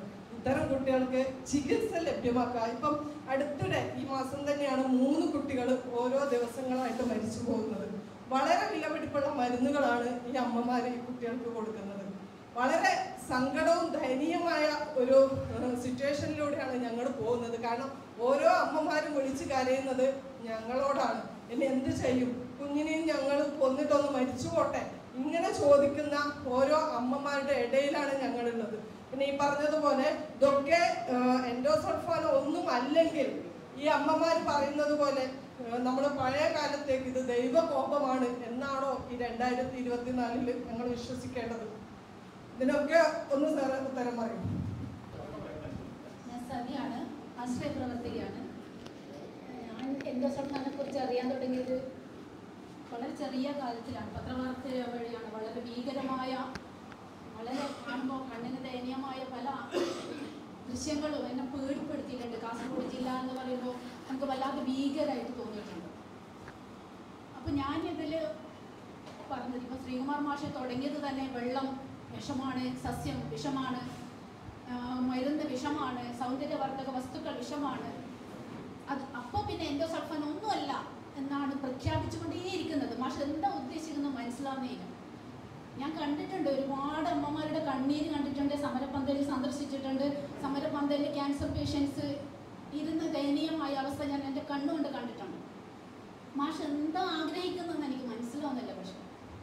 ഇത്തരം കുട്ടികൾക്ക് ചികിത്സ ലഭ്യമാക്കുക ഇപ്പം അടുത്തിടെ ഈ മാസം തന്നെയാണ് മൂന്ന് കുട്ടികൾ ഓരോ ദിവസങ്ങളായിട്ട് മരിച്ചു പോകുന്നത് വളരെ വിലപിടിപ്പുള്ള മരുന്നുകളാണ് ഈ അമ്മമാർ ഈ കുട്ടികൾക്ക് കൊടുക്കുന്നത് വളരെ സങ്കടവും ദയനീയമായ ഒരു സിറ്റുവേഷനിലൂടെയാണ് ഞങ്ങൾ പോകുന്നത് കാരണം ഓരോ അമ്മമാരും വിളിച്ച് കരയുന്നത് ഞങ്ങളോടാണ് ഇനി എന്ത് ചെയ്യും കുഞ്ഞിനെയും ഞങ്ങൾ കൊന്നിട്ടൊന്ന് മരിച്ചു പോട്ടെ ഇങ്ങനെ ചോദിക്കുന്ന ഓരോ അമ്മമാരുടെ ഇടയിലാണ് ഞങ്ങളുള്ളത് പിന്നെ ഈ പറഞ്ഞതുപോലെ ഇതൊക്കെ എൻഡോസൾഫാൻ ഒന്നും അല്ലെങ്കിൽ ഈ അമ്മമാർ പറയുന്നത് പോലെ നമ്മുടെ പഴയ കാലത്തേക്ക് ഇത് ദൈവകോപമാണ് എന്നാണോ ഈ രണ്ടായിരത്തി ഇരുപത്തിനാലില് ഞങ്ങൾ വിശ്വസിക്കേണ്ടത് ഇതിനൊക്കെ ഒന്ന് സാറ് ഉത്തരം പറയും ഞാൻ സതിയാണ് ആശ്രയ പ്രവർത്തകയാണ് ഞാൻ എൻഡോസൾഫാനെ കുറിച്ച് അറിയാൻ തുടങ്ങിയത് വളരെ ചെറിയ കാലത്തിലാണ് പത്രവാർത്ത വഴിയാണ് വളരെ ഭീകരമായ വളരെ കാണുമ്പോൾ കണ്ണിന് ദയനീയമായ പല ദൃശ്യങ്ങളും എന്നെ പേടിപ്പെടുത്തിയിട്ടുണ്ട് കാസർഗോഡ് ജില്ല എന്ന് പറയുമ്പോൾ നമുക്ക് വല്ലാതെ ഭീകരമായിട്ട് തോന്നിയിട്ടുണ്ട് അപ്പം ഞാനിതിൽ പറഞ്ഞത് ഇപ്പം ശ്രീകുമാർ മാഷ് തുടങ്ങിയത് തന്നെ വെള്ളം വിഷമാണ് സസ്യം വിഷമാണ് ആ, മരുന്ന് വിഷമാണ് സൗന്ദര്യവർദ്ധക വസ്തുക്കൾ വിഷമാണ് അത് അപ്പോൾ പിന്നെ എൻഡോസൾഫാൻ ഒന്നുമല്ല എന്നാണ് പ്രഖ്യാപിച്ചുകൊണ്ടേയിരിക്കുന്നത് മാഷ് എന്താ ഉദ്ദേശിക്കുന്നത് മനസ്സിലാവുന്നില്ല ഞാൻ കണ്ടിട്ടുണ്ട് ഒരുപാട് അമ്മമാരുടെ കണ്ണീര് കണ്ടിട്ടുണ്ട് സമരപന്തലിൽ സന്ദർശിച്ചിട്ടുണ്ട് സമരപന്തലിൽ ക്യാൻസർ പേഷ്യൻസ് ഇരുന്ന് ദയനീയമായ അവസ്ഥ ഞാൻ എൻ്റെ കണ്ണുകൊണ്ട് കണ്ടിട്ടുണ്ട് മാഷ് എന്താ ആഗ്രഹിക്കുന്നതെന്ന് എനിക്ക് മനസ്സിലാവുന്നില്ല പക്ഷെ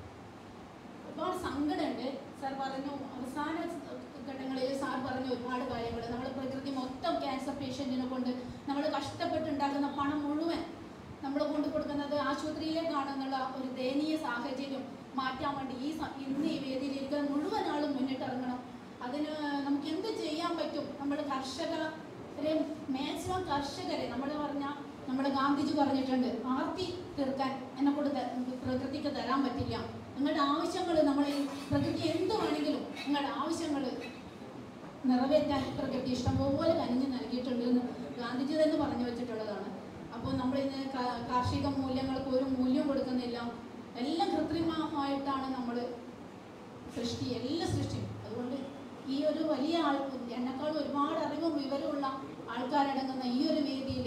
ഒരുപാട് സങ്കടമുണ്ട് സാർ പറഞ്ഞു അവസാന ഘട്ടങ്ങളിൽ സാർ പറഞ്ഞ ഒരുപാട് കാര്യങ്ങൾ നമ്മൾ പ്രകൃതി മൊത്തം ക്യാൻസർ പേഷ്യൻറ്റിനെ കൊണ്ട് നമ്മൾ കഷ്ടപ്പെട്ടുണ്ടാക്കുന്ന പണം മുഴുവൻ നമ്മൾ കൊണ്ടു കൊടുക്കുന്നത് ആശുപത്രിയിലേക്കാണെന്നുള്ള ഒരു ദയനീയ സാഹചര്യം മാറ്റാൻ വേണ്ടി ഈ സ- ഇന്ന് ഈ വേദിയിൽ ഇരിക്കുന്ന മുഴുവൻ ആളും മുന്നിട്ടിറങ്ങണം അതിന് നമുക്ക് എന്ത് ചെയ്യാൻ പറ്റും നമ്മൾ കർഷകരെ മാക്സിമം കർഷകരെ നമ്മൾ പറഞ്ഞ നമ്മുടെ ഗാന്ധിജി പറഞ്ഞിട്ടുണ്ട് ആർത്തി തീർക്കാൻ എന്നെ കൊണ്ട് ത- പ്രകൃതിക്ക് തരാൻ പറ്റില്ല നിങ്ങളുടെ ആവശ്യങ്ങൾ നമ്മൾ ഈ പ്രകൃതി എന്ത് വേണമെങ്കിലും നിങ്ങളുടെ ആവശ്യങ്ങൾ നിറവേറ്റാൻ പ്രകൃതി ഇഷ്ടംപോലെ കനിഞ്ഞ് നൽകിയിട്ടുണ്ട് എന്ന് ഗാന്ധിജി തന്നെ പറഞ്ഞു വെച്ചിട്ടുള്ളതാണ് അപ്പോൾ നമ്മൾ ഇന്ന് കാ- കാർഷിക മൂല്യങ്ങൾക്ക് ഒരു മൂല്യം കൊടുക്കുന്നില്ല എല്ലാം കൃത്രിമമായിട്ടാണ് നമ്മൾ സൃഷ്ടി എല്ലാ സൃഷ്ടിയും അതുകൊണ്ട് ഈ ഒരു വലിയ ആൾ എന്നെക്കാളും ഒരുപാട് അറിവും വിവരമുള്ള ആൾക്കാരടങ്ങുന്ന ഈ ഒരു വേദിയിൽ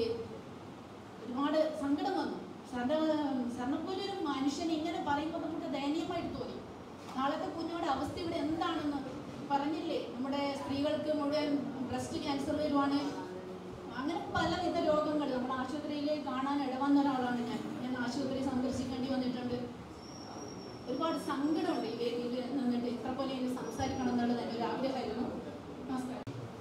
ഒരുപാട് സങ്കടം വന്നു സർണ സർണപ്പോലെ ഒരു മനുഷ്യൻ ഇങ്ങനെ പറയുമ്പോൾ നമുക്ക് ദയനീയമായിട്ട് തോന്നി നാളത്തെ കുഞ്ഞുങ്ങളുടെ അവസ്ഥ ഇവിടെ എന്താണെന്ന് പറഞ്ഞില്ലേ നമ്മുടെ സ്ത്രീകൾക്ക് മുഴുവൻ ബ്രസ്റ്റ് ക്യാൻസർ വരുവാണ് അങ്ങനെ പലവിധ രോഗങ്ങൾ നമ്മുടെ ആശുപത്രിയിൽ കാണാൻ ഇടവന്ന ഒരാളാണ് ഞാൻ ഞാൻ ആശുപത്രി സന്ദർശിക്കേണ്ടി വന്നിട്ടുണ്ട് ഒരുപാട് സങ്കടമുണ്ട് ഈ വേദിയിൽ നിന്നിട്ട് ഇത്ര പോലെ ഇനി സംസാരിക്കണം എന്നുള്ളത് എൻ്റെ ഒരു ആഗ്രഹമായിരുന്നു നമസ്കാരം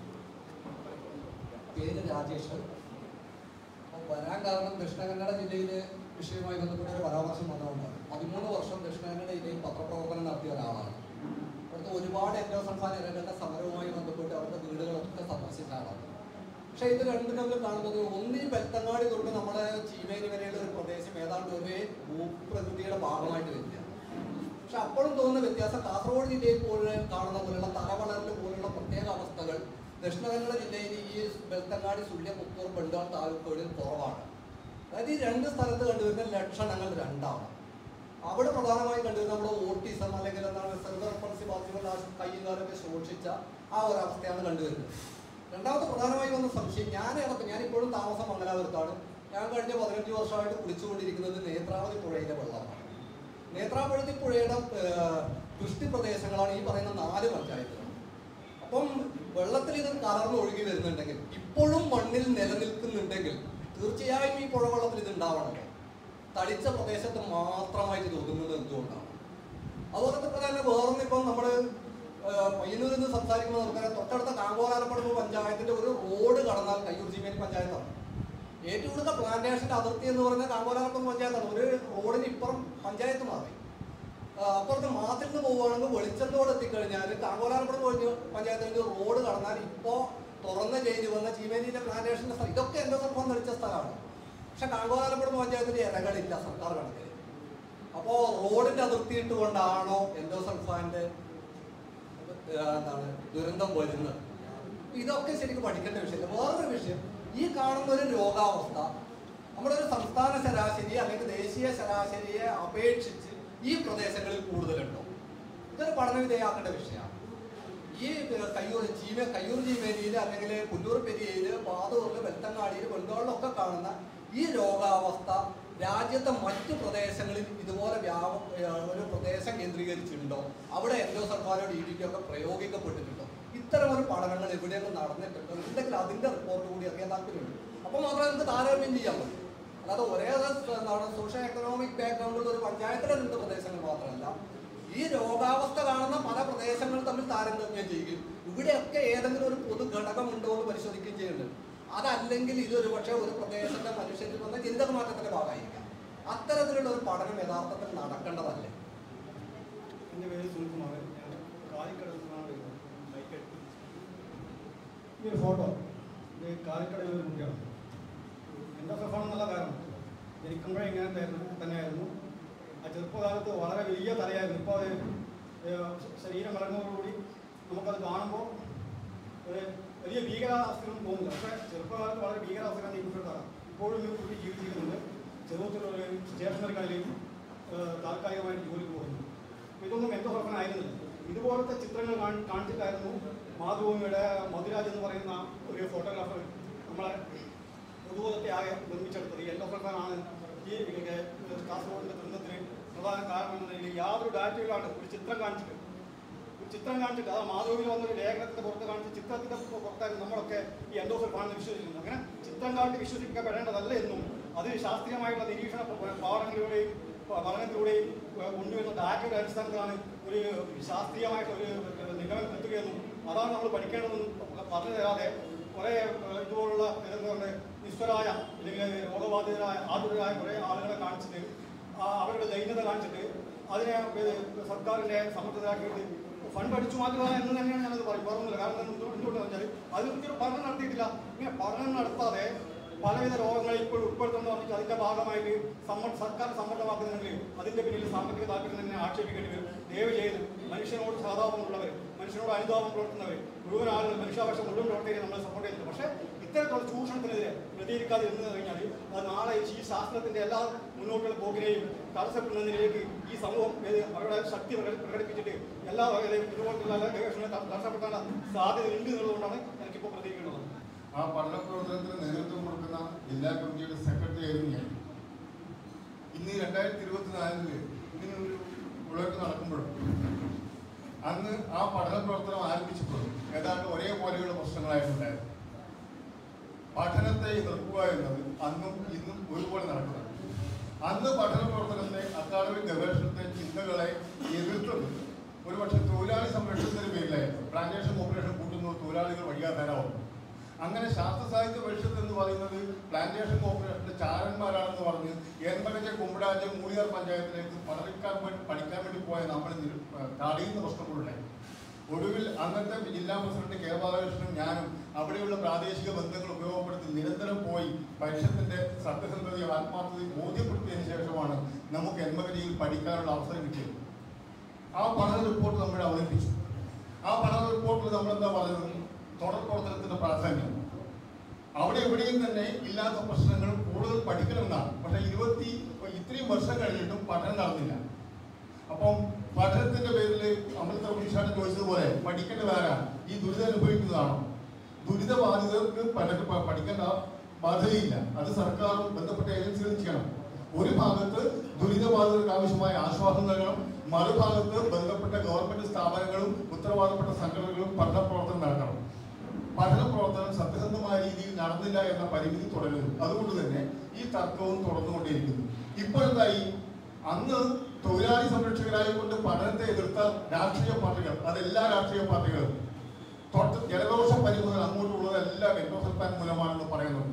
പേര് രാജേഷ് അപ്പോൾ വരാൻ കാരണം ദക്ഷിണ കന്നഡ ജില്ലയിലെ വിഷയവുമായി ബന്ധപ്പെട്ട ഒരു പരാമർശം വന്നതുകൊണ്ട് പതിമൂന്ന് വർഷം ദക്ഷിണ കന്നഡ ജില്ലയിൽ പത്രപ്രവർത്തനം നടത്തിയ ഒരാളാണ് അവിടുത്തെ ഒരുപാട് എൻഡോ സംസ്ഥാന ഇരകളുടെ സമരവുമായി ബന്ധപ്പെട്ട് അവരുടെ വീടുകളൊക്കെ സന്ദർശിച്ച ആളാണ് പക്ഷേ ഇത് രണ്ടും തമ്മിൽ കാണുന്നത് ഒന്നീ ബെൽത്തങ്ങാടി തൊട്ട് നമ്മുടെ ചീമേനി വരെയുള്ള ഒരു പ്രദേശം ഏതാണ്ട് ഒരേ ഭൂപ്രകൃതിയുടെ ഭാഗമായിട്ട് വരിക പക്ഷെ അപ്പോഴും തോന്നുന്ന വ്യത്യാസം കാസർഗോഡ് ജില്ലയിൽ പോലെ കാണുന്ന പോലുള്ള തലവളരൽ പോലുള്ള പ്രത്യേക അവസ്ഥകൾ ദക്ഷിണ കന്നഡ ജില്ലയിൽ ഈ ബെൽത്തങ്ങാടി സുള്യ പുത്തൂർ ബണ്ടാൾ താലൂക്കുകളിൽ കുറവാണ് അതായത് ഈ രണ്ട് സ്ഥലത്ത് കണ്ടുവരുന്ന ലക്ഷണങ്ങൾ രണ്ടാണ് അവിടെ പ്രധാനമായും കണ്ടുവരുന്ന നമ്മുടെ ഓട്ടിസം അല്ലെങ്കിൽ എന്താണ് സെർവർ റെസ്പോൺസീവ് ബാധ്യതകൾ ആ കയ്യും കാലൊക്കെ ശോഷിച്ച ആ ഒരു അവസ്ഥയാണ് കണ്ടുവരുന്നത് രണ്ടാമത്തെ പ്രധാനമായി വന്ന സംശയം ഞാൻ ഇടത്ത് ഞാൻ ഇപ്പോഴും താമസം മംഗലാപുരത്താണ് ഞാൻ കഴിഞ്ഞ പതിനഞ്ച് വർഷമായിട്ട് കുളിച്ചുകൊണ്ടിരിക്കുന്നത് നേത്രാവതി പുഴയിലെ വെള്ളമാണ് നേത്രാവതി പുഴയുടെ ഏഹ്, വൃഷ്ടി പ്രദേശങ്ങളാണ് ഈ പറയുന്ന നാല് പഞ്ചായത്തുകൾ അപ്പം വെള്ളത്തിൽ ഇത് കലർന്ന് ഒഴുകി വരുന്നുണ്ടെങ്കിൽ ഇപ്പോഴും മണ്ണിൽ നിലനിൽക്കുന്നുണ്ടെങ്കിൽ തീർച്ചയായും ഈ പുഴവെള്ളത്തിൽ ഇത് ഉണ്ടാവണമല്ലോ തളിച്ച പ്രദേശത്ത് മാത്രമായിട്ട് ഇത് ഒതുങ്ങുന്നത് എന്തുകൊണ്ടാണ് അതുപോലെ തന്നെ വേറൊന്ന് ഇപ്പം നമ്മൾ പയ്യന്നൂരിൽ നിന്ന് സംസാരിക്കുമ്പോൾ നമുക്കറിയാം തൊട്ടടുത്ത കാങ്കോലാലപ്പടമ്പ് പഞ്ചായത്തിന്റെ ഒരു റോഡ് കടന്നാൽ കയ്യൂർ ജിമേനി പഞ്ചായത്താണ് ഏറ്റവും കൂടുതൽ പ്ലാന്റേഷന്റെ അതിർത്തി എന്ന് പറയുന്നത് കാങ്കോലാലപ്പടമ്പ് പഞ്ചായത്താണ് ഒരു റോഡിന് ഇപ്പുറം പഞ്ചായത്ത് മാറി ആ, അപ്പുറത്ത് മാത്തിൽ നിന്ന് പോവുകയാണെങ്കിൽ വെളിച്ചത്തോട് എത്തിക്കഴിഞ്ഞാൽ കാങ്കോലാലപ്പുറം കഴിഞ്ഞ് പഞ്ചായത്തിന്റെ റോഡ് കടന്നാൽ ഇപ്പോൾ തുറന്ന ചെയ്ത് വന്ന ചീമേനിയിലെ പ്ലാന്റേഷന്റെ സ്ഥലം ഇതൊക്കെ എന്റെ സംഭവം നടിച്ച സ്ഥലമാണ് പക്ഷെ കാങ്കോലാലപ്പുറം പഞ്ചായത്തിൽ ഇരകളില്ല സർക്കാർ കണക്കിൽ അപ്പോൾ റോഡിന്റെ അതിർത്തി ഇട്ടുകൊണ്ടാണോ എൻഡോ സൾഫാന്റെ എന്താണ് ദുരന്തം വരുന്നത് ഇതൊക്കെ ശരിക്കും പഠിക്കേണ്ട വിഷയമല്ല വേറൊരു വിഷയം ഈ കാണുന്ന ഒരു രോഗാവസ്ഥ നമ്മുടെ ഒരു സംസ്ഥാന ശരാശരി അല്ലെങ്കിൽ ദേശീയ ശരാശരിയെ അപേക്ഷിച്ച് ഈ പ്രദേശങ്ങളിൽ കൂടുതലുണ്ടോ ഇതൊരു പഠന വിധേയമാക്കേണ്ട വിഷയമാണ് ഈ കയ്യൂർ ജീവ കയ്യൂർ ജീവേലിയിൽ അല്ലെങ്കിൽ പുല്ലൂർ പെരിയയിൽ പാതൂറിൽ വെത്തങ്ങാടിയിൽ ബംഗാളിലൊക്കെ കാണുന്ന ഈ രോഗാവസ്ഥ രാജ്യത്തെ മറ്റു പ്രദേശങ്ങളിൽ ഇതുപോലെ വ്യാപ ഏഹ് ഒരു പ്രദേശം കേന്ദ്രീകരിച്ചിട്ടുണ്ടോ അവിടെ എൻഡോ സർക്കാരോ ഡി ഡിക്കോ ഒക്കെ പ്രയോഗിക്കപ്പെട്ടിട്ടുണ്ടോ ഇത്തരം ഒരു പഠനങ്ങൾ എവിടെയെങ്കിലും നടന്നിട്ടുണ്ടോ ഉണ്ടെങ്കിൽ അതിന്റെ റിപ്പോർട്ട് കൂടി അറിയാൻ താല്പര്യമുണ്ട് അപ്പോൾ മാത്രമേ നമുക്ക് താരതമ്യം ചെയ്യാൻ പറ്റൂ അല്ലാതെ ഒരേ എന്താണ് സോഷ്യോ എക്കണോമിക് ബാക്ക്ഗ്രൗണ്ടുള്ള ഒരു പഞ്ചായത്തിലെ രണ്ട് പ്രദേശങ്ങൾ മാത്രമല്ല ഈ രോഗാവസ്ഥ കാണുന്ന പല പ്രദേശങ്ങൾ തമ്മിൽ താരതമ്യം ചെയ്യുകയും ഇവിടെയൊക്കെ ഏതെങ്കിലും ഒരു പൊതു ഘടകം ഉണ്ടോ എന്ന് പരിശോധിക്കുകയും ചെയ്യുന്നുണ്ട് അതല്ലെങ്കിൽ ഇതൊരു പക്ഷേ ഒരു പ്രദേശത്തെ മനുഷ്യരിൽ വന്ന ജനിതക മാറ്റത്തിന്റെ ഭാഗമായിരിക്കാം അത്തരത്തിലുള്ള ഒരു പഠനം യഥാർത്ഥത്തിൽ നടക്കേണ്ടതല്ലേ എൻ്റെ പേര് സുനിൽകുമാർ ഞാൻ കാലിക്കടയിൽ നിന്നാണ് വരുന്നത് ബൈക്ക് എടുത്ത് ഈ ഒരു ഫോട്ടോ ഇത് കാലിക്കടയിൽ ഒരു കുട്ടിയാണ് എൻ്റെ സഫാണ് നല്ല കാരണം ജനിക്കുമ്പോഴേ ഇങ്ങനെ തന്നെ- തന്നെയായിരുന്നു ആ ചെറുപ്പകാലത്ത് വളരെ വലിയ തലയായിരുന്നു ഇപ്പോൾ അത് ഏഹ് ശരീരം വളർന്നതോടുകൂടി നമുക്കത് കാണുമ്പോൾ ഒരു വലിയ ഭീകരാവസ്ഥയൊന്നും തോന്നില്ല പക്ഷേ ചെറുപ്പകാലത്ത് വളരെ ഭീകരാവസ്ഥയാണ് ഈ കുട്ടിയുടെ കാണാം ഇപ്പോഴും ഈ കുട്ടി ജീവിച്ചിരിക്കുന്നുണ്ട് ചെറുപ്പത്തിലൊരു സ്റ്റേഷനറി കടയിലും ഏഹ് താൽക്കാലികമായിട്ട് ജോലിക്ക് പോകുന്നു ഇതൊന്നും എന്തോ ആയിരുന്നില്ല ഇതുപോലത്തെ ചിത്രങ്ങൾ കാണി- കാണിച്ചിട്ടായിരുന്നു മാതൃഭൂമിയുടെ മധുരാജ് എന്ന് പറയുന്ന ഒരു ഫോട്ടോഗ്രാഫർ നമ്മളെ പൊതുബോധത്തെ ആകെ നിർമ്മിച്ചെടുത്തത് ഈ എൻഡോഫ്രഫാനാണ് ഈ ഇതിന്റെ കാസർഗോഡിന്റെ ദുരന്തത്തിന് പ്രധാന കാരണം എന്ന നിലയിൽ യാതൊരു ഡാറ്റയിലാണ് ഒരു ചിത്രം കാണിച്ചിട്ട് ഒരു ചിത്രം കാണിച്ചിട്ട് അത് മാതൃഭൂമിയിൽ വന്നൊരു ലേഖനത്തിന്റെ പുറത്ത് കാണിച്ച ചിത്രത്തിന്റെ പുറത്തായിരുന്നു നമ്മളൊക്കെ ഈ എൻഡോഫ്രഫാണെന്ന് വിശ്വസിക്കുന്നത് അങ്ങനെ ചിത്രം കാട്ടി വിശ്വസിക്കപ്പെടേണ്ടതല്ല എന്നും അത് ശാസ്ത്രീയമായിട്ടുള്ള നിരീക്ഷണ പ- പാഠങ്ങളിലൂടെയും പ- പഠനത്തിലൂടെയും ഏഹ് കൊണ്ടുവരുന്ന ഡാറ്റയുടെ അടിസ്ഥാനത്തിലാണ് ഒരു ശാസ്ത്രീയമായിട്ടൊരു നിഗമനം എത്തുകയെന്നും അതാണ് നമ്മൾ പഠിക്കേണ്ടതെന്നും പറഞ്ഞു തരാതെ കുറേ ഏഹ് ഇതുപോലുള്ള എന്താ പറയുക നിസ്വരായ അല്ലെങ്കിൽ രോഗബാധിതരായ ആതുരരായ കുറേ ആളുകളെ കാണിച്ചിട്ട് ആ അവരുടെ ദൈന്യത കാണിച്ചിട്ട് അതിനെ ഏഹ് സർക്കാരിൻ്റെ സമ്മർദ്ദത്തിലാക്കിയിട്ട് ഫണ്ട് അടിച്ചു മാറ്റുക എന്ന് തന്നെയാണ് ഞാനത് പറയും പറഞ്ഞില്ല കാരണം എന്ത് എന്തുകൊണ്ടെന്ന് വെച്ചാൽ അതിനൊരു പഠനം നടത്തിയിട്ടില്ല ഇങ്ങനെ പഠനം നടത്താതെ പലവിധ രോഗങ്ങളെ ഇപ്പോൾ ഉൾപ്പെടുത്തുന്ന പറഞ്ഞിട്ട് അതിന്റെ ഭാഗമായിട്ട് സമ്മർ സർക്കാർ സമ്മർദ്ദമാക്കുന്നുണ്ടെങ്കിൽ അതിന്റെ പിന്നിൽ സാമ്പത്തിക താല്പര്യം തന്നെ ആക്ഷേപിക്കേണ്ടി വരും ദയവ് ചെയ്ത് മനുഷ്യനോട് സഹതാപമുള്ളവർ മനുഷ്യനോട് അനുതാപം പുലർത്തുന്നവർ മുഴുവൻ ആളുകൾ മനുഷ്യാവകാശം മുഴുവൻ പ്രവർത്തകരെ നമ്മൾ സപ്പോർട്ട് ചെയ്തിട്ടുണ്ട് പക്ഷേ ഇത്തരത്തിലുള്ള ചൂഷണത്തിനെതിരെ പ്രതികരിക്കാതെ ഇരുന്ന് കഴിഞ്ഞാൽ അത് നാളെ ഈ ശാസ്ത്രത്തിന്റെ എല്ലാ മുന്നോട്ടുള്ള പോക്കിനെയും തടസ്സപ്പെടുന്നതിലേക്ക് ഈ സമൂഹം ഏത് അവരുടെ ശക്തി പ്രകടി- പ്രകടിപ്പിച്ചിട്ട് എല്ലാ വകയിലെയും ഇതുപോലുള്ള എല്ലാ ഗവേഷണങ്ങളെ തട- തടസ്സപ്പെടുത്താനുള്ള സാധ്യത ഉണ്ട് എന്നുള്ളതുകൊണ്ടാണ് എനിക്കിപ്പോൾ പ്രതികരിക്കേണ്ടത് ആ പഠന പ്രവർത്തനത്തിന് നേതൃത്വം കൊടുക്കുന്ന ജില്ലാ കമ്മിറ്റിയുടെ സെക്രട്ടറി ആയിരുന്നു ഞാൻ ഇന്ന് ഈ രണ്ടായിരത്തി ഇരുപത്തിനാലില് ഇങ്ങനെ ഒരു ഉഴക്ക് നടക്കുമ്പോഴും അന്ന് ആ പഠന പ്രവർത്തനം ആരംഭിച്ചപ്പോഴും ഏതാണ്ട് ഒരേപോലെയുള്ള പ്രശ്നങ്ങളായിട്ടുണ്ടായിരുന്നു പഠനത്തെ എതിർക്കുക എന്നത് അന്നും ഇന്നും ഒരുപോലെ നടക്കുന്നത് അന്ന് പഠന പ്രവർത്തനത്തെ അക്കാദമിക് ഗവേഷണത്തെ ചിന്തകളെ എതിർത്തത് ഒരുപക്ഷെ തൊഴിലാളി സംരക്ഷണത്തിന് പേരിലായിരുന്നു പ്ലാന്റേഷൻ കോർപ്പറേഷൻ കൂട്ടുന്നത് തൊഴിലാളികൾ വഴിയാധാരമാവും അങ്ങനെ ശാസ്ത്ര സാഹിത്യ പരിഷത്ത് എന്ന് പറയുന്നത് പ്ലാന്റേഷൻ കോർപ്പറേഷന്റെ ചാരന്മാരാണെന്ന് പറഞ്ഞ് എൺപതിന്റെ കുമ്പടാജ് മൂലിയാർ പഞ്ചായത്തിലേക്ക് പഠിക്കാൻ വേണ്ടി പഠിക്കാൻ വേണ്ടി പോയ നമ്മൾ നിര- തടയുന്ന പ്രശ്നങ്ങളുണ്ടായി ഒടുവിൽ അന്നത്തെ ജില്ലാ പ്രസിഡന്റ് കെ ബാലകൃഷ്ണനും ഞാനും അവിടെയുള്ള പ്രാദേശിക ബന്ധങ്ങൾ ഉപയോഗപ്പെടുത്തി നിരന്തരം പോയി പരിഷത്തിന്റെ സത്യസന്ധതയും ആത്മാർത്ഥതയും ബോധ്യപ്പെടുത്തിയതിനു ശേഷമാണ് നമുക്ക് എന്മകരിയിൽ പഠിക്കാനുള്ള അവസരം കിട്ടിയത് ആ പഠന റിപ്പോർട്ട് നമ്മൾ അവതരിപ്പിച്ചു ആ പഠന റിപ്പോർട്ടിൽ നമ്മൾ എന്താ പറയുന്നത് തുടർ പ്രവർത്തനത്തിന്റെ പ്രാധാന്യം അവിടെ എവിടെയും തന്നെ ഇല്ലാത്ത പ്രശ്നങ്ങൾ കൂടുതൽ പഠിക്കണമെന്നാണ് പക്ഷെ ഇരുപത്തി ഇത്രയും വർഷം കഴിഞ്ഞിട്ടും പഠനം നടന്നില്ല അപ്പം പഠനത്തിന്റെ പേരിൽ അമൃത ഉഷാണ് ചോദിച്ചതുപോലെ പഠിക്കേണ്ടത് ആരാ ഈ ദുരിതം അനുഭവിക്കുന്നതാണോ ദുരിതബാധിതർക്ക് പഠന പ- പഠിക്കേണ്ട ബാധ്യതയില്ല അത് സർക്കാരും ബന്ധപ്പെട്ട ഏജൻസികളും ചെയ്യണം ഒരു ഭാഗത്ത് ദുരിതബാധിതർക്ക് ആവശ്യമായ ആശ്വാസം നൽകണം മറുഭാഗത്ത് ബന്ധപ്പെട്ട ഗവൺമെന്റ് സ്ഥാപനങ്ങളും ഉത്തരവാദപ്പെട്ട സംഘടനകളും പഠന പ്രവർത്തനം നടത്തണം പഠന പ്രവർത്തനം സത്യസന്ധമായ രീതിയിൽ നടന്നില്ല എന്ന പരിമിതി തുടരുന്നു അതുകൊണ്ട് തന്നെ ഈ തർക്കവും തുടർന്നുകൊണ്ടേയിരിക്കുന്നു ഇപ്പോഴെന്തായി അന്ന് തൊഴിലാളി സംരക്ഷകരായി കൊണ്ട് പഠനത്തെ എതിർത്ത രാഷ്ട്രീയ പാർട്ടികൾ അതെല്ലാ രാഷ്ട്രീയ പാർട്ടികളും തൊട്ട് ജലദോഷ പനി മുതൽ അങ്ങോട്ടുള്ളതെല്ലാം എൻഡോസൽഫാൻ മൂലമാണെന്ന് പറയുന്നുണ്ട്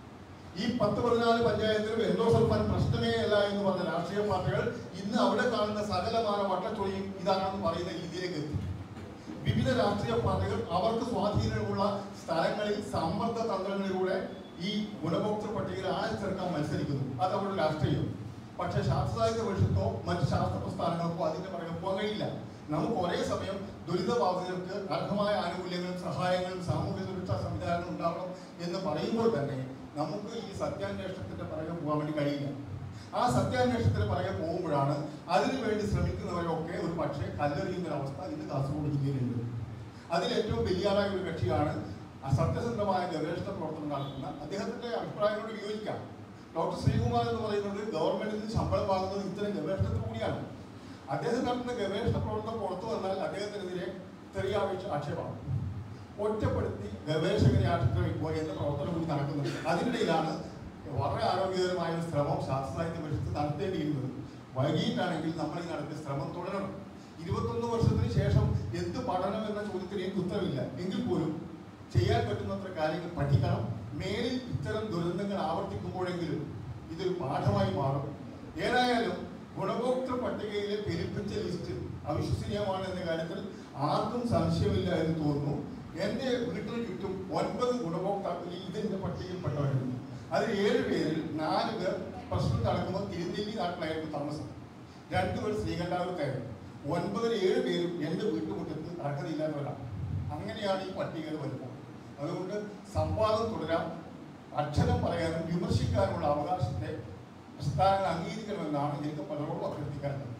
ഈ പത്ത് പതിനാല് പഞ്ചായത്തിലും എൻഡോസൽഫാൻ പ്രശ്നമേ അല്ല എന്ന് പറഞ്ഞ രാഷ്ട്രീയ പാർട്ടികൾ ഇന്ന് അവിടെ കാണുന്ന സകലമാന വട്ടച്ചൊളിയും ഇതാണെന്ന് പറയുന്ന രീതിയിലേക്ക് എത്തി വിവിധ രാഷ്ട്രീയ പാർട്ടികൾ അവർക്ക് സ്വാധീനമുള്ള സ്ഥലങ്ങളിൽ സമ്മർദ്ദ തന്ത്രങ്ങളിലൂടെ ഈ ഗുണഭോക്തൃ പട്ടികയിൽ ആഴ ചേർക്കാൻ മത്സരിക്കുന്നു അത് അവരുടെ രാഷ്ട്രീയം പക്ഷേ ശാസ്ത്രസാഹിത്യ പരിഷത്തോ മറ്റ് ശാസ്ത്ര പ്രസ്ഥാനങ്ങൾക്കോ അതിന്റെ പറയാൻ പോകാൻ കഴിയില്ല നമുക്ക് ഒരേ സമയം ദുരിതബാധിതർക്ക് അർഹമായ ആനുകൂല്യങ്ങളും സഹായങ്ങളും സാമൂഹ്യ സുരക്ഷാ സംവിധാനങ്ങളും ഉണ്ടാവണം എന്ന് പറയുമ്പോൾ തന്നെ നമുക്ക് ഈ സത്യാന്വേഷണത്തിന്റെ പിറകെ പോകാൻ വേണ്ടി കഴിയില്ല ആ സത്യാന്വേഷണത്തിന് പിറകെ പോകുമ്പോഴാണ് അതിനു വേണ്ടി ശ്രമിക്കുന്നവരൊക്കെ ഒരു പക്ഷേ കല്ലെറിയുന്ന ഒരു അവസ്ഥ ഇന്ന് കാസർഗോഡ് ജില്ലയിലുണ്ട് അതിൽ ഏറ്റവും ബലിയാറായ ഒരു കക്ഷിയാണ് സത്യസന്ധമായ ഗവേഷണ പ്രവർത്തനം നടത്തുന്ന അദ്ദേഹത്തിന്റെ അഭിപ്രായങ്ങളോട് വിയോജിക്കാം ഡോക്ടർ ശ്രീകുമാർ എന്ന് പറയുന്നത് ഗവൺമെന്റിൽ നിന്ന് ശമ്പളം വാങ്ങുന്നത് ഇത്തരം ഗവേഷണത്തിൽ കൂടിയാണ് അദ്ദേഹം നടത്തുന്ന ഗവേഷണ പ്രവർത്തനം പുറത്തു വന്നാൽ അദ്ദേഹത്തിനെതിരെ ചെറിയ ആക്ഷേപമാണ് ഒറ്റപ്പെടുത്തി ഗവേഷകരെ ആക്ഷേപിക്കുക എന്ന പ്രവർത്തനം കൂടി നടക്കുന്നുണ്ട് അതിനിടയിലാണ് വളരെ ആരോഗ്യകരമായ ഒരു ശ്രമം ശാസ്ത്ര സാഹിത്യ പരിഷത്ത് നടത്തേണ്ടിയിരുന്നത് വൈകിട്ടാണെങ്കിൽ നമ്മൾ ഈ നടത്തിയ ശ്രമം തുടരണം ഇരുപത്തൊന്ന് വർഷത്തിന് ശേഷം എന്ത് പഠനം എന്ന ചോദ്യത്തിന് എനിക്ക് ഉത്തരവില്ല എങ്കിൽ പോലും ചെയ്യാൻ പറ്റുന്നത്ര കാര്യങ്ങൾ പഠിക്കണം മേലിൽ ഇത്തരം ദുരന്തങ്ങൾ ആവർത്തിക്കുമ്പോഴെങ്കിലും ഇതൊരു പാഠമായി മാറും ഏതായാലും ഗുണഭോക്തൃ പട്ടികയിലെ പെരുപ്പിച്ച ലിസ്റ്റ് അവിശ്വസനീയമാണ് എന്ന കാര്യത്തിൽ ആർക്കും സംശയമില്ല എന്ന് തോന്നുന്നു എൻ്റെ വീട്ടിന് ചുറ്റും ഒൻപത് ഗുണഭോക്താക്കൾ ഈ ഇതിൻ്റെ പട്ടികയിൽപ്പെട്ടവരുണ്ട് അതിൽ ഏഴ് പേരിൽ നാല് പേർ പ്രശ്നം നടക്കുമ്പോൾ തിരുനെല്ലി നാട്ടിലായിരുന്നു താമസം രണ്ടുപേർ ശ്രീകണ്ഠാപുരത്തായിരുന്നു ഒൻപതിൽ ഏഴ് പേരും എൻ്റെ വീട്ടുമുറ്റത്ത് അർഹതയില്ലാത്തവരാണ് അങ്ങനെയാണ് ഈ പട്ടികയുടെ വലുപ്പം അതുകൊണ്ട് സംവാദം തുടരാം അക്ഷരം പറയാനും വിമർശിക്കാനുമുള്ള അവകാശത്തെ പ്രസ്ഥാനങ്ങൾ അംഗീകരിക്കണമെന്നാണ് എനിക്ക് പലരോടും അഭ്യർത്ഥിക്കാറുള്ളത്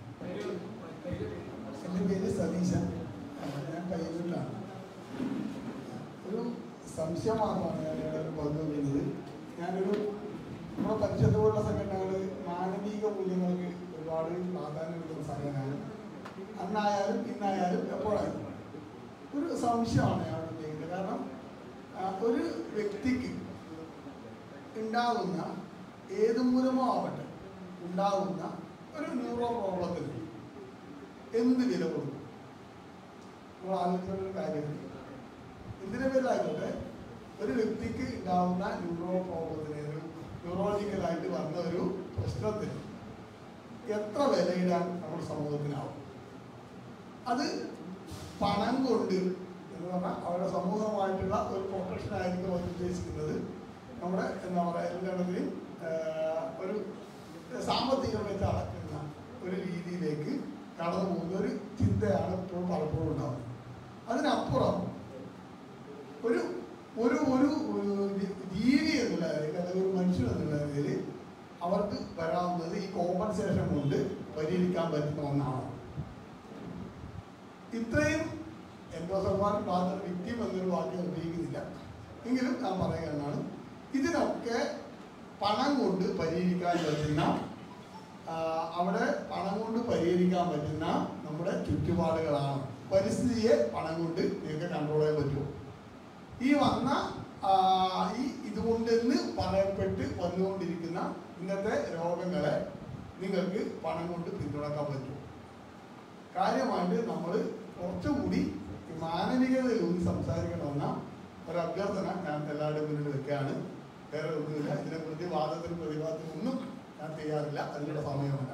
എൻ്റെ പേര് സതീശൻ ഞാൻ പയ്യന്നൂരിലാണ് ഒരു സംശയം മാത്രമാണ് ഞാൻ ഇവിടെ പങ്കുവയ്ക്കുന്നത് ഞാനൊരു നമ്മുടെ പരിഷത്ത് പോലുള്ള സംഘടനകൾ മാനവിക മൂല്യങ്ങൾക്ക് ഒരുപാട് പ്രാധാന്യം കൊടുക്കുന്ന സംഘടനയാണ് അന്നായാലും ഇന്നായാലും എപ്പോഴായാലും ഒരു സംശയമാണ് ഞാൻ ഉന്നയിക്കുന്നത് കാരണം ആ, ഒരു വ്യക്തിക്ക് ഉണ്ടാകുന്ന ഏത് മൂലമോ ആവട്ടെ ഉണ്ടാകുന്ന ഒരു ന്യൂറോ പ്രോബ്ലത്തിന് എന്ത് വില കൊടുക്കും നമ്മൾ ആലോചിക്കുന്ന ഒരു കാര്യമുണ്ട് എന്തിനെ പേരിലായിക്കോട്ടെ ഒരു വ്യക്തിക്ക് ഉണ്ടാവുന്ന ന്യൂറോ പ്രോബ്ലത്തിന് ഒരു ന്യൂറോളജിക്കലായിട്ട് വന്ന ഒരു പ്രശ്നത്തിന് എത്ര വിലയിടാൻ നമ്മുടെ സമൂഹത്തിനാവും അത് പണം കൊണ്ട് എന്ന് പറഞ്ഞാൽ അവരുടെ സമൂഹമായിട്ടുള്ള ഒരു പ്രൊട്ടക്ഷൻ ആയിരിക്കും അവർ ഉദ്ദേശിക്കുന്നത് നമ്മുടെ എന്താ പറയുക എല്ലാത്തിലും ഒരു സാമ്പത്തികം വെച്ച് അളക്കുന്ന ഒരു രീതിയിലേക്ക് കടന്നു പോകുന്ന ഒരു ചിന്തയാണ് ഇപ്പോൾ പലപ്പോഴും ഉണ്ടാകുന്നത് അതിനപ്പുറം ഒരു ഒരു ഒരു ഒരു ജീവി എന്നുള്ള നിലയിൽ അല്ലെങ്കിൽ ഒരു മനുഷ്യൻ എന്നുള്ള നിലയിൽ അവർക്ക് വരാവുന്നത് ഈ കോമ്പൻസേഷൻ കൊണ്ട് പരിഹരിക്കാൻ പറ്റുന്ന ഒന്നാണ് ഇത്രയും എൻഡോസർമാൻ മാത്രം വിക്ടിം എന്നൊരു വാക്ക് ഉപയോഗിക്കുന്നില്ല എങ്കിലും ഞാൻ പറയുകയാണ് ഇതിനൊക്കെ പണം കൊണ്ട് പരിഹരിക്കാൻ പറ്റുന്ന ആ, അവിടെ പണം കൊണ്ട് പരിഹരിക്കാൻ പറ്റുന്ന നമ്മുടെ ചുറ്റുപാടുകളാണ് പരിസ്ഥിതിയെ പണം കൊണ്ട് നിങ്ങൾക്ക് കൺട്രോൾ ചെയ്യാൻ പറ്റുമോ ഈ വന്ന ആ, ഈ ഇതുകൊണ്ടെന്ന് പറയപ്പെട്ട് വന്നുകൊണ്ടിരിക്കുന്ന ഇന്നത്തെ രോഗങ്ങളെ നിങ്ങൾക്ക് പണം കൊണ്ട് പിന്തുണക്കാൻ പറ്റുമോ കാര്യമായിട്ട് നമ്മൾ കുറച്ചുകൂടി ഈ മാനവികതയിൽ ഊന്നി സംസാരിക്കണമെന്ന ഒരു അഭ്യർത്ഥന ഞാൻ എല്ലാവരുടെയും മുന്നിൽ വെക്കുകയാണ് വേറെ ഒന്നുമില്ല ഇതിനെക്കുറിച്ച് വാദത്തിനും പ്രതിവാദത്തിനും ഒന്നും ഞാൻ ചെയ്യാറില്ല അതിനുള്ള സമയമല്ല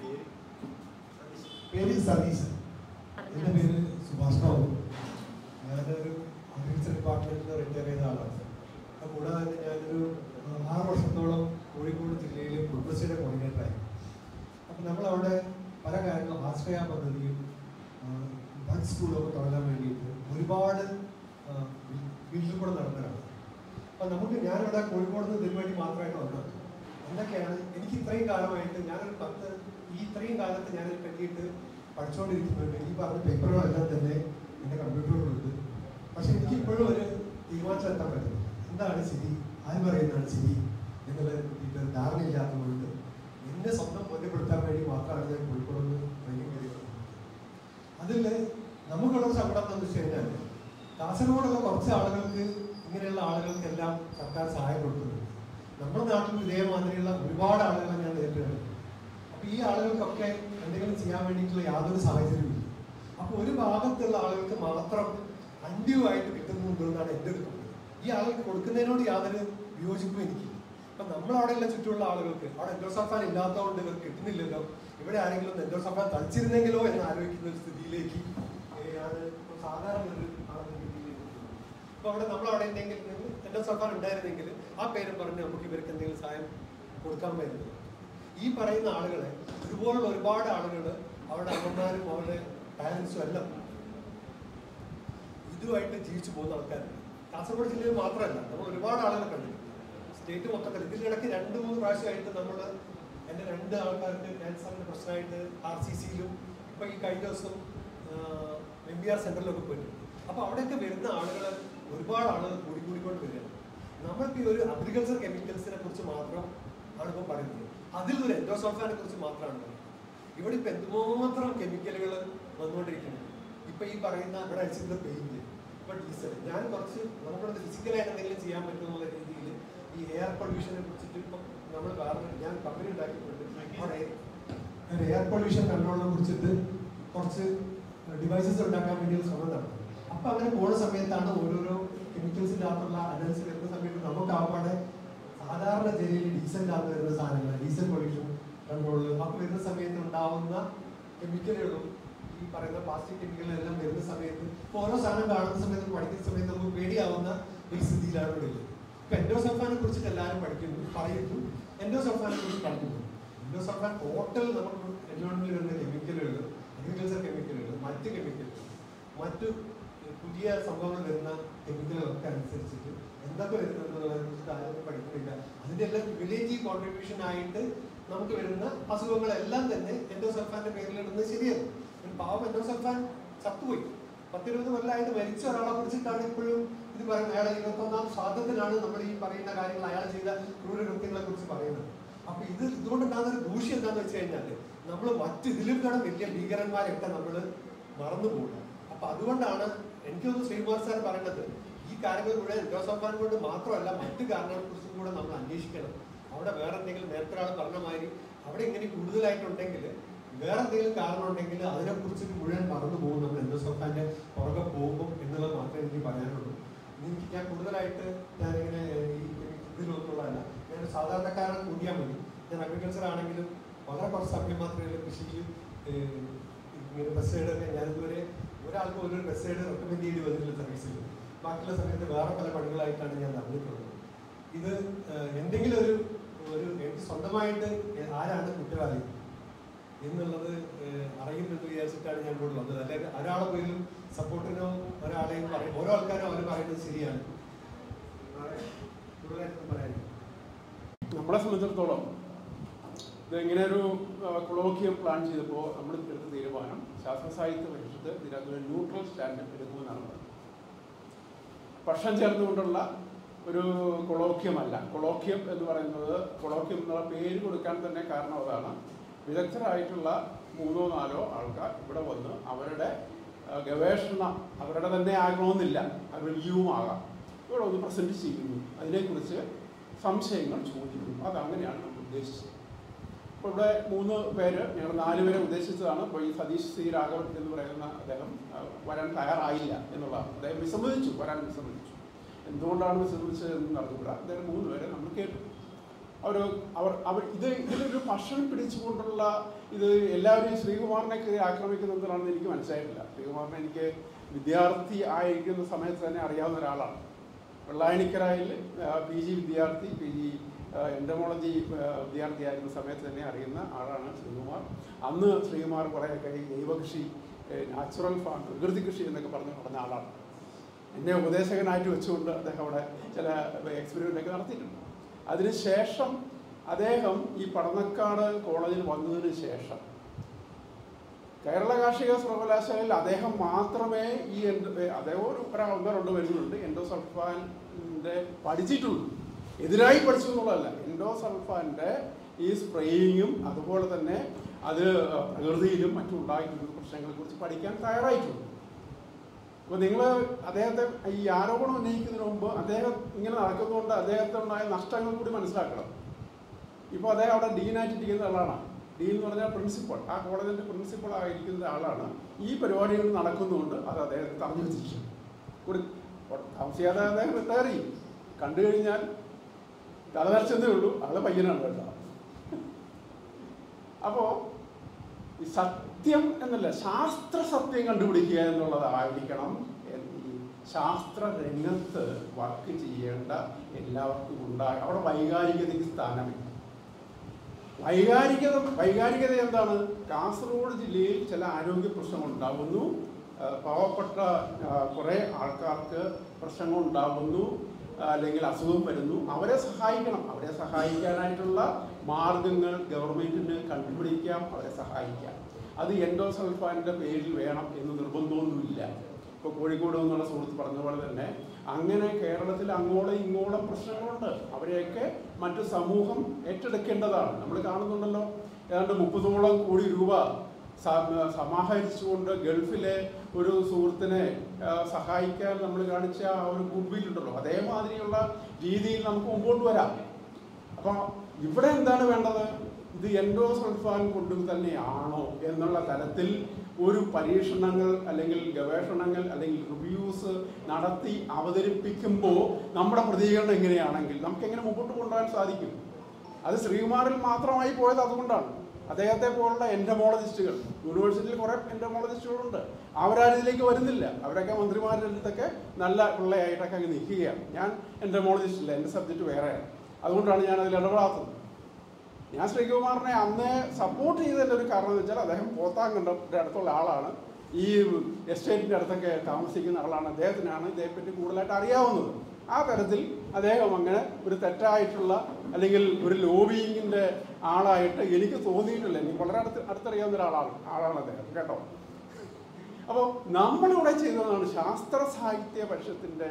പേര് സതീശൻ എൻ്റെ പേര് സുഭാഷ് ബാബു ഞാനൊരു അഗ്രികൾച്ചർ ഡിപ്പാർട്ട്മെൻറ്റിൽ റിട്ടയർ ചെയ്ത ആളാണ് അത് കൂടാതെ തന്നെ ഞാനൊരു ആ, ആറ് വർഷത്തോളം കോഴിക്കോട് ജില്ലയിലെ കുടുംബശ്രീയുടെ കോർഡിനേറ്ററായി അപ്പം നമ്മളവിടെ പല കാര്യങ്ങളും ആശ്രയ പദ്ധതിയും ബഡ് സ്കൂളൊക്കെ തുടങ്ങാൻ വേണ്ടിയിട്ട് ഒരുപാട് ബില്ലിൽ കൂടെ നടന്നതാണ് അപ്പം നമുക്ക് ഞാനിവിടെ കോഴിക്കോട് നിന്ന് ഇതിനു വേണ്ടി മാത്രമായിട്ട് വന്നത് എന്തൊക്കെയാണ് എനിക്ക് ഇത്രയും കാലമായിട്ട് ഞാനൊരു പത്ത് ഈ ഇത്രയും കാലത്ത് ഞാനൊരു പറ്റിയിട്ട് പഠിച്ചുകൊണ്ടിരിക്കുന്നുണ്ട് ഈ പറഞ്ഞ പേപ്പറുകളെല്ലാം തന്നെ എൻ്റെ കമ്പ്യൂട്ടറിലുണ്ട് പക്ഷെ എനിക്ക് ഇപ്പോഴും ഒരു തീരുമാനത്തിലെത്താൻ പറ്റും എന്താണ് ശരി ആര് പറയുന്നതാണ് ശരി എന്നുള്ളതിനെ പറ്റിയിട്ട് ഒരു ധാരണയില്ലാത്തതുകൊണ്ട് എന്നെ സ്വന്തം ബോധ്യപ്പെടുത്താൻ വേണ്ടി മാത്രമാണ് ഞാൻ കോഴിക്കോട് നിന്ന് ട്രെയിനിങ് കഴിയുന്നത് അതിൽ നമുക്കുള്ള സങ്കടം എന്ന് വെച്ച് കഴിഞ്ഞാൽ കാസർഗോഡുള്ള കുറച്ച് ആളുകൾക്ക് ഇങ്ങനെയുള്ള ആളുകൾക്കെല്ലാം സർക്കാർ സഹായം കൊടുക്കുന്നുണ്ട് നമ്മുടെ നാട്ടിൽ ഇതേമാതിരിയുള്ള ഒരുപാട് ആളുകളെ ഞാൻ നേരിട്ടുണ്ട് അപ്പൊ ഈ ആളുകൾക്കൊക്കെ എന്തെങ്കിലും ചെയ്യാൻ വേണ്ടിയിട്ടുള്ള യാതൊരു സാഹചര്യമില്ല അപ്പൊ ഒരു ഭാഗത്തുള്ള ആളുകൾക്ക് മാത്രം അന്ത്യമായിട്ട് കിട്ടുന്നുണ്ട് എന്നാണ് എൻ്റെ ഒരു തോന്നൽ ഈ ആളുകൾക്ക് കൊടുക്കുന്നതിനോട് യാതൊരു വിയോജിപ്പും എനിക്കില്ല അപ്പൊ നമ്മളവിടെയുള്ള ചുറ്റുമുള്ള ആളുകൾക്ക് അവിടെ എൻഡോസഫാൻ ഇല്ലാത്തതുകൊണ്ട് ഇവർക്ക് കിട്ടുന്നില്ലല്ലോ ഇവിടെ ആരെങ്കിലും എൻഡോസഫാൻ തളിച്ചിരുന്നെങ്കിലോ എന്ന് ആലോചിക്കുന്ന ഒരു സ്ഥിതിയിലേക്ക് ഏ, ആണ് ഇപ്പൊ സാധാരണ ഒരു ആളുടെ രീതിയിലേക്ക് അപ്പൊ അവിടെ നമ്മൾ അവിടെ എന്തെങ്കിലും എൻഡോസഫാൻ ഉണ്ടായിരുന്നെങ്കിൽ ആ പേരും പറഞ്ഞ് നമുക്ക് ഇവർക്ക് എന്തെങ്കിലും സഹായം കൊടുക്കാൻ പറ്റും ഈ പറയുന്ന ആളുകളെ ഇതുപോലുള്ള ഒരുപാട് ആളുകൾ അവരുടെ അമ്മമാരും അവരുടെ പാരൻസും എല്ലാം ഇതുമായിട്ട് ജീവിച്ചു പോകുന്ന ആൾക്കാരുണ്ട് കാസർഗോഡ് ജില്ലയിൽ മാത്രമല്ല നമ്മൾ ഒരുപാട് ആളുകളെ കണ്ടിട്ടുണ്ട് സ്റ്റേറ്റ് മൊത്തത്തിൽ ഇതിനിടയ്ക്ക് രണ്ട് മൂന്ന് പ്രാവശ്യമായിട്ട് നമ്മൾ എൻ്റെ രണ്ട് ആൾക്കാർക്ക് ക്യാൻസറിൻ്റെ പ്രശ്നമായിട്ട് ആർ സി സിയിലും ഇപ്പം ഈ കഴിഞ്ഞ ദിവസം എം ബി ആർ സെൻറ്ററിലൊക്കെ പോയിട്ടുണ്ട് അപ്പോൾ അവിടെയൊക്കെ വരുന്ന ആളുകൾ ഒരുപാട് ആളുകൾ കൂടിക്കൂടിക്കൊണ്ട് വരികയാണ് നമ്മൾക്ക് ഈ ഒരു അഗ്രികൾച്ചർ കെമിക്കൽസിനെ കുറിച്ച് മാത്രം ആണ് ഇപ്പോൾ പറയുന്നത് അതിൽ ഒരു എൻഡോസൾഫാനെ കുറിച്ച് മാത്രമാണ് പറയുന്നത് ഇവിടെ ഇപ്പൊ എന്തുമാത്രം കെമിക്കലുകൾ വന്നുകൊണ്ടിരിക്കുന്നു ഇപ്പൊ ഈ പറയുന്ന ഇവിടെ അടിച്ചിരുന്ന പെയിന്റ് ഇപ്പൊ ഡീസൽ ഞാൻ കുറച്ച് നമ്മളത് ഫിസിക്കലായിട്ട് എന്തെങ്കിലും ചെയ്യാൻ പറ്റുമെന്നുള്ള രീതിയിൽ ഈ എയർ പൊല്യൂഷനെ കുറിച്ചിട്ട് ഇപ്പൊ നമ്മൾ കാരണം ഞാൻ കമ്പനി ഉണ്ടാക്കിയിട്ടുണ്ട് അവിടെ ഒരു എയർ പൊല്യൂഷൻ കൺട്രോളിനെ കുറിച്ചിട്ട് കുറച്ച് ഡിവൈസസ് ഉണ്ടാക്കാൻ വേണ്ടി ഒരു ശ്രമം നടത്തും അപ്പൊ അങ്ങനെ പോണ സമയത്താണ് ഓരോരോ കെമിക്കൽസിന്റെ അകത്തുള്ള അനലിസ് വരുന്ന സമയത്ത് നമുക്ക് ആപ്പാടെ സാധാരണ ജലയിൽ ഡീസലിന്റെ അകത്ത് വരുന്ന സാധനങ്ങൾ ഡീസൽ പൊല്യൂഷൻ കൺട്രോൾ അപ്പൊ വരുന്ന സമയത്ത് ഉണ്ടാവുന്ന കെമിക്കലുകളും ഈ പറയുന്ന പ്ലാസ്റ്റിക് കെമിക്കലെല്ലാം വരുന്ന സമയത്ത് ഇപ്പൊ ഓരോ സാധനം കാണുന്ന സമയത്ത് പഠിക്കുന്ന സമയത്ത് നമുക്ക് പേടിയാവുന്ന ഒരു സ്ഥിതിയിലാണ് ഇവിടെ ഉള്ളത് ഇപ്പൊ എൻഡോസൾഫാനെ കുറിച്ചിട്ട് എല്ലാവരും പഠിക്കുന്നു പറയുന്നു എൻഡോസൾഫാനെ കുറിച്ച് പഠിക്കുന്നു എൻഡോസൾഫാൻ ടോട്ടൽ നമുക്ക് എൻവയോൺമെന്റിൽ വരുന്ന കെമിക്കലുകൾ അഗ്രികൾച്ചർ കെമിക്കലുകൾ മറ്റ് കെമിക്കലുകൾ മറ്റു പുതിയ സംഭവങ്ങൾ വരുന്ന കെമിക്കലുകളൊക്കെ അനുസരിച്ചിട്ട് എന്തൊക്കെ വരുന്നതെന്നുള്ളതിനെ കുറിച്ചിട്ട് ആരും പഠിക്കുന്നില്ല അതിന്റെ എല്ലാം വില്ലേജ് കോൺട്രിബ്യൂഷൻ ആയിട്ട് നമുക്ക് വരുന്ന അസുഖങ്ങളെല്ലാം തന്നെ എൻഡോസൾഫാന്റെ പേരിൽ ഇടുന്നത് ശരിയാണ് ഒരു പാവം എൻഡോസൾഫാൻ ചത്തുപോയി പത്തിരുപത് കൊല്ലമായിട്ട് മരിച്ച ഒരാളെ കുറിച്ചിട്ടാണ് ഇപ്പോഴും ഇത് പറയുന്നത് അയാളെ ഇരുപത്തൊന്നാം സ്വാതന്ത്ര്യത്തിലാണ് നമ്മൾ ഈ പറയുന്ന കാര്യങ്ങൾ അയാൾ ചെയ്ത ക്രൂരകൃത്യങ്ങളെ കുറിച്ച് പറയുന്നത് അപ്പൊ ഇത് ഇതുകൊണ്ടുണ്ടാകുന്ന ഒരു ദൂഷ്യം എന്താന്ന് വെച്ച് കഴിഞ്ഞാല് നമ്മൾ മറ്റു ഇതിലും കൂടെ വലിയ ഭീകരന്മാരൊക്കെ നമ്മൾ മറന്നു പോകും അപ്പൊ അതുകൊണ്ടാണ് എനിക്കൊന്ന് ശ്രീകുമാർ സാർ പറയുന്നത് ഈ കാര്യങ്ങൾ മുഴുവൻ എൻഡോസൾഫാൻ കൊണ്ട് മാത്രമല്ല മറ്റു കാരണങ്ങളെ കുറിച്ചും കൂടെ നമ്മൾ അന്വേഷിക്കണം അവിടെ വേറെ എന്തെങ്കിലും നേരത്തെ ഒരാൾ പറഞ്ഞ മാതിരി അവിടെ ഇങ്ങനെ കൂടുതലായിട്ടുണ്ടെങ്കിൽ വേറെ എന്തെങ്കിലും കാരണം ഉണ്ടെങ്കിൽ അതിനെക്കുറിച്ച് മുഴുവൻ മറന്നു പോകും നമ്മൾ എൻഡോസൾഫാന്റെ പുറകെ പോകും എന്നുള്ളത് മാത്രമേ എനിക്ക് പറയാനുള്ളൂ എനിക്ക് ഞാൻ കൂടുതലായിട്ട് ഞാനിങ്ങനെ ഈ ഇതിലൊന്നുള്ളതല്ല ഞാൻ ഒരു സാധാരണക്കാരൻ കൂടിയാൽ മതി ഞാൻ അഗ്രികൾച്ചർ ആണെങ്കിലും വളരെ കുറച്ച് സമയം മാത്രമേ ഉള്ളൂ കൃഷിക്ക് ഏഹ്, ഇങ്ങനെ ബസ് ഒക്കെ ഞാൻ ഇതുവരെ ഒരാൾക്ക് പോലും ഒരു ബസ് എയ്ഡ് റെക്കമെൻഡ് ചെയ്ത് വന്നിട്ടില്ല സർവീസിൽ ബാക്കിയുള്ള സമയത്ത് വേറെ പല പണികളായിട്ടാണ് ഞാൻ നടന്നിട്ടുള്ളത് ഇത് ഏഹ്, എന്തെങ്കിലും ഒരു ഒരു എനിക്ക് സ്വന്തമായിട്ട് ആരാണ് കുറ്റവാളി എന്നുള്ളത് ഏഹ്, അറിയുമെന്ന് വിചാരിച്ചിട്ടാണ് ഞാൻ ഇവിടെ വന്നത് അല്ലെങ്കിൽ ഒരാളെ പോലും സപ്പോർട്ടിനോ ഒരാളെയും പറയും ഓരോ ആൾക്കാരും അവർ പറയുന്നത് ശരിയാണ് കൂടുതലായിട്ടൊന്നും പറയാനില്ല നമ്മളെ സംബന്ധിച്ചിടത്തോളം ഇത് ഇങ്ങനെ ഒരു കൊളോക്കിയം പ്ലാൻ ചെയ്തപ്പോൾ നമ്മൾ എടുത്ത തീരുമാനം ശാസ്ത്ര സാഹിത്യ പരിഷത്ത് ഇതിനകത്ത് ഒരു ന്യൂട്രൽ സ്റ്റാൻഡ് എടുക്കുമെന്നാണ് പറഞ്ഞത് പക്ഷം ചേർന്നുകൊണ്ടുള്ള ഒരു കൊളോക്യമല്ല കൊളോക്യം എന്ന് പറയുന്നത് കൊളോക്യം എന്നുള്ള പേര് കൊടുക്കാൻ തന്നെ കാരണം അതാണ് വിദഗ്ധരായിട്ടുള്ള മൂന്നോ നാലോ ആൾക്കാർ ഇവിടെ വന്ന് അവരുടെ ആ, ഗവേഷണം അവരുടെ തന്നെ ആകണമെന്നില്ല അത് റിവ്യൂവും ആകാം ഇവിടെ ഒന്ന് പ്രസൻറ്റ് ചെയ്യുന്നു അതിനെക്കുറിച്ച് സംശയങ്ങൾ ചോദിക്കുന്നു അതങ്ങനെയാണ് നമ്മൾ ഉദ്ദേശിച്ചത് അപ്പോൾ ഇവിടെ മൂന്ന് പേര് ഞങ്ങൾ നാല് പേരെ ഉദ്ദേശിച്ചതാണ് ഇപ്പോൾ ഈ സതീഷ് സി രാഘവൻ എന്ന് പറയുന്ന അദ്ദേഹം ആ, വരാൻ തയ്യാറായില്ല എന്നുള്ളതാണ് അദ്ദേഹം വിസമ്മതിച്ചു വരാൻ വിസമ്മതിച്ചു എന്തുകൊണ്ടാണ് വിസമ്മതിച്ചത് എന്ന് അറിഞ്ഞുകൂടാ അദ്ദേഹം മൂന്ന് പേരെ നമ്മൾ കേട്ടു അവർ അവർ അവർ ഇത് ഇതിലൊരു ഭക്ഷണം പിടിച്ചുകൊണ്ടുള്ള ഇത് എല്ലാവരും ശ്രീകുമാറിനെ കയറി ആക്രമിക്കുന്നതിലാണെന്ന് എനിക്ക് മനസ്സിലായിട്ടില്ല ശ്രീകുമാറിനെ എനിക്ക് വിദ്യാർത്ഥി ആയിരിക്കുന്ന സമയത്ത് തന്നെ അറിയാവുന്ന ഒരാളാണ് വെള്ളായണിക്കരായിൽ പി ജി വിദ്യാർത്ഥി പി ജി എൻഡമോളജി വിദ്യാർത്ഥിയായിരുന്ന സമയത്ത് തന്നെ അറിയുന്ന ആളാണ് ശ്രീകുമാർ അന്ന് ശ്രീകുമാർ കുറേയൊക്കെ ഈ ജൈവകൃഷി നാച്ചുറൽ ഫാം പ്രകൃതി കൃഷി എന്നൊക്കെ പറഞ്ഞ് നടന്ന ആളാണ് എന്നെ ഉപദേശകനായിട്ട് വെച്ചുകൊണ്ട് അദ്ദേഹം അവിടെ ചില എക്സ്പെരിമെൻ്റ് ഒക്കെ നടത്തിയിട്ടുണ്ട് അതിനുശേഷം അദ്ദേഹം ഈ പടന്നക്കാട് കോളേജിൽ വന്നതിന് ശേഷം കേരള കാർഷിക സർവകലാശാലയിൽ അദ്ദേഹം മാത്രമേ ഈ എൻഡോ അദ്ദേഹം ഒരു ഒരാൾ ഒന്നോ രണ്ടോ വരുന്നുണ്ട് എൻഡോസൾഫാൻ്റെ പഠിച്ചിട്ടുള്ളൂ എതിരായി പഠിച്ചു എന്നുള്ളതല്ല എൻഡോസൾഫാൻ്റെ ഈ സ്പ്രേയിങ്ങും അതുപോലെ തന്നെ അത് പ്രകൃതിയിലും മറ്റും ഉണ്ടായിട്ടുള്ള പ്രശ്നങ്ങളെ കുറിച്ച് പഠിക്കാൻ തയ്യാറായിട്ടുണ്ട് അപ്പോൾ നിങ്ങൾ അദ്ദേഹത്തെ ഈ ആരോപണം ഉന്നയിക്കുന്നതിന് മുമ്പ് അദ്ദേഹം ഇങ്ങനെ നടക്കുന്നതുകൊണ്ട് അദ്ദേഹത്തെ ഉണ്ടായ നഷ്ടങ്ങൾ കൂടി മനസ്സിലാക്കണം ഇപ്പോൾ അദ്ദേഹം അവിടെ ഡീനായിട്ടിരിക്കുന്ന ആളാണ് ഡീൻ എന്ന് പറഞ്ഞാൽ പ്രിൻസിപ്പൾ ആ കോളേജിൻ്റെ പ്രിൻസിപ്പൾ ആയിരിക്കുന്ന ആളാണ് ഈ പരിപാടികൾ നടക്കുന്നുണ്ട് അത് അദ്ദേഹത്തെ തടഞ്ഞു വെച്ചിട്ടുണ്ട് കൂടി താമസിയാതെ അദ്ദേഹം റിട്ടയർ ചെയ്യും കണ്ടു കഴിഞ്ഞാൽ തലനരച്ചതേ ഉള്ളൂ ആള് പയ്യനാണ് കേട്ടോ അപ്പോൾ ഈ സത്യം എന്നല്ല ശാസ്ത്ര സത്യം കണ്ടുപിടിക്കുക എന്നുള്ളതായിരിക്കണം ഈ ശാസ്ത്ര രംഗത്ത് വർക്ക് ചെയ്യേണ്ട എല്ലാവർക്കും ഉണ്ടാകും അവിടെ വൈകാരികതയ്ക്ക് സ്ഥാനമില്ല വൈകാരികത വൈകാരികത എന്താണ് കാസർഗോഡ് ജില്ലയിൽ ചില ആരോഗ്യ പ്രശ്നങ്ങൾ ഉണ്ടാകുന്നു ആ, പാവപ്പെട്ട ആ, കുറേ ആൾക്കാർക്ക് പ്രശ്നങ്ങൾ ഉണ്ടാകുന്നു ആ, അല്ലെങ്കിൽ അസുഖം വരുന്നു അവരെ സഹായിക്കണം അവരെ സഹായിക്കാനായിട്ടുള്ള മാർഗങ്ങൾ ഗവൺമെന്റിന് കണ്ടുപിടിക്കാം അവരെ സഹായിക്കാം അത് എൻഡോസൾഫാനിന്റെ പേരിൽ വേണം എന്ന് നിർബന്ധമൊന്നുമില്ല ഇപ്പോൾ കോഴിക്കോട് എന്നുള്ള സുഹൃത്ത് പറഞ്ഞ പോലെ തന്നെ അങ്ങനെ കേരളത്തിൽ അങ്ങോളം ഇങ്ങോളം പ്രശ്നങ്ങളുണ്ട് അവരെയൊക്കെ മറ്റു സമൂഹം ഏറ്റെടുക്കേണ്ടതാണ് നമ്മൾ കാണുന്നുണ്ടല്ലോ ഏതാണ്ട് മുപ്പതോളം കോടി രൂപ സ- സമാഹരിച്ചുകൊണ്ട് ഗൾഫിലെ ഒരു സുഹൃത്തിനെ ആ, സഹായിക്കാൻ നമ്മൾ കാണിച്ച ആ ഒരു ഗുഡ്വിൽ ഉണ്ടല്ലോ അതേമാതിരിയുള്ള രീതിയിൽ നമുക്ക് മുമ്പോട്ട് വരാം അപ്പോൾ ഇവിടെ എന്താണ് വേണ്ടത് ഇത് എൻഡോസൾഫാൻ കൊണ്ട് തന്നെയാണോ എന്നുള്ള തരത്തിൽ ഒരു പരീക്ഷണങ്ങൾ അല്ലെങ്കിൽ ഗവേഷണങ്ങൾ അല്ലെങ്കിൽ റിവ്യൂസ് നടത്തി അവതരിപ്പിക്കുമ്പോൾ നമ്മുടെ പ്രതികരണം എങ്ങനെയാണെങ്കിൽ നമുക്ക് എങ്ങനെ മുമ്പോട്ട് കൊണ്ടുപോകാൻ സാധിക്കും അത് ശ്രീകുമാറിൽ മാത്രമായി പോയത് അതുകൊണ്ടാണ് അദ്ദേഹത്തെ പോലുള്ള എൻഡമോളജിസ്റ്റുകൾ യൂണിവേഴ്സിറ്റിയിൽ കുറേ എൻഡമോളജിസ്റ്റുകളുണ്ട് അവരാരും ഇതിലേക്ക് വരുന്നില്ല അവരൊക്കെ മന്ത്രിമാരുടെ അടുത്തൊക്കെ നല്ല പിള്ളയായിട്ടൊക്കെ അങ്ങ് നിൽക്കുകയാണ് ഞാൻ എൻഡമോളജിസ്റ്റ് ഇല്ല എൻ്റെ സബ്ജക്റ്റ് വേറെയാണ് അതുകൊണ്ടാണ് ഞാൻ അതിൽ ഇടപെടാത്തത് ഞാൻ ശ്രീകുമാറിനെ അന്ന് സപ്പോർട്ട് ചെയ്തതിൻ്റെ ഒരു കാരണം എന്ന് വെച്ചാൽ അദ്ദേഹം പോത്താങ്കണ്ടത്തിൻ്റെ അടുത്തുള്ള ആളാണ് ഈ എസ്റ്റേറ്റിൻ്റെ അടുത്തൊക്കെ താമസിക്കുന്ന ആളാണ് അദ്ദേഹത്തിനാണ് ഇതേപ്പറ്റി കൂടുതലായിട്ട് അറിയാവുന്നത് ആ തരത്തിൽ അദ്ദേഹം അങ്ങനെ ഒരു തെറ്റായിട്ടുള്ള അല്ലെങ്കിൽ ഒരു ലോബിയിങ്ങിൻ്റെ ആളായിട്ട് എനിക്ക് തോന്നിയിട്ടില്ല എനിക്ക് വളരെ അടുത്ത് അടുത്തറിയാവുന്ന ഒരാളാണ് ആളാണ് അദ്ദേഹം കേട്ടോ അപ്പോൾ നമ്മളിവിടെ ചെയ്തതാണ് ശാസ്ത്ര സാഹിത്യ പരിഷത്തിൻ്റെ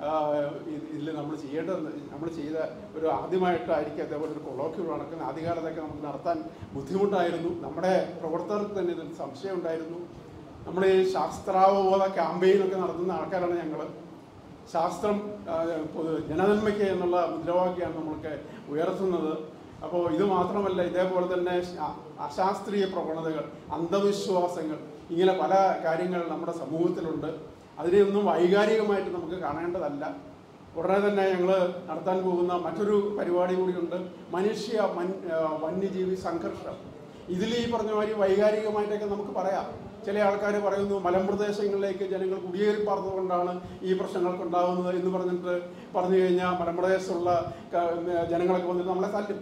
ഇതിൽ നമ്മൾ ചെയ്യേണ്ടത് നമ്മൾ ചെയ്ത ഒരു ആദ്യമായിട്ടായിരിക്കും അതേപോലെ ഒരു കൊളോക്യം നടക്കുന്ന ആദ്യകാലത്തൊക്കെ നമുക്ക് നടത്താൻ ബുദ്ധിമുട്ടായിരുന്നു നമ്മുടെ പ്രവർത്തകർക്ക് തന്നെ ഇതിൽ സംശയം ഉണ്ടായിരുന്നു നമ്മൾ ഈ ശാസ്ത്രാവബോധ ക്യാമ്പയിനൊക്കെ നടത്തുന്ന ആൾക്കാരാണ് ഞങ്ങൾ ശാസ്ത്രം ആ, പൊതു ജനനന്മയ്ക്ക് എന്നുള്ള മുദ്രാവാക്യമാണ് നമ്മൾക്ക് ഉയർത്തുന്നത് അപ്പോൾ ഇത് മാത്രമല്ല ഇതേപോലെ തന്നെ ശാ- അശാസ്ത്രീയ പ്രവണതകൾ അന്ധവിശ്വാസങ്ങൾ ഇങ്ങനെ പല കാര്യങ്ങൾ നമ്മുടെ സമൂഹത്തിലുണ്ട് അതിനെയൊന്നും വൈകാരികമായിട്ട് നമുക്ക് കാണേണ്ടതല്ല ഉടനെ തന്നെ ഞങ്ങൾ നടത്താൻ പോകുന്ന മറ്റൊരു പരിപാടി കൂടിയുണ്ട് മനുഷ്യ മൻ ആ, വന്യജീവി സംഘർഷം ഇതിൽ ഈ പറഞ്ഞ മാതിരി വൈകാരികമായിട്ടൊക്കെ നമുക്ക് പറയാം ചില ആൾക്കാർ പറയുന്നു മലമ്പ്രദേശങ്ങളിലേക്ക് ജനങ്ങൾ കുടിയേറി പാർത്തുകൊണ്ടാണ് ഈ പ്രശ്നങ്ങൾക്ക് ഉണ്ടാകുന്നത് എന്ന് പറഞ്ഞിട്ട് പറഞ്ഞു കഴിഞ്ഞാൽ മലമ്പ്രദേശത്തുള്ള ക- ജനങ്ങളൊക്കെ വന്നിട്ട് നമ്മളെ തല്ലും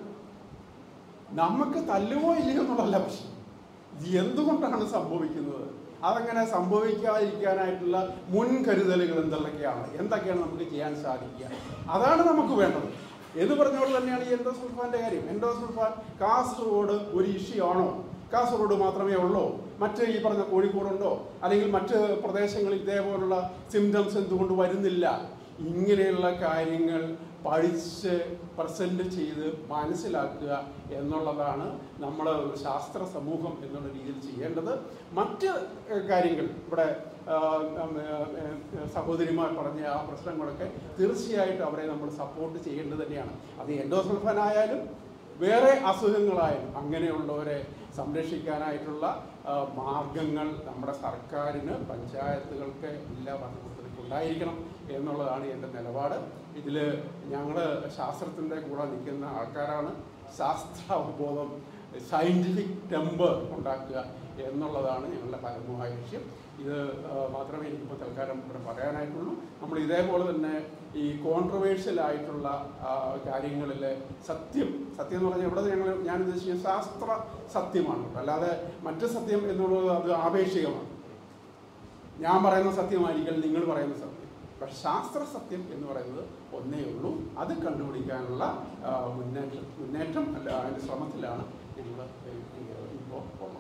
നമുക്ക് തല്ലുമോ ഇല്ലയോ എന്നുള്ളതല്ല പ്രശ്നം ഇത് എന്തുകൊണ്ടാണ് സംഭവിക്കുന്നത് അതങ്ങനെ സംഭവിക്കാതിരിക്കാനായിട്ടുള്ള മുൻകരുതലുകൾ എന്തൊക്കെയാണ് എന്തൊക്കെയാണ് നമുക്ക് ചെയ്യാൻ സാധിക്കുക അതാണ് നമുക്ക് വേണ്ടത് എന്ന് പറഞ്ഞതുപോലെ തന്നെയാണ് ഈ എൻഡോസൾഫാൻ്റെ കാര്യം എൻഡോസൾഫാൻ കാസർഗോഡ് ഒരു ഇഷ്യൂ ആണോ കാസർഗോഡ് മാത്രമേ ഉള്ളൂ മറ്റ് ഈ പറഞ്ഞ കോഴിക്കോടുണ്ടോ അല്ലെങ്കിൽ മറ്റ് പ്രദേശങ്ങളിൽ ഇതേപോലുള്ള സിംറ്റംസ് എന്തുകൊണ്ട് വരുന്നില്ല ഇങ്ങനെയുള്ള കാര്യങ്ങൾ പഠിച്ച് പ്രസൻറ്റ് ചെയ്ത് മനസ്സിലാക്കുക എന്നുള്ളതാണ് നമ്മൾ ഒരു ശാസ്ത്ര സമൂഹം എന്നുള്ള രീതിയിൽ ചെയ്യേണ്ടത് മറ്റ് ഏഹ്, കാര്യങ്ങൾ ഇവിടെ ആ, ഉം, ഏഹ്, ഏഹ്, സഹോദരിമാർ പറഞ്ഞ ആ പ്രശ്നങ്ങളൊക്കെ തീർച്ചയായിട്ടും അവരെ നമ്മൾ സപ്പോർട്ട് ചെയ്യേണ്ടത് തന്നെയാണ് അത് എൻഡോസൾഫാൻ ആയാലും വേറെ അസുഖങ്ങളായാലും അങ്ങനെയുള്ളവരെ സംരക്ഷിക്കാനായിട്ടുള്ള ആ, മാർഗങ്ങൾ നമ്മുടെ സർക്കാരിന് പഞ്ചായത്തുകൾക്ക് എല്ലാ ഭരണകൂടത്തിലും ഉണ്ടായിരിക്കണം എന്നുള്ളതാണ് എൻ്റെ നിലപാട് ഇതിൽ ഞങ്ങൾ ശാസ്ത്രത്തിൻ്റെ കൂടെ നിൽക്കുന്ന ആൾക്കാരാണ് ശാസ്ത്ര അവബോധം സയൻറ്റിഫിക് ടെമ്പർ ഉണ്ടാക്കുക എന്നുള്ളതാണ് ഞങ്ങളുടെ പരമമായ ലക്ഷ്യം ഇത് ആ, മാത്രമേ എനിക്കിപ്പോൾ തൽക്കാലം ഇവിടെ പറയാനായിട്ടുള്ളൂ നമ്മൾ ഇതേപോലെ തന്നെ ഈ കോൺട്രവേഴ്ഷ്യൽ ആയിട്ടുള്ള കാര്യങ്ങളിൽ സത്യം സത്യം എന്ന് പറഞ്ഞാൽ ഇവിടെ ഞങ്ങൾ ഞാൻ ഉദ്ദേശിക്കുന്ന ശാസ്ത്ര സത്യമാണ് അല്ലാതെ മറ്റ് സത്യം എന്നുള്ളത് അത് ആപേക്ഷികമാണ് ഞാൻ പറയുന്ന സത്യമായിരിക്കും നിങ്ങൾ പറയുന്ന സത്യം പക്ഷെ ശാസ്ത്ര സത്യം എന്ന് പറയുന്നത് ഒന്നേ ഉള്ളൂ അത് കണ്ടുപിടിക്കാനുള്ള ആ, മുന്നേറ്റം മുന്നേറ്റം അല്ല അതിൻ്റെ ശ്രമത്തിലാണ് ഞങ്ങൾ ഇപ്പോൾ പോകുന്നത്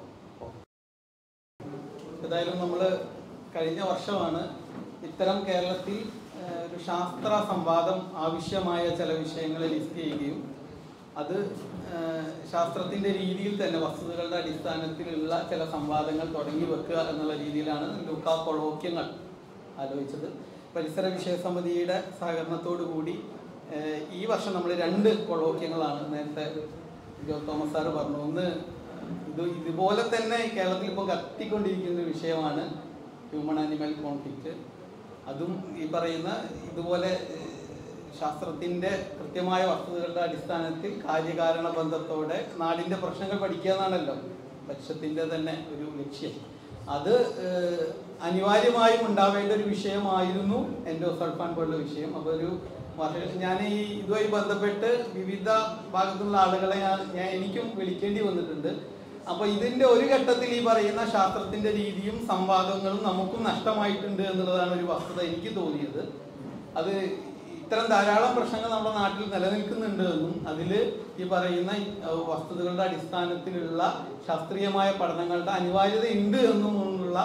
ഏതായാലും നമ്മൾ കഴിഞ്ഞ വർഷമാണ് ഇത്തരം കേരളത്തിൽ ഏഹ്, ഒരു ശാസ്ത്ര സംവാദം ആവശ്യമായ ചില വിഷയങ്ങൾ ലിസ്റ്റ് ചെയ്യുകയും അത് ഏഹ്, ശാസ്ത്രത്തിന്റെ രീതിയിൽ തന്നെ വസ്തുതകളുടെ അടിസ്ഥാനത്തിലുള്ള ചില സംവാദങ്ങൾ തുടങ്ങി വെക്കുക എന്നുള്ള രീതിയിലാണ് ലുക്ക കൊളോക്യങ്ങൾ ആലോചിച്ചത് പരിസര വിഷയ സമിതിയുടെ സഹകരണത്തോടു കൂടി ഏഹ്, ഈ വർഷം നമ്മൾ രണ്ട് കൊളോക്യങ്ങളാണ് നേരത്തെ ജോ തോമസ് സാറ് പറഞ്ഞു ഒന്ന് ഇത് ഇതുപോലെ തന്നെ കേരളത്തിൽ ഇപ്പോൾ കത്തിക്കൊണ്ടിരിക്കുന്ന ഒരു വിഷയമാണ് ഹ്യൂമൺ ആനിമൽ കോൺഫ്ലിക്റ്റ് അതും ഈ പറയുന്ന ഇതുപോലെ ഏഹ്, ശാസ്ത്രത്തിന്റെ കൃത്യമായ വസ്തുതകളുടെ അടിസ്ഥാനത്തിൽ കാര്യകാരണ ബന്ധത്തോടെ നാടിന്റെ പ്രശ്നങ്ങൾ പഠിക്കുക എന്നാണല്ലോ ലക്ഷ്യത്തിന്റെ തന്നെ ഒരു ലക്ഷ്യം അത് ഏഹ്, അനിവാര്യമായും ഉണ്ടാവേണ്ട ഒരു വിഷയമായിരുന്നു എൻഡോസൾഫാൻ പോലുള്ള വിഷയം അപ്പോൾ ഒരു വർഷം ഞാൻ ഈ ഇതുമായി ബന്ധപ്പെട്ട് വിവിധ ഭാഗത്തുള്ള ആളുകളെ ഞാൻ- ഞാൻ എനിക്കും വിളിക്കേണ്ടി വന്നിട്ടുണ്ട് അപ്പൊ ഇതിന്റെ ഒരു ഘട്ടത്തിൽ ഈ പറയുന്ന ശാസ്ത്രത്തിന്റെ രീതിയും സംവാദങ്ങളും നമുക്കും നഷ്ടമായിട്ടുണ്ട് എന്നുള്ളതാണ് ഒരു വസ്തുത എനിക്ക് തോന്നിയത് അത് ഇത്തരം ധാരാളം പ്രശ്നങ്ങൾ നമ്മുടെ നാട്ടിൽ നിലനിൽക്കുന്നുണ്ട് എന്നും അതിൽ ഈ പറയുന്ന ഈ, അഹ് വസ്തുതകളുടെ അടിസ്ഥാനത്തിലുള്ള ശാസ്ത്രീയമായ പഠനങ്ങളുടെ അനിവാര്യത ഉണ്ട് എന്നും ഉള്ള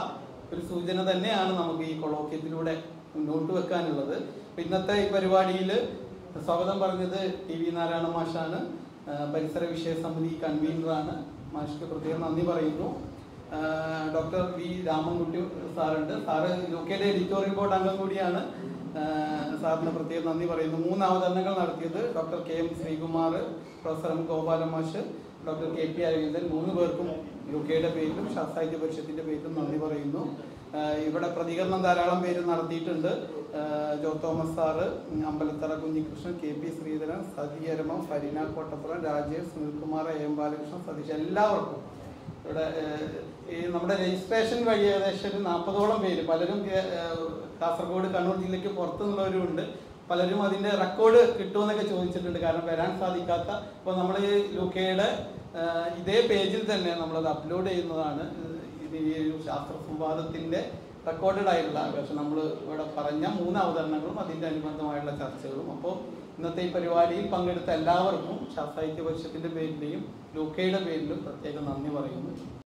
ഒരു സൂചന തന്നെയാണ് നമുക്ക് ഈ കൊളോക്യത്തിലൂടെ മുന്നോട്ട് വെക്കാനുള്ളത് അപ്പൊ ഇന്നത്തെ ഈ പരിപാടിയിൽ സ്വാഗതം പറഞ്ഞത് ടി വി നാരായണ മാഷാണ് ആ, പരിസര വിഷയ സമിതി കൺവീനറാണ് മാഷ്ക്ക് പ്രത്യേകം നന്ദി പറയുന്നു ആ, ഡോക്ടർ വി രാമൻകുട്ടി സാറുണ്ട് സാറ് യു കെയുടെ എഡിറ്റോറിയൽ ബോർഡ് അംഗം കൂടിയാണ് ആ, സാറിന് പ്രത്യേകം നന്ദി പറയുന്നു മൂന്ന് അവതരണങ്ങൾ നടത്തിയത് doctor K M Sreekumar professor M Gopalan മാഷ് ഡോക്ടർ കെ പി അരവിന്ദൻ മൂന്ന് പേർക്കും യു കെയുടെ പേരിലും ശാസ്ത്രാജ്യ പരിഷത്തിന്റെ പേരിലും നന്ദി പറയുന്നു ആ, ഇവിടെ പ്രതികരണം ധാരാളം പേര് നടത്തിയിട്ടുണ്ട് ആ, Jo Thomas sir Ambalathara Kunhikrishnan K P Sreedharan Sathi അരമം ഫരീന കോട്ടപ്പുറം രാജേഷ് സുനിൽകുമാർ എ എം ബാലകൃഷ്ണൻ സതീഷ് എല്ലാവർക്കും ഇവിടെ ഏഹ്, ഈ നമ്മുടെ രജിസ്ട്രേഷൻ വഴി ഏകദേശം ഒരു നാൽപ്പതോളം പേര് പലരും കേ- ഏഹ്, കാസർഗോഡ് കണ്ണൂർ ജില്ലയ്ക്ക് പുറത്തുനിന്നുള്ളവരും ഉണ്ട് പലരും അതിന്റെ റെക്കോർഡ് കിട്ടുമെന്നൊക്കെ ചോദിച്ചിട്ടുണ്ട് കാരണം വരാൻ സാധിക്കാത്ത ഇപ്പോൾ നമ്മൾ ഈ യു കെയുടെ ഇതേ പേജിൽ തന്നെ നമ്മളത് അപ്ലോഡ് ചെയ്യുന്നതാണ് ഇത് ഈ ഒരു ശാസ്ത്ര സംവാദത്തിന്റെ റെക്കോർഡഡ് ആയിട്ടുള്ള പക്ഷെ നമ്മൾ ഇവിടെ പറഞ്ഞ മൂന്ന് അവതരണങ്ങളും അതിന്റെ അനുബന്ധമായുള്ള ചർച്ചകളും അപ്പോൾ ഇന്നത്തെ ഈ പരിപാടിയിൽ പങ്കെടുത്ത എല്ലാവർക്കും ശാസ്ത്രാഹിത്യ പരിഷത്തിന്റെ പേരിലെയും ലുക്കയുടെ പേരിലും പ്രത്യേകം നന്ദി പറയുന്നു